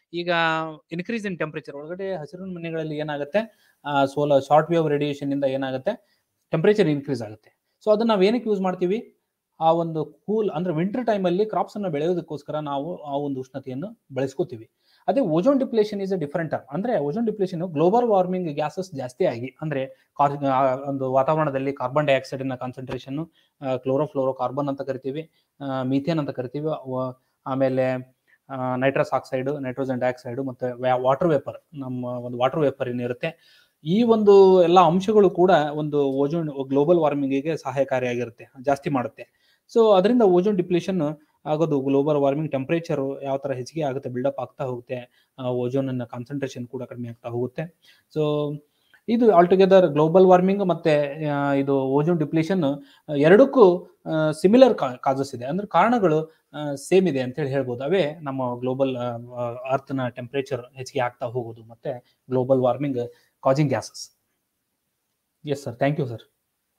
ಈಗ ಇನ್ಕ್ರೀಸ್ ಇನ್ ಟೆಂಪರೇಚರ್ ಒಳಗಡೆ ಹಸಿರು ಮನೆಗಳಲ್ಲಿ ಏನಾಗುತ್ತೆ ಸೋಲ ಶಾರ್ಟ್ ವೇವ್ ರೇಡಿಯೇಷನ್ ಇಂದ ಏನಾಗುತ್ತೆ ಟೆಂಪರೇಚರ್ ಇನ್ಕ್ರೀಸ್ ಆಗುತ್ತೆ ಸೊ ಅದನ್ನ ನಾವು ಏನಕ್ಕೆ ಯೂಸ್ ಮಾಡ್ತೀವಿ ಆ ಒಂದು ಕೂಲ್ ಅಂದ್ರೆ ವಿಂಟರ್ ಟೈಮಲ್ಲಿ ಕ್ರಾಪ್ಸ್ ಅನ್ನ ಬೆಳೆಯೋದಕ್ಕೋಸ್ಕರ ನಾವು ಆ ಒಂದು ಉಷ್ಣತೆಯನ್ನು ಬಳಸ್ಕೋತೀವಿ ಅದೇ ozone depletion is a different term ಅಂದ್ರೆ ozone depletion global warming gases ಜಾಸ್ತಿ ಆಗಿ ಅಂದ್ರೆ ಕಾರ್- ಆ ಒಂದು ವಾತಾವರಣದಲ್ಲಿ ಕಾರ್ಬನ್ ಡೈಆಕ್ಸೈಡ್ ನ ಕಾನ್ಸಂಟ್ರೇಷನ್ ಕ್ಲೋರೋಫ್ಲೋರೋ ಕಾರ್ಬನ್ ಅಂತ ಕರಿತೀವಿ ಮೀಥೇನ್ ಅಂತ ಕರಿತೀವಿ ವ- ಆಮೇಲೆ ನೈಟ್ರಸ್ ಆಕ್ಸೈಡ್ ನೈಟ್ರೋಜನ್ ಡೈಆಕ್ಸೈಡ್ ಮತ್ತೆ ವಾಟರ್ ವೇಪರ್ ನಮ್ಮ ಒಂದು ವಾಟರ್ ವೇಪರ್ ಏನಿರುತ್ತೆ ಈ ಒಂದು ಎಲ್ಲ ಅಂಶಗಳು ಕೂಡ ಒಂದು ಓಜೋನ್ ಗ್ಲೋಬಲ್ ವಾರ್ಮಿಂಗಿಗೆ ಸಹಾಯಕಾರಿಯಾಗಿರುತ್ತೆ ಜಾಸ್ತಿ ಮಾಡುತ್ತೆ ಸೊ ಅದರಿಂದ ಓಜೋನ್ ಡಿಪ್ಲೇಷನ್ ಆಗೋದು ಗ್ಲೋಬಲ್ ವಾರ್ಮಿಂಗ್ ಟೆಂಪರೇಚರ್ ಯಾವ ತರ ಹೆಚ್ಚಿಗೆ ಆಗುತ್ತೆ ಬಿಲ್ಡಪ್ ಆಗ್ತಾ ಹೋಗುತ್ತೆ ಓಜೋನ್ ಅನ್ನ ಕಾನ್ಸಂಟ್ರೇಷನ್ ಕೂಡ ಕಡಿಮೆ ಆಗ್ತಾ ಹೋಗುತ್ತೆ ಸೊ ಇದು ಆಲ್ಟುಗೆದರ್ ಗ್ಲೋಬಲ್ ವಾರ್ಮಿಂಗ್ ಮತ್ತೆ ಆ, ಇದು ಓಜೋನ್ ಡಿಪ್ಲೇಷನ್ ಎರಡಕ್ಕೂ ಸಿಮಿಲರ್ ಕಾಸಸ್ ಇದೆ ಅಂದ್ರೆ ಕಾರಣಗಳು ಸೇಮ್ ಇದೆ ಅಂತ ಹೇಳಿ ಹೇಳ್ಬೋದು ಅವೇ ನಮ್ಮ ಗ್ಲೋಬಲ್ ಅರ್ತ್ನ ಟೆಂಪರೇಚರ್ ಹೆಚ್ಚಿಗೆ ಆಗ್ತಾ ಹೋಗೋದು ಮತ್ತೆ global warming causing gases yes sir thank you sir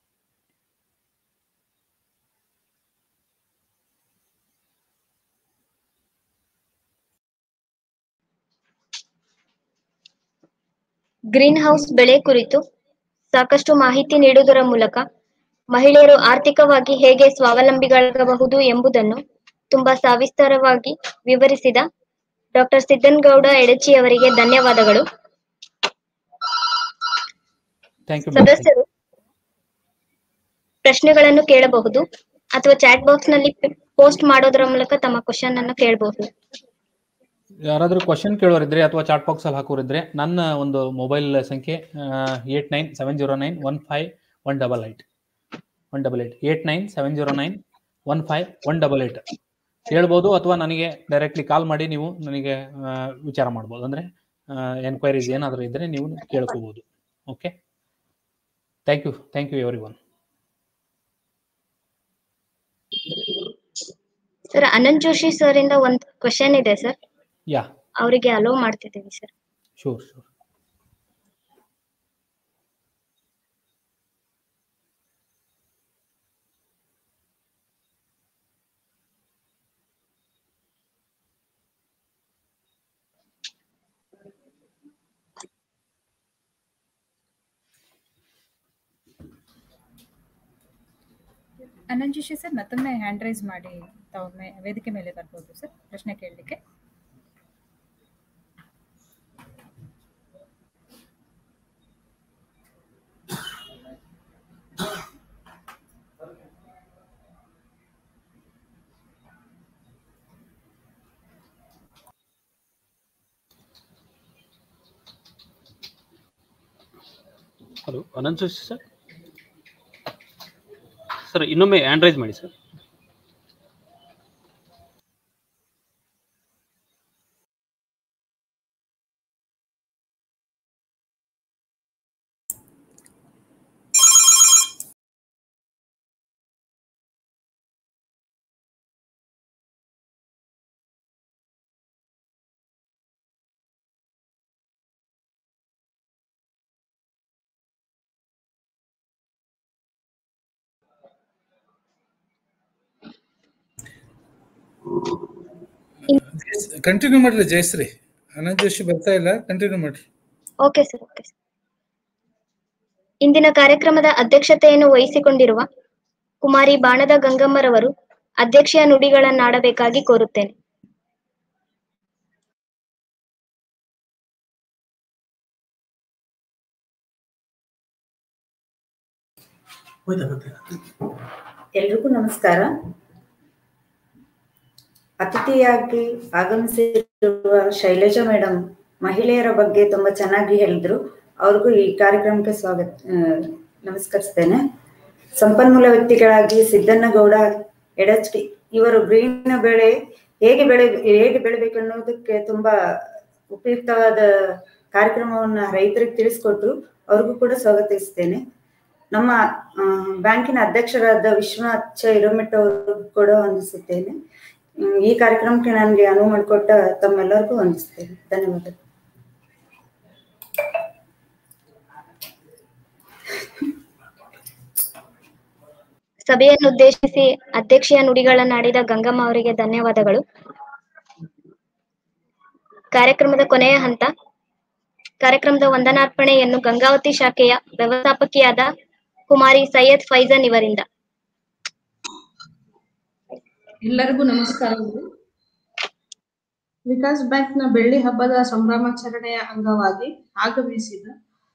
green house ಬೆಳೆ ಕುರಿತು ಸಾಕಷ್ಟು ಮಾಹಿತಿ ನೀಡುವುದರ ಮೂಲಕ ಮಹಿಳೆಯರು ಆರ್ಥಿಕವಾಗಿ ಹೇಗೆ ಸ್ವಾವಲಂಬಿಗಳಾಗಬಹುದು ಎಂಬುದನ್ನು ತುಂಬಾ ಸವಿಸ್ತಾರವಾಗಿ ವಿವರಿಸಿದ ಡಾಕ್ಟರ್ ಸಿದ್ದನಗೌಡ ಎಡಚಿ ಅವರಿಗೆ ಧನ್ಯವಾದಗಳು ಥ್ಯಾಂಕ್ ಯು ಸದಸ್ಯರು ಪ್ರಶ್ನೆಗಳನ್ನು ಕೇಳಬಹುದು ಅಥವಾ ಚಾಟ್ ಬಾಕ್ಸ್ ನಲ್ಲಿ ಪೋಸ್ಟ್ ಮಾಡೋದರ ಮೂಲಕ ತಮ್ಮ ಕ್ವಶನ್ ಅನ್ನು ಕೇಳಬಹುದು ಯಾರಾದರೂ ಕ್ವಶನ್ ಕೇಳೋರಿದ್ರೆ ಅಥವಾ ಚಾಟ್ ಬಾಕ್ಸ್ ಅಲ್ಲಿ ಹಾಕೋರಿದ್ರೆ ನನ್ನ ಒಂದು ಮೊಬೈಲ್ ಸಂಖ್ಯೆ eight nine seven zero nine one five one double eight one double eight eight nine seven zero nine one five one double eight ಹೇಳ್ಬೋದು ಅಥವಾ ನನಗೆ ಡೈರೆಕ್ಟ್ಲಿ ಕಾಲ್ ಮಾಡಿ ನೀವು ನನಗೆ ಆ, ವಿಚಾರ ಮಾಡ್ಬೋದು ಅಂದ್ರೆ ಎನ್ಕ್ವೈರೀಸ್ ಏನಾದರೂ ಇದ್ರೆ ನೀವು ಕೇಳ್ಕೋಬಹುದು okay thank you thank you everyone sir Anant Joshi sir ಇಂದ ಒಂದು ಕ್ವಶನ್ ಇದೆ ಸರ್ ಯಾ ಅವರಿಗೆ ಅಲೋ ಮಾಡ್ತಿದ್ದೀವಿ ಸರ್ ಶೂರ್ ಶೂರ್ ಅನಂಜೇಶಿ ಸರ್ ಮತ್ತೊಮ್ಮೆ ಹ್ಯಾಂಡ್ ರೈಸ್ ಮಾಡಿ ತಾವು ಮೇ ವೇದಿಕೆ ಮೇಲೆ ಬರ್ಬೋದು ಸರ್ ಪ್ರಶ್ನೆ ಕೇಳಲಿಕ್ಕೆ hello Anant Joshi sir sir ಇನ್ನೊಮ್ಮೆ ಹ್ಯಾಂಡ್ ರೈಸ್ ಮಾಡಿ ಸರ್ ಕಂಟಿನ್ಯೂ ಮಾಡ್ರಿ ಜಯಶ್ರೀ ಅನಂತ್ ಜೋಶಿ ಬರ್ತಾ ಇಲ್ಲ ಕಂಟಿನ್ಯೂ ಮಾಡ್ರಿ ಓಕೆ ಸರ್ ಓಕೆ ಸರ್ ಇಂದಿನ ಕಾರ್ಯಕ್ರಮದ ಅಧ್ಯಕ್ಷತೆಯನ್ನು ವಹಿಸಿಕೊಂಡಿರುವ ಕುಮಾರಿ ಬಾಣದ ಗಂಗಮ್ಮರವರು ಅಧ್ಯಕ್ಷೀಯ ನುಡಿಗಳನ್ನಾಡಬೇಕಾಗಿ ಕೋರುತ್ತೇನೆ ಎಲ್ರಿಗೂ ನಮಸ್ಕಾರ ಅತಿಥಿಯಾಗಿ ಆಗಮಿಸಿರುವ ಶೈಲಜಾ ಮೇಡಮ್ ಮಹಿಳೆಯರ ಬಗ್ಗೆ ತುಂಬಾ ಚೆನ್ನಾಗಿ ಹೇಳಿದ್ರು ಅವ್ರಿಗೂ ಈ ಕಾರ್ಯಕ್ರಮಕ್ಕೆ ಸ್ವಾಗತ ಆ, ನಮಸ್ಕರಿಸ್ತೇನೆ ಸಂಪನ್ಮೂಲ ವ್ಯಕ್ತಿಗಳಾಗಿ ಸಿದ್ದನ್ನಗೌಡ ಎಡಚ್ಕಿ ಇವರು ಗ್ರೀನ್ ಬೆಳೆ ಹೇಗೆ ಬೆಳೆ ಹೇಗೆ ಬೆಳಿಬೇಕು ಅನ್ನೋದಕ್ಕೆ ತುಂಬಾ ಉಪಯುಕ್ತವಾದ ಕಾರ್ಯಕ್ರಮವನ್ನ ರೈತರಿಗೆ ತಿಳಿಸ್ಕೊಟ್ರು ಅವ್ರಿಗೂ ಕೂಡ ಸ್ವಾಗತಿಸ್ತೇನೆ ನಮ್ಮ ಆ, ಬ್ಯಾಂಕಿನ ಅಧ್ಯಕ್ಷರಾದ ವಿಶ್ವನಾಥ್ ಹಿರಮೆಟ್ ಅವರು ಕೂಡ ವಂದಿಸುತ್ತೇನೆ ಹ್ಮ್, ಈ ಕಾರ್ಯಕ್ರಮಕ್ಕೆ ನನಗೆ ಅನುವು ಮಾಡಿಕೊಟ್ಟ ತಮ್ಮೆಲ್ಲರಿಗೂ ವಂದಿಸ್ತೇನೆ ಧನ್ಯವಾದ ಸಭೆಯನ್ನುದ್ದೇಶಿಸಿ ಅಧ್ಯಕ್ಷೀಯ ನುಡಿಗಳನ್ನಾಡಿದ ಗಂಗಮ್ಮ ಅವರಿಗೆ ಧನ್ಯವಾದಗಳು ಕಾರ್ಯಕ್ರಮದ ಕೊನೆಯ ಹಂತ ಕಾರ್ಯಕ್ರಮದ ವಂದನಾರ್ಪಣೆಯನ್ನು ಗಂಗಾವತಿ ಶಾಖೆಯ ವ್ಯವಸ್ಥಾಪಕಿಯಾದ ಕುಮಾರಿ ಸೈಯದ್ ಫೈಜನ್ ಇವರಿಂದ ಎಲ್ಲರಿಗೂ ನಮಸ್ಕಾರಗಳು ವಿಕಾಸ್ ಬ್ಯಾಂಕ್ನ ಬೆಳ್ಳಿ ಹಬ್ಬದ ಸಂಭ್ರಮಾಚರಣೆಯ ಅಂಗವಾಗಿ ಆಗಮಿಸಿದ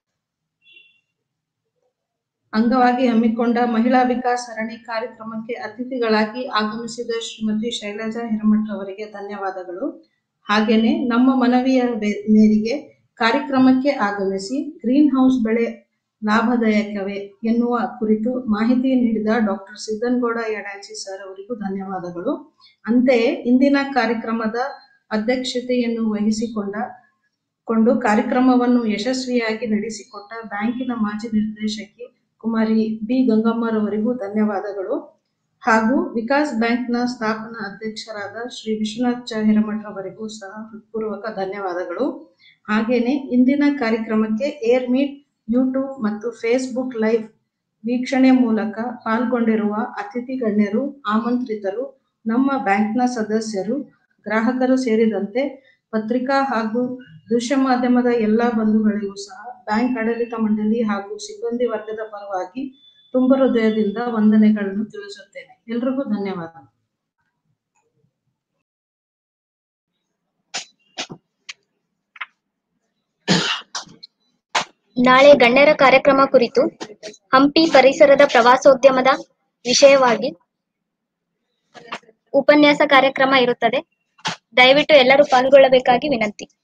ಅಂಗವಾಗಿ ಹಮ್ಮಿಕೊಂಡ ಮಹಿಳಾ ವಿಕಾಸ್ ಸರಣಿ ಕಾರ್ಯಕ್ರಮಕ್ಕೆ ಅತಿಥಿಗಳಾಗಿ ಆಗಮಿಸಿದ ಶ್ರೀಮತಿ ಶೈಲಜಾ ಹಿರಮಠ್ ಅವರಿಗೆ ಧನ್ಯವಾದಗಳು ಹಾಗೇನೆ ನಮ್ಮ ಮನವಿಯ ಬೆ- ಮೇರೆಗೆ ಕಾರ್ಯಕ್ರಮಕ್ಕೆ ಆಗಮಿಸಿ ಗ್ರೀನ್ ಹೌಸ್ ಬೆಳೆ ಲಾಭದಾಯಕವೇ ಎನ್ನುವ ಕುರಿತು ಮಾಹಿತಿ ನೀಡಿದ ಡಾಕ್ಟರ್ ಸಿದ್ದನಗೌಡ ಯಡಾಚಿ ಸರ್ ಅವರಿಗೂ ಧನ್ಯವಾದಗಳು ಅಂತೆಯೇ ಇಂದಿನ ಕಾರ್ಯಕ್ರಮದ ಅಧ್ಯಕ್ಷತೆಯನ್ನು ವಹಿಸಿಕೊಂಡ ಕೊಂಡು ಕಾರ್ಯಕ್ರಮವನ್ನು ಯಶಸ್ವಿಯಾಗಿ ನಡೆಸಿಕೊಟ್ಟ ಬ್ಯಾಂಕಿನ ಮಾಜಿ ನಿರ್ದೇಶಕಿ ಕುಮಾರಿ ಬಿ ಗಂಗಮ್ಮರವರಿಗೂ ಧನ್ಯವಾದಗಳು ಹಾಗೂ ವಿಕಾಸ್ ಬ್ಯಾಂಕ್ನ ಸ್ಥಾಪನಾ ಅಧ್ಯಕ್ಷರಾದ ಶ್ರೀ ವಿಶ್ವನಾಥ್ ಚ ಹಿರಮಠ್ ಅವರಿಗೂ ಸಹ ಹೃತ್ಪೂರ್ವಕ ಧನ್ಯವಾದಗಳು ಹಾಗೇನೆ ಇಂದಿನ ಕಾರ್ಯಕ್ರಮಕ್ಕೆ ಏರ್ ಮೀಟ್ ಯೂಟ್ಯೂಬ್ ಮತ್ತು ಫೇಸ್ಬುಕ್ ಲೈವ್ ವೀಕ್ಷಣೆ ಮೂಲಕ ಪಾಲ್ಗೊಂಡಿರುವ ಅತಿಥಿ ಗಣ್ಯರು ಆಮಂತ್ರಿತರು ನಮ್ಮ ಬ್ಯಾಂಕ್ನ ಸದಸ್ಯರು ಗ್ರಾಹಕರು ಸೇರಿದಂತೆ ಪತ್ರಿಕಾ ಹಾಗೂ ದೃಶ್ಯ ಮಾಧ್ಯಮದ ಎಲ್ಲಾ ಬಂಧುಗಳಿಗೂ ಸಹ ಬ್ಯಾಂಕ್ ಆಡಳಿತ ಮಂಡಳಿ ಹಾಗೂ ಸಿಬ್ಬಂದಿ ವರ್ಗದ ಪರವಾಗಿ ತುಂಬ ಹೃದಯದಿಂದ ವಂದನೆಗಳನ್ನು ತಿಳಿಸುತ್ತೇನೆ ಎಲ್ರಿಗೂ ಧನ್ಯವಾದ ನಾಳೆ ಗಣ್ಯರ ಕಾರ್ಯಕ್ರಮ ಕುರಿತು ಹಂಪಿ ಪರಿಸರದ ಪ್ರವಾಸೋದ್ಯಮದ ವಿಷಯವಾಗಿ ಉಪನ್ಯಾಸ ಕಾರ್ಯಕ್ರಮ ಇರುತ್ತದೆ ದಯವಿಟ್ಟು ಎಲ್ಲರೂ ಪಾಲ್ಗೊಳ್ಳಬೇಕಾಗಿ ವಿನಂತಿ